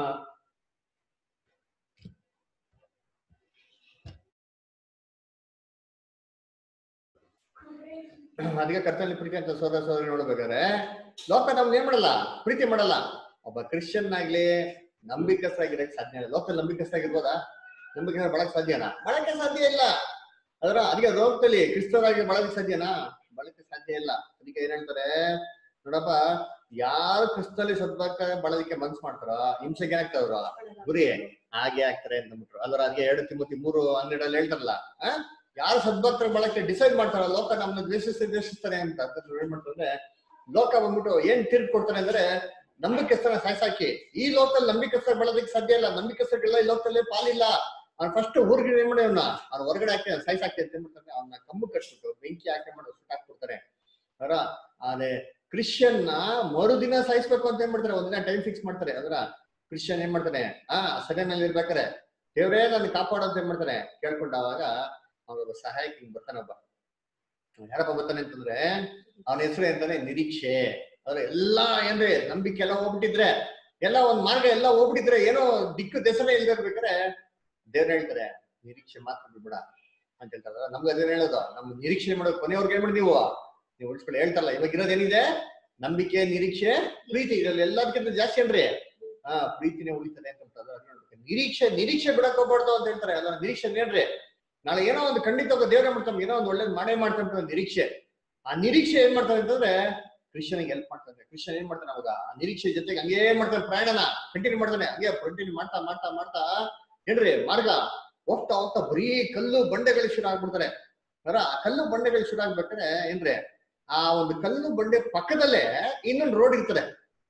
ಅದಕ್ಕೆ ಕರ್ತನಲ್ಲಿ ಪ್ರೀತಿ ಅಂತ ಸೋದರ ಸೋದರಿ ನೋಡ್ಬೇಕಾದ್ರೆ ಲೋಕ ನಮ್ಗೆ ಏನ್ ಮಾಡಲ್ಲ ಪ್ರೀತಿ ಮಾಡಲ್ಲ ಒಬ್ಬ ಕ್ರಿಶ್ಚಿಯನ್ ಆಗ್ಲಿ ನಂಬಿಕಸ್ಥರಾಗಿರಕ್ ಸಾಧ್ಯ ಇಲ್ಲ ಲೋಕದಲ್ಲಿ ನಂಬಿಕಸ್ಥರಾಗಿರ್ಬೋದಾ ನಂಬಿಕೆ ಬಳಕ್ ಸಾಧ್ಯನಾ ಬಳಕೆ ಸಾಧ್ಯ ಇಲ್ಲ ಅದರ ಅದಕ್ಕೆ ಲೋಕದಲ್ಲಿ ಕ್ರಿಸ್ತರಾಗಿ ಬಳಕೆ ಸಾಧ್ಯನಾ ಬಳಕೆ ಸಾಧ್ಯ ಇಲ್ಲ ಅದಕ್ಕೆ ಏನ್ ಹೇಳ್ತಾರೆ ನೋಡಪ್ಪ ಯಾರು ಕ್ರಿಸ್ತಲ್ಲಿ ಸದ್ಭಕ್ತ ಬಳಲಿಕ್ಕೆ ಮನ್ಸ್ ಮಾಡ್ತಾರೋ ಹಿಂಸೆಗೆ ಆಗ್ತಾವ್ರು ಗುರಿ ಹಾಗೆ ಆಗ್ತಾರೆ ಅಂತ ಅಂದ್ಬಿಟ್ರು ಅಲ್ವರ ಅದಕ್ಕೆ ಎರಡು ತಿಮ್ಮತಿ ಮೂರು ಹನ್ನೆರಡಲ್ಲಿ ಹೇಳ್ತಾರಲ್ಲ ಆ ಯಾರು ಸದ್ಭಕ್ತರ ಬಳಕೆ ಡಿಸೈಡ್ ಮಾಡ್ತಾರ ಲೋಕ ನಮ್ಮನ್ನ ದ್ವೇಷಿಸಿ ದ್ವೇಷಿಸ್ತಾರೆ ಅಂತ ಅರ್ಥದಲ್ಲಿ ಏನ್ ಮಾಡ್ತಾರೆ ಲೋಕ ಬಂದ್ಬಿಟ್ಟು ಏನ್ ತೀರ್ಪು ಕೊಡ್ತಾರೆ ಅಂದ್ರೆ ನಂಬಿಕೆಸ್ತರ ಸಾಯ್ಸಾಕಿ ಈ ಲೋಕದಲ್ಲಿ ನಂಬಿಕೆಸ್ತರ ಬಳೋದಕ್ಕೆ ಸಾಧ್ಯ ಇಲ್ಲ ನಂಬಿಕೆಸ್ತರಿಗೆಲ್ಲ ಈ ಲೋಕದಲ್ಲಿ ಪಾಲಿಲ್ಲ ಅವ್ನು ಫಸ್ಟ್ ಊರಿಗೆ ಏನ್ ಮಾಡಿ ಅವ್ನ ಅವ್ನ ಹೊರಗಡೆ ಹಾಕಿ ಸಾಯ್ಸಾಕಿ ಅಂತ ಏನ್ಮಾಡ್ತಾರೆ ಅವನ್ನ ಕಮ್ಮು ಕಟ್ಬಿಟ್ಟು ಬೆಂಕಿ ಹಾಕಿ ಮಾಡಿ ಸುಟ್ಟಾಕ್ಬಿಡ್ತಾರೆ ಅವರ ಅದೇ ಕ್ರಿಶ್ಚಿಯನ್ ನ ಮರುದಿನ ಸಾಯಿಸ್ಬೇಕು ಅಂತ ಏನ್ ಮಾಡ್ತಾರೆ ಒಂದಿನ ಟೈಮ್ ಫಿಕ್ಸ್ ಮಾಡ್ತಾರೆ ಅದರ ಕ್ರಿಶ್ಚಿಯನ್ ಏನ್ ಮಾಡ್ತಾನೆ ಆ ಸೆರೆನಲ್ಲಿ ಇರ್ಬೇಕಾರೆ ದೇವರೇ ನನ್ನ ಕಾಪಾಡು ಅಂತ ಏನ್ ಮಾಡ್ತಾರೆ ಕೇಳ್ಕೊಂಡಾಗ ಅವನೊಬ್ಬ ಸಹಾಯಕ ಹಿಂಗ್ ಬರ್ತಾನೊಬ್ಬ ಅವ್ನ್ ಯಾರಪ್ಪ ಬರ್ತಾನೆ ಅಂತಂದ್ರೆ ಅವನ ಹೆಸರು ಎಂತಾನೆ ನಿರೀಕ್ಷೆ ಅಂದ್ರೆ ಎಲ್ಲಾ ಏನ್ರಿ ನಂಬಿಕೆ ಎಲ್ಲ ಹೋಗ್ಬಿಟ್ಟಿದ್ರೆ ಎಲ್ಲ ಒಂದ್ ಮಾರ್ಗ ಎಲ್ಲ ಹೋಗ್ಬಿಟ್ಟಿದ್ರೆ ಏನೋ ದಿಕ್ಕು ದೆಸನೆ ಇಲ್ದೇ ಇರ್ಬೇಕಾರೆ ದೇವ್ರು ಹೇಳ್ತಾರೆ ನಿರೀಕ್ಷೆ ಮಾತ್ರ ಬಿಡ್ಬೇಡ ಅಂತ ಹೇಳ್ತಾರ ನಮ್ಗೆ ಅದೇನ್ ಹೇಳೋದು ನಮ್ ನಿರೀಕ್ಷೆ ಮಾಡೋದು ಕೊನೆಯವ್ರಿಗೆ ಏನ್ ಮಾಡಿ ನೀವು ನೀವು ಉಳಿಸ್ಕೊಳ್ಳಿ ಹೇಳ್ತಾರಲ್ಲ ಇವಾಗ ಇರೋದೇನಿದೆ ನಂಬಿಕೆ ನಿರೀಕ್ಷೆ ಪ್ರೀತಿ ಇದ್ರಲ್ಲಿ ಎಲ್ಲದಕ್ಕಿಂತ ಜಾಸ್ತಿ ಏನ್ರಿ ಹಾ ಪ್ರೀತಿನೇ ಉಳಿತದೆ ಅಂತ ಹೇಳ್ತಾರೆ. ಅದ್ ನೋಡ್ಬೇಕು. ನಿರೀಕ್ಷೆ ನಿರೀಕ್ಷೆ ಬಿಡಕ್ ಹೋಗ್ಬಾರ್ದು ಅಂತ ಹೇಳ್ತಾರೆ ಅಲ್ಲ ನಿರೀಕ್ಷೆ ಏನ್ರಿ ನಾಳೆ ಏನೋ ಒಂದು ಖಂಡಿತ ಒಬ್ಬ ದೇವ್ರ ಮಾಡ್ತಾನೆ ಏನೋ ಒಂದು ಒಳ್ಳೇದ್ ಮಾಡೇ ಮಾಡ್ತಾನೆ ಅಂತ ಒಂದ್ ನಿರೀಕ್ಷೆ ಆ ನಿರೀಕ್ಷೆ ಏನ್ ಮಾಡ್ತಾನೆ ಅಂತಂದ್ರೆ ಕ್ರಿಶ್ಚಿಯನ್ಗೆ ಹೆಲ್ಪ್ ಮಾಡ್ತಾನೆ ಕ್ರಿಶ್ಚಿಯನ್ ಏನ್ ಮಾಡ್ತಾನೆ ಅವಾಗ ಆ ನಿರೀಕ್ಷೆ ಜೊತೆಗೆ ಹಂಗೇ ಮಾಡ್ತಾನೆ ಪ್ರಯಾಣನ ಕಂಟಿನ್ಯೂ ಮಾಡ್ತಾನೆ ಹಂಗೆ ಕಂಟಿನ್ಯೂ ಮಾಡ್ತಾ ಮಾಡ್ತಾ ಮಾಡ್ತಾ ಏನ್ರಿ ಮಾರ್ಗ ಹೋಗ್ತಾ ಹೋಗ್ತಾ ಬರೀ ಕಲ್ಲು ಬಂಡೆಗಳು ಶುರು ಆಗ್ಬಿಡ್ತಾರೆ ಅರ ಆ ಕಲ್ಲು ಬಂಡೆಗಳು ಶುರು ಆಗ್ಬೇಕಾದ್ರೆ ಏನ್ರಿ ಆ ಒಂದು ಕಲ್ಲು ಬಂಡೆ ಪಕ್ಕದಲ್ಲೇ ಇನ್ನೊಂದು ರೋಡ್ ಇರ್ತದೆ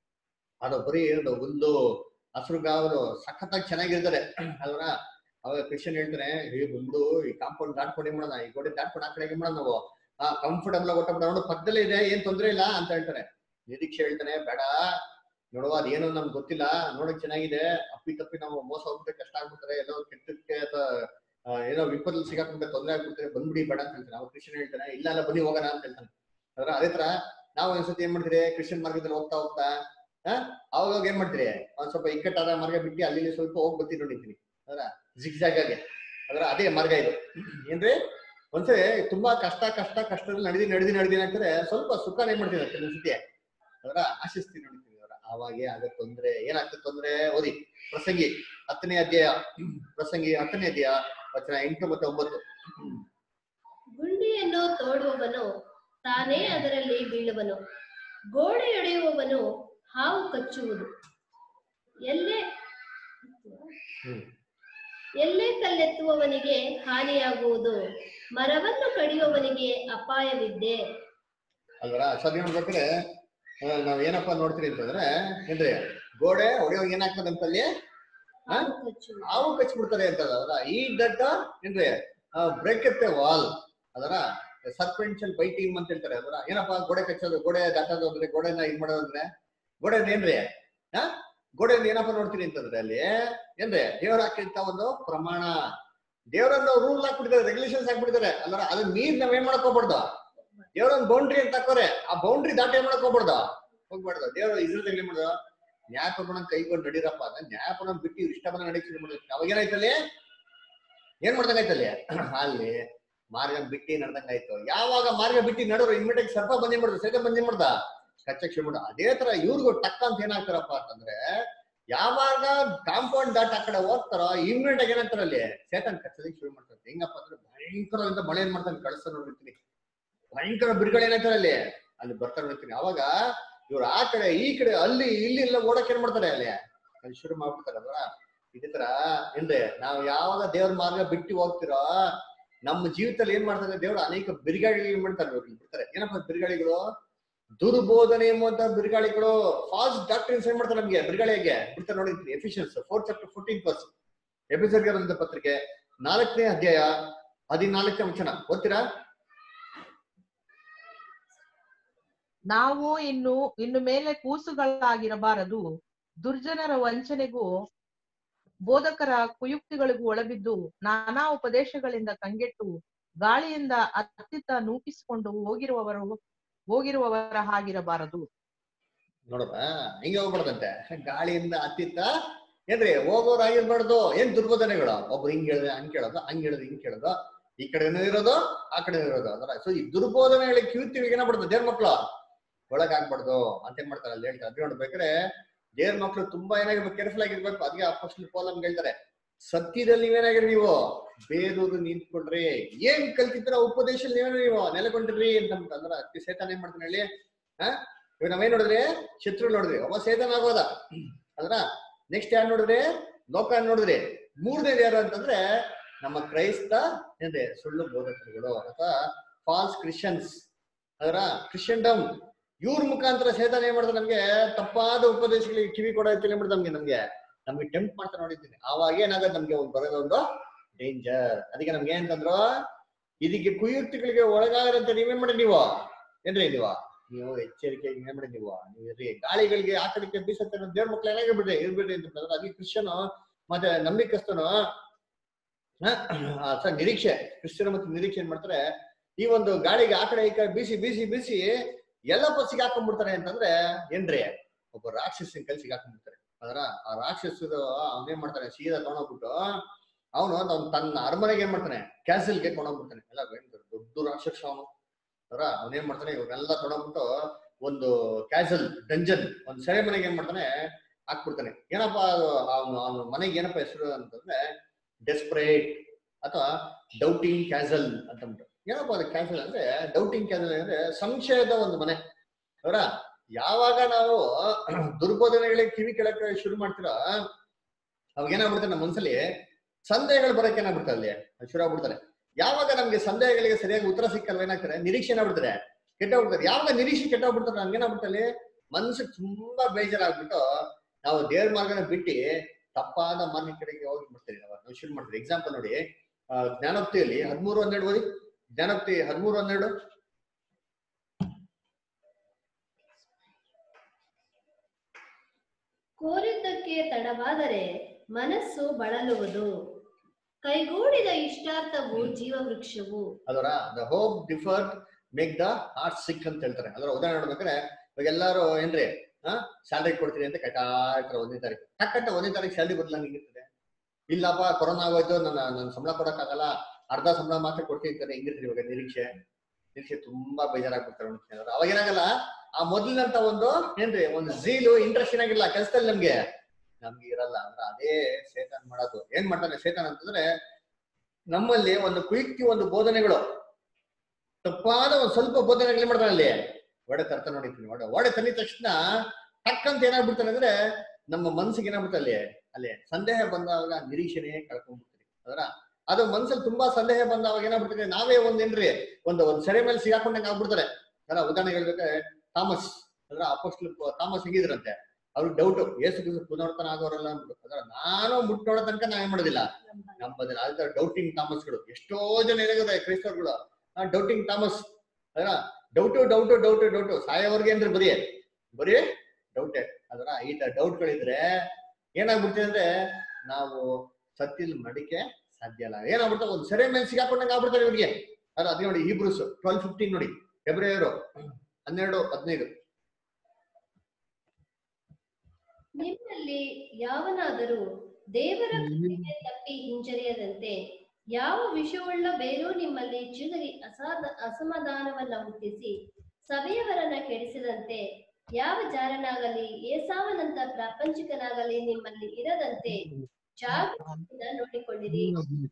ಅದು ಬರೀ ಏನು ಹುಲ್ಲು ಹಸಿರುಗಾವಲು ಸಖತ್ತಾಗಿ ಚೆನ್ನಾಗಿರ್ತಾರೆ ಅಲ್ವಾ ಅವಾಗ ಕ್ರಿಶ್ಚಿಯನ್ ಹೇಳ್ತಾರೆ ಏ ಬಂದು ಈ ಕಾಂಪೌಂಡ್ ದಾಟ್ಕೊಂಡು ಏನ್ ಮಾಡೋಣ ಈ ಗೋಡೆ ದಾಟ್ಕೊಂಡು ಆ ಕಡೆ ಏನ್ ಮಾಡೋಣ ನಾವು ಆ ಕಂಫರ್ಟಬಲ್ ಆಗಿ ಹೊಟ್ಟೆ ನೋಡು ಪಕ್ಕದಲ್ಲೇ ಇದೆ ಏನ್ ತೊಂದ್ರೆ ಇಲ್ಲ ಅಂತ ಹೇಳ್ತಾರೆ ನಿರೀಕ್ಷೆ ಹೇಳ್ತಾನೆ ಬೇಡ ನೋಡುವ ಅದೇನೋ ನಮ್ಗೆ ಗೊತ್ತಿಲ್ಲ ನೋಡಕ್ ಚೆನ್ನಾಗಿದೆ ಅಪ್ಪಿ ತಪ್ಪಿ ನಾವು ಮೋಸ ಹೋಗ್ಬಿಟ್ರೆ ಕಷ್ಟ ಆಗ್ಬಿಡ್ತಾರೆ ಎಲ್ಲೋ ಕೆಟ್ಟಕ್ಕೆ ಅಥವಾ ಆ, ಏನೋ ವಿಪತ್ತಲ್ಲಿ ಸಿಗಾಕೊಂಡ್ರೆ ತೊಂದರೆ ಆಗ್ಬಿಡ್ತಾರೆ ಬಂದ್ಬಿಡಿ ಬೇಡ ಅಂತ ಹೇಳ್ತಾನೆ ಅವ್ರು ಕ್ರಿಶ್ಚಿಯನ್ ಹೇಳ್ತಾನೆ ಇಲ್ಲ ಇಲ್ಲ ಬನ್ನಿ ಹೋಗೋಣ ಅಂತ ಹೇಳ್ತಾನೆ ಅದ್ರ ಅದೇ ತರ ನಾವು ಒಂದ್ಸತಿ ಏನ್ ಮಾಡ್ತೀರಿ ಕ್ರಿಶ್ಚಿಯನ್ ಮಾರ್ಗದಲ್ಲಿ ಹೋಗ್ತಾ ಹೋಗ್ತಾ ಆ ಅವಾಗ ಅವಾಗ ಏನ್ ಮಾಡ್ತೀರಿ ಒಂದ್ ಸ್ವಲ್ಪ ಇಕ್ಕಟ್ಟಾದ ಮಾರ್ಗ ಬಿಟ್ಟು ಅಲ್ಲಿ ಇಲ್ಲಿ ಸ್ವಲ್ಪ ಹೋಗಿ ಬರ್ತೀನಿ ನೋಡಿದ್ದೀನಿ ಅದರ ಜಿಗ್ಜಾಗೆ ಅದರ ಅದೇ ಮಾರ್ಗ ಇದು ಏನ್ರಿ ಒಂದ್ಸರಿ ತುಂಬಾ ಕಷ್ಟ ಕಷ್ಟ ಕಷ್ಟದಲ್ಲಿ ನಡೆದಿ ನಡೆದಿ ನಡೆದಿ ಆಗ್ತದೆ ಸ್ವಲ್ಪ ಸುಖ ಏನ್ ಮಾಡ್ತೀವಿ ಕೆಲವೊಂದ್ಸತಿ ಅದರ ಆಶಿಸ್ತೀನಿ ನೋಡ್ತೀವಿ ಅವರ ಆವಾಗೆ ಆಗ ತೊಂದ್ರೆ ಏನಾಗ್ತದೆ ತೊಂದ್ರೆ ಓದಿ ಪ್ರಸಂಗಿ ಹತ್ತನೇ ಅಧ್ಯಾಯ ಪ್ರಸಂಗಿ ಹತ್ತನೇ ಅಧ್ಯಾಯ ವಚನ ಎಂಟು ಮತ್ತೆ ಒಂಬತ್ತು ಗುಂಡಿಯನ್ನು ತೋಡುವವನು ತಾನೇ ಅದರಲ್ಲಿ ಬೀಳುವನು ಗೋಡೆಯೊಡೆಯುವವನು ಹಾವು ಕಚ್ಚುವುದು ಎಲ್ಲೇ ಹ್ಮ್ ಎಲ್ಲೇ ಕಲ್ಲೆತ್ತುವವನಿಗೆ ಹಾನಿಯಾಗುವುದು ಮರವನ್ನು ಕಡಿಯುವವನಿಗೆ ಅಪಾಯವಿದ್ದೆ ಅಲ್ವರ ಸದ್ಯ ನೋಡ್ಬೇಕಾದ್ರೆ ಆ, ನಾವ್ ಏನಪ್ಪಾ ನೋಡ್ತೀರಿ ಅಂತಂದ್ರೆ ಏನ್ರಿ ಗೋಡೆ ಹೊಡೆಯೋವಾಗ ಏನಾಗ್ತದೆ ಅಂತಲ್ಲಿ ಆ? ಹಾವು ಕಚ್ಚುವುದು ಹಾವು ಕಚ್ಬಿಡ್ತಾರೆ ಅಂತ ಅದರ ಈ ದಟ್ಟ ಏನ್ರಿ ಬ್ರೇಕ್ ಎತ್ತೆ ವಾಲ್ ಅದರ ಸರ್ಪೆನ್ಷಿಯಲ್ ಬೈಟಿಂಗ್ ಅಂತ ಹೇಳ್ತಾರೆ ಅದರ ಏನಪ್ಪಾ ಗೋಡೆ ಕಚ್ಚೋದು ಗೋಡೆ ದಾಟೋದು ಅಂದ್ರೆ ಗೋಡೆನ ಇದ್ ಮಾಡೋದು ಅಂದ್ರೆ ಗೋಡೆ ಏನ್ರಿ ಆ ಗೋಡೆಯಿಂದ ಏನಪ್ಪಾ ನೋಡ್ತೀನಿ ಅಂತಂದ್ರೆ ಅಲ್ಲಿ ಏನ್ರಿ ದೇವ್ರ ಹಾಕಿರ್ತ ಒಂದು ಪ್ರಮಾಣ ದೇವರನ್ನ ರೂಲ್ ಹಾಕ್ಬಿಟ್ಟಿದ್ದಾರೆ ರೆಗ್ಯುಲೇಷನ್ಸ್ ಹಾಕ್ಬಿಟ್ಟಿದ್ದಾರೆ ಅಲ್ಲರ ಅದನ್ನ ನೀರ್ ನಾವ್ ಏನ್ ಮಾಡಕ್ ಹೋಗ್ಬಾರ್ದು ದೇವ್ರೊಂದ್ ಬೌಂಡ್ರಿ ಅಂತ ಹಾಕೋರೆ ಆ ಬೌಂಡ್ರಿ ದಾಟ ಏನ್ ಮಾಡಕ್ ಹೋಗ್ಬಾರ್ದು ಹೋಗ್ಬಾರ್ದು ದೇವ್ರ ಇದ್ರಲ್ಲಿ ಏನ್ ಮಾಡೋದು ನ್ಯಾಯಪ್ರಮಾಣ ಕೈಗೊಂಡು ನಡೀರಪ್ಪ ಅಂದ್ರೆ ನ್ಯಾಯಪ್ರಮಾಣ ಬಿಟ್ಟು ಇವ್ರು ಇಷ್ಟ ಬಂದ ನಡೀತಿ ಅವಾಗ ಏನಾಯ್ತಲ್ಲಿ ಏನ್ ಮಾಡ್ದಂಗಾಯ್ತಲ್ಲಿ ಅಲ್ಲಿ ಮಾರ್ಗ ಬಿಟ್ಟು ನಡ್ದಂಗಾಯ್ತು ಯಾವಾಗ ಮಾರ್ಗ ಬಿಟ್ಟು ನಡೋರು ಇಮ್ಮಿಡಿಯೇಟ್ ಸರ್ಪ ಬಂದಿ ಮಾಡ್ದ ಸೈತ ಬಂದಿ ಮಾಡ್ದ ಕಚ್ಚಕ್ ಶುರು ಮಾಡ ಅದೇ ತರ ಇವ್ರಿಗೂ ಟಕ್ ಅಂತ ಏನಾಗ್ತಾರಪ್ಪ ಅಂತಂದ್ರೆ ಯಾವಾಗ ಕಾಂಪೌಂಡ್ ದಾಟ್ ಆ ಕಡೆ ಹೋಗ್ತಾರೋ ಇಮ್ಮಿಡಿಯೇಟ್ ಆಗಿ ಏನಾಗ್ತಾರ ಅಲ್ಲಿ ಸೇತನ್ ಕಚ್ಚೋದಕ್ಕೆ ಶುರು ಮಾಡ್ತಾರೆ ಹೆಂಗಪ್ಪ ಅಂದ್ರೆ ಭಯಂಕರವಾದ ಮಳೆ ಏನ್ ಮಾಡ್ತಾನೆ ಕಳಿಸ ನೋಡಿರ್ತೀನಿ ಭಯಂಕರ ಬಿರುಗಳು ಏನಾಗ್ತಾರೆ ಅಲ್ಲಿ ಅಲ್ಲಿ ಬರ್ತಾ ನೋಡ್ತೀನಿ ಅವಾಗ ಇವ್ರು ಆ ಕಡೆ ಈ ಕಡೆ ಅಲ್ಲಿ ಇಲ್ಲಿ ಎಲ್ಲ ಓಡಕ್ ಏನ್ ಮಾಡ್ತಾರೆ ಅಲ್ಲಿ ಅಲ್ಲಿ ಶುರು ಮಾಡ್ಬಿಡ್ತಾರೆ ಅಲ್ವಾ ಇದೇ ತರ ಏನ್ರಿ ನಾವು ಯಾವಾಗ ದೇವ್ರ ಮಾರ್ಗ ಬಿಟ್ಟು ಹೋಗ್ತಿರೋ ನಮ್ಮ ಜೀವಿತದಲ್ಲಿ ಏನ್ ಮಾಡ್ತಾರೆ ದೇವ್ರು ಅನೇಕ ಬಿರುಗಾಳಿಗಳು ಮಾಡ್ತಾರೆ ಇವ್ರು ಬಿಡ್ತಾರೆ ಏನಪ್ಪ ಬಿರುಗಾಳಿಗಳು ದುರ್ಬೋಧನೆ ಎಂಬುವಂತ ಬಿರುಗಾಳಿಗಳು ಫಾಸ್ಟ್ ಡಾಕ್ಟರ್ಸ್ ಏನ್ ಮಾಡ್ತಾರೆ ನಮ್ಗೆ ಬಿರುಗಾಳಿಗೆ ಬಿಡ್ತಾರೆ ನೋಡಿದ್ರಿ Ephesians four chapter fourteen verse episode ಪತ್ರಿಕೆ ನಾಲ್ಕನೇ ಅಧ್ಯಾಯ ಹದಿನಾಲ್ಕನೇ ವಚನ ಓದ್ತೀರಾ ನಾವು ಇನ್ನು ಇನ್ನು ಮೇಲೆ ಕೂಸುಗಳಾಗಿರಬಾರದು ದುರ್ಜನರ ವಂಚನೆಗೂ ಬೋಧಕರ ಕುಯುಕ್ತಿಗಳಿಗೂ ಒಳಬಿದ್ದು ನಾನಾ ಉಪದೇಶಗಳಿಂದ ಕಂಗೆಟ್ಟು ಗಾಳಿಯಿಂದ ಅತ್ತಿತ್ತ ನೂಕಿಸಿಕೊಂಡು ಹೋಗಿರುವವರು ಹೋಗಿರುವವರ ಹಾಗಿರಬಾರದು ನೋಡ್ರ ಹಿಂಗೆ ಹೋಗ್ಬಾರ್ದಂತೆ ಗಾಳಿಯಿಂದ ಹತ್ತಿತ್ತ ಏನ್ರಿ ಹೋಗೋರ್ ಆಗಿರ್ಬಾರ್ದು ಏನ್ ದುರ್ಬೋಧನೆಗಳು ಒಬ್ರು ಹಿಂಗ್ ಹೇಳಿದ್ರೆ ಹಂಗ್ ಕೇಳೋದು ಹಂಗ್ ಹೇಳಿದ್ರೆ ಹಿಂಗ್ ಕೇಳೋದು ಈ ಕಡೆನೂ ಇರೋದು ಆ ಕಡೆ ಇರೋದು ಅಂದ್ರೆ ಸೊ ಈ ದುರ್ಬೋಧನೆಗಳಿಗೆ ಕಿವಿತಿವಿಗೆ ಏನಾಗ್ಬಿಡ್ತು ದೇವ್ರ ಮಕ್ಳು ಒಳಗ್ ಆಗ್ಬಾರ್ದು ಅಂತ ಏನ್ ಮಾಡ್ತಾರೆ ಅಲ್ಲಿ ಹೇಳ್ತಾರೆ ಅದ್ ನೋಡ್ಬೇಕಾದ್ರೆ ದೇವ್ರ ಮಕ್ಳು ತುಂಬಾ ಏನಾಗಿರ್ಬೇಕು ಕೇರ್ಫುಲ್ ಆಗಿರ್ಬೇಕು ಅದಕ್ಕೆ ಅಪ್ಪಸ್ಲಿ ಪೋಲ್ ಅಂತ ಹೇಳ್ತಾರೆ ಸತ್ಯದಲ್ಲಿ ನೀವೇನಾಗಿರಿ ನೀವು ಬೇರೂರು ನಿಂತ್ಕೊಳ್ರಿ ಏನ್ ಕಲ್ತಿದ್ರ ಉಪದೇಶ ನೀವೇನ ನೀವು ನೆಲೆಗೊಂಡ್ರಿ ಅಂತ ಅಂದ್ರೆ ಅದಕ್ಕೆ ಸೇತಾನ ಏನ್ ಮಾಡ್ತಾನೆ ಹೇಳಿ ಹಾ ಇವಾಗ ನಾವೇನ್ ನೋಡಿದ್ರಿ ಶತ್ರು ನೋಡಿದ್ರಿ ಒಬ್ಬ ಸೇತನ ಆಗೋದ ಅದ್ರ ನೆಕ್ಸ್ಟ್ ಯಾರು ನೋಡಿದ್ರಿ ಲೋಕ ನೋಡಿದ್ರಿ ಮೂರನೇದು ಯಾರು ಅಂತಂದ್ರೆ ನಮ್ಮ ಕ್ರೈಸ್ತ ಏನ್ರಿ ಸುಳ್ಳು ಬೋಧಕರುಗಳು ಅಥವಾ ಫಾಲ್ಸ್ ಕ್ರಿಶ್ಚಿಯನ್ಸ್ ಅದರ ಕ್ರಿಶ್ಚಿಯನ್ಡಮ್ ಇವ್ರ ಮುಖಾಂತರ ಸೇತಾನ ಏನ್ ಮಾಡ್ತಾರೆ ನಮ್ಗೆ ತಪ್ಪಾದ ಉಪದೇಶಗಳಿಗೆ ಕಿವಿ ಕೊಡೋ ಏನ್ ಮಾಡ್ತಾರೆ ನಮ್ಗೆ ನಮ್ಗೆ ನಮ್ಗೆ ಟೆಂಪ್ ಮಾಡ್ತಾ ನೋಡಿದ್ದೀನಿ ಆವಾಗ ಏನಾಗತ್ತೆ ನಮ್ಗೆ ಒಂದು ಬರೋದು ಒಂದು ಡೇಂಜರ್ ಅದಕ್ಕೆ ನಮ್ಗೆ ಏನಂತಂದ್ರು ಇದಕ್ಕೆ ಕುಯುಕ್ತಿಗಳಿಗೆ ಒಳಗಾಗದಂತೆ ನೀವೇನ್ ಮಾಡಿ ನೀವು ಏನ್ರಿ ನೀವು ನೀವು ಎಚ್ಚರಿಕೆ ಏನ್ ಮಾಡಿ ನೀವು ನೀವು ಇರ್ರಿ ಗಾಳಿಗಳಿಗೆ ಆ ಕಡೆಗೆ ಬೀಸತ್ತೆ ಅನ್ನೋ ದೇವ್ರ ಮಕ್ಳು ಏನಾಗಿ ಬಿಡ್ರಿ ಇರ್ಬಿಡ್ರಿ ಅಂತ ಹೇಳಿದ್ರೆ ಅದಕ್ಕೆ ಕ್ರಿಶ್ಚಿಯನ್ ಮತ್ತೆ ನಂಬಿಕಸ್ತನು ಸರ್ ನಿರೀಕ್ಷೆ ಕ್ರಿಶ್ಚಿಯನ್ ಮತ್ತೆ ನಿರೀಕ್ಷೆ ಏನ್ ಮಾಡ್ತಾರೆ ಈ ಒಂದು ಗಾಳಿಗೆ ಆ ಕಡೆ ಈ ಕಡೆ ಬೀಸಿ ಬೀಸಿ ಬೀಸಿ ಎಲ್ಲ ಬಸ್ಸಿಗೆ ಹಾಕೊಂಡ್ಬಿಡ್ತಾರೆ ಅಂತಂದ್ರೆ ಏನ್ರಿ ಒಬ್ಬ ರಾಕ್ಷಸನ್ ಕೈ ಸಿಗಾಕೊಂಡ್ಬಿಡ್ತಾರೆ ಅದರ ಆ ರಾಕ್ಷಸರು ಅವನೇನ್ ಮಾಡ್ತಾನೆ ಸೀದಾ ತಗೊಂಡೋಗ್ಬಿಟ್ಟು ಅವನು ಅವ್ನು ತನ್ನ ಅರಮನೆಗೆ ಏನ್ ಮಾಡ್ತಾನೆ ಕ್ಯಾಸಲ್ಗೆ ಕೊಂಡೋಗ್ಬಿಡ್ತಾನೆ ಎಲ್ಲ ಏನ್ ದೊಡ್ಡ ರಾಕ್ಷಸ ಅವನು ಅದರ ಅವನೇನ್ ಮಾಡ್ತಾನೆ ಇವ್ರನ್ನೆಲ್ಲ ತೊಗೊಂಡ್ಬಿಟ್ಟು ಒಂದು ಕ್ಯಾಸಲ್ ಡಂಜನ್ ಒಂದು ಸೆರೆ ಮನೆಗೆ ಏನ್ ಮಾಡ್ತಾನೆ ಹಾಕ್ಬಿಡ್ತಾನೆ ಏನಪ್ಪ ಅದು ಅವನು ಅವನ ಮನೆಗೆ ಏನಪ್ಪ ಹೆಸರು ಅಂತಂದ್ರೆ ಡೆಸ್ಪರೇಟ್ ಅಥವಾ ಡೌಟಿಂಗ್ ಕ್ಯಾಸಲ್ ಅಂತಂದ್ಬಿಟ್ಟು ಏನಪ್ಪ ಅದು ಕ್ಯಾಸಲ್ ಅಂದ್ರೆ ಡೌಟಿಂಗ್ ಕ್ಯಾಸಲ್ ಅಂದ್ರೆ ಸಂಶಯದ ಒಂದು ಮನೆ ಅವರ ಯಾವಾಗ ನಾವು ದುರ್ಬೋಧನೆಗಳಿಗೆ ಕಿವಿ ಕೆಳಕ್ಕೆ ಶುರು ಮಾಡ್ತೀರೋ ಅವಾಗ ಏನಾಗ್ಬಿಡ್ತಾರೆ ನಮ್ಮ ಮನ್ಸಲ್ಲಿ ಸಂದೇಹಗಳು ಬರಕ್ಕೆ ಏನಾಗ್ಬಿಡ್ತಾರೆ ಅಲ್ಲಿ ಶುರು ಆಗ್ಬಿಡ್ತಾರೆ ಯಾವಾಗ ನಮ್ಗೆ ಸಂದೇಹಗಳಿಗೆ ಸರಿಯಾಗಿ ಉತ್ತರ ಸಿಕ್ಕಲ್ವ ಏನಾಗ್ತಾರೆ ನಿರೀಕ್ಷೆ ಏನಾಗ್ಬಿಡ್ತಾರೆ ಕೆಟ್ಟೋಗ್ಬಿಡ್ತಾರೆ ಯಾವಾಗ ನಿರೀಕ್ಷೆ ಕೆಟ್ಟೋಗ್ಬಿಡ್ತಾರೆ ನಮ್ಗೆ ಏನಾಗ್ಬಿಡ್ತಲ್ಲಿ ಮನ್ಸಿಗೆ ತುಂಬಾ ಬೇಜಾರಾಗ್ಬಿಟ್ಟು ನಾವು ದೇವ್ರ ಮಾರ್ಗನ ಬಿಟ್ಟು ತಪ್ಪಾದ ಮಾರ್ಗ ಕಡೆಗೆ ಹೋಗಿ ಬಿಡ್ತೀವಿ ನಾವು ನಾವು ಶುರು ಮಾಡ್ತೀವಿ ಎಕ್ಸಾಂಪಲ್ ನೋಡಿ ಆ, ಜ್ಞಾನೋಕ್ತಿಯಲ್ಲಿ ಹದಿಮೂರು ಹನ್ನೆರಡು ಓದಿ ಜ್ಞಾನೋಕ್ತಿ ಹದಿಮೂರು ಹನ್ನೆರಡು ಕೋರಿದ್ದಕ್ಕೆ ತಡವಾದರೆ ಮನಸ್ಸು ಬಳಲುವುದು ಕೈಗೂಡಿದ ಇಷ್ಟಾರ್ಥವು ಜೀವವೃಕ್ಷವು ಅದರ the hope deferred make the heart sick ಅಂತ ಹೇಳ್ತಾರೆ ಅದರ ಉದಾಹರಣೆ ನೋಡ್ಬೇಕಾದ್ರೆ ಇವಾಗ ಎಲ್ಲಾರು ಏನ್ರಿ ಹಾ ಸ್ಯಾಲ್ರಿ ಕೊಡ್ತೀನಿ ಅಂತ ಕಟ್ಟಾ ಇರ್ತಾರೆ ಒಂದನೇ ತಾರೀಕು ಟಕ್ಕಂತ ಒಂದನೇ ತಾರೀಕು ಸ್ಯಾಲ್ರಿ ಬದಲ ಹಿಂಗಿರ್ತದೆ ಇಲ್ಲಪ್ಪ ಕೊರೋನಾ ಆಗೋಯ್ತು ನನ್ನ ನನ್ನ ಸಂಬಳ ಕೊಡಕ್ಕಾಗಲ್ಲ ಅರ್ಧ ಸಂಬಳ ಮಾತ್ರ ಕೊಡ್ತೀನಿ ಅಂತಾರೆ ಹೆಂಗಿರ್ತೀರಿ ಇವಾಗ ನಿರೀಕ್ಷೆ ನಿರೀಕ್ಷೆ ತುಂಬಾ ಬೇಜಾರಾಗ್ಬಿಡ್ತಾರೆ ನೋಡ್ತೀನಿ ಅಂದ್ರೆ ಅವಾಗ ಏನಾಗಲ್ಲ ಆ ಮೊದಲಿನಂತ ಒಂದು ಏನ್ರಿ ಒಂದು ಝೀಲು ಇಂಟ್ರೆಸ್ಟ್ ಏನಾಗಿಲ್ಲ ಕೆಲಸದಲ್ಲಿ ನಮ್ಗೆ ನಮ್ಗೆ ಇರಲ್ಲ ಅಂದ್ರೆ ಅದೇ ಸೇತಾನ್ ಮಾಡೋದು ಏನ್ ಮಾಡ್ತಾನೆ ಸೇತಾನ್ ಅಂತಂದ್ರೆ ನಮ್ಮಲ್ಲಿ ಒಂದು ಕುಯುಕ್ತಿ ಒಂದು ಬೋಧನೆಗಳು ತಪ್ಪಾದ ಒಂದು ಸ್ವಲ್ಪ ಬೋಧನೆಗಳು ಏನ್ ಮಾಡ್ತಾನೆ ಅಲ್ಲಿ ಒಡೆ ತರ್ತ ನೋಡಿದ್ದೀನಿ ಒಡೆ ಒಡೆ ತಂದಿದ ತಕ್ಷಣ ಟಕ್ಕಂತ ಏನಾಗ್ಬಿಡ್ತಾನೆ ಅಂದ್ರೆ ನಮ್ಮ ಮನ್ಸಿಗೆ ಏನಾಗ್ಬಿಡ್ತಾರೆ ಅಲ್ಲಿ ಅಲ್ಲಿ ಸಂದೇಹ ಬಂದಾಗ ನಿರೀಕ್ಷೆನೇ ಕಳ್ಕೊಂಡ್ಬಿಡ್ತೀವಿ ಅದರ ಅದು ಮನ್ಸಲ್ಲಿ ತುಂಬಾ ಸಂದೇಹ ಬಂದಾಗ ಏನಾಗ್ಬಿಡ್ತಾರೆ ನಾವೇ ಒಂದೇನ್ರಿ ಒಂದು ಒಂದು ಸೆರೆ ಮೇಲೆ ಸಿಗಾಕೊಂಡಂಗೆ ಆಗ್ಬಿಡ್ತಾರೆ ಅಲ್ಲ ಉದಾಹರಣೆ ಹೇಳ್ಬೇಕಾದ್ರೆ ಥಾಮಸ್ ಅದ್ರ ಅಪೋಸ್ಟ್ಲ್ ಥಾಮಸ್ ಹೆಂಗಿದ್ರಂತೆ ಅವ್ರಿಗೆ ಡೌಟ್ ಏಸು ಕ್ರಿಸ್ತು ಪುನರ್ತನ ಆಗೋರಲ್ಲ ಅಂದ್ಬಿಟ್ಟು ಅದ್ರ ನಾನು ಮುಟ್ ನೋಡೋ ತನಕ ನಾವೇನ್ ಮಾಡೋದಿಲ್ಲ ನಂಬದಿಲ್ಲ ಅದ್ರ ಡೌಟಿಂಗ್ ಥಾಮಸ್ಗಳು ಎಷ್ಟೋ ಜನ ಏನಾಗಿದೆ ಕ್ರೈಸ್ತರುಗಳು ಡೌಟಿಂಗ್ ಥಾಮಸ್ ಅದರ ಡೌಟು ಡೌಟು ಡೌಟು ಡೌಟು ಸಾಯೋವರ್ಗೆ ಏನ್ರಿ ಬರೀ ಬರೀ ಡೌಟೇ ಅದರ ಈ ಡೌಟ್ಗಳಿದ್ರೆ ಏನಾಗ್ಬಿಡ್ತೀವಿ ಅಂದ್ರೆ ನಾವು ಸತ್ತಿಲ್ ಮಡಿಕೆ ಸಾಧ್ಯ ಇಲ್ಲ ಏನಾಗ್ಬಿಡ್ತಾವೆ ಒಂದು ಸೆರೆ ಮೇಲೆ ಸಿಗಾಕೊಂಡಂಗೆ ಆಗ್ಬಿಡ್ತಾರೆ ಇವ್ರಿಗೆ ಅದ್ರ ಅದ್ ನೋಡಿ ಹೀಬ್ರೂಸ್ ಟ್ವೆಲ್ ಫಿಫ್ಟೀನ್ ನೋಡಿ ಫೆಬ್ರವರಿ ಹನ್ನೆರಡು ಹದಿನೈದು ನಿಮ್ಮಲ್ಲಿ ಯಾವನಾದರೂ ದೇವರ ಕೃಪೆಗೆ ತಪ್ಪಿ ಹಿಂಜರಿಯದಂತೆ ಯಾವ ವಿಷವುಳ್ಳ ಬೇರೂ ನಿಮ್ಮಲ್ಲಿ ಚಿಗುರಿ ಅಸಾಧ ಅಸಮಾಧಾನವನ್ನ ಹುಟ್ಟಿಸಿ ಸಭೆಯವರನ್ನ ಕೆಡಿಸದಂತೆ ಯಾವ ಜಾರನಾಗಲಿ ಏಸಾವನಂತ ಪ್ರಾಪಂಚಿಕನಾಗಲಿ ನಿಮ್ಮಲ್ಲಿ ಇರದಂತೆ ಜಾಗೃತಿಯಿಂದ ನೋಡಿಕೊಳ್ಳಿರಿ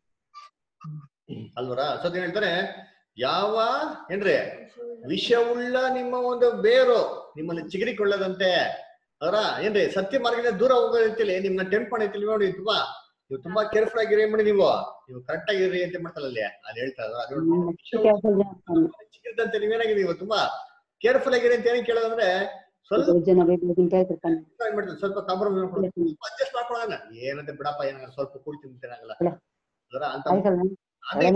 ಅಲ್ವರ ಸತ್ಯ ಹೇಳ್ತಾರೆ ಯಾವ ಏನ್ರಿ ವಿಷವುಳ್ಳ ನಿಮ್ಮ ಒಂದು ಬೇರು ನಿಮ್ಮಲ್ಲಿ ಚಿಗುರಿಕೊಳ್ಳದಂತೆ ಅದರ ಏನ್ರಿ ಸತ್ಯ ಮಾರ್ಗದಿಂದ ದೂರ ಹೋಗೋ ರೀತಿಯಲ್ಲಿ ನಿಮ್ನ ಟೆಂಪ್ ಮಾಡೈತಿ ನೋಡಿ ತುಂಬಾ ನೀವು ತುಂಬಾ ಕೇರ್ಫುಲ್ ಆಗಿರಿ ಏನ್ ಮಾಡಿ ನೀವು ನೀವು ಕರೆಕ್ಟ್ ಆಗಿರಿ ಅಂತ ಮಾಡ್ತಾರಲ್ಲ ಅಲ್ಲಿ ಅಲ್ಲಿ ಹೇಳ್ತಾರೆ ಅದು ಚಿಗುರಿದಂತೆ ನೀವೇನಾಗಿರಿ ನೀವು ತುಂಬಾ ಕೇರ್ಫುಲ್ ಆಗಿರಿ ಅಂತ ಏನ್ ಕೇಳೋದಂದ್ರೆ ಸ್ವಲ್ಪ ಏನ್ ಮಾಡ್ತಾರೆ ಸ್ವಲ್ಪ ಕಾಂಪ್ರಮೈಸ್ ಮಾಡ್ಕೊಂಡು ಸ್ವಲ್ಪ ಅಡ್ಜಸ್ಟ್ ಮಾಡ್ಕೊಳ್ಳೋಣ ಏನಂತೆ ಬಿಡಪ್ಪ ಏನಾಗ ಸ್ವಲ್ಪ ಕೂಲ್ ತಿಂತೇನಾಗಲ್ಲ ಅದರ ಅಂತ ಅದೇ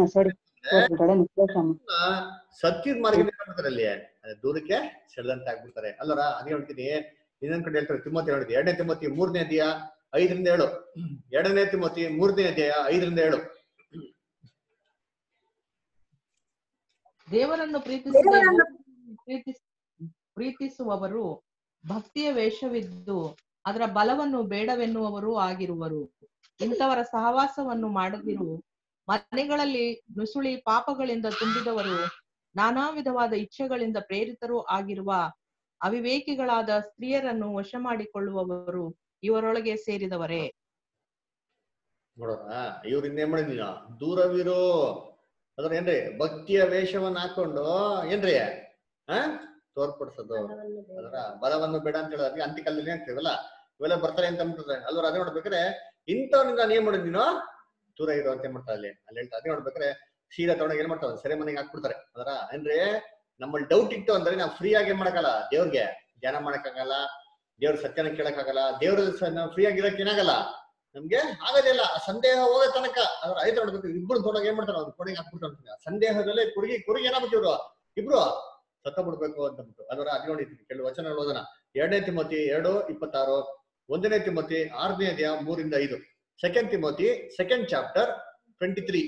ಸತ್ಯದ ಮಾರ್ಗದಿಂದ ಮಾಡ್ತಾರೆ ಅಲ್ಲಿ ಅದೇ ದೂರಕ್ಕೆ ಸೆಳೆದಂತೆ ಆಗ್ಬಿಡ್ತಾರೆ ಅಲ್ಲರ ಅದೇ ಹೇಳ್ತೀನಿ ಇನ್ನೊಂದ್ ಕಡೆ ಹೇಳ್ತಾರೆ ತಿಮ್ಮತಿ ಹೇಳಿದ್ವಿ ಎರಡನೇ ತಿಮ್ಮತಿ ಮೂರನೇ ಅಧ್ಯಾಯ ಐದರಿಂದ ಏಳು ಎರಡನೇ ತಿಮ್ಮತಿ ಮೂರನೇ ಅಧ್ಯಾಯ ಐದರಿಂದ ಏಳು ದೇವರನ್ನು ಪ್ರೀತಿಸದೆ ಪ್ರೀತಿಸ್ ಪ್ರೀತಿಸುವವರು ಭಕ್ತಿಯ ವೇಷವಿದ್ದು ಅದರ ಬಲವನ್ನು ಬೇಡವೆನ್ನುವವರು ಆಗಿರುವರು ಇಂಥವರ ಸಹವಾಸವನ್ನು ಮಾಡದಿರು ಮನೆಗಳಲ್ಲಿ ನುಸುಳಿ ಪಾಪಗಳಿಂದ ತುಂಬಿದವರು ನಾನಾ ವಿಧವಾದ ಇಚ್ಛೆಗಳಿಂದ ಪ್ರೇರಿತರೂ ಆಗಿರುವ ಅವಿವೇಕಿಗಳಾದ ಸ್ತ್ರೀಯರನ್ನು ವಶ ಮಾಡಿಕೊಳ್ಳುವವರು ಇವರೊಳಗೆ ಸೇರಿದವರೇ ನೋಡೋಣ ಇವ್ರು ಇನ್ನೇನ್ ಮಾಡಿ ನೀನು ದೂರವಿರೋ ಅದ್ರ ಏನ್ರಿ ಭಕ್ತಿಯ ವೇಷವನ್ನ ಹಾಕೊಂಡು ಏನ್ರಿ ಆ ತೋರ್ಪಡಿಸೋದು ಅದರ ಬಲವನ್ನು ಬೇಡ ಅಂತ ಹೇಳೋದು ಅದಕ್ಕೆ ಅಂತ್ಯಕಾಲದಲ್ಲಿ ಆಗ್ತೀವಲ್ಲ ಇವೆಲ್ಲ ಬರ್ತಾರೆ ಅಂತ ಅಂದ್ಬಿಟ್ರೆ ಅಲ್ವ ಅದೇ ನೋಡ್ಬೇಕಾದ್ರೆ ಇಂಥವ್ರಿಂದ ನಾನು ಏನ್ ಮಾಡಿದ್ ನೀನು ದೂರ ಇರೋ ಅಂತ ಏನ್ ಮಾಡ್ತಾ ಅಲ್ಲಿ ಅಲ್ಲಿ ಹೇಳ್ತಾ ಅದೇ ನೋಡ್ಬೇಕಾದ್ರೆ ಸೀದಾ ತಗೊಂಡಾಗ ಏನ್ ಮಾಡ್ತಾರೆ ಸೆರೆ ಮನೆಗೆ ಹಾಕ್ಬಿಡ್ತಾರೆ ಅದರ ಅಂದ್ರೆ ನಮ್ಮಲ್ಲಿ ಡೌಟ್ ಇತ್ತು ಅಂದ್ರೆ ನಾವು ಫ್ರೀ ಆಗಿ ಏನ್ ಮಾಡಕ್ಕಾಗಲ್ಲ ದೇವ್ರಿಗೆ ಧ್ಯಾನ ಮಾಡಕ್ಕಾಗಲ್ಲ ದೇವ್ರ ಸತ್ಯನ ಕೇಳಕ್ಕಾಗಲ್ಲ ದೇವ್ರ ನಾವು ಫ್ರೀ ಆಗಿರಕ್ ಏನಾಗಲ್ಲ ನಮ್ಗೆ ಆಗೋದಿಲ್ಲ ಆ ಸಂದೇಹ ಹೋಗೋ ತನಕ ಅದ್ರ ಐದು ನೋಡ್ಬೇಕು ಇಬ್ರು ತೊಡಗ ಏನ್ ಮಾಡ್ತಾರೆ ಅವ್ರು ಕೊನೆಗೆ ಹಾಕ್ಬಿಟ್ಟು ಸಂದೇಹದಲ್ಲೇ ಕುರುಗಿ ಕುರುಗಿ ಏನಾಗ್ಬಿಟ್ಟು ಇವ್ರು ಇಬ್ರು ಸತ್ತ ಬಿಡ್ಬೇಕು ಅಂತ ಅಂದ್ಬಿಟ್ಟು ಅದರ ಅದ್ ನೋಡಿ ಕೆಲವು ವಚನ ಓದೋಣ ಎರಡನೇ ತಿಮೋತಿ ಎರಡು ಇಪ್ಪತ್ತಾರು ಒಂದನೇ ತಿಮೋತಿ ಆರನೇ ಅಧ್ಯಾಯ ಮೂರಿಂದ ಐದು second Timothy second chapter twenty three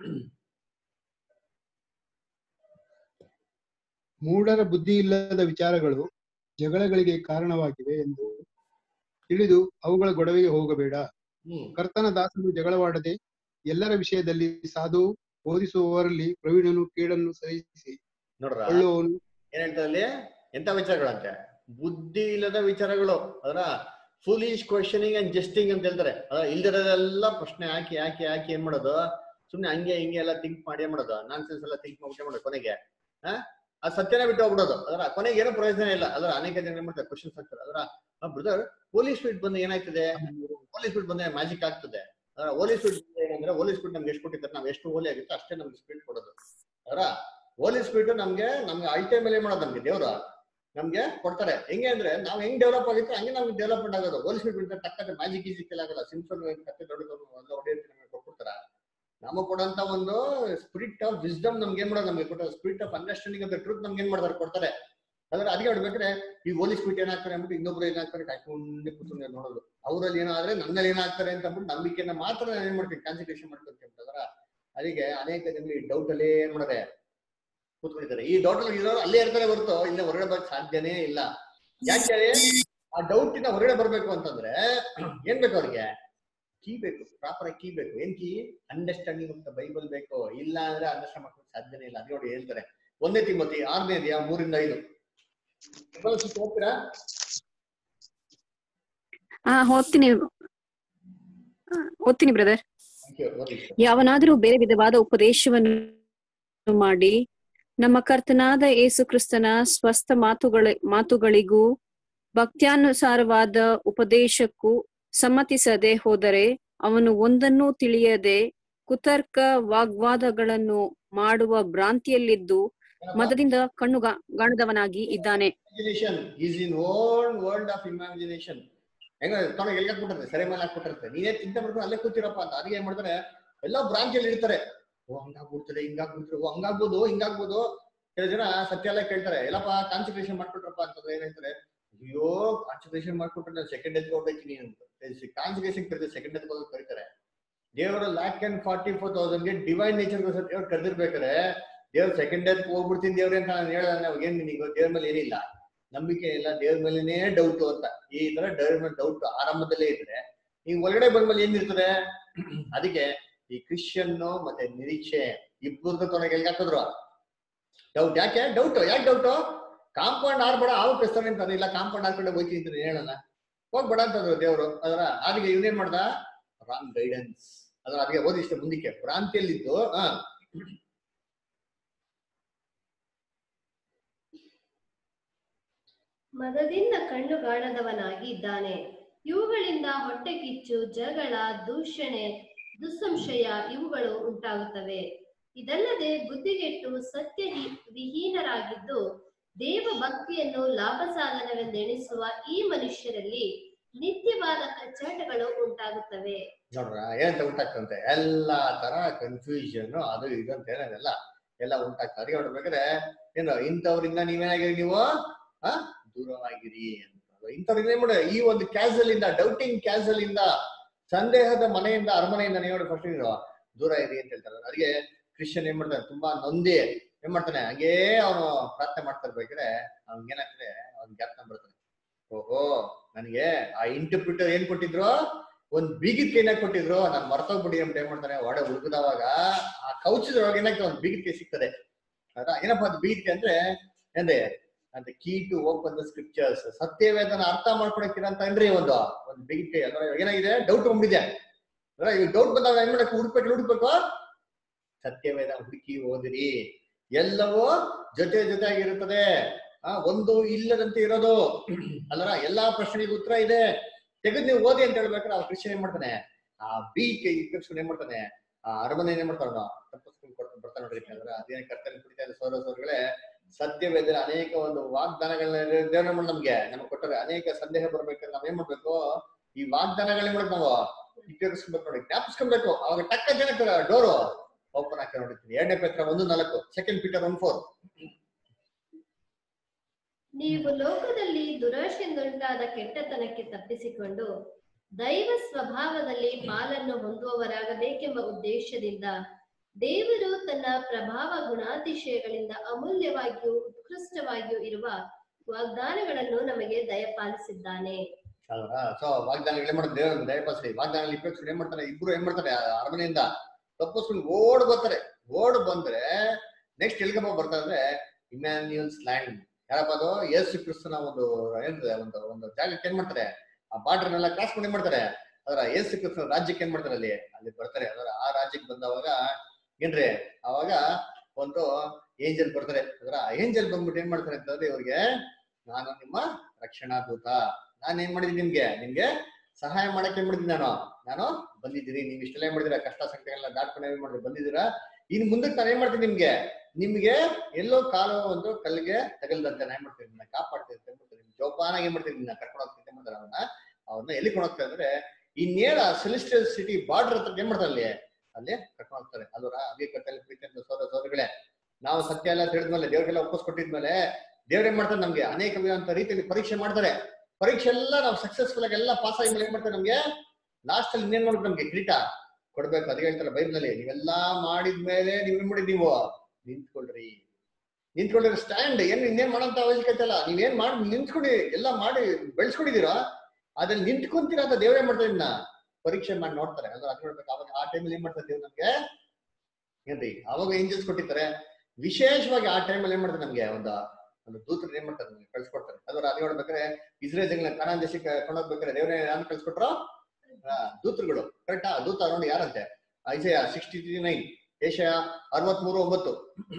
ಮೂಢರ ಬುದ್ಧಿ ಇಲ್ಲದ ವಿಚಾರಗಳು ಜಗಳಗಳಿಗೆ ಕಾರಣವಾಗಿವೆ ಎಂದು ತಿಳಿದು ಅವುಗಳ ಗೊಡವೆಗೆ ಹೋಗಬೇಡ ಕರ್ತನ ದಾಸನು ಜಗಳವಾಡದೆ ಎಲ್ಲರ ವಿಷಯದಲ್ಲಿ ಸಾಧು ಬೋಧಿಸುವವರಲ್ಲಿ ಪ್ರವೀಣನು ಕೇಡನ್ನು ಸಹಿಸಿ ನೋಡ್ರ ಒಳ್ಳುವವನು ಏನ್ ಹೇಳ್ತಾರೆ ಅಲ್ಲಿ ಎಂತ ವಿಚಾರಗಳಂತೆ ಬುದ್ಧಿ ಇಲ್ಲದ ವಿಚಾರಗಳು ಅದರ ಫುಲಿಶ್ ಕ್ವಶನಿಂಗ್ ಅಂಡ್ ಜಸ್ಟಿಂಗ್ ಅಂತ ಹೇಳ್ತಾರೆ ಅದ್ರ ಇಲ್ದಿರೋದೆಲ್ಲ ಪ್ರಶ್ನೆ ಹಾಕಿ ಹಾಕಿ ಹಾಕಿ ಏನ್ ಮಾಡೋದು ಸುಮ್ನೆ ಹಂಗೆ ಹಿಂಗೆ ಎಲ್ಲ ಥಿಂಕ್ ಮಾಡಿ ಏನ್ ಮಾಡೋದು ನಾನ್ ಸೆನ್ಸ್ ಎಲ್ಲ ಥಿಂಕ್ ಮಾಡ್ಬಿಟ್ಟೆ ಮಾಡೋದು ಕೊನೆಗೆ ಆ ಆ ಸತ್ಯನೇ ಬಿಟ್ಟು ಹೋಗ್ಬಿಡೋದು ಅದರ ಕೊನೆಗೆ ಏನೋ ಪ್ರಯೋಜನ ಇಲ್ಲ ಅದರ ಅನೇಕ ಜನ ಏನ್ ಮಾಡ್ತಾರೆ ಕ್ವಶನ್ಸ್ ಹಾಕ್ತಾರೆ ಅದರ ಬ್ರದರ್ ಹೋಲಿ ಸ್ವೀಟ್ ಬಂದು ಏನಾಗ್ತದೆ ಹೋಲಿ ಸ್ವೀಟ್ ಬಂದ್ರೆ ಮ್ಯಾಜಿಕ್ ಆಗ್ತದೆ ಅದರ ಹೋಲಿ ಸ್ವೀಟ್ ಏನಂದ್ರೆ ಹೋಲಿ ಸ್ವೀಟ್ ನಮ್ಗೆ ಎಷ್ಟು ಕೊಟ್ಟಿದ್ದಾರೆ ನಾವ್ ಎಷ್ಟು ಹೋಲಿ ಆಗುತ್ತೆ ಅಷ್ಟೇ ನಮ್ಗೆ ಸ್ವೀಟ್ ಕೊಡೋದು ಅದರ ಹೋಲಿ ಸ್ವೀಟ್ ನಮ್ಗೆ ನಮ್ಗೆ ಅಳ್ತೆ ಮೇಲೆ ಮಾಡೋದು ನಮ್ಗೆ ದೇವ್ರ ನಮ್ಗೆ ಕೊಡ್ತಾರೆ ಹೆಂಗೆ ಅಂದ್ರೆ ನಾವ್ ಹೆಂಗ್ ಡೆವಲಪ್ ಆಗಿತ್ತು ಹಂಗೆ ನಮ್ಗೆ ಡೆವಲಪ್ಮೆಂಟ್ ಆಗೋದು ಹೋಲಿ ಸ್ವೀಟ್ ಬಿಟ್ಟು ಟಕ್ಕಂತ ಮ್ಯಾಜಿಕ್ ಈಜಿಕ್ ಎಲ್ಲ ಆಗಲ್ಲ ಸಿಂಪಲ್ ಕತ್ತೆ ದೊಡ್ಡ ಎಲ್ಲ ಹೊಡೆಯುತ್ತೆ ನಮ್ಗೆ ಕೊಟ್ಬಿಡ್ತಾರ ನಮಗ್ ಕೊಡಂತ ಒಂದು ಸ್ಪಿರಿಟ್ ಆಫ್ ವಿಸ್ಡಮ್ ನಮ್ಗೆ ಏನ್ ಮಾಡೋದು ನಮ್ಗೆ ಕೊಟ್ಟರೆ spirit of understanding of the truth ನಮ್ಗೆ ಏನ್ ಮಾಡ್ತಾರೆ ಕೊಡ್ತಾರೆ ಅದ್ರ ಅದಕ್ಕೆ ನೋಡ್ಬೇಕ್ರೆ ಈ ಹೋಲಿ ಸ್ವೀಟ್ ಏನಾಗ್ತಾರೆ ಅಂದ್ಬಿಟ್ಟು ಇನ್ನೊಬ್ರು ಏನಾಗ್ತಾರೆ ಕಾಯ್ಕೊಂಡೆ ಕೂತ್ಕೊಂಡು ನೋಡೋದು ಅವ್ರಲ್ಲಿ ಏನಾದ್ರೆ ನನ್ನಲ್ಲಿ ಏನಾಗ್ತಾರೆ ಅಂತ ಅಂದ್ಬಿಟ್ಟು ನಂಬಿಕೆನ ಮಾತ್ರ ನಾನು ಏನ್ ಮಾಡ್ತೀನಿ ಕಾನ್ಸಂಟ್ರೇಷನ್ ಮಾಡ್ಕೊಂತೀನಿ ಅದರ ಅದಕ್ಕೆ ಅನೇಕ ಜನ ಈ ಡೌಟ್ ಅಲ್ಲೇ ಏನ್ ಮಾಡಿದೆ ಕೂತ್ಕೊಂಡಿದ್ದಾರೆ ಈ ಡೌಟ್ ಅಲ್ಲಿ ಇರೋರು ಅಲ್ಲೇ ಇರ್ತಾರೆ ಹೊರತು ಇಲ್ಲೇ ಹೊರಗಡೆ ಬರಕ್ ಸಾಧ್ಯನೇ ಇಲ್ಲ ಯಾಕೆ ಆ ಡೌಟ್ ಇಂದ ಹೊರಗಡೆ ಬರ್ಬೇಕು ಅಂತಂದ್ರೆ ಏನ್ ಬೇಕು ಅವ್ರಿಗೆ ಕೀ ಬೇಕು ಪ್ರಾಪರ್ ಆಗಿ ಕೀ ಬೇಕು ಏನ್ ಕೀ ಅಂಡರ್ಸ್ಟ್ಯಾಂಡಿಂಗ್ ಅಂತ ಬೈಬಲ್ ಬೇಕು ಇಲ್ಲ ಅಂದ್ರೆ ಅಂಡರ್ಸ್ಟ್ಯಾಂಡ್ ಮಾಡ್ಕೊಳಕ್ ಸಾಧ್ಯನೇ ಇಲ್ಲ ಅದು ನೋಡಿ ಹೇಳ್ತಾರೆ ಒಂದೇ ತಿಮ್ಮತಿ ಆರನೇ ಇದೆಯಾ ಮೂರಿಂದ ಐದು ಇಬ್ಬರು ಸುತ್ತ ಹೋಗ್ತೀರಾ ಹಾ ಓದ್ತೀನಿ ಆ, ಓದ್ತೀನಿ ಬ್ರದರ್ Thank you. ಓದಿ. ಯಾವನಾದರೂ ಬೇರೆ ವಿಧವಾದ ಉಪದೇಶವನ್ನು ಮಾಡಿ ನಮ್ಮ ಕರ್ತನಾದ ಯೇಸು ಕ್ರಿಸ್ತನ ಸ್ವಸ್ಥ ಮಾತುಗಳ ಮಾತುಗಳಿಗೂ ಭಕ್ತ್ಯಾನುಸಾರವಾದ ಉಪದೇಶಕ್ಕೂ ಸಮ್ಮತಿಸದೆ ಹೋದರೆ ಅವನು ಒಂದನ್ನೂ ತಿಳಿಯದೆ ಕುತರ್ಕ ವಾಗ್ವಾದಗಳನ್ನು ಮಾಡುವ ಭ್ರಾಂತಿಯಲ್ಲಿದ್ದು ಮದದಿಂದ ಕಣ್ಣು ಗಾಣದವನಾಗಿ ಇದ್ದಾನೆ imagination is in own world of imagination ಹೆಂಗ ತೊಗೊಂಡು ಎಲ್ಲಿ ಹಾಕ್ಬಿಟ್ಟಿರ್ತಾರೆ ಸೆರೆ ಮೇಲೆ ಹಾಕ್ಬಿಟ್ಟಿರ್ತಾರೆ ನೀನೇ ಚಿಂತೆ ಮಾಡ್ಕೊಂಡು ಅಲ್ಲೇ ಕೂತಿರಪ್ಪ ಅಂತ ಅದಕ್ಕೆ ಏನ್ ಮಾಡ್ತಾರೆ ಎಲ್ಲ ಬ್ರಾಂಚಲ್ಲಿ ಇರ್ತಾರೆ ಓ ಹಂಗಾಗ್ಬಿಡ್ತಾರೆ ಹಿಂಗಾಗ್ಬಿಡ್ತಾರೆ ಓ ಹಂಗಾಗ್ಬೋದು ಹಿಂಗಾಗ್ಬೋದು ಕೆಲವು ಜನ ಸತ್ಯ ಎಲ್ಲ ಕೇಳ್ತಾರೆ ಎಲ್ಲಪ್ಪ ಕಾನ್ಸಂಟ್ರೇಷನ್ ಮಾಡ್ಕೊಟ್ರಪ್ಪ ಅಂತಂದ್ರೆ ಏನ್ ಹೇಳ್ತಾರೆ ಅಯ್ಯೋ ಕಾನ್ಸಂಟ್ರೇಷನ್ ಮಾಡ್ಕೊಟ್ರೆ ನಾನು ಸೆಕೆಂಡ್ ಎತ್ ಹೋಗ್ತೀನಿ ಅಂತ ಕಾನ್ಸಂಟ್ರೇಷನ್ ಕರೆದ್ರೆ ಸೆಕೆಂಡ್ ಎತ್ ಹೋಗಿ ಕರೀತಾರೆ ದೇವರ ಲ್ಯಾಕ್ ಅಂಡ್ ಫಾರ್ಟಿ ಫೋರ್ ತೌಸಂಡ್ಗೆ ಡಿವೈನ್ ನೇಚರ್ ದೇವ್ರು ಕರೆದಿರ್ಬೇಕಾರೆ ದೇವ್ರ ಸೆಕೆಂಡ್ ಎತ್ ಹೋಗ್ಬಿಡ್ತೀನಿ ದೇವ್ರೆ ಅಂತ ನಾನು ಹೇಳ ನಾವು ಏನ್ ನಿನಗೆ ದೇವ್ರ ಮೇಲೆ ಏನಿಲ್ಲ ನಂಬಿಕೆ ಇಲ್ಲ ದೇವ್ರ ಮೇಲೆನೇ ಡೌಟ್ ಅಂತ ಈ ತರ ದೇವ್ರ ಮೇಲೆ ಡೌಟ್ ಆರಂಭದಲ್ಲೇ ಇದ್ರೆ ಈಗ ಒಳಗಡೆ ಬಂದ್ಮೇಲೆ ಏನಿರ್ತದೆ ಅದಕ್ಕೆ ಈ ಕ್ರಿಶ್ಚಿಯನ್ ಮತ್ತೆ ನಿರೀಕ್ಷೆ ಇಬ್ಬರದ ತೊಡಗೆ ಎಲ್ಲಿ ಹಾಕಿದ್ರು ಡೌಟ್ ಯಾಕೆ ಡೌಟ್ ಯಾಕೆ ಡೌಟ್ ಕಾಂಪೌಂಡ್ ಆರ್ಬೇಡ ಆವು ಕ್ರಿಸ್ತನ್ ಅಂತಾನೆ ಇಲ್ಲ ಕಾಂಪೌಂಡ್ ಹಾಕೊಂಡೆ ಹೋಯ್ತೀನಿ ಅಂತ ಹೇಳಲ್ಲ ಹೋಗ್ಬೇಡ ಅಂತಂದ್ರು ದೇವರು ಅದರ ಅದಕ್ಕೆ ಇವನೇನ್ ಮಾಡ್ದ ರಾಂಗ್ ಗೈಡೆನ್ಸ್ ಅದರ ಅದಕ್ಕೆ ಓದಿ ಇಷ್ಟ ಮುಂದಕ್ಕೆ ಭ್ರಾಂತಿಯಲ್ಲಿದ್ದು ಆ ಮದದಿಂದ ಕಣ್ಣುಗಾಣದವನಾಗಿ ಇದ್ದಾನೆ ಇವುಗಳಿಂದ ಹೊಟ್ಟೆ ಕಿಚ್ಚು ಜಗಳ ದೂಷಣೆ ದುಸ್ಸಂಶಯ ಇವುಗಳು ಉಂಟಾಗುತ್ತವೆ ಇದಲ್ಲದೆ ಬುದ್ಧಿಗೆಟ್ಟು ಸತ್ಯ ಹಿ- ವಿಹೀನರಾಗಿದ್ದು ದೇವ ಭಕ್ತಿಯನ್ನು ಲಾಭ ಸಾಧನವೆಂದೆಣಿಸುವ ಈ ಮನುಷ್ಯರಲ್ಲಿ ನಿತ್ಯವಾದ ಕಚ್ಚಾಟಗಳು ಉಂಟಾಗುತ್ತವೆ ನೋಡ್ರ ಏನಂತ ಉಂಟಾಗ್ತಂತೆ ಎಲ್ಲಾ ತರ ಕನ್ಫ್ಯೂಷನ್ ಅದು ಇದು ಅಂತ ಏನೇನೆಲ್ಲ ಎಲ್ಲ ಉಂಟಾಗ್ತದೆ ಅದಕ್ಕೆ ನೋಡ್ಬೇಕಾದ್ರೆ ಏನು ಇಂಥವ್ರಿಂದ ನೀವೇನಾಗಿರಿ ನೀವು ಆ ದೂರವಾಗಿರಿ ಅಂತ ಇಂಥವ್ರಿಂದ ಏನ್ ಮಾಡಿ ಈ ಒಂದು ಕ್ಯಾಸಲ್ ಇಂದ ಡೌಟಿಂಗ್ ಕ್ಯಾಸಲ್ ಇಂದ ಸಂದೇಹದ ಮನೆಯಿಂದ ಅರಮನೆಯಿಂದ ನೀವು ಫಸ್ಟ್ ನೀವು ದೂರ ಇರಿ ಅಂತ ಹೇಳ್ತಾರೆ ಅದಕ್ಕೆ ಕ್ರಿಶ್ಚಿಯನ್ ಏನ್ ಮಾಡ್ತಾರೆ ತುಂಬಾ ನೊಂದಿ ಏನ್ ಮಾಡ್ತಾನೆ ಹಂಗೇ ಅವನು ಪ್ರಾರ್ಥನೆ ಮಾಡ್ತಾ ಇರ್ಬೇಕಾದ್ರೆ ಅವ್ನಿಗೆ ಏನಾಗ್ತದೆ ಅವ್ನ್ ಜ್ಞಾಪನ ಬರ್ತಾನೆ ಓಹೋ ನನಗೆ ಆ ಇಂಟರ್ಪ್ರಿಟರ್ ಏನ್ ಕೊಟ್ಟಿದ್ರು ಒಂದ್ ಬೀಗಿದ ಕೈನ ಕೊಟ್ಟಿದ್ರು ನಾನ್ ಮರ್ತೋಗ್ಬಿಡಿ ಅಂತ ಏನ್ ಮಾಡ್ತಾನೆ ಒಡೆ ಹುಡುಗದವಾಗ ಆ ಕೌಚದೊಳಗೆ ಏನಾಗ್ತದೆ ಒಂದ್ ಬೀಗಿದ ಕೈ ಸಿಗ್ತದೆ ಅದ ಏನಪ್ಪಾ ಅದು ಬೀಗಿದ ಕೈ ಅಂದ್ರೆ ಅಂದ್ರೆ ಅಂತ key to open the scriptures ಸತ್ಯವೇದನ ಅರ್ಥ ಮಾಡ್ಕೊಳಕ್ಕಿರಂತ ಏನ್ರಿ ಒಂದು ಒಂದು ಬೀಗಿದ ಕೈ ಅಂದ್ರೆ ಏನಾಗಿದೆ ಡೌಟ್ ಬಂದ್ಬಿಟ್ಟಿದೆ ಅಂದ್ರೆ ಈಗ ಡೌಟ್ ಬಂದಾಗ ಏನ್ ಮಾಡಬೇಕು ಹುಡುಕ್ಬೇಕು ಹುಡುಕ್ಬೇಕು ಸತ್ಯವೇದ ಹುಡುಕಿ ಓದಿರಿ ಎಲ್ಲವೂ ಜೊತೆ ಜೊತೆಯಾಗಿರುತ್ತದೆ ಆ ಒಂದು ಇಲ್ಲದಂತೆ ಇರೋದು ಅಲ್ಲರ ಎಲ್ಲಾ ಪ್ರಶ್ನೆಗೆ ಉತ್ತರ ಇದೆ ತೆಗೆದು ನೀವು ಓದಿ ಅಂತ ಹೇಳ್ಬೇಕಾದ್ರೆ ಆ ಕ್ರಿಶ್ಚಿಯನ್ ಏನ್ ಮಾಡ್ತಾನೆ ಆ ಬಿ ಕೈ ಇಕ್ಕರ್ಸ್ಕೊಂಡು ಏನ್ ಮಾಡ್ತಾನೆ ಆ ಅರಮನೆ ಏನ್ ಮಾಡ್ತಾನ ತಪ್ಪಿಸ್ಕೊಂಡು ಕೊಡ್ತಾನೆ ಬರ್ತಾನೆ ನೋಡ್ರಿ ಅಂದ್ರೆ ಅದೇನ ಕರ್ತನೆ ಕುಡಿತಾ ಇದೆ ಸೋದರ ಸೋದರಗಳೇ ಸತ್ಯವೇದ ಅನೇಕ ಒಂದು ವಾಗ್ದಾನಗಳನ್ನ ದೇವ್ರ ಮಾಡಿ ನಮ್ಗೆ ನಮ್ಗೆ ಕೊಟ್ಟರೆ ಅನೇಕ ಸಂದೇಹ ಬರ್ಬೇಕಾದ್ರೆ ನಾವ್ ಏನ್ ಮಾಡ್ಬೇಕು ಈ ವಾಗ್ದಾನಗಳನ್ನ ಮಾಡ್ಬೇಕು ನಾವು ಉಪಯೋಗಿಸ್ಬೇಕು ನೋಡಿ ಜ್ಞಾಪಿಸ್ಕೊಬೇಕು ಅವಾಗ ಟಕ್ಕ ಜನಕ್ಕೆ ಡೋರು ಓಪನ್ ಹಾಕಿ ನೋಡಿರ್ತೀನಿ ಎರಡನೇ ಪತ್ರ ಒಂದು ನಾಲ್ಕು ಸೆಕೆಂಡ್ ಪೀಟರ್ ಒನ್ ಫೋರ್ ನೀವು ಲೋಕದಲ್ಲಿ ದುರಾಶೆಯಿಂದುಂಟಾದ ಕೆಟ್ಟತನಕ್ಕೆ ತಪ್ಪಿಸಿಕೊಂಡು ದೈವ ಸ್ವಭಾವದಲ್ಲಿ ಪಾಲನ್ನು ಹೊಂದುವವರಾಗಬೇಕೆಂಬ ಉದ್ದೇಶದಿಂದ ದೇವರು ತನ್ನ ಪ್ರಭಾವ ಗುಣಾತಿಶಯಗಳಿಂದ ಅಮೂಲ್ಯವಾಗಿಯೂ ಉತ್ಕೃಷ್ಟವಾಗಿಯೂ ಇರುವ ವಾಗ್ದಾನಗಳನ್ನು ನಮಗೆ ದಯಪಾಲಿಸಿದ್ದಾನೆ ಅಲ್ವಾ ಸೊ ವಾಗ್ದಾನಗಳು ಏನ್ ಮಾಡ್ತಾರೆ ದೇವ್ರ ದಯಪಾಲಿಸಿ ವಾಗ್ದಾನ ಉಪಯೋಗಿಸ್ಕೊಂಡು ಏನ್ ಮಾಡ್ತಾರೆ ಇಬ್ರು ಏನ್ ಮಾಡ್ತಾರೆ ಆ ಅರಮನೆಯಿಂದ ತಪ್ಪಿಸ್ಕೊಂಡು ಓಡ್ ಬರ್ತಾರೆ ಓಡ್ ಬಂದ್ರೆ ನೆಕ್ಸ್ಟ್ ಎಲ್ಗಪ್ಪ ಬರ್ತಾರೆ ಅಂದ್ರೆ ಇಮ್ಯಾನ್ಯುಯಲ್ಸ್ ಲ್ಯಾಂಡ್ ಯಾರಪ್ಪ ಅದು ಯೇಸು ಕ್ರಿಸ್ತನ ಒಂದು ಏನಿದೆ ಒಂದು ಒಂದು ಜಾಗಕ್ಕೆ ಏನ್ ಮಾಡ್ತಾರೆ ಆ ಬಾರ್ಡರ್ನೆಲ್ಲ ಕ್ರಾಸ್ ಮಾಡಿ ಏನ್ ಮಾಡ್ತಾರೆ ಅದರ ಯೇಸು ಕ್ರಿಸ್ತನ ರಾಜ್ಯಕ್ಕೆ ಏನ್ ಮಾಡ್ತಾರೆ ಅಲ್ಲಿ ಅಲ್ಲಿ ಬರ್ತಾರೆ ಅದರ ಆ ರಾಜ್ಯಕ್ಕೆ ಬಂದವಾಗ ಏನ್ರಿ ಅವಾಗ ಒಂದು ಏಂಜಲ್ ಬರ್ತಾರೆ ಅದರ ಏಂಜಲ್ ಬಂದ್ಬಿಟ್ಟು ಏನ್ ಮಾಡ್ತಾರೆ ಅಂತಂದ್ರೆ ಇವ್ರಿಗೆ ನಾನು ನಿಮ್ಮ ರಕ್ಷಣಾ ದೂತ ನಾನು ಏನ್ ಮಾಡಿದೀನಿ ನಿಮ್ಗೆ ನಿಮ್ಗೆ ಸಹಾಯ ಮಾಡಕ್ಕೆ ಏನ್ ಮಾಡಿದೀನಿ ನಾನು ನಾನು ಬಂದಿದ್ದೀನಿ ನೀವ್ ಇಷ್ಟೆಲ್ಲ ಏನ್ ಮಾಡಿದೀರಾ ಕಷ್ಟ ಸಂಕಟಗಳನ್ನ ದಾಟ್ಕೊಂಡು ಏನ್ ಮಾಡಿದ್ರೆ ಬಂದಿದ್ದೀರಾ ಇನ್ ಮುಂದಕ್ಕೆ ನಾನು ಏನ್ ಮಾಡ್ತೀನಿ ನಿಮ್ಗೆ ನಿಮ್ಗೆ ಎಲ್ಲೋ ಕಾಲು ಒಂದು ಕಲ್ಲಿಗೆ ತಗಲ್ದಂತೆ ನಾನು ಏನ್ ಮಾಡ್ತೀನಿ ನಿಮ್ಮನ್ನ ಕಾಪಾಡ್ತೀನಿ ಅಂತ ಹೇಳ್ಬಿಟ್ಟು ನಿಮ್ ಜೋಪಾನಾಗಿ ಏನ್ ಮಾಡ್ತೀನಿ ನಿನ್ನ ಕರ್ಕೊಂಡು ಹೋಗ್ತೀನಿ ಅಂತ ಮಾಡ್ತಾರೆ ಅವನ್ನ ಅವ್ರನ್ನ ಎಲ್ಲಿ ಕೊಂಡು ಅಂದ್ರೆ ಇನ್ನೇನ ಸೆಲೆಸ್ಟಿಯಲ್ ಸಿಟಿ ಬಾರ್ಡರ್ ಹತ್ರ ಏನ್ ಮಾಡ್ತಾರೆ ಅಲ್ಲಿ ಅಲ್ಲಿ ಕರ್ಕೊಂಡು ಹೋಗ್ತಾರೆ ಅಲ್ವರ ಅದೇ ಕಟ್ಟಲ್ಲಿ ಪ್ರೀತಿ ಅಂತ ಸೋದರ ಸೋದರಿಗಳೇ ನಾವು ಸತ್ಯ ಎಲ್ಲ ತಿಳಿದ್ಮೇಲೆ ದೇವ್ರಿಗೆಲ್ಲ ಒಪ್ಪಿಸ್ಕೊಟ್ಟಿದ್ಮೇಲೆ ದೇವ್ರ ಏನ್ ಮಾಡ್ತಾರೆ ನಮ್ಗೆ ಅನೇಕ ವಿಧಂತ ರೀತಿಯಲ್ಲಿ ಪರೀಕ್ಷೆ ಮಾಡ್ತಾರೆ ಪರೀಕ್ಷೆ ಎಲ್ಲ ನಾವು ಸಕ್ಸಸ್ಫುಲ್ ಆಗಿ ಎಲ್ಲ ಪಾಸ್ ಆಗಿ ಏನ್ ಮಾಡ್ತಾರೆ ನಮ್ಗೆ ಲಾಸ್ಟ್ ಅಲ್ಲಿ ಇನ್ನೇನ್ ಮಾಡ್ಬೇಕು ನಮ್ಗೆ ಕಿರೀಟ ಕೊಡ್ಬೇಕು ಅದೇ ಹೇಳ್ತಾರೆ ಬೈಬಲ್ ಅಲ್ಲಿ ನೀವೆಲ್ಲಾ ಮಾಡಿದ್ಮೇಲೆ ನೀವ್ ಏನ್ ಮಾಡಿ ನೀವು ನಿಂತ್ಕೊಳ್ರಿ ನಿಂತ್ಕೊಂಡ್ರೆ ಸ್ಟ್ಯಾಂಡ್ ಏನ್ ಇನ್ನೇನ್ ಮಾಡೋಂತ ಅವಶ್ಯಕತೆ ಇಲ್ಲ ನೀವೇನ್ ಮಾಡಿ ನಿಂತ್ಕೊಂಡು ಎಲ್ಲ ಮಾಡಿ ಬೆಳೆಸ್ಕೊಂಡಿದೀರೋ ಅದ್ರಲ್ಲಿ ನಿಂತ್ಕೊಂತೀರ ಅಂತ ದೇವ್ರೇ ಮಾಡ್ತಾರೆ ಇನ್ನ ಪರೀಕ್ಷೆ ಮಾಡಿ ನೋಡ್ತಾರೆ ಅಂದ್ರೆ ಅದ್ ನೋಡ್ಬೇಕು ಅವಾಗ ಆ ಟೈಮಲ್ಲಿ ಏನ್ ಮಾಡ್ತಾರೆ ದೇವ್ರು ನಮ್ಗೆ ಏನ್ರಿ ಅವಾಗ ಏಂಜಲ್ಸ್ ಕೊಟ್ಟಿರ್ತಾರೆ ವಿಶೇಷವಾಗಿ ಆ ಟೈಮಲ್ಲಿ ಏನ್ ಮಾಡ್ತಾರೆ ನಮ್ಗೆ ಒಂದು ಒಂದು ದೂತರು ಏನ್ ಮಾಡ್ತಾರೆ ನಮ್ಗೆ ಕಳ್ಸಿಕೊಡ್ತಾರೆ ಅದ್ರ ಅದ್ ನೋಡ್ಬೇಕಾದ್ರೆ ಇಸ್ರೇಲ್ ಜಂಗ್ಲ ಕನಾನ್ ದೇಶಕ್ಕೆ ಕೊಂಡೋಗ್ಬೇಕಾದ್ರೆ ದೇವ್ರೇ ಯಾರು ಕಳ್ಸಿಕೊಟ್ರು ದೂತರುಗಳು ಕರೆಕ್ಟಾ ದೂತ ನೋಡಿ ಯಾರಂತೆ ಐಸಯ ಸಿಕ್ಸ್ಟಿ ನೈನ್ ಏಷ್ಯಾ ಅರವತ್ಮೂರು ಒಂಬತ್ತು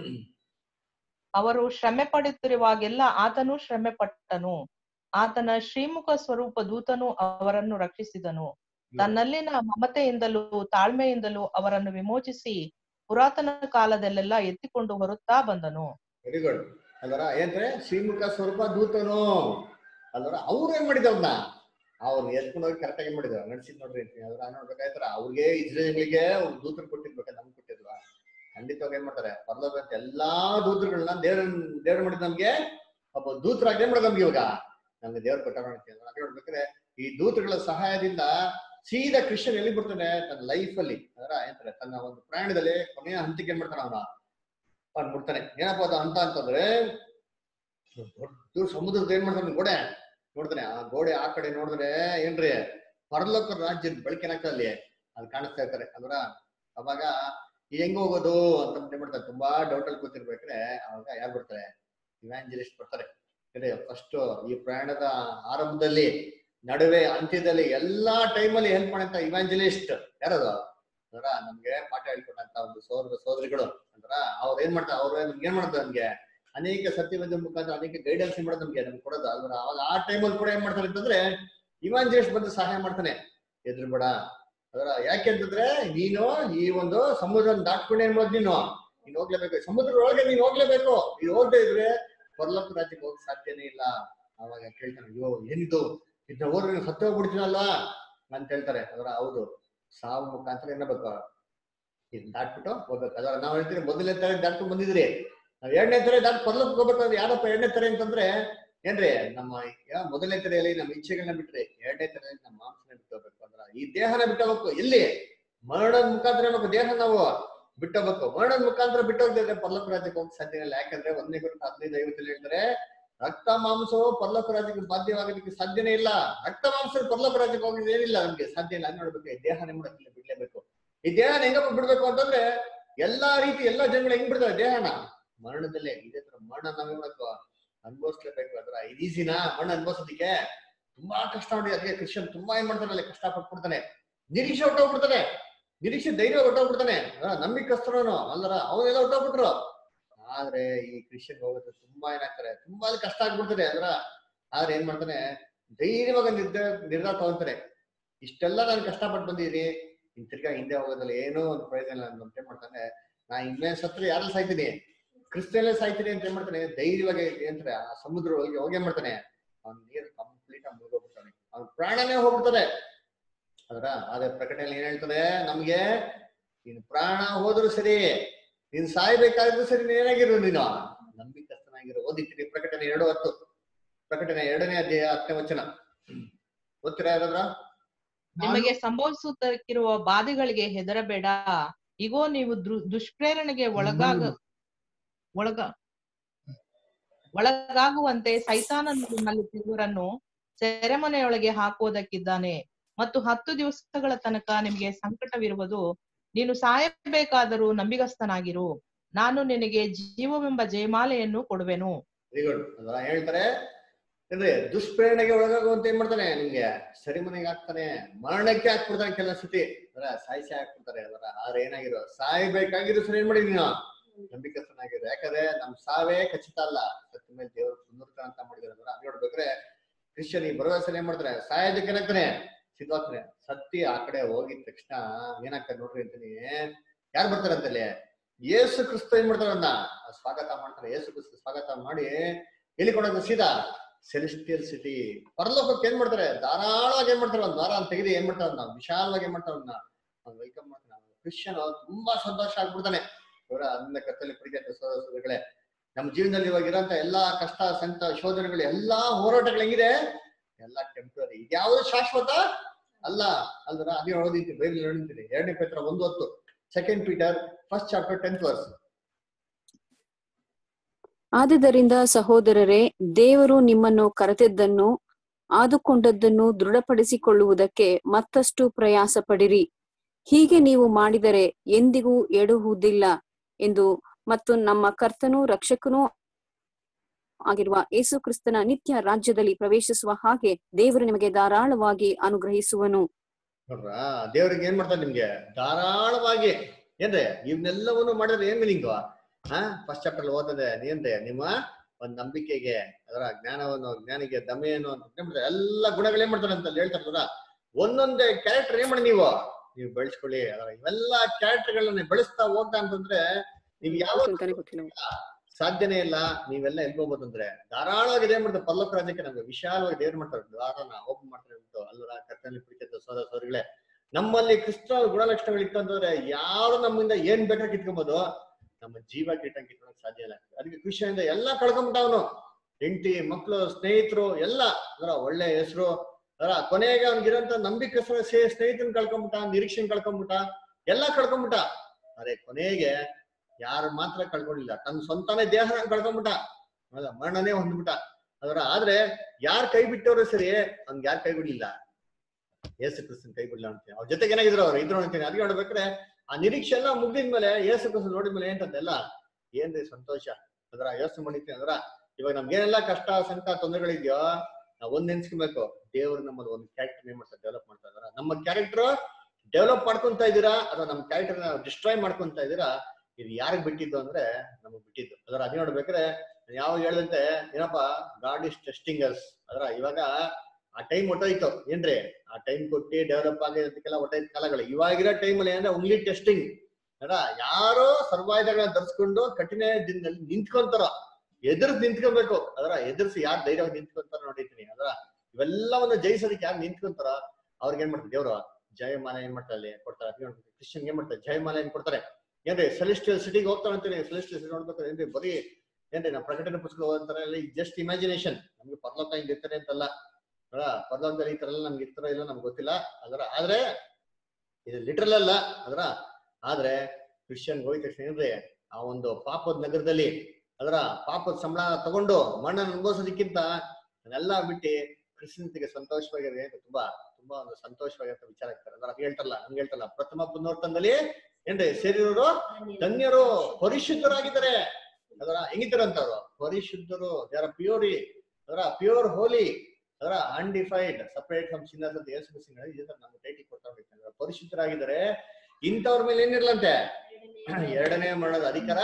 ಅವರು ಶ್ರಮೆ ಪಡುತ್ತಿರುವಾಗೆಲ್ಲ ಆತನು ಶ್ರಮೆ ಪಟ್ಟನು ಆತನ ಶ್ರೀಮುಖ ಸ್ವರೂಪ ದೂತನು ಅವರನ್ನು ರಕ್ಷಿಸಿದನು ತನ್ನಲ್ಲಿನ ಮಮತೆಯಿಂದಲೂ ತಾಳ್ಮೆಯಿಂದಲೂ ಅವರನ್ನು ವಿಮೋಚಿಸಿ ಪುರಾತನ ಕಾಲದಲ್ಲೆಲ್ಲ ಎತ್ತಿಕೊಂಡು ಬರುತ್ತಾ ಬಂದನು ವೆರಿ ಗುಡ್ ಅಲ್ವರ ಏನಂದ್ರೆ ಶ್ರೀಮುಖ ಸ್ವರೂಪ ದೂತನು ಅಲ್ವರ ಅವ್ರು ಏನ್ ಮಾಡಿದವ್ರನ್ನ ಅವ್ರು ಎತ್ಕೊಂಡು ಹೋಗಿ ಕರೆಕ್ಟ್ ಆಗಿ ಮಾಡಿದ್ರು ನಡ್ಸಿದ್ ನೋಡ್ರಿ ಅದ್ರ ನೋಡ್ಬೇಕಾಯ್ತಾರ ಅವ್ರಿಗೆ ಇಸ್ರೇಲ್ಗಳಿಗೆ ದೂತರು ಕೊಟ್ಟಿರ್ಬೇಕ ನಮ್ಗೆ ಕೊಟ್ಟಿಲ್ವಾ ಖಂಡಿತವಾಗಿ ಏನ್ ಮಾಡ್ತಾರೆ ಪರಲೋಕ ಅಂತ ಎಲ್ಲಾ ದೂತರುಗಳನ್ನ ದೇವ್ರ ದೇವ್ರ ಮಾಡಿದ್ ನಮ್ಗೆ ಒಬ್ಬ ದೂತರಾಗಿ ಏನ್ ಮಾಡೋದು ನಮ್ಗೆ ಇವಾಗ ನಮ್ಗೆ ದೇವ್ರ ಕೊಟ್ಟ ನೋಡ್ಬೇಕಾದ್ರೆ ಈ ದೂತರುಗಳ ಸಹಾಯದಿಂದ ಸೀದಾ ಕ್ರಿಶ್ಚಿಯನ್ ಎಲ್ಲಿ ಬರ್ತಾನೆ ತನ್ನ ಲೈಫ್ ಅಲ್ಲಿ ಅದರ ಏನಂತಾರೆ ತನ್ನ ಒಂದು ಪ್ರಯಾಣದಲ್ಲಿ ಕೊನೆಯ ಹಂತಕ್ಕೆ ಏನ್ ಮಾಡ್ತಾನೆ ಅವನ ಅವ್ನು ಮುಟ್ತಾನೆ ಏನಪ್ಪ ಅದು ಅಂತ ಅಂತಂದ್ರೆ ದೊಡ್ಡ ಸಮುದ್ರದ ಏನ್ ಮಾಡ್ತಾನೆ ಗೋಡೆ ನೋಡ್ತಾನೆ ಆ ಗೋಡೆ ಆ ಕಡೆ ನೋಡಿದ್ರೆ ಏನ್ರಿ ಪರಲೋಕ ರಾಜ್ಯದ ಬೆಳಕಿನಾಗ್ತದೆ ಅಲ್ಲಿ ಅದು ಕಾಣಿಸ್ತಾ ಇರ್ತಾರೆ ಅಂದ್ರ ಅವಾಗ ಹೆಂಗ್ ಹೋಗೋದು ಅಂತ ಏನ್ ಮಾಡ್ತಾರೆ ತುಂಬಾ ಡೌಟ್ ಅಲ್ಲಿ ಕೂತಿರ್ಬೇಕ್ರೆ ಅವಾಗ ಯಾರು ಬರ್ತಾರೆ ಇವ್ಯಾಂಜಲಿಸ್ಟ್ ಬರ್ತಾರೆ ಫಸ್ಟ್ ಈ ಪ್ರಯಾಣದ ಆರಂಭದಲ್ಲಿ ನಡುವೆ ಅಂತ್ಯದಲ್ಲಿ ಎಲ್ಲಾ ಟೈಮಲ್ಲಿ ಹೆಲ್ಪ್ ಮಾಡಂತ ಇವ್ಯಾಂಜಲಿಸ್ಟ್ ಯಾರದು ಅಂದ್ರ ನಮ್ಗೆ ಪಾಠ ಹೇಳ್ಕೊಟ್ಟಂತ ಒಂದು ಸೋದರ ಸೋದರಿಗಳು ಅಂದ್ರ ಅವ್ರು ಏನ್ ಮಾಡ್ತಾರೆ ಅವ್ರು ನಮ್ಗೆ ಏನ್ ಮಾಡ್ತಾರೆ ನಮ್ಗೆ ಅನೇಕ ಸತ್ಯವೇದ ಮುಖಾಂತರ ಅನೇಕ ಗೈಡೆನ್ಸ್ ಏನ್ ಮಾಡೋದು ನಮ್ಗೆ ನಮ್ಗೆ ಕೊಡೋದು ಅಲ್ವ ಅವಾಗ ಆ ಟೈಮಲ್ಲಿ ಕೂಡ ಏನ್ ಮಾಡ್ತಾರೆ ಅಂತಂದ್ರೆ ಇವಾಂಜಲಿಸ್ಟ್ ಬಂದು ಸಹಾಯ ಮಾಡ್ತಾನೆ ಎದುರುಬೇಡ ಅದರ ಯಾಕೆ ಅಂತಂದ್ರೆ ನೀನು ಈ ಒಂದು ಸಮುದ್ರ ದಾಟ್ಕೊಂಡು ಏನ್ ಮಾಡೋದು ನೀನು ನೀನ್ ಹೋಗ್ಲೇಬೇಕು ಸಮುದ್ರ ಒಳಗೆ ನೀನ್ ಹೋಗ್ಲೇಬೇಕು ನೀನ್ ಹೋಗದೆ ಇದ್ರೆ ಪರಲೋಕ ರಾಜ್ಯಕ್ಕೆ ಹೋಗಕ್ ಸಾಧ್ಯನೇ ಇಲ್ಲ ಅವಾಗ ಕೇಳ್ತಾನೆ ಅಯ್ಯೋ ಏನಿದು ಇದನ್ನ ಹೋದ್ರೆ ನೀನು ಸತ್ತು ಹೋಗ್ಬಿಡ್ತೀನಲ್ವಾ ಅಂತ ಹೇಳ್ತಾರೆ ಅದರ ಹೌದು ಸಾವು ಮುಖಾಂತರ ಏನ್ಬೇಕು ಇದನ್ನ ದಾಟ್ಬಿಟ್ಟು ಹೋಗ್ಬೇಕು ಅದರ ನಾವ್ ಹೇಳ್ತೀವಿ ಮೊದಲನೇ ತರ ದಾಟ್ಕೊಂಡು ಬಂದಿದ್ರಿ ನಾವ್ ಎರಡನೇ ತರ ದಾಟ್ ಪರ್ಲಕ್ಕೆ ಹೋಗ್ಬೇಕಾದ್ರೆ ಯಾರಪ್ಪ ಎರಡನೇ ತರ ಅಂತಂದ್ರೆ ಏನ್ರಿ ನಮ್ಮ ಯಾ- ಮೊದಲನೇ ತೆರೆಯಲ್ಲಿ ನಮ್ಮ ಇಚ್ಛೆಗಳನ್ನ ಬಿಟ್ರಿ ಎರಡನೇ ತೆರೆಯಲ್ಲಿ ನಮ್ಮ ಮಾಂಸನ ಬಿಟ್ಟು ಹೋಗ್ಬೇಕು ಅಂದ್ರ ಈ ದೇಹನ ಬಿಟ್ಟು ಹೋಗ್ಬೇಕು ಎಲ್ಲಿ ಮರಣದ ಮುಖಾಂತರ ಏನ್ಬೇಕು ದೇಹ ನಾವು ಬಿಟ್ಟೋಗ್ಬೇಕು ಮರಣದ ಮುಖಾಂತರ ಬಿಟ್ಟೋಗ್ತಿದ್ರೆ ಪರ್ಲೋಕ ರಾಜ್ಯಕ್ಕೆ ಹೋಗಕ್ ಸಾಧ್ಯ ಇಲ್ಲ ಯಾಕಂದ್ರೆ ಒಂದನೇ ಗುರುತು ಹದಿನೈದು ಐವತ್ತಲ್ಲಿ ಹೇಳ್ತಾರೆ ರಕ್ತ ಮಾಂಸವು ಪರ್ಲೋಕ ರಾಜ್ಯಕ್ಕೆ ಬಾಧ್ಯವಾಗೋದಕ್ಕೆ ಸಾಧ್ಯನೇ ಇಲ್ಲ ರಕ್ತ ಮಾಂಸ ಪರ್ಲೋಕ ರಾಜ್ಯಕ್ಕೆ ಹೋಗೋದು ಏನಿಲ್ಲ ನಮ್ಗೆ ಸಾಧ್ಯ ಇಲ್ಲ ಅದ್ ನೋಡ್ಬೇಕು ಈ ದೇಹನೇ ಮಾಡಕ್ಕಿಲ್ಲ ಬಿಡ್ಲೇಬೇಕು ಈ ದೇಹನ ಹೆಂಗಪ್ಪ ಬಿಡ್ಬೇಕು ಅಂತಂದ್ರೆ ಎಲ್ಲಾ ರೀತಿ ಎಲ್ಲಾ ಜನಗಳು ಹೆಂಗ್ ಬಿಡ್ತಾರೆ ದೇಹನ ಮರಣದಲ್ಲೇ ಇದೇ ತರ ಮರಣ ನಾವೇ ಮಾಡಬೇಕು ಅನುಭವಿಸ್ಲೇಬೇಕು ಅದ್ರ ಇದು ಈಸಿನಾ ಮರಣ ಅನುಭವಿಸೋದಕ್ಕೆ ತುಂಬಾ ಕಷ್ಟ ನೋಡಿ ಅದಕ್ಕೆ ಕ್ರಿಶ್ಚಿಯನ್ ತುಂಬಾ ಏನ್ ಮಾಡ್ತಾನೆ ಕಷ್ಟ ಪಟ್ಬಿಡ್ತಾನೆ ನಿರೀಕ್ಷೆ ಹೊಟ್ಟೋಗ್ಬಿಡ್ತಾನೆ ನಿರೀಕ್ಷೆ ಧೈರ್ಯ ಹೊಟ್ಟೋಗ್ಬಿಡ್ತಾನೆ ನಂಬಿಕಸ್ತರನು ಅಲ್ಲರ ಅವನೆಲ್ಲ ಹೊಟ್ಟೋಗ್ಬಿಟ್ರು ಆದ್ರೆ ಈ ಕ್ರಿಶ್ಚಿಯನ್ ಹೋಗೋದು ತುಂಬಾ ಏನಾಗ್ತಾರೆ ತುಂಬಾ ಅಲ್ಲಿ ಕಷ್ಟ ಆಗ್ಬಿಡ್ತಾರೆ ಅದ್ರ ಆದ್ರೆ ಏನ್ ಮಾಡ್ತಾನೆ ಧೈರ್ಯವಾಗ ನಿರ್ಧಾರ ನಿರ್ಧಾರ ತಗೊಂತಾರೆ ಇಷ್ಟೆಲ್ಲ ನಾನು ಕಷ್ಟಪಟ್ಟು ಬಂದಿದ್ದೀನಿ ಇನ್ ತಿರ್ಗಾ ಹಿಂದೆ ಹೋಗೋದ್ರಲ್ಲಿ ಏನೋ ಒಂದು ಪ್ರಯೋಜನ ಇಲ್ಲ ಅಂತ ಏನ್ ಮಾಡ್ತಾನೆ ನಾ ಇನ್ನೇ ಸತ್ರ ಯಾರಲ್ಲಿ ಸಾಯ್ತೀನಿ ಕ್ರಿಸ್ತಲ್ಲೇ ಸಾಯ್ತೀನಿ ಅಂತ ಏನ್ ಮಾಡ್ತಾನೆ ಧೈರ್ಯವಾಗಿ ಏನಂತಾರೆ ಆ ಸಮುದ್ರ ಒಳಗೆ ಹೋಗಿ ಏನ್ ಮಾಡ್ತಾನೆ ಅವ್ನ ನೀರು ಕಂಪ್ಲೀಟ್ ಆಗಿ ಮುಳುಗೋಗ್ಬಿಡ್ತಾನೆ ಅವ್ನ ಪ್ರಾಣನೇ ಹೋಗ್ಬಿಡ್ತಾರೆ ಅದರ ಅದೇ ಪ್ರಕಟಣೆಯಲ್ಲಿ ಏನ್ ಹೇಳ್ತಾರೆ ನಮ್ಗೆ ನೀನ್ ಪ್ರಾಣ ಹೋದ್ರು ಸರಿ ನೀನ್ ಸಾಯ್ಬೇಕಾದ್ರೂ ಸರಿ ನೀನ್ ಏನಾಗಿರು ನೀನು ನಂಬಿಕಸ್ತನಾಗಿರು ಓದಿರ್ತೀನಿ ಪ್ರಕಟಣೆ ಎರಡು ಹತ್ತು ಪ್ರಕಟಣೆ ಎರಡನೇ ಅಧ್ಯಾಯ ಹತ್ತನೇ ವಚನ ಓದ್ತೀರಾ ಯಾರಾದ್ರ ನಿಮಗೆ ಸಂಭವಿಸುತ್ತಿರುವ ಬಾಧೆಗಳಿಗೆ ಹೆದರಬೇಡ ಇಗೋ ನೀವು ದ್ರು- ದುಷ್ಪ್ರೇರಣೆಗೆ ಒಳಗಾಗ ಒಳಗ ಒಳಗಾಗುವಂತೆ ಸೈತಾನನು ನಿಮ್ಮಲ್ಲಿ ಕೆಲವರನ್ನು ಸೆರೆಮನೆಯೊಳಗೆ ಹಾಕುವುದಕ್ಕಿದ್ದಾನೆ ಮತ್ತು ಹತ್ತು ದಿವಸಗಳ ತನಕ ನಿಮಗೆ ಸಂಕಟವಿರುವುದು ನೀನು ಸಾಯಬೇಕಾದರೂ ನಂಬಿಗಸ್ತನಾಗಿರು ನಾನು ನಿನಗೆ ಜೀವವೆಂಬ ಜಯಮಾಲೆಯನ್ನು ಕೊಡುವೆನು ವೆರಿ ಗುಡ್ ಅಲ್ವಾ ಹೇಳ್ತಾರೆ ಅಂದ್ರೆ ದುಷ್ಪ್ರೇರಣೆಗೆ ಒಳಗಾಗುವಂತ ಏನ್ ಮಾಡ್ತಾನೆ ನಿಮ್ಗೆ ಸರಿಮನೆಗೆ ಹಾಕ್ತಾನೆ ಮರಣಕ್ಕೆ ಹಾಕ್ಬಿಡ್ತಾನೆ ಕೆಲವು ಸತಿ ಅದ್ರ ಸಾಯಿಸಿ ಹಾಕ್ಬಿಡ್ತಾರೆ ಅದರ ಆದ್ರೆ ಏನಾಗಿರೋ ಸಾಯ್ಬೇಕಾಗಿರೋ ಸರಿ ಏನ್ ಮಾಡಿ ನೀನು ನಂಬಿಕಸ್ತನಾಗಿರೋ ಯಾಕಂದ್ರೆ ನಮ್ ಸಾವೇ ಖಚಿತ ಅಲ್ಲ ಸತ್ತ ಮೇಲೆ ದೇವರು ಪುನರುತ್ಥಾನ ಅಂತ ಮಾಡಿದಾರೆ ಅಂದ್ರೆ ಅದ್ ನೋಡ್ಬೇಕ್ರೆ ಕ್ರಿಶ್ಚಿಯನ್ ಈ ಭರವಸೆ ಏನ್ ಮಾಡ್ತಾರೆ ಸಾಯೋದಕ್ಕೆ ಏನಾಗ್ತಾನೆ ಸಿದ್ಧಾಗ್ತಾನೆ ಸತ್ತಿ ಆ ಕಡೆ ಹೋಗಿದ ತಕ್ಷಣ ಏನಾಗ್ತಾರೆ ನೋಡ್ರಿ ಅಂತೀನಿ ಯಾರು ಬರ್ತಾರೆ ಅಂತಲ್ಲಿ ಯೇಸು ಕ್ರಿಸ್ತ ಏನ್ ಮಾಡ್ತಾರೆ ಅವ್ರನ್ನ ಸ್ವಾಗತ ಮಾಡ್ತಾರೆ ಯೇಸು ಕ್ರಿಸ್ತ ಸ್ವಾಗತ ಮಾಡಿ ಎಲ್ಲಿ ಕೊಂಡೋಗ ಸೀದಾ ಸೆಲೆಸ್ಟಿಯಲ್ ಸಿಟಿ ಪರಲೋಕಕ್ಕೆ ಏನ್ ಮಾಡ್ತಾರೆ ಧಾರಾಳವಾಗಿ ಏನ್ ಮಾಡ್ತಾರೆ ಒಂದ್ ದ್ವಾರ ಅಂತ ತೆಗೆದು ಏನ್ ಮಾಡ್ತಾರೆ ಅವ್ನ ವಿಶಾಲವಾಗಿ ಏನ್ ಮಾಡ್ತಾರೆ ಅವ್ನ ವೆಲ್ಕಮ್ ಮಾಡ್ತಾನೆ ಕ್ರಿಶ್ಚಿಯನ್ ತುಂಬಾ ಸಂತೋಷ ಆಗ್ಬಿಡ್ತಾನೆ ಇವರ ಅದನ್ನ ಕತ್ತಲೆ ಪ್ರೀತಿ ಸೋದರಗಳೇ ನಮ್ಮ ಜೀವನದಲ್ಲಿ ಇವಾಗ ಇರೋಂತ ಎಲ್ಲಾ ಕಷ್ಟ ಸಂತ ಶೋಧನೆಗಳು ಎಲ್ಲಾ ಹೋರಾಟಗಳು ಹೆಂಗಿದೆ ಎಲ್ಲಾ ಟೆಂಪ್ರರಿ ಇದ್ಯಾವುದು ಶಾಶ್ವತ ಅಲ್ಲ ಅಲ್ದ್ರ ಅದೇ ಓದಿದ್ದೀನಿ ಬೈಬಲ್ ನೋಡಿದ್ದೀನಿ ಎರಡನೇ ಪೇತ್ರ ಒಂದು ಹೊತ್ತು second Peter first chapter tenth verse ಆದುದರಿಂದ ಸಹೋದರರೇ ದೇವರು ನಿಮ್ಮನ್ನು ಕರೆತದ್ದನ್ನು ಆದುಕೊಂಡದ್ದನ್ನು ದೃಢಪಡಿಸಿಕೊಳ್ಳುವುದಕ್ಕೆ ಮತ್ತಷ್ಟು ಪ್ರಯಾಸ ಪಡಿರಿ ಹೀಗೆ ನೀವು ಮಾಡಿದರೆ ಎಂದಿಗೂ ಎಡುವುದಿಲ್ಲ ಎಂದು ಮತ್ತು ನಮ್ಮ ಕರ್ತನೂ ರಕ್ಷಕನೂ ಆಗಿರುವ ಯೇಸು ಕ್ರಿಸ್ತನ ನಿತ್ಯ ರಾಜ್ಯದಲ್ಲಿ ಪ್ರವೇಶಿಸುವ ಹಾಗೆ ದೇವರು ನಿಮಗೆ ಧಾರಾಳವಾಗಿ ಅನುಗ್ರಹಿಸುವನು ನೋಡ್ರ ದೇವ್ರಿಗೆ ಏನ್ ಮಾಡ್ತಾರೆ ನಿಮ್ಗೆ ಧಾರಾಳವಾಗಿ ಏನ್ರೆ ಇವನ್ನೆಲ್ಲವನ್ನು ಮಾಡಿದ್ರೆ ಏನ್ ಮೀನಿಂಗು ಹಾ ಫಸ್ಟ್ ಚಾಪ್ಟರ್ ಓದದೆ ಏನ್ರೆ ನಿಮ್ಮ ಒಂದ್ ನಂಬಿಕೆಗೆ ಅದರ ಜ್ಞಾನವನ್ನು ಜ್ಞಾನಿಗೆ ದಮೆಯನ್ನು ಅಂತ ಏನ್ ಮಾಡ್ತಾರೆ ಎಲ್ಲ ಗುಣಗಳು ಏನ್ ಮಾಡ್ತಾರೆ ಅಂತ ಹೇಳ್ತಾರಲ್ಲ ಒಂದೊಂದೇ ಕ್ಯಾರೆಕ್ಟರ್ ಏನ್ ಮಾಡಿ ನೀವು ನೀವು ಬೆಳೆಸ್ಕೊಳ್ಳಿ ಅದರ ಇವೆಲ್ಲ ಕ್ಯಾರೆಕ್ಟರ್ಗಳನ್ನ ಬೆಳೆಸ್ತಾ ಹೋಗ್ತಾ ಅಂತಂದ್ರೆ ನೀವು ಯಾವ ಸಾಧ್ಯನೇ ಇಲ್ಲ ನೀವೆಲ್ಲ ಎಲ್ಲಿ ಹೋಗ್ಬೋದು ಅಂದ್ರೆ ಧಾರಾಳವಾಗಿ ಏನ್ ಮಾಡ್ತಾರೆ ಪಲ್ಲೋಕ ರಾಜ್ಯಕ್ಕೆ ನಮ್ಗೆ ವಿಶಾಲವಾಗಿ ದೇವ್ರು ಮಾಡ್ತಾರೆ ದ್ವಾರನ ಓಪನ್ ಮಾಡ್ತಾರೆ ಅಂದ್ಬಿಟ್ಟು ಅಲ್ವರ ಕರ್ತನಲ್ಲಿ ಪ್ರೀತಿಯ ಸೋದರ ಸೋದರಿಗಳೇ ನಮ್ಮಲ್ಲಿ ಕೃಷ್ಣ ಗುಣಲಕ್ಷಣಗಳು ಇತ್ತು ಅಂತಂದ್ರೆ ಯಾರು ನಮ್ಮಿಂದ ಏನ್ ಬೇಕಾದ್ರೆ ಕಿತ್ಕೊಬೋದು ನಮ್ಮ ಜೀವ ಕಿಟ್ಟಂಗ್ ಕಿತ್ಕೊಳಕ್ ಸಾಧ್ಯ ಇಲ್ಲ ಅದಕ್ಕೆ ಖುಷಿಯಿಂದ ಎಲ್ಲ ಕಳ್ಕೊಂಬಿಟ್ಟ ಅವನು ಹೆಂಡತಿ ಮಕ್ಕಳು ಸ್ನೇಹಿತರು ಎಲ್ಲ ಅದರ ಒಳ್ಳೆ ಹೆಸರು ಅದರ ಕೊನೆಗೆ ಅವ್ನಿಗಿರೋಂತ ನಂಬಿಕಸ್ತರ ಸೇ ಸ್ನೇಹಿತನ ಕಳ್ಕೊಂಬಿಟ್ಟ ನಿರೀಕ್ಷೆನ್ ಕಳ್ಕೊಂಬಿಟ್ಟ ಎಲ್ಲ ಕಳ್ಕೊಂಬಿಟ್ಟ ಅರೆ ಕೊನೆಗೆ ಯಾರು ಮಾತ್ರ ಕಳ್ಕೊಂಡಿಲ್ಲ ತನ್ನ ಸ್ವಂತನೇ ದೇಹನ ಕಳ್ಕೊಂಬಿಟ್ಟ ಅಲ್ಲ ಮರಣನೇ ಹೊಂದ್ಬಿಟ್ಟ ಅದರ ಆದ್ರೆ ಯಾರ್ ಕೈ ಬಿಟ್ಟವ್ರು ಸರಿ ಅವ್ನ್ಗೆ ಯಾರು ಕೈ ಬಿಡ್ಲಿಲ್ಲ ಯೇಸು ಕ್ರಿಸ್ತನ್ ಕೈ ಬಿಡ್ಲಿಲ್ಲ ಅಂತೀನಿ ಅವ್ರ ಜೊತೆಗೆ ಏನಾಗಿದ್ರು ಅವ್ರು ಇದ್ರು ಅಂತೀನಿ ಅದಕ್ಕೆ ನೋಡ್ಬೇಕಾದ್ರೆ ಆ ನಿರೀಕ್ಷೆ ಎಲ್ಲ ಮುಗ್ದಿದ್ಮೇಲೆ ಯೇಸು ಕ್ರಿಸ್ತನ್ ನೋಡಿದ್ಮೇಲೆ ಏನಂತಂದೆಲ್ಲ ಏನ್ರಿ ಸಂತೋಷ ಅದ್ರ ಯೋಚನೆ ಮಾಡಿರ್ತೀನಿ ಅದ್ರ ಇವಾಗ ನಮ್ಗೇನೆಲ್ಲ ಕಷ್ಟ ಸಂಕಟ ತೊಂದರೆಗಳಿದ್ಯೋ ನಾವ್ ಒಂದ್ ನೆನ್ಸ್ಕೊಬೇಕು ದೇವ್ರು ನಮ್ಮಲ್ಲಿ ಒಂದು ಕ್ಯಾರೆಕ್ಟರ್ ಏನ್ ಮಾಡ್ತಾರೆ ಡೆವಲಪ್ ಮಾಡ್ತಾ ಇದಾರ ನಮ್ಮ ಕ್ಯಾರೆಕ್ಟರ್ ಡೆವಲಪ್ ಮಾಡ್ಕೊಂತ ಇದ್ದೀರಾ ಅಥವಾ ನಮ್ಮ ಕ್ಯಾರೆಕ್ಟರ್ ಡಿಸ್ಟ್ರಾಯ್ ಮಾಡ್ಕೊಂತ ಇದ್ದೀರಾ ಇದು ಯಾರಿಗ್ ಬಿಟ್ಟಿದ್ದು ಅಂದ್ರೆ ನಮಗ್ ಬಿಟ್ಟಿದ್ದು ಅದರ ಅದೇ ನೋಡ್ಬೇಕಾದ್ರೆ ಯಾವಾಗ ಹೇಳ್ದಂತೆ ಏನಪ್ಪಾ ಗಾಡ್ ಇಸ್ ಟೆಸ್ಟಿಂಗ್ ಅಸ್ ಅದರ ಇವಾಗ ಆ ಟೈಮ್ ಹೊಟ್ಟೋಯ್ತು ಏನ್ರಿ ಆ ಟೈಮ್ ಕೊಟ್ಟಿ ಡೆವಲಪ್ ಆಗಿರೋದಕ್ಕೆಲ್ಲ ಹೊಟ್ಟೈತ್ ಕಾಲಗಳು ಇವಾಗಿರೋ ಟೈಮಲ್ಲಿ ಅಂದ್ರೆ ಓನ್ಲಿ ಟೆಸ್ಟಿಂಗ್ ಅದ ಯಾರೋ ಸರ್ವಾಯುಧಗಳನ್ನ ಧರಿಸ್ಕೊಂಡು ಕಠಿಣ ದಿನದಲ್ಲಿ ನಿಂತ್ಕೊಂತಾರ ಎದುರ್ಸ್ ನಿಂತ್ಕೋಬೇಕು ಅದರ ಎದುರ್ಸಿ ಯಾರು ಧೈರ್ಯವಾಗಿ ನಿಂತ್ಕೊಂತಾರ ನೋಡಿರ್ತೀನಿ ಅದರ ಇವೆಲ್ಲವನ್ನ ಜಯಿಸೋದಕ್ಕೆ ಯಾರು ನಿಂತ್ಕೊಂತಾರ ಅವ್ರಿಗೆ ಏನ್ ಮಾಡ್ತಾರೆ ದೇವ್ರು ಜಯಮಾಲೆ ಏನ್ ಮಾಡ್ತಾರೆ ಅಲ್ಲಿ ಕೊಡ್ತಾರೆ ಕ್ರಿಶ್ಚಿಯನ್ ಏನ್ ಮಾಡ್ತಾರೆ ಜಯಮಾಲೆ ಏನ್ ಕೊಡ್ತಾರೆ ಏನ್ರಿ ಸೆಲೆಸ್ಟಿಯಲ್ ಸಿಟಿಗೆ ಹೋಗ್ತಾನೆ ಅಂತೀನಿ ಸೆಲೆಸ್ಟಿಯಲ್ ಸಿಟಿ ನೋಡ್ಬೇಕಾದ್ರೆ ಏನ್ರಿ ಬರೀ ಏನ್ರಿ ನಾವು ಪ್ರಕಟಣೆ ಪುಸ್ತಕ ಓದಂತಾರೆ ಜಸ್ಟ್ ಇಮ್ಯಾಜಿನೇಷನ್ ನಮ್ಗೆ ಪರ್ಲೋಕ ಹಿಂಗ್ ಇರ್ತಾರೆ ಅಂತಲ್ಲ ಅಲ್ಲ ಪರ್ಲೋಕದಲ್ಲಿ ಈ ತರ ಎಲ್ಲ ನಮ್ಗೆ ಇರ್ತಾರೋ ಇಲ್ಲ ನಮ್ಗೆ ಗೊತ್ತಿಲ್ಲ ಅದರ ಆದ್ರೆ ಇದು ಲಿಟ್ರಲ್ ಅಲ್ಲ ಅದರ ಆದ್ರೆ ಕ್ರಿಶ್ಚಿಯನ್ ಹೋಗಿದ ತಕ್ಷಣ ಏನ್ರಿ ಆ ಒಂದು ಪಾಪದ ನಗರದಲ್ಲಿ ಅದರ ಪಾಪದ ಸಂಬಳ ತಗೊಂಡು ಮಣ್ಣನ್ನು ಅನುಭವಿಸೋದಕ್ಕಿಂತ ಅದೆಲ್ಲ ಬಿಟ್ಟು ಕ್ರಿಶ್ಚಿಯನ್ತಿಗೆ ಸಂತೋಷವಾಗಿರೋ ತುಂಬಾ ತುಂಬಾ ಒಂದು ಸಂತೋಷವಾಗಿರೋ ವಿಚಾರ ಆಗ್ತಾರೆ ಅದರ ಹೇಳ್ತಾರಲ್ಲ ಹಂಗ ಹೇಳ್ತಾರಲ್ಲ ಪ್ರಥಮ ಪುನರ್ತನದಲ್ಲಿ ಏನ್ರಿ ಸೇರಿರೋರು ಧನ್ಯರು ಪರಿಶುದ್ಧರಾಗಿದ್ದಾರೆ ಅದರ ಹೆಂಗಿದ್ದಾರೆ ಅಂತವ್ರು ಪರಿಶುದ್ಧರು ದೇರ ಪ್ಯೂರಿ ಅದರ ಪ್ಯೂರ್ ಹೋಲಿ ಅದರ ಅನ್ಡಿಫೈಡ್ ಸಪರೇಟ್ ಫ್ರಮ್ ಸಿನ್ನರ್ಸ್ ಅಂತ ಯೇಸು ಕ್ರಿಸ್ತನ ಹೇಳಿದ್ರೆ ನಮ್ಗೆ ಟೈಟಿ ಕೊಡ್ತಾ ಹೋಗ್ತಾರೆ ಪರಿಶುದ್ಧರಾಗಿದ್ದಾರೆ ಇಂಥವ್ರ ಮೇಲೆ ಏನಿರ್ಲಂತೆ ಎರಡನೇ ಮರಣದ ಅಧಿಕಾರ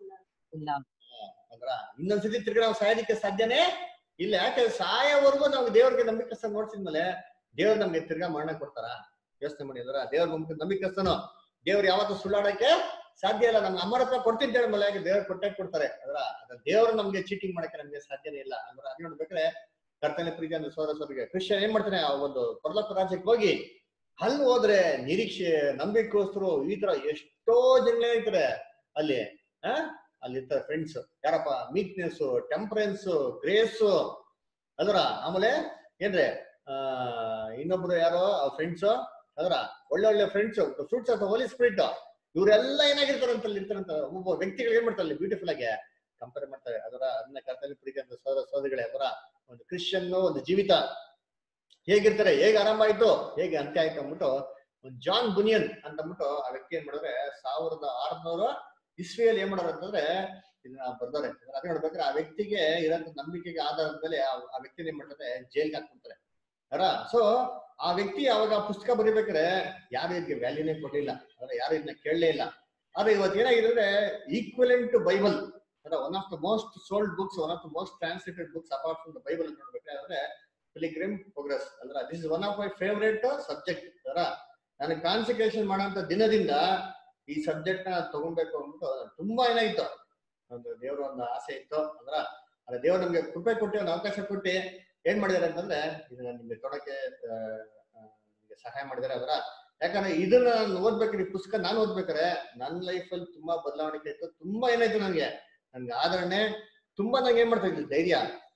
ಇಲ್ಲ ಅಂದ್ರ ಇನ್ನೊಂದ್ಸತಿ ತಿರ್ಗಿ ನಾವು ಸಾಯೋದಿಕ್ಕೆ ಸಾಧ್ಯನೇ ಇಲ್ಲ ಯಾಕೆ ಸಾಯೋವರೆಗೂ ನಾವು ದೇವ್ರಿಗೆ ನಂಬಿಕಸ್ತ ನೋಡ್ಸಿದ್ಮೇಲೆ ದೇವ್ರು ನಮ್ಗೆ ತಿರ್ಗಾ ಮರಣ ಕೊಡ್ತಾರ ಯೋಚನೆ ಮಾಡಿ ಅಂದ್ರ ದೇವ್ರ ನಮ್ಗೆ ನಂಬಿಕಸ್ತನು ದೇವ್ರು ಯಾವತ್ತೂ ಸುಳ್ಳಾಡಕ್ಕೆ ಸಾಧ್ಯ ಇಲ್ಲ ನಮ್ಗೆ ಅಮ್ಮರ ಹತ್ರ ಕೊಡ್ತೀನಿ ಮೇಲೆ ಯಾಕೆ ದೇವ್ರು ಕೊಟ್ಟೆ ಕೊಡ್ತಾರೆ ಅದ್ರ ಅದ್ರ ದೇವ್ರು ನಮ್ಗೆ ಚೀಟಿಂಗ್ ಮಾಡಕ್ಕೆ ನಮ್ಗೆ ಸಾಧ್ಯನೇ ಇಲ್ಲ ಅಂದ್ರೆ ಅದ್ ನೋಡ್ಬೇಕಾದ್ರೆ ಕರ್ತನೆ ಪ್ರೀತಿ ಅಂದ್ರೆ ಸೋದರ ಸೋದರಿಗೆ ಕ್ರಿಶ್ಚಿಯನ್ ಏನ್ ಮಾಡ್ತಾನೆ ಆ ಒಂದು ಪರಲೋಕ ರಾಜ್ಯಕ್ಕೆ ಹೋಗಿ ಅಲ್ಲಿ ಹೋದ್ರೆ ನಿರೀಕ್ಷೆ ನಂಬಿಕೋಸ್ಕರು ಈ ತರ ಎಷ್ಟೋ ಜನ ಇರ್ತಾರೆ ಅಲ್ಲಿ ಆ ಅಲ್ಲಿ ಇರ್ತಾರೆ ಫ್ರೆಂಡ್ಸ್ ಯಾರಪ್ಪ ಮೀಕ್ನೆಸ್ ಟೆಂಪರೆನ್ಸ್ ಗ್ರೇಸ್ ಅಲ್ರ ಆಮೇಲೆ ಏನ್ರಿ ಆ ಇನ್ನೊಬ್ರು ಯಾರೋ ಫ್ರೆಂಡ್ಸ್ ಅದ್ರ ಒಳ್ಳೆ ಒಳ್ಳೆ ಫ್ರೆಂಡ್ಸ್ ಫ್ರೂಟ್ಸ್ ಅಥವಾ ಹೋಲಿ ಸ್ಪಿರಿಟ್ ಇವರೆಲ್ಲ ಏನಾಗಿರ್ತಾರೆ ಅಂತ ಇರ್ತಾರಂತ ಒಬ್ಬೊಬ್ಬ ವ್ಯಕ್ತಿಗಳು ಏನ್ ಮಾಡ್ತಾರೆ ಬ್ಯೂಟಿಫುಲ್ ಆಗಿ ಕಂಪೇರ್ ಮಾಡ್ತಾರೆ ಅದರ ಅದನ್ನ ಕರ್ತವ್ಯ ಪ್ರೀತಿ ಅಂತ ಸೋದರ ಸೋದರಿಗಳೇ ಅದರ ಒಂದು ಕ್ರಿಶ್ಚಿಯನ್ ಒಂದು ಜೀವಿತ ಹೇಗಿರ್ತಾರೆ ಹೇಗೆ ಆರಂಭ ಆಯ್ತು ಹೇಗೆ ಅಂತ್ಯ ಆಯ್ತು ಅಂದ್ಬಿಟ್ಟು ಒಂದು ಜಾನ್ ಬುನಿಯನ್ ಅಂತ ಅಂದ್ಬಿಟ್ಟು ಆ ವ್ಯಕ್ತಿ ಏನ್ ಮಾಡಿದ್ರೆ ಸಾವಿರದ ಆರ್ನೂರ ಇಸ್ವಿಯಲ್ಲಿ ಏನ್ ಮಾಡೋರು ಅಂತಂದ್ರೆ ಇದನ್ನ ಬರ್ದವ್ರೆ ಅದೇ ನೋಡ್ಬೇಕಾದ್ರೆ ಆ ವ್ಯಕ್ತಿಗೆ ಇರೋಂಥ ನಂಬಿಕೆಗೆ ಆಧಾರದ ಮೇಲೆ ಆ ಆ ವ್ಯಕ್ತಿನ ಏನ್ ಮಾಡ್ತಾರೆ ಜೈಲ್ಗೆ ಹಾಕ್ಬಿಡ್ತಾರೆ ಅರ ಸೊ ಆ ವ್ಯಕ್ತಿ ಅವಾಗ ಆ ಪುಸ್ತಕ ಬರೀಬೇಕಾದ್ರೆ ಯಾರು ಇದಕ್ಕೆ ವ್ಯಾಲ್ಯೂನೇ ಕೊಡ್ಲಿಲ್ಲ ಅಂದ್ರೆ ಯಾರು ಇದನ್ನ ಕೇಳಲೇ ಇಲ್ಲ ಆದ್ರೆ ಇವತ್ತು ಏನಾಗಿದೆ ಅಂದ್ರೆ ಈಕ್ವಲೆಂಟ್ ಟು ಬೈಬಲ್ ಅಂದ್ರೆ one of the most sold books one of the most translated books apart from the Bible ನೋಡ್ಬೇಕಾದ್ರೆ ಪಿಲಿಗ್ರಿಮ್ ಪ್ರೋಗ್ರೆಸ್ ಅಂದ್ರೆ this is one of my favourite subject ಅದರ ನನಗೆ ಕಾನ್ಸಿಕ್ರೇಷನ್ ಮಾಡೋಂಥ ದಿನದಿಂದ ಈ ಸಬ್ಜೆಕ್ಟ್ ನ ತಗೊಬೇಕು ಅಂದ್ಬಿಟ್ಟು ತುಂಬಾ ಏನಾಯ್ತು ಒಂದು ದೇವ್ರ ಒಂದು ಆಸೆ ಇತ್ತು ಅಂದ್ರ ಅದ್ರ ದೇವ್ರು ನಮ್ಗೆ ಕೃಪೆ ಕೊಟ್ಟು ಒಂದು ಅವಕಾಶ ಕೊಟ್ಟು ಏನ್ ಮಾಡಿದಾರೆ ಅಂತಂದ್ರೆ ಇದನ್ನ ನಿಮ್ಗೆ ತೊಡಕ್ಕೆ ಆ, ಆ, ನಿಮ್ಗೆ ಸಹಾಯ ಮಾಡಿದಾರೆ ಅದರ ಯಾಕಂದ್ರೆ ಇದನ್ನ ನಾನು ಓದ್ಬೇಕಾದ್ರೆ ಈ ಪುಸ್ತಕ ನಾನು ಓದ್ಬೇಕಾದ್ರೆ ನನ್ನ ಲೈಫಲ್ಲಿ ತುಂಬಾ ಬದಲಾವಣೆ ಇತ್ತು ತುಂಬಾ ಏನಾಯ್ತು ನನ್ಗೆ ನನ್ಗೆ ಆದರಣೆ ತುಂಬಾ ನಂಗೆ ಏನ್ ಮಾಡ್ತಾ ಇದ್ದು ಧೈರ್ಯ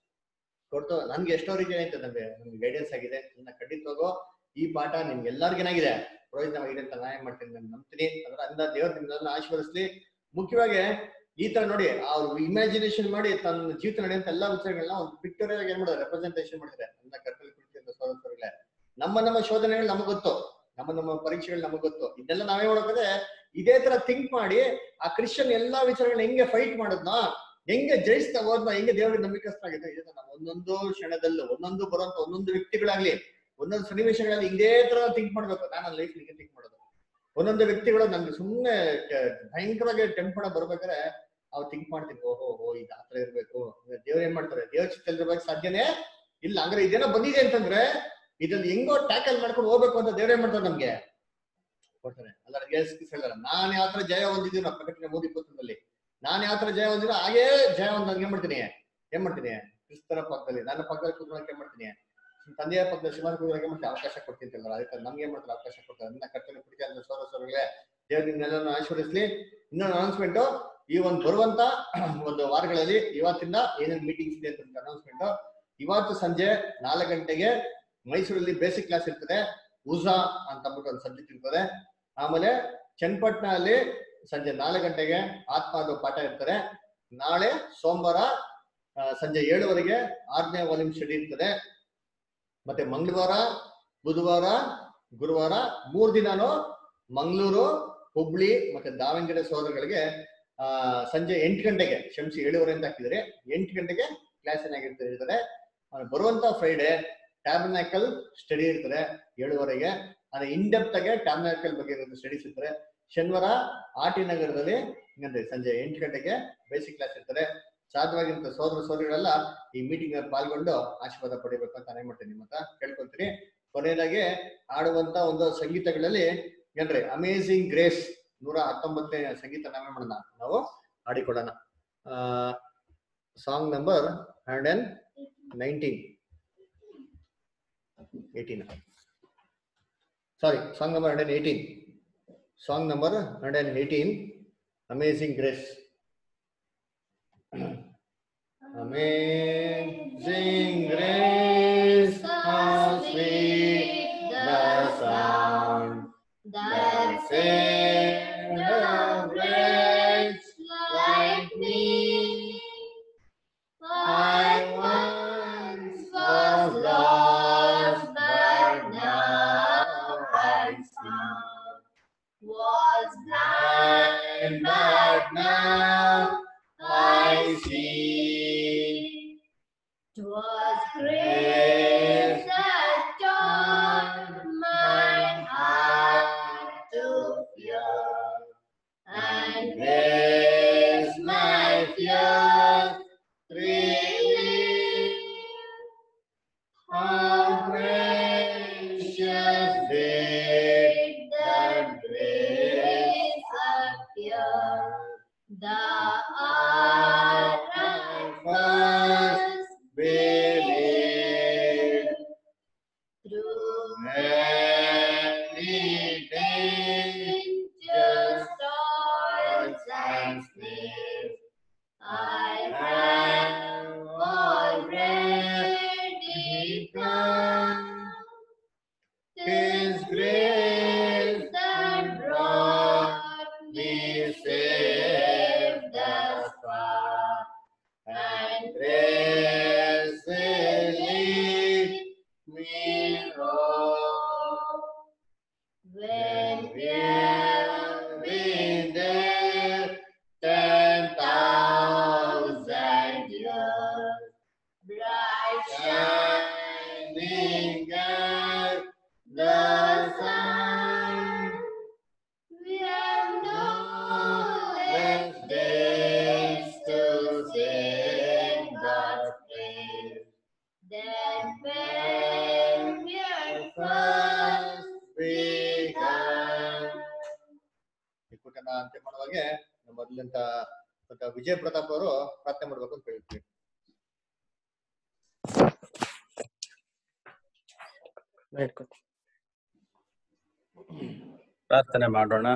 ಕೊಡ್ತು ನನ್ಗೆ ಎಷ್ಟೋ ರೀತಿ ಏನಾಯ್ತು ನಮ್ಗೆ ನಮ್ಗೆ ಗೈಡೆನ್ಸ್ ಆಗಿದೆ ಇದನ್ನ ಖಂಡಿತವಾಗೋ ಈ ಪಾಠ ನಿಮ್ಗೆ ಎಲ್ಲರಿಗೂ ಏನಾಗಿದೆ ಪ್ರಯೋಜನವಾಗಿದೆ ಅಂತ ನಾ ಏನ್ ಮಾಡ್ತೀನಿ ನಾನು ನಂಬ್ತೀನಿ ಅದರ ಅಂದ ದೇವ್ರು ನಿಮ್ಮೆಲ್ಲ ಆಶೀರ್ವದಿಸ್ಲಿ ಮುಖ್ಯವಾಗಿ ಈ ತರ ನೋಡಿ ಅವ್ರು ಇಮ್ಯಾಜಿನೇಷನ್ ಮಾಡಿ ತನ್ನ ಜೀವಿತ ನಡೆಯುವಂತ ಎಲ್ಲಾ ವಿಚಾರಗಳನ್ನ ಒಂದು ಪಿಕ್ಚರ್ ಏನ್ ಮಾಡಿದ್ರೆ ರೆಪ್ರೆಸೆಂಟೇಷನ್ ಮಾಡಿದ್ರೆ ನನ್ನ ಕರ್ತವ್ಯ ಕುರಿತು ಅಂತ ಸಹೋದರಗಳೇ ನಮ್ಮ ನಮ್ಮ ಶೋಧನೆಗಳು ನಮಗ್ ಗೊತ್ತು ನಮ್ಮ ನಮ್ಮ ಪರೀಕ್ಷೆಗಳು ನಮಗ್ ಗೊತ್ತು ಇದೆಲ್ಲ ನಾವೇ ಮಾಡೋಕಂದ್ರೆ ಇದೇ ತರ ಥಿಂಕ್ ಮಾಡಿ ಆ ಕ್ರಿಶ್ಚಿಯನ್ ಎಲ್ಲಾ ವಿಚಾರಗಳನ್ನ ಹೆಂಗೆ ಫೈಟ್ ಮಾಡೋದ್ನ ಹೆಂಗೆ ಜಯಿಸ್ತಾ ಹೋದ್ನ ಹೆಂಗೆ ದೇವರಿಗೆ ನಂಬಿಕಸ್ಥಾಗಿದೆ ಇದೆ ನಾವು ಒಂದೊಂದು ಕ್ಷಣದಲ್ಲೂ ಒಂದೊಂದು ಬರುವಂತ ಒಂದೊಂದು ವ್ಯಕ್ತಿಗಳಾಗ್ಲಿ ಒಂದೊಂದು ಸನ್ನಿವೇಶಗಳಲ್ಲಿ ಇದೇ ತರ ಥಿಂಕ್ ಮಾಡ್ಬೇಕು ನಾನು ನನ್ನ ಲೈಫ್ ಹಿಂಗೆ ಥಿಂಕ್ ಮಾಡೋದು ಒಂದೊಂದು ವ್ಯಕ್ತಿಗಳು ನನ್ಗೆ ಸುಮ್ಮನೆ ಭಯಂಕರವಾಗಿ ಟೆಂಪಣ ಬರ್ಬೇಕಾದ್ರೆ ಅವ್ ಥಿಂಕ್ ಮಾಡ್ತೀನಿ ಓಹೋ ಓ ಇದು ಆತರ ಇರ್ಬೇಕು ದೇವ್ರ ಏನ್ ಮಾಡ್ತಾರೆ ದೇವ್ರ ಚಿತ್ತಲ್ಲಿರ್ಬೇಕು ಸಾಧ್ಯನೇ ಇಲ್ಲ ಹಂಗಾರೆ ಇದೇನೋ ಬಂದಿದೆ ಅಂತಂದ್ರೆ ಇದ್ರಲ್ಲಿ ಹೆಂಗೋ ಟ್ಯಾಕಲ್ ಮಾಡ್ಕೊಂಡು ಹೋಗ್ಬೇಕು ಅಂತ ದೇವ್ರ ಏನ್ ಮಾಡ್ತಾರೆ ನಮ್ಗೆ ಕೊಡ್ತಾರೆ ಅಲ್ಲ ಹೇಳ್ತಾರೆ ನಾನ್ ಯಾವ ತರ ಜಯ ಹೊಂದಿದ್ದೀನೋ ಪ್ರಕಟಣೆ ಮೂರು ಇಪ್ಪತ್ತೊಂದಲ್ಲಿ ನಾನ್ ಯಾವ ತರ ಜಯ ಹೊಂದಿರೋ ಹಾಗೇ ಜಯ ಹೊಂದ್ ಏನ್ ಮಾಡ್ತೀನಿ ಏನ್ ಮಾಡ್ತೀನಿ ಕ್ರಿಸ್ತರ ಪಕ್ಕದಲ್ಲಿ ನನ್ನ ಪಕ್ಕದಲ್ಲಿ ಕೂತ್ಕೊಳಕ್ಕೆ ಏನ್ ಮಾಡ್ತೀನಿ ತಂದೆಯ ಪಕ್ಕದಲ್ಲಿ ಶಿವನ ಕೂತ್ಕೊಳಕ್ಕೆ ಮಾಡ್ತೀನಿ ಅವಕಾಶ ಕೊಡ್ತೀನಿ ಅಂತ ಹೇಳ್ತಾರೆ. ಅದಕ್ಕೆ ನಮ್ಗೆ ಏನ್ ಮಾಡ್ತಾರೆ ಅವಕಾಶ ಕೊಡ್ತಾರೆ ನನ್ನ ಕರ್ತವ್ಯ ಪ್ರೀತಿ ಅಂತ ಸೋರ ಸೋರಗಳೇ ದೇವ್ರ ನಿಮ್ನೆಲ್ಲರನ್ನು ಆಶೀರ್ವದಿಸ್ಲಿ ಇನ್ನೊಂದು ಅನೌನ್ಸ್ಮೆಂಟ್ ಈ ಒಂದು ಬರುವಂತ ಒಂದು ವಾರಗಳಲ್ಲಿ ಇವತ್ತಿಂದ ಏನೇನು ಮೀಟಿಂಗ್ಸ್ ಇದೆ ಅಂತ ಅನೌನ್ಸ್ಮೆಂಟ್ ಇವತ್ತು ಸಂಜೆ ನಾಲ್ಕು ಗಂಟೆಗೆ ಮೈಸೂರಲ್ಲಿ ಬೇಸಿಕ್ ಕ್ಲಾಸ್ ಇರ್ತದೆ ಉಜಾ ಅಂತ ಅಂದ್ಬಿಟ್ಟು ಒಂದು ಸಬ್ಜೆಕ್ಟ್ ಇರ್ತದೆ ಆಮೇಲೆ ಚನ್ನಪಟ್ಟಣ ಅಲ್ಲಿ ಸಂಜೆ ನಾಲ್ಕು ಗಂಟೆಗೆ ಆತ್ಮದ ಪಾಠ ಇರ್ತದೆ ನಾಳೆ ಸೋಮವಾರ ಆ, ಸಂಜೆ ಏಳುವರೆಗೆ ಆರನೇ ವಾಲ್ಯೂಮ್ ಸ್ಟಡಿ ಇರ್ತದೆ ಮತ್ತೆ ಮಂಗಳವಾರ ಬುಧವಾರ ಗುರುವಾರ ಮೂರ್ ದಿನಾನು ಮಂಗಳೂರು ಹುಬ್ಳಿ ಮತ್ತೆ ದಾವಣಗೆರೆ ಸೋದರಗಳಿಗೆ ಆ ಸಂಜೆ ಎಂಟು ಗಂಟೆಗೆ ಕ್ಷಮಿಸಿ ಏಳುವರೆಯಿಂದ ಹಾಕಿದರೆ ಎಂಟು ಗಂಟೆಗೆ ಕ್ಲಾಸ್ ಏನಾಗಿರ್ತದೆ ಇರ್ತದೆ ಆಮೇಲೆ ಬರುವಂತ ಫ್ರೈಡೆ ಟ್ಯಾಬ್ನಾಕಲ್ ಸ್ಟಡಿ ಇರ್ತದೆ ಏಳುವರೆಗೆ ಅದೇ ಇನ್ ಡೆಪ್ತ್ ಆಗಿ ಟ್ಯಾಬ್ನಾಕಲ್ ಬಗ್ಗೆ ಇರೋದು ಸ್ಟಡೀಸ್ ಇರ್ತದೆ ಶನಿವಾರ ಆರ್ ಟಿ ನಗರದಲ್ಲಿ ಹಿಂಗಂದ್ರೆ ಸಂಜೆ ಎಂಟು ಗಂಟೆಗೆ ಬೇಸಿಕ್ ಕ್ಲಾಸ್ ಇರ್ತದೆ ಸಾಧ್ಯವಾಗಿರುವಂತ ಸೋದರ ಸೋದರಿಗಳೆಲ್ಲ ಈ ಮೀಟಿಂಗ್ ಪಾಲ್ಗೊಂಡು ಆಶೀರ್ವಾದ ಪಡಿಬೇಕು ಅಂತ ನಾನು ಮಾಡ್ತೀನಿ ನಿಮ್ಮ ಹತ್ರ ಕೇಳ್ಕೊಂತೀನಿ ಕೊನೆಯದಾಗಿ ಆಡುವಂತ ಒಂದು ಸಂಗೀತಗಳಲ್ಲಿ ಏನ್ರಿ ಅಮೇಸಿಂಗ್ ಗ್ರೇಸ್ ನೂರ ಹತ್ತೊಂಬತ್ತನೇ ಸಂಗೀತ ನಾವೇ ಮಾಡೋಣ ನಾವು ಆಡಿಕೊಳ್ಳೋಣ song number hundred and nineteen eighteen sorry song number hundred eighteen song number hundred and eighteen amazing grace Amazing grace, how sweet the sound that saved a through many dangers, toils, and snares. I have already come. His grace that brought me safe thus far, and grace will lead me home. When we have been there ten thousand years, bright shining as the sun. We have no less days to sing God's praise than when we are first begun. ಈ ಕೂಟನ ಅಂತ್ಯ ಮಾಡುವಾಗೆ ನಮ್ಮ ಮೊದಲಿಂದ ಸ್ವಲ್ಪ ವಿಜಯ ಪ್ರತಾಪ್ ಅವರು ಪ್ರಾರ್ಥನೆ ಮಾಡ್ಬೇಕು ಅಂತ ಹೇಳ್ತೀವಿ ಪ್ರಾರ್ಥನೆ ಮಾಡೋಣ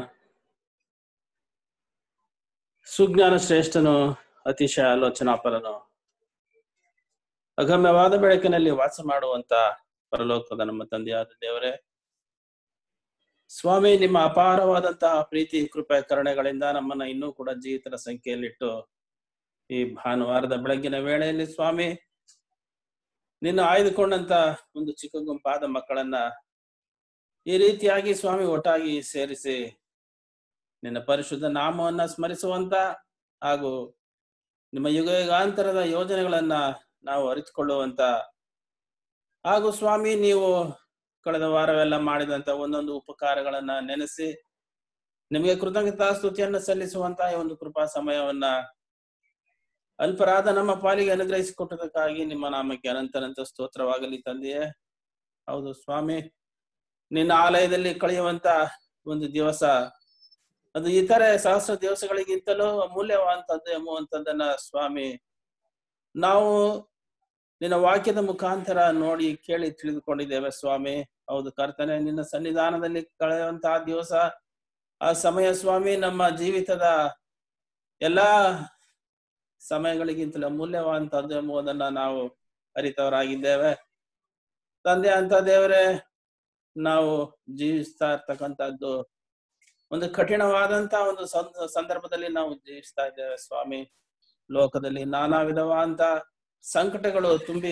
ಸುಜ್ಞಾನ ಶ್ರೇಷ್ಠನು ಅತಿಶಯ ಆಲೋಚನಾಪರನು ಅಗಮ್ಯವಾದ ಬೆಳಕಿನಲ್ಲಿ ವಾಸ ಮಾಡುವಂತ ಪರಲೋಕದ ನಮ್ಮ ತಂದೆಯಾದ ದೇವರೇ ಸ್ವಾಮಿ ನಿಮ್ಮ ಅಪಾರವಾದಂತಹ ಪ್ರೀತಿ ಕೃಪೆ ಕರುಣೆಗಳಿಂದ ನಮ್ಮನ್ನ ಇನ್ನೂ ಕೂಡ ಜೀವಿತರ ಸಂಖ್ಯೆಯಲ್ಲಿಟ್ಟು ಈ ಭಾನುವಾರದ ಬೆಳಗಿನ ವೇಳೆಯಲ್ಲಿ ಸ್ವಾಮಿ ನಿನ್ನ ಆಯ್ದುಕೊಂಡಂತ ಒಂದು ಚಿಕ್ಕ ಗುಂಪಾದ ಮಕ್ಕಳನ್ನ ಈ ರೀತಿಯಾಗಿ ಸ್ವಾಮಿ ಒಟ್ಟಾಗಿ ಸೇರಿಸಿ ನಿನ್ನ ಪರಿಶುದ್ಧ ನಾಮವನ್ನ ಸ್ಮರಿಸುವಂತ ಹಾಗೂ ನಿಮ್ಮ ಯುಗ ಯುಗಾಂತರದ ಯೋಜನೆಗಳನ್ನ ನಾವು ಅರಿತುಕೊಳ್ಳುವಂತ ಹಾಗೂ ಸ್ವಾಮಿ ನೀವು ಕಳೆದ ವಾರವೆಲ್ಲ ಮಾಡಿದಂತ ಒಂದೊಂದು ಉಪಕಾರಗಳನ್ನ ನೆನೆಸಿ ನಿಮಗೆ ಕೃತಜ್ಞತಾ ಸ್ತುತಿಯನ್ನು ಸಲ್ಲಿಸುವಂತ ಈ ಒಂದು ಕೃಪಾ ಸಮಯವನ್ನ ಅಲ್ಪರಾದ ನಮ್ಮ ಪಾಲಿಗೆ ಅನುಗ್ರಹಿಸಿಕೊಟ್ಟದಕ್ಕಾಗಿ ನಿಮ್ಮ ನಾಮಕ್ಕೆ ಅನಂತನಂತ ಸ್ತೋತ್ರವಾಗಲಿ ತಂದೆಯೇ ಹೌದು ಸ್ವಾಮಿ ನಿನ್ನ ಆಲಯದಲ್ಲಿ ಕಳೆಯುವಂತ ಒಂದು ದಿವಸ ಅದು ಇತರೆ ಸಹಸ್ರ ದಿವಸಗಳಿಗಿಂತಲೂ ಅಮೂಲ್ಯವಾದಂಥದ್ದು ಎಂಬುವಂಥದ್ದನ್ನ ಸ್ವಾಮಿ ನಾವು ನಿನ್ನ ವಾಕ್ಯದ ಮುಖಾಂತರ ನೋಡಿ ಕೇಳಿ ತಿಳಿದುಕೊಂಡಿದ್ದೇವೆ ಸ್ವಾಮಿ ಹೌದು ಕರ್ತನೆ ನಿನ್ನ ಸನ್ನಿಧಾನದಲ್ಲಿ ಕಳೆಯುವಂತಹ ದಿವಸ ಆ ಸಮಯ ಸ್ವಾಮಿ ನಮ್ಮ ಜೀವಿತದ ಎಲ್ಲಾ ಸಮಯಗಳಿಗಿಂತಲೂ ಅಮೂಲ್ಯವಾದಂಥದ್ದು ಎಂಬುದನ್ನ ನಾವು ಅರಿತವರಾಗಿದ್ದೇವೆ ತಂದೆ ಅಂತ ದೇವರೇ ನಾವು ಜೀವಿಸ್ತಾ ಇರ್ತಕ್ಕಂಥದ್ದು ಒಂದು ಕಠಿಣವಾದಂತ ಒಂದು ಸಂದ- ಸಂದರ್ಭದಲ್ಲಿ ನಾವು ಜೀವಿಸ್ತಾ ಇದ್ದೇವೆ ಸ್ವಾಮಿ ಲೋಕದಲ್ಲಿ ನಾನಾ ವಿಧವಾದಂತ ಸಂಕಟಗಳು ತುಂಬಿ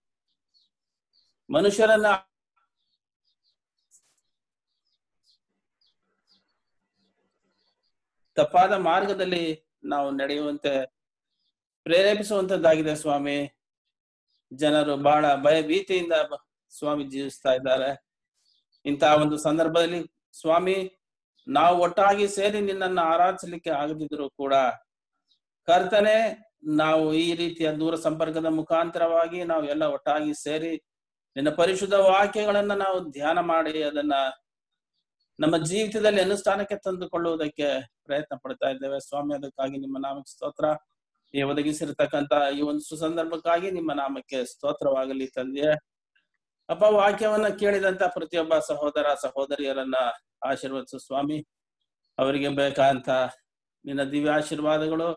ಮನುಷ್ಯರನ್ನ ತಪ್ಪಾದ ಮಾರ್ಗದಲ್ಲಿ ನಾವು ನಡೆಯುವಂತೆ ಪ್ರೇರೇಪಿಸುವಂತದ್ದಾಗಿದೆ ಸ್ವಾಮಿ ಜನರು ಬಹಳ ಭಯ ಭೀತಿಯಿಂದ ಬ- ಸ್ವಾಮಿ ಜೀವಿಸ್ತಾ ಇದ್ದಾರೆ ಇಂತಹ ಒಂದು ಸಂದರ್ಭದಲ್ಲಿ ಸ್ವಾಮಿ ನಾವು ಒಟ್ಟಾಗಿ ಸೇರಿ ನಿನ್ನನ್ನು ಆರಾಧಿಸಲಿಕ್ಕೆ ಆಗದಿದ್ರು ಕೂಡ ಕರ್ತನೆ ನಾವು ಈ ರೀತಿಯ ದೂರ ಸಂಪರ್ಕದ ಮುಖಾಂತರವಾಗಿ ನಾವು ಎಲ್ಲ ಒಟ್ಟಾಗಿ ಸೇರಿ ನಿನ್ನ ಪರಿಶುದ್ಧ ವಾಕ್ಯಗಳನ್ನ ನಾವು ಧ್ಯಾನ ಮಾಡಿ ಅದನ್ನ ನಮ್ಮ ಜೀವಿತದಲ್ಲಿ ಅನುಷ್ಠಾನಕ್ಕೆ ತಂದುಕೊಳ್ಳುವುದಕ್ಕೆ ಪ್ರಯತ್ನ ಪಡ್ತಾ ಇದ್ದೇವೆ ಸ್ವಾಮಿ ಅದಕ್ಕಾಗಿ ನಿಮ್ಮ ನಾಮಕ್ಕೆ ಸ್ತೋತ್ರ ಈ ಒದಗಿಸಿರ್ತಕ್ಕಂತ ಈ ಒಂದು ಸುಸಂದರ್ಭಕ್ಕಾಗಿ ನಿಮ್ಮ ನಾಮಕ್ಕೆ ಸ್ತೋತ್ರವಾಗಲಿ ತಂದೆಯೇ ಅಪ್ಪ ವಾಕ್ಯವನ್ನ ಕೇಳಿದಂತ ಪ್ರತಿಯೊಬ್ಬ ಸಹೋದರ ಸಹೋದರಿಯರನ್ನ ಆಶೀರ್ವದಿಸು ಸ್ವಾಮಿ ಅವರಿಗೆ ಬೇಕಾದಂತ ನಿನ್ನ ದಿವ್ಯ ಆಶೀರ್ವಾದಗಳು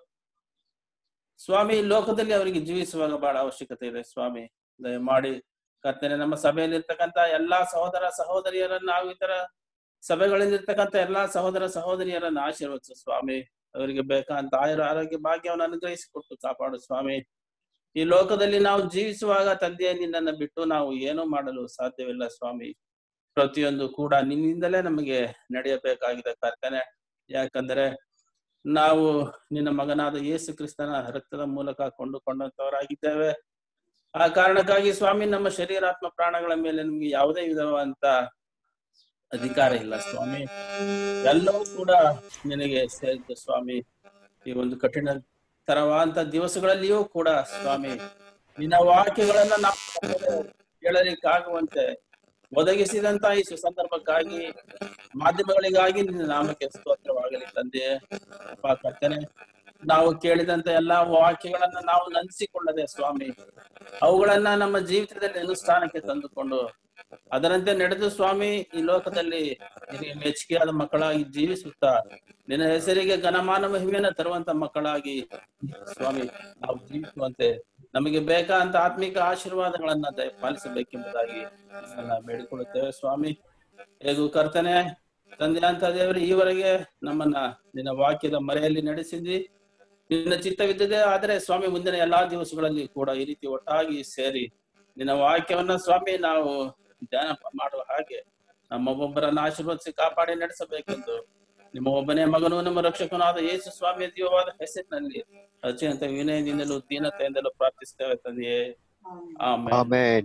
ಸ್ವಾಮಿ ಈ ಲೋಕದಲ್ಲಿ ಅವರಿಗೆ ಜೀವಿಸುವಾಗ ಬಹಳ ಅವಶ್ಯಕತೆ ಇದೆ ಸ್ವಾಮಿ ದಯಮಾಡಿ ಕರ್ತನೆ ನಮ್ಮ ಸಭೆಯಲ್ಲಿ ಇರ್ತಕ್ಕಂತ ಎಲ್ಲಾ ಸಹೋದರ ಸಹೋದರಿಯರನ್ನ ನಾವು ಇತರ ಸಭೆಗಳಲ್ಲಿ ಇರ್ತಕ್ಕಂತ ಎಲ್ಲಾ ಸಹೋದರ ಸಹೋದರಿಯರನ್ನ ಆಶೀರ್ವದಿಸು ಸ್ವಾಮಿ ಅವರಿಗೆ ಬೇಕಾದಂತ ಆಯುರ ಆರೋಗ್ಯ ಭಾಗ್ಯವನ್ನು ಅನುಗ್ರಹಿಸಿಕೊಟ್ಟು ಕಾಪಾಡು ಸ್ವಾಮಿ ಈ ಲೋಕದಲ್ಲಿ ನಾವು ಜೀವಿಸುವಾಗ ತಂದೆಯ ನಿನ್ನನ್ನು ಬಿಟ್ಟು ನಾವು ಏನೂ ಮಾಡಲು ಸಾಧ್ಯವಿಲ್ಲ ಸ್ವಾಮಿ ಪ್ರತಿಯೊಂದು ಕೂಡ ನಿನ್ನಿಂದಲೇ ನಮಗೆ ನಡೆಯಬೇಕಾಗಿದೆ ಕರ್ತನೆ ಯಾಕಂದ್ರೆ ನಾವು ನಿನ್ನ ಮಗನಾದ ಯೇಸು ಕ್ರಿಸ್ತನ ರಕ್ತದ ಮೂಲಕ ಕೊಂಡುಕೊಂಡಂತವರಾಗಿದ್ದೇವೆ ಆ ಕಾರಣಕ್ಕಾಗಿ ಸ್ವಾಮಿ ನಮ್ಮ ಶರೀರಾತ್ಮ ಪ್ರಾಣಗಳ ಮೇಲೆ ನಮ್ಗೆ ಯಾವುದೇ ವಿಧವಾದಂತ ಅಧಿಕಾರ ಇಲ್ಲ ಸ್ವಾಮಿ ಎಲ್ಲವೂ ಕೂಡ ನಿನಗೆ ಸೇರಿದ್ದು ಸ್ವಾಮಿ ಈ ಒಂದು ಕಠಿಣ ತರವಾದಂತ ದಿವಸಗಳಲ್ಲಿಯೂ ಕೂಡ ಸ್ವಾಮಿ ನಿನ್ನ ವಾಕ್ಯಗಳನ್ನ ನಾವು ಕೇಳಲಿಕ್ಕಾಗುವಂತೆ ಒದಗಿಸಿದಂತ ಈ ಸುಸಂದರ್ಭಕ್ಕಾಗಿ ಮಾಧ್ಯಮಗಳಿಗಾಗಿ ನಿನ್ನ ನಾಮಕ್ಕೆ ಸ್ತೋತ್ರವಾಗಲಿ ತಂದೆ ಅಪ್ಪ ಕರ್ತನೆ ನಾವು ಕೇಳಿದಂತ ಎಲ್ಲಾ ವಾಕ್ಯಗಳನ್ನ ನಾವು ನಂದಿಸಿಕೊಳ್ಳದೆ ಸ್ವಾಮಿ ಅವುಗಳನ್ನ ನಮ್ಮ ಜೀವಿತದಲ್ಲಿ ಅನುಷ್ಠಾನಕ್ಕೆ ತಂದುಕೊಂಡು ಅದರಂತೆ ನಡೆದು ಸ್ವಾಮಿ ಈ ಲೋಕದಲ್ಲಿ ನಿನಗೆ ಮೆಚ್ಚುಗೆಯಾದ ಮಕ್ಕಳಾಗಿ ಜೀವಿಸುತ್ತಾ ನಿನ್ನ ಹೆಸರಿಗೆ ಘನಮಾನ ಮಹಿಮೆಯನ್ನು ತರುವಂತ ಮಕ್ಕಳಾಗಿ ಸ್ವಾಮಿ ನಾವು ಜೀವಿಸುವಂತೆ ನಮಗೆ ಬೇಕಾದಂತ ಆತ್ಮಿಕ ಆಶೀರ್ವಾದಗಳನ್ನ ದಯ ಪಾಲಿಸಬೇಕೆಂಬುದಾಗಿ ನನ್ನ ಬೇಡಿಕೊಳ್ಳುತ್ತೇವೆ ಸ್ವಾಮಿ ಹೇಗೂ ಕರ್ತನೆ ತಂದೆ ಅಂತ ದೇವರು ಈವರೆಗೆ ನಮ್ಮನ್ನ ನಿನ್ನ ವಾಕ್ಯದ ಮರೆಯಲ್ಲಿ ನಡೆಸಿದ್ವಿ ನಿನ್ನ ಚಿತ್ತವಿದ್ದದೆ ಆದರೆ ಸ್ವಾಮಿ ಮುಂದಿನ ಎಲ್ಲಾ ದಿವಸಗಳಲ್ಲಿ ಕೂಡ ಈ ರೀತಿ ಒಟ್ಟಾಗಿ ಸೇರಿ ನಿನ್ನ ವಾಕ್ಯವನ್ನ ಸ್ವಾಮಿ ನಾವು ಧ್ಯಾನ ಮಾಡುವ ಹಾಗೆ ನಮ್ಮ ಒಬ್ಬೊಬ್ಬರನ್ನ ಆಶೀರ್ವದಿಸಿ ಕಾಪಾಡಿ ನಡೆಸಬೇಕೆಂದು ನಿಮ್ಮ ಒಬ್ಬನೇ ಮಗನು ನಮ್ಮ ರಕ್ಷಕನಾದ ಯೇಸು ಸ್ವಾಮಿಯ ಜೀವವಾದ ಹೆಸರಿನಲ್ಲಿ ಅತ್ಯಂತ ವಿನಯದಿಂದಲೂ ದೀನತೆಯಿಂದಲೂ ಪ್ರಾರ್ಥಿಸ್ತೇವೆ ತಂದೆಯೇ ಆಮೇಲೆ ಆಮೇನ್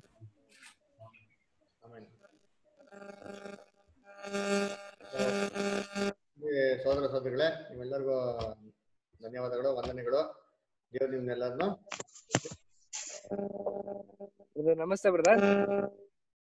ಈ ಸೋದರ ಸೋದರಿಗಳೇ ನಿಮ್ಮೆಲ್ಲರಿಗೂ ಧನ್ಯವಾದಗಳು ವಂದನೆಗಳು ದೇವರು ನಿಮ್ನೆಲ್ಲರನ್ನು ನಮಸ್ತೆ ಬ್ರದರ್